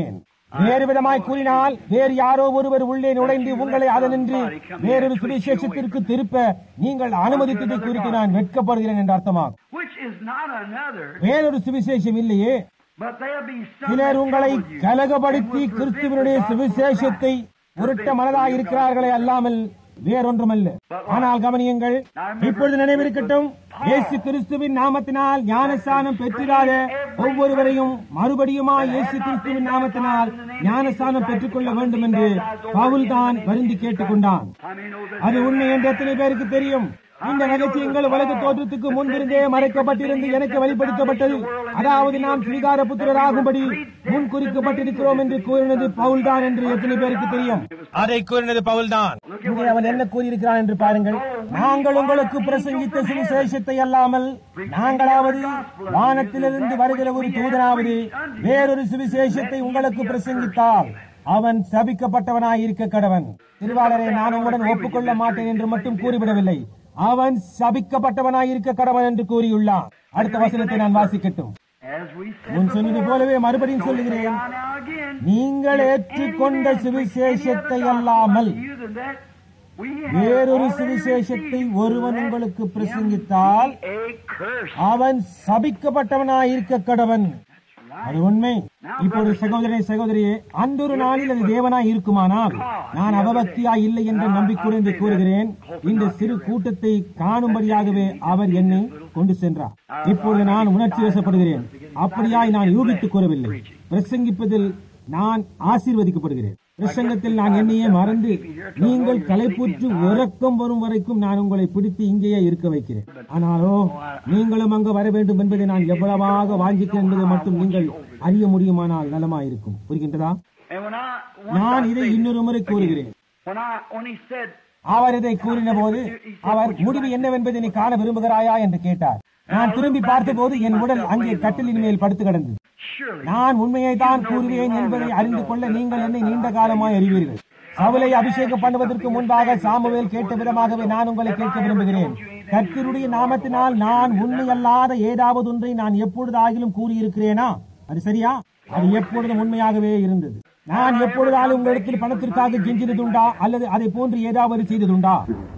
வேறு விதமாய் கூறினால் வேறு யாரோ ஒருவர் உள்ளே நுழைந்து உங்களை அதனின்று வேறொரு சுவிசேஷத்திற்கு திருப்ப நீங்கள் அனுமதித்ததை குறித்து நான் வெட்கப்படுகிறேன் என்ற அர்த்தமாகும் Which is not another, வேறொரு சுவிசேஷம் இல்லையே but there'll be some சிலர் that உங்களை trouble you. கலகப்படுத்தி And will கிறிஸ்துவனுடைய prevent the gospel சுவிசேஷத்தை of Christ. உருட்ட மனதாய் இருக்கிறார்களே அல்லாமல் வேறொன்றுமல்ல ஆனால் கவனியுங்கள் இப்பொழுது நினைவிருக்கட்டும் இயேசு கிறிஸ்துவின் நாமத்தினால் ஞானஸ்தானம் பெற்றிராத ஒவ்வொருவரையும் மறுபடியுமாய் இயேசு கிறிஸ்துவின் நாமத்தினால் ஞானஸ்தானம் பெற்றுக்கொள்ள வேண்டும் என்று பவுல் தான் வருந்தி கேட்டுக்கொண்டான் I mean, know that அது உண்மை என்று எத்தனை பேருக்கு தெரியும் இந்த ரகசியங்கள் உலக தோற்றத்துக்கு முன்பிருந்தே மறைக்கப்பட்டிருந்து எனக்கு வெளிப்படுத்தப்பட்டது அதாவது நாம் ஸ்ரீகார புத்திரராகும்படி முன் குறிக்கப்பட்டிருக்கிறோம் என்று கூறினது பவுல்தான் என்று எத்தனை பேருக்கு தெரியும் அதை கூறினது பவுல்தான் இங்கே அவன் என்ன கூறியிருக்கிறான் என்று பாருங்கள் நாங்கள் உங்களுக்கு பிரசங்கித்த சுவிசேஷத்தை அல்லாமல் நாங்களாவது வானத்திலிருந்து வருகிற ஒரு தூதனாவது வேறொரு சுவிசேஷத்தை உங்களுக்கு பிரசங்கித்தால் அவன் சபிக்கப்பட்டவனாய் இருக்க கடவன் திருவாளரை நான் உங்களுடன் ஒப்புக்கொள்ள மாட்டேன் என்று மட்டும் கூறிவிடவில்லை அவன் சபிக்கப்பட்டவனாய் இருக்க கடவன் என்று கூறியுள்ளான் அடுத்த வசனத்தை நான் வாசிக்கட்டும் as we said முன் சொன்னது before, போலவே மறுபடியும் சொல்லுகிறேன் now, now again, நீங்கள் ஏற்றுக்கொண்ட சுவிசேஷத்தை அல்லாமல் you than that we have வேறொரு already சுவிசேஷத்தை received, ஒருவன் let உங்களுக்கு him பிரசங்கித்தால் be a curse. அவன் சபிக்கப்பட்டவனாய் இருக்க கடவன் அது உண்மை இப்போது சகோதரனை சகோதரியே அன்றொரு நாளில் அது தேவனாய் இருக்குமானால் நான் அவபக்தியாய் இல்லை என்ற நம்பிக்கையுடன் இதை கூறுகிறேன் இந்த சிறு கூட்டத்தை காணும்படியாகவே அவர் என்னை கொண்டு சென்றார் இப்பொழுது நான் உணர்ச்சி வசப்படுகிறேன் அப்படியாய் நான் யூகித்துக் கூறவில்லை பிரசங்கிப்பதில் நான் ஆசீர்வதிக்கப்படுகிறேன் பிரசங்கத்தில் நான் என்னையே மறந்து நீங்கள் களைப்புற்று உறக்கம் வரும் வரைக்கும் நான் உங்களை பிடித்து இங்கேயே இருக்க வைக்கிறேன் ஆனாலோ நீங்களும் அங்கு வர வேண்டும் என்பதை நான் எவ்வளவாக வாஞ்சிக்கிறேன் என்பதை மட்டும் நீங்கள் அறிய முடியுமானால் நலமாயிருக்கும் புரிகின்றதா And when I, once நான் I இதை say- இன்னொரு முறை கூறுகிறேன் when I, when he said, அவர் இதை கூறின போது அவர் முடிவு என்னவென்பதை நீ காண விரும்புகிறாயா என்று கேட்டார் நான் திரும்பி பார்த்தபோது என் உடல் அங்கே கட்டிலின் மேல் படுத்து கிடந்தது surely, நான் உண்மையை தான் கூறுவேன் என்பதை அறிந்து கொள்ள நீங்கள் என்னை நீண்ட காலமாய் அறிவீர்கள் சவுலை அபிஷேகம் பண்ணுவதற்கு முன்பாக சாமுவேல் கேட்ட விதமாகவே நான் உங்களை கேட்க விரும்புகிறேன் கர்த்தருடைய நாமத்தினால் நான் உண்மையல்லாத ஏதாவது ஒன்றை நான் எப்பொழுதாகிலும் கூறியிருக்கிறேனா அது சரியா அது எப்பொழுதும் உண்மையாகவே இருந்தது நான் எப்பொழுதாலும் உங்களிடத்தில் பணத்திற்காக கெஞ்சினதுண்டா அல்லது அதை போன்று ஏதாவது செய்ததுண்டா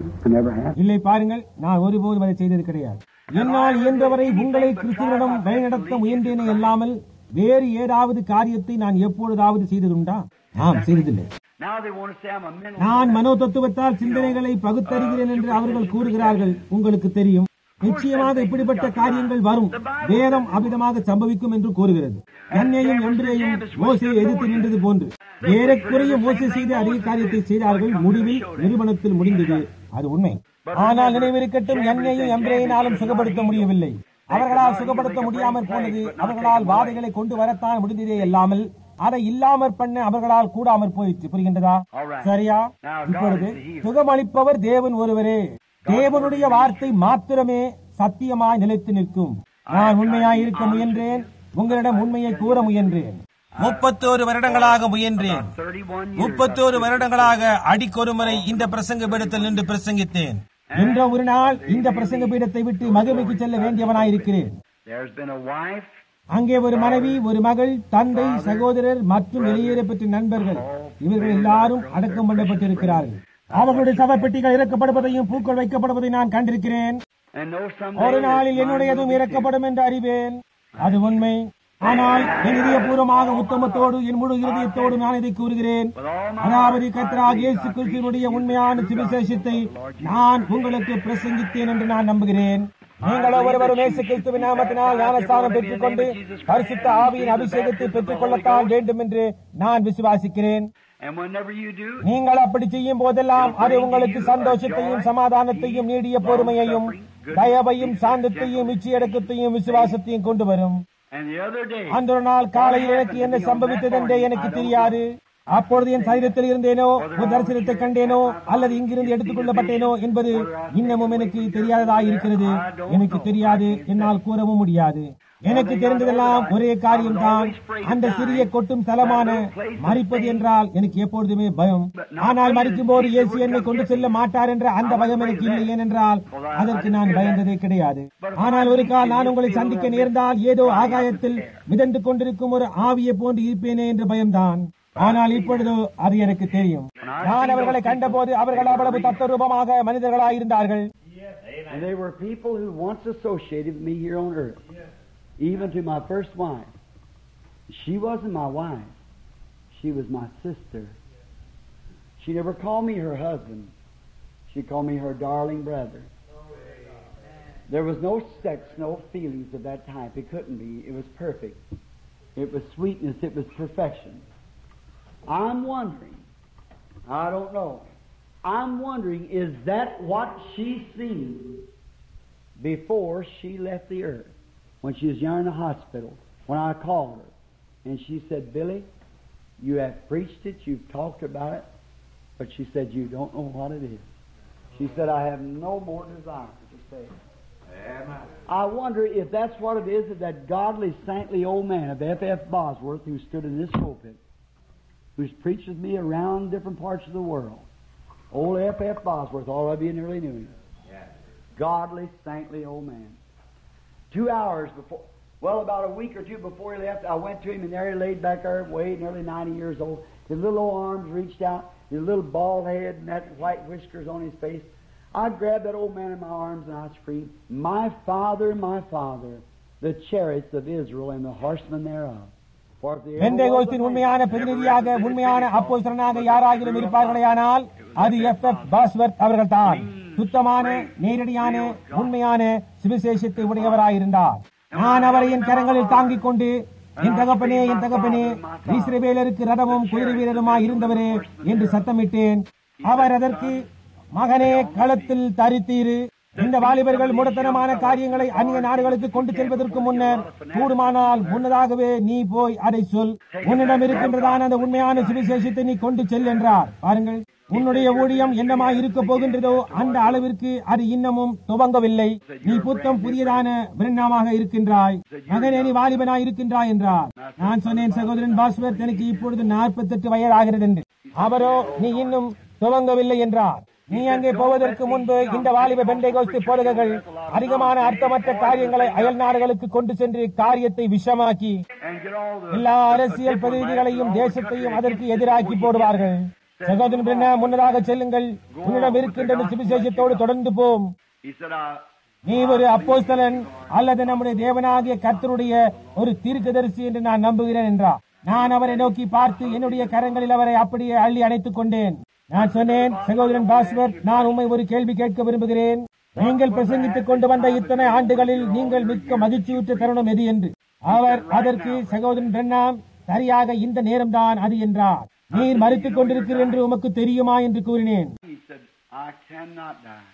இல்லை பாருங்கள் நான் ஒருபோதும் அதை செய்தது கிடையாது என்னால் இயன்றவரை உங்களை கிறிஸ்துவனிடம் வழிநடத்த முயன்றேனே அல்லாமல் வேறு ஏதாவது காரியத்தை நான் எப்பொழுதாவது செய்ததுண்டா ஆம் செய்ததில்லை now they want to say I'm a mental. நான் மனோ தத்துவத்தால் சிந்தனைகளை பகுத்தறிகிறேன் என்று அவர்கள் கூறுகிறார்கள் உங்களுக்கு தெரியும் நிச்சயமாக இப்படிப்பட்ட காரியங்கள் வரும் வேதம் அபிதமாக சம்பவிக்கும் என்று கூறுகிறது என்னையும் என்றையும் மோசையை எதிர்த்து நின்றது போன்று ஏறக்குறைய மோசை செய்த அதே காரியத்தை செய்தார்கள் முடிவில் நிறுவனத்தில் முடிந்தது அது உண்மை ஆனால் நினைவிருக்கட்டும் என்னையும் எம்பிரையினாலும் சுகப்படுத்த முடியவில்லை அவர்களால் சுகப்படுத்த முடியாமற் போனது அவர்களால் வாதைகளை கொண்டு வரத்தான் முடிந்ததே இல்லாமல் அதை இல்லாமற் பண்ண அவர்களால் கூடாமற் போயிற்று புரிகின்றதா சரியா இப்பொழுது சுகமளிப்பவர் தேவன் ஒருவரே தேவனுடைய வார்த்தை மாத்திரமே சத்தியமாய் நிலைத்து நிற்கும் நான் உண்மையாய் இருக்க முயன்றேன் உங்களிடம் உண்மையை கூற முயன்றேன் முப்பத்தோரு வருடங்களாக முயன்றேன் 31 years. முப்பத்தோரு வருடங்களாக அடிக்கொரு முறை இந்த பிரசங்க பீடத்தில் நின்று பிரசங்கித்தேன் என்ற ஒரு நாள் இந்த பிரசங்க பீடத்தை விட்டு மகிமைக்கு செல்ல வேண்டியவனாயிருக்கிறேன் There's been a wife, அங்கே ஒரு மனைவி ஒரு மகள் தந்தை சகோதரர் மற்றும் வெளியேறப்பட்ட நண்பர்கள் இவர்கள் எல்லாரும் அடக்கம் பண்ணப்பட்டிருக்கிறார்கள் அவர்களுடைய சவப்பெட்டிகள் இறக்கப்படுவதையும் பூக்கள் வைக்கப்படுவதை நான் கண்டிருக்கிறேன் and know some ஒரு நாளில் என்னுடையதும் இறக்கப்படும் என்று அறிவேன் அது உண்மை ஆனால் என் இதயபூர்வமாக உத்தமத்தோடு என் முழு இருதயத்தோடு நான் இதை கூறுகிறேன் அதாவது கர்த்தராக இயேசு கிறிஸ்துவனுடைய உண்மையான சுவிசேஷத்தை நான் உங்களுக்கு பிரசங்கித்தேன் என்று நான் நம்புகிறேன் நீங்கள் ஒவ்வொருவரும் இயேசு கிறிஸ்துவின் நாமத்தினால் ஞானஸ்தானம் பெற்றுக் கொண்டு பரிசுத்த ஆவியின் அபிஷேகத்தை பெற்றுக் கொள்ளத்தான் வேண்டும் என்று நான் விசுவாசிக்கிறேன் And whenever you do, நீங்கள் அப்படி செய்யும் போதெல்லாம் அது உங்களுக்கு சந்தோஷத்தையும் சமாதானத்தையும் நீடிய பொறுமையையும் தயவையும் சாந்தத்தையும் இச்சையடக்கத்தையும் விசுவாசத்தையும் கொண்டு வரும் and the other day, அந்த ஒரு நாள் காலையில் எனக்கு என்ன சம்பவித்ததென்றே எனக்கு தெரியாது அப்பொழுது என் சரீரத்தில் இருந்தேனோ ஒரு தரிசனத்தை கண்டேனோ அல்லது இங்கிருந்து எடுத்துக் கொள்ளப்பட்டேனோ என்பது இன்னமும் எனக்கு தெரியாததாய் இருக்கிறது எனக்கு தெரியாது என்னால் கூறவும் முடியாது எனக்கு தெரிந்ததெல்லாம் ஒரே காரியம்தான் அந்த சிறிய கொட்டும் தலமான மறிப்பது என்றால் எனக்கு எப்பொழுதுமே பயம் ஆனால் மறிக்கும் போது இயேசு என்னை கொண்டு செல்ல மாட்டார் என்ற அந்த பயம் எனக்கு இல்லை ஏனென்றால் அதற்கு நான் பயந்ததே கிடையாது ஆனால் ஒரு கால் நான் உங்களை சந்திக்க நேர்ந்தால் ஏதோ ஆகாயத்தில் மிதந்து கொண்டிருக்கும் ஒரு ஆவியை போன்று இருப்பேனே என்ற பயம்தான் ஆனால் இப்பொழுதோ அது எனக்கு தெரியும் நான் அவர்களை கண்டபோது அவர்கள் அவ்வளவு தத்துவரூபமாக மனிதர்களாயிருந்தார்கள் And they were people who once associated with me here on earth. Even to my first wife. She wasn't my wife. She was my sister. She never called me her husband. She called me her darling brother. There was no sex, no feelings of that type. It couldn't be. It was perfect. It was sweetness. It was perfection. I'm wondering, I don't know, I'm wondering, is that what she seen before she left the earth? When she was young in the hospital, when I called her. And she said, Billy, you have preached it, you've talked about it, but she said, you don't know what it is. She said, I have no more desire to say it. Amen. I wonder if that's what it is that that godly, saintly old man of F. F. Bosworth, who stood in this pulpit, who's preached with me around different parts of the world. Old F. F. Bosworth, all of you nearly knew him. Yes. Godly, saintly old man. Two hours before, well, about a week or two before he left, I went to him, and there he laid back there, way nearly 90 years old. His little old arms reached out, his little bald head, and that white whiskers on his face. I grabbed that old man in my arms, and I screamed, My Father, my Father, the chariots of Israel and the horsemen thereof. For if the ever was a பெந்தேகோஸ்தின் man- உண்மையான பிரதிநிதியாக உண்மையான அப்போஸ்தலனாக யாராகிலும் இருப்பார்களேயானால் அது F F Bosworth அவர்கள்தான் சுத்தமான நேரடியான உண்மையான சுவிசேஷத்தை உடையவராயிருந்தார் நான் அவரை என் கரங்களில் தாங்கிக் கொண்டு என் தகப்பனே என் தகப்பனே இஸ்ரவேலருக்கு ரதமும் குதிரை வீரருமாய் இருந்தவரே என்று சத்தமிட்டேன் அவர் அதற்கு மகனே களத்தில் தரித்தீரு இந்த வாலிபர்கள் முடத்தனமான காரியங்களை அந்நிய நாடுகளுக்கு கொண்டு செல்வதற்கு முன்னர் கூடுமானால் முன்னதாகவே நீ போய் அதை சொல் உன்னிடம் இருக்கின்றதான அந்த உண்மையான சுவிசேஷத்தை நீ கொண்டு செல் என்றார் பாருங்கள் உன்னுடைய ஊழியம் என்னமாய் இருக்க போகின்றதோ அந்த அளவிற்கு அது இன்னமும் துவங்கவில்லை நீ புத்தம் புதியதான விருண்ணமாக இருக்கின்றாய் மகனே நீ வாலிபனாய் இருக்கின்றாய் என்றார் நான் சொன்னேன் சகோதரன் பாஸ்வர் எனக்கு இப்பொழுது நாற்பத்தெட்டு வயதாகிறது என்று அவரோ நீ இன்னும் துவங்கவில்லை என்றார் நீ அங்கே போவதற்கு முன்பு இந்த வாலிப பெண்டைகோஸ்து போதகர்கள் அதிகமான அர்த்தமற்ற காரியங்களை அயல் நாடுகளுக்கு கொண்டு சென்று காரியத்தை விஷமாக்கி And get all the எல்லா அரசியல் பிரதிநிதிகளையும் தேசத்தையும் அதற்கு எதிராக்கி போடுவார்கள் சகோதரன் பின்ன முன்னதாக செல்லுங்கள் உன்னிடம் இருக்கின்ற இந்த சுவிசேஷத்தோடு தொடர்ந்து போம் He said, I, நீ ஒரு அப்போஸ்தலன் அல்லது நம்முடைய தேவனாகிய கர்த்தருடைய ஒரு தீர்க்கதரிசி என்று நான் நம்புகிறேன் என்றார் நான் அவரை நோக்கி பார்த்து என்னுடைய கரங்களில் அவரை அப்படியே அள்ளி அணைத்துக் கொண்டேன் நான் சொன்னேன் சகோதரன் பாஸ்வர் நான் உண்மை ஒரு கேள்வி கேட்க விரும்புகிறேன் நீங்கள் பிரசங்கித்துக் கொண்டு வந்த இத்தனை ஆண்டுகளில் நீங்கள் மிக்க மகிழ்ச்சியுற்ற தருணம் எது என்று அவர் அதற்கு சகோதரன் பிரண்ணாம் சரியாக இந்த நேரம்தான் அது என்றார் நீர் மறித்துக் கொண்டிருக்கிறீர் என்று உமக்கு தெரியுமா என்று கூறினேன் he said, I cannot die.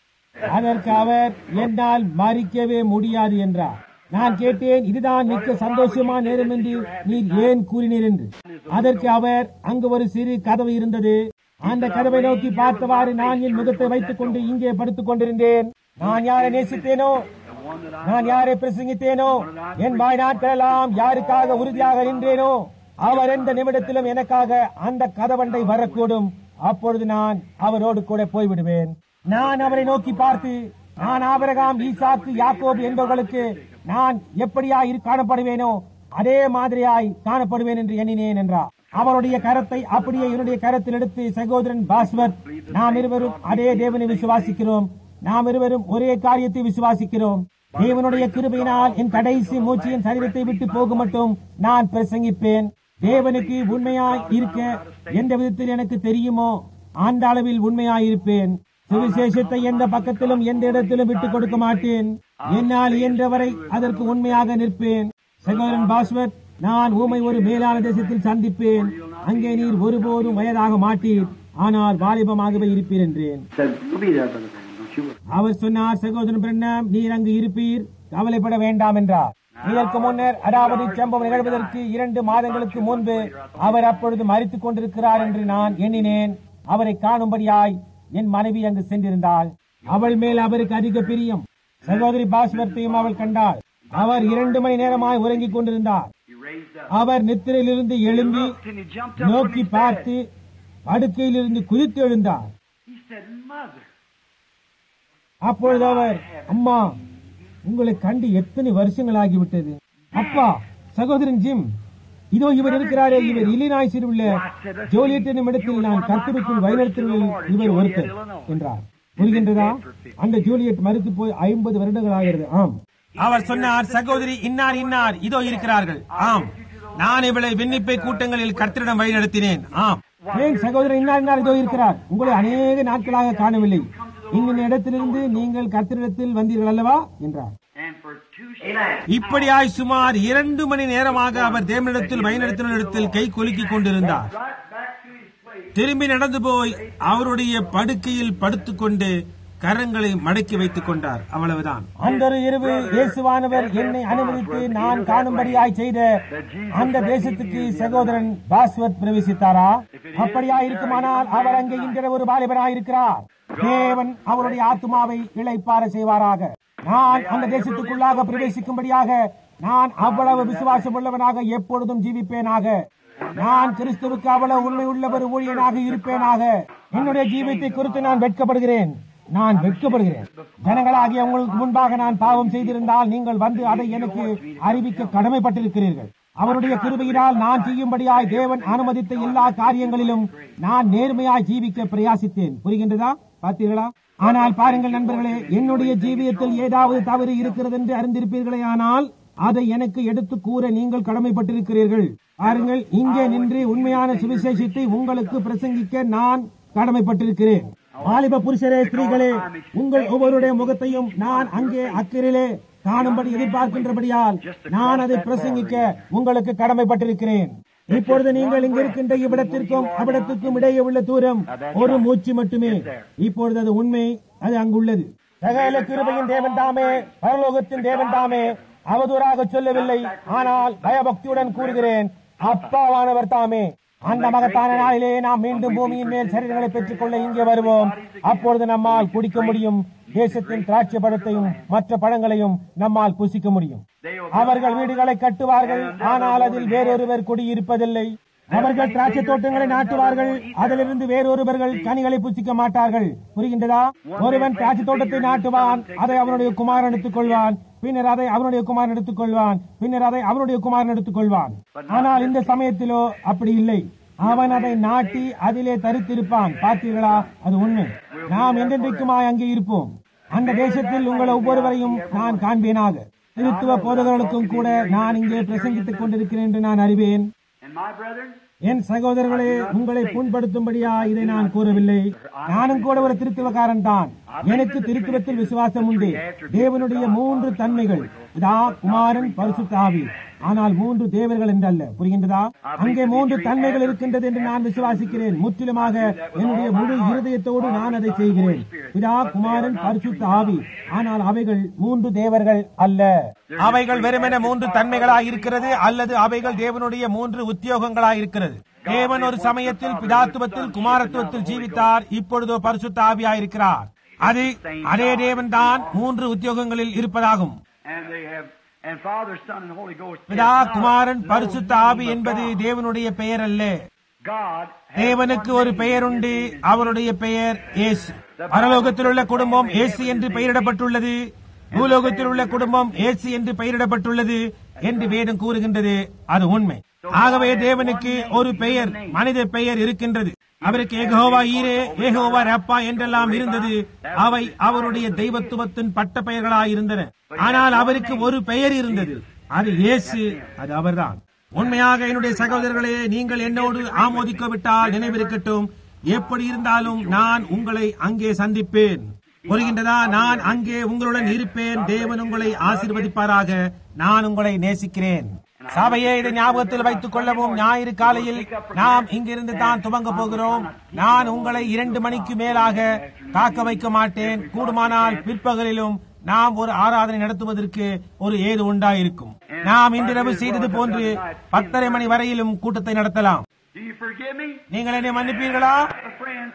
அதற்கு அவர் என்னால் மறிக்கவே முடியாது என்றார் நான் கேட்டேன் இதுதான் மிக்க சந்தோஷமான நேரம் என்று நீர் ஏன் கூறினீர் என்று அதற்கு அவர் அங்கு ஒரு சிறு கதவு இருந்தது அந்த கதவை நோக்கி பார்த்தவாறு நான் என் முகத்தை வைத்துக் கொண்டு இங்கே படுத்துக் கொண்டிருந்தேன் நான் யாரை நேசித்தேனோ நான் யாரை பிரசங்கித்தேனோ என் வாய் நாட்களெல்லாம் யாருக்காக உறுதியாக நின்றேனோ அவர் எந்த நிமிடத்திலும் எனக்காக அந்த கதவண்டை வரக்கூடும் அப்பொழுது நான் அவரோடு கூட போய்விடுவேன் நான் அவரை நோக்கி பார்த்து நான் ஆபிரகாம் ஈசாக்கு யாக்கோபு என்பவர்களுக்கு நான் எப்படியாய் இரு காணப்படுவேனோ அதே மாதிரியாய் காணப்படுவேன் என்று எண்ணினேன் என்றார் அவருடைய கரத்தை அப்படியே என்னுடைய கரத்தில் எடுத்து சகோதரன் பாஸ்வத் நாம் இருவரும் அதே தேவனை விசுவாசிக்கிறோம் நாம் இருவரும் ஒரே காரியத்தை விசுவாசிக்கிறோம் தேவனுடைய கிருபையினால் என் கடைசி மூச்சியின் சரீரத்தை விட்டு போக மட்டும் நான் பிரசங்கிப்பேன் தேவனுக்கு உண்மையாய் இருக்க எந்த விதத்தில் எனக்கு தெரியுமோ அந்த அளவில் உண்மையாய் இருப்பேன் சுவிசேஷத்தை எந்த பக்கத்திலும் எந்த இடத்திலும் விட்டுக் கொடுக்க மாட்டேன் என்னால் இயன்றவரை அதற்கு உண்மையாக நிற்பேன் சகோதரன் பாஸ்வத் நான் ஊமை ஒரு மேலான தேசத்தில் சந்திப்பேன் அங்கே நீர் ஒருபோதும் வயதாக மாட்டீர் ஆனால் வாலிபமாகவே இருப்பீர் என்றேன் Said, you'll be there, Brother Branham, don't you worry. அவர் சொன்னார் சகோதரன் பிரண்ணம் நீர் அங்கு இருப்பீர் கவலைப்பட வேண்டாம் என்றார் இதற்கு முன்னர் அதாவது சம்பவம் நிகழ்வதற்கு இரண்டு மாதங்களுக்கு முன்பு அவர் அப்பொழுது மறித்துக் கொண்டிருக்கிறார் என்று நான் எண்ணினேன் அவரை காணும்படியாய் என் மனைவி அங்கு சென்றிருந்தாள் அவள் மேல் அவருக்கு அதிக பிரியம் சகோதரி பாஸ்வர்த்தையும் அவள் கண்டாள் அவர் இரண்டு மணி நேரமாய் உறங்கிக் கொண்டிருந்தார் He raised up. அவர் நித்திரையிலிருந்து எழும்பி Looked and he jumped up from நோக்கி his bed. பார்த்து படுக்கையிலிருந்து குதித்து எழுந்தார் He said, Mother, அப்பொழுது அவர் அம்மா உங்களை கண்டு எத்தனை வருஷங்கள் ஆகிவிட்டது அப்பா சகோதரன் ஜிம் இதோ இவர் இருக்கிறாரே இவர் இல்லினாய்ஸில் உள்ள ஜோலியட் என்னும் இடத்தில் நான் கர்த்தருக்குள் வழிநடத்துவதில் இவர் ஒருத்தர் என்றார் புரிகின்றதா அந்த ஜூலியட் மறுத்து போய் ஐம்பது வருடங்கள் ஆகிறது ஆம் அவர் சொன்னார் சகோதரி இன்னார் இன்னார் இதோ இருக்கிறார்கள் ஆம் நான் இவளை விண்ணப்பை கூட்டங்களில் கர்த்தரிடம் வழிநடத்தினேன் ஆம் ஏன் சகோதரர் இன்னார் இன்னார் இதோ இருக்கிறார் உங்களை அநேக நாட்களாக காணவில்லை இன்னும் இடத்திலிருந்து நீங்கள் கர்த்தரிடத்தில் வந்தீர்கள் அல்லவா என்றார் And for two இப்படியாய் சுமார் இரண்டு மணி நேரமாக அவர் தேவனிடத்தில் வழிநடத்தினிடத்தில் கை குலுக்கிக் கொண்டிருந்தார் right back to his place. திரும்பி நடந்து போய் அவருடைய படுக்கையில் படுத்துக்கொண்டு கரங்களை மடக்கி வைத்துக் கொண்டார் அவ்வளவுதான் அந்த ஒரு இரவு இயேசுவானவர் என்னை அனுமதித்து நான் காணும்படியாய் செய்த அந்த தேசத்துக்கு சகோதரன் பாஸ்வத் பிரவேசித்தாரா அப்படியா இருக்குமானால் அவர் அங்கே இன்ற ஒரு வாலிபராய் இருக்கிறார் தேவன் அவருடைய ஆத்மாவை இளைப்பார செய்வாராக நான் அந்த தேசத்துக்குள்ளாக பிரவேசிக்கும்படியாக நான் அவ்வளவு விசுவாசம் உள்ளவனாக எப்பொழுதும் ஜீவிப்பேனாக நான் கிறிஸ்துவுக்கு அவ்வளவு உண்மை உள்ள ஒரு ஊழியனாக இருப்பேனாக என்னுடைய ஜீவித்தை குறித்து நான் வெட்கப்படுகிறேன் நான் வெட்கப்படுகிறேன் ஜனங்களாகிய உங்களுக்கு முன்பாக நான் பாவம் செய்திருந்தால் நீங்கள் வந்து அதை எனக்கு அறிவிக்க கடமைப்பட்டிருக்கிறீர்கள் அவருடைய கிருபையினால் நான் செய்யும்படியாய் தேவன் அனுமதித்த எல்லா காரியங்களிலும் நான் நேர்மையாய் ஜீவிக்க பிரயாசித்தேன் புரிகின்றதா பார்த்தீர்களா ஆனால் பாருங்கள் நண்பர்களே என்னுடைய ஜீவியத்தில் ஏதாவது தவறு இருக்கிறது என்று அறிந்திருப்பீர்களே ஆனால் அதை எனக்கு எடுத்து கூற நீங்கள் கடமைப்பட்டிருக்கிறீர்கள் பாருங்கள் இங்கே நின்று உண்மையான சுவிசேஷத்தை உங்களுக்கு பிரசங்கிக்க நான் கடமைப்பட்டிருக்கிறேன் வாலிப புருஷரே ஸ்திரீகளே உங்கள் ஒவ்வொருடைய முகத்தையும் நான் அங்கே அக்கறையிலே காணும்படி எதிர்பார்க்கின்றபடியால் நான் அதை பிரசங்கிக்க உங்களுக்கு கடமைப்பட்டிருக்கிறேன் இப்பொழுது நீங்கள் இங்க இருக்கின்ற இவ்விடத்திற்கும் அவ்விடத்திற்கும் இடையே உள்ள தூரம் ஒரு மூச்சு மட்டுமே இப்பொழுது அது உண்மை அது அங்குள்ளது சகல கிருபையின் தேவன் தாமே பரலோகத்தின் தேவன் தாமே அவதூறாக சொல்லவில்லை ஆனால் பயபக்தியுடன் கூறுகிறேன் அப்பாவானவர் தாமே அந்த மகத்தான நாளிலே நாம் மீண்டும் பூமியின் மேல் சரீரங்களை பெற்றுக் கொள்ள இங்கே வருவோம் அப்பொழுது நம்மால் குடிக்க முடியும் தேசத்தின் திராட்சை பழத்தையும் மற்ற பழங்களையும் நம்மால் புசிக்க முடியும் அவர்கள் வீடுகளை கட்டுவார்கள் ஆனால் அதில் வேறொருவர் குடியிருப்பதில்லை அவர்கள் திராட்சை தோட்டங்களை நாட்டுவார்கள் அதிலிருந்து வேறொருவர்கள் கனிகளை புசிக்க மாட்டார்கள் புரிகின்றதா ஒருவன் திராட்சை தோட்டத்தை நாட்டுவான் அதை அவனுடைய குமாரன் எடுத்துக் கொள்வான் பின்னர் அதை அவனுடைய குமாரன் எடுத்துக் கொள்வான் பின்னர் அதை அவனுடைய குமாரன் எடுத்துக் கொள்வான் ஆனால் இந்த சமயத்திலோ அப்படி இல்லை அவன் அதை நாட்டி அதிலே தரித்திருப்பான் பார்த்தீர்களா அது உண்மை நாம் என்றென்றைக்குமாய் அங்கே இருப்போம் அந்த தேசத்தில் உங்கள் ஒவ்வொருவரையும் நான் காண்பேனாக திருத்துவ போதகர்களுக்கும் கூட நான் இங்கே பிரசங்கித்துக் கொண்டிருக்கிறேன் என்று நான் அறிவேன் And my brethren, என் சகோதரர்களே உங்களை புண்படுத்தும்படியா இதை நான் கூறவில்லை நானும் கூட ஒரு திருத்துவக்காரன் தான் எனக்கு திருத்துவத்தில் விசுவாசம் உண்டு தேவனுடைய மூன்று தன்மைகள் இதா குமாரன் பரிசுத்த ஆவி ஆனால் மூன்று தேவர்கள் என்றல்ல புரிகின்றதா அங்கே மூன்று தன்மைகள் இருக்கின்றது என்று நான் விசுவாசிக்கிறேன் முற்றிலுமாக என்னுடைய முழு இருதயத்தோடு நான் அதை செய்கிறேன் இதா குமாரன் பரிசுத்த ஆவி ஆனால் அவைகள் மூன்று தேவர்கள் அல்ல அவைகள் வெறுமென மூன்று தன்மைகளாய் இருக்கிறது அல்லது அவைகள் தேவனுடைய மூன்று உத்தியோகங்களாய் இருக்கிறது தேவன் ஒரு சமயத்தில் பிதாத்துவத்தில் குமாரத்துவத்தில் ஜீவித்தார் இப்பொழுதோ பரிசுத்த ஆவியாயிருக்கிறார் அது அதே தேவன் தான் மூன்று உத்தியோகங்களில் இருப்பதாகும் and they have, and Father, Son, and Holy Ghost. பிதா is not குமாரன் no பரிசுத்த ஆவி single என்பது God. தேவனுடைய பெயர் அல்ல God has தேவனுக்கு one ஒரு name. பெயர் உண்டு His name is அவருடைய பெயர் இயேசு பரலோகத்தில் உள்ள குடும்பம் இயேசு என்று பெயரிடப்பட்டுள்ளது பூலோகத்தில் உள்ள குடும்பம் இயேசு என்று பெயரிடப்பட்டுள்ளது என்று வேதம் கூறுகின்றது அது உண்மை ஆகவே தேவனுக்கு ஒரு பெயர் மனித பெயர் இருக்கின்றது அவருக்கு ஏகோவா ஈரே ஏகோவா ரப்பா என்றெல்லாம் இருந்தது அவை அவருடைய தெய்வத்துவத்தின் பட்ட பெயர்களாய் இருந்தன ஆனால் அவருக்கு ஒரு பெயர் இருந்தது அது இயேசு அது அவர்தான் உண்மையாக என்னுடைய சகோதரர்களே நீங்கள் என்னோடு ஆமோதிக்கவிட்டால் நினைவிருக்கட்டும் எப்படி இருந்தாலும் நான் உங்களை அங்கே சந்திப்பேன் புரிகின்றதா நான் அங்கே உங்களுடன் இருப்பேன் தேவன் உங்களை ஆசீர்வதிப்பாராக நான் உங்களை நேசிக்கிறேன் சபையே இதை ஞாபகத்தில் வைத்துக் கொள்ளவும் ஞாயிறு காலையில் நாம் இங்கிருந்து தான் துவங்க போகிறோம் நான் உங்களை இரண்டு மணிக்கு மேலாக காக்க வைக்க மாட்டேன் கூடுமானால் பிற்பகலிலும் நாம் ஒரு ஆராதனை நடத்துவதற்கு ஒரு ஏது உண்டாயிருக்கும் நாம் இன்றிரவு செய்தது போன்று பத்தரை மணி வரையிலும் கூட்டத்தை நடத்தலாம் Do you forgive me? நீங்கள் என்னை மன்னிப்பீர்களா Friends,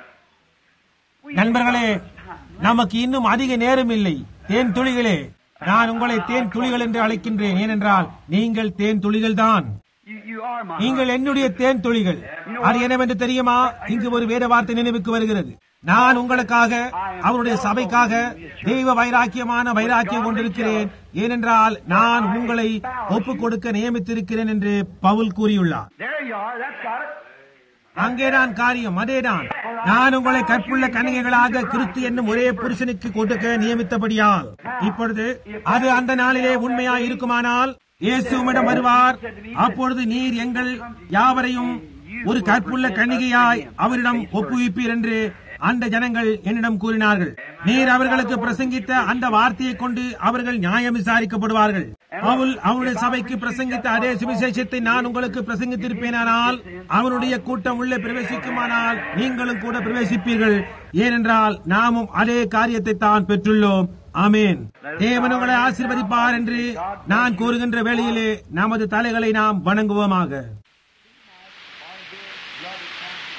we நண்பர்களே நமக்கு இன்னும் அதிக நேரம் இல்லை தேன் துளிகளே நான் உங்களை தேன் துளிகள் என்று அழைக்கின்றேன் ஏனென்றால் நீங்கள் தேன் துளிகள் தான் you, you are my நீங்கள் என்னுடைய தேன் துளிகள் அது என்னவென்று தெரியுமா இங்கு ஒரு வேத வார்த்தை நினைவுக்கு வருகிறது நான் உங்களுக்காக அவருடைய சபைக்காக தெய்வ வைராக்கியமான வைராக்கியம் கொண்டிருக்கிறேன் ஏனென்றால் நான் உங்களை ஒப்புக் கொடுக்க நியமித்திருக்கிறேன் என்று பவுல் கூறியுள்ளார் There you are. That's got it. அங்கேதான் காரியம் அதேதான் நான் உங்களை கற்புள்ள கன்னிகைகளாக கிறிஸ்து என்னும் ஒரே புருஷனுக்கு கொடுக்க நியமித்தபடியால் இப்பொழுது அது அந்த நாளிலே உண்மையாய் இருக்குமானால் இயேசுவிடம் வருவார் அப்பொழுது நீர் எங்கள் யாவரையும் ஒரு கற்புள்ள கன்னிகையாய் அவரிடம் ஒப்புவிப்பீர் என்று அந்த ஜனங்கள் என்னிடம் கூறினார்கள் நீர் அவர்களுக்கு பிரசங்கித்த அந்த வார்த்தையை கொண்டு அவர்கள் நியாயம் விசாரிக்கப்படுவார்கள் பவுல் அவருடைய சபைக்கு பிரசங்கித்த அதே சுவிசேஷத்தை நான் உங்களுக்கு பிரசங்கித்திருப்பேனானால் அவருடைய கூட்டம் உள்ளே பிரவேசிக்குமானால் நீங்களும் கூட பிரவேசிப்பீர்கள் ஏனென்றால் நாமும் அதே காரியத்தை தான் பெற்றுள்ளோம் ஆமேன் தேவன் உங்களை ஆசீர்வதிப்பார் என்று நான் கூறுகின்ற வேளையிலே நமது தலைகளை நாம் வணங்குவோமாக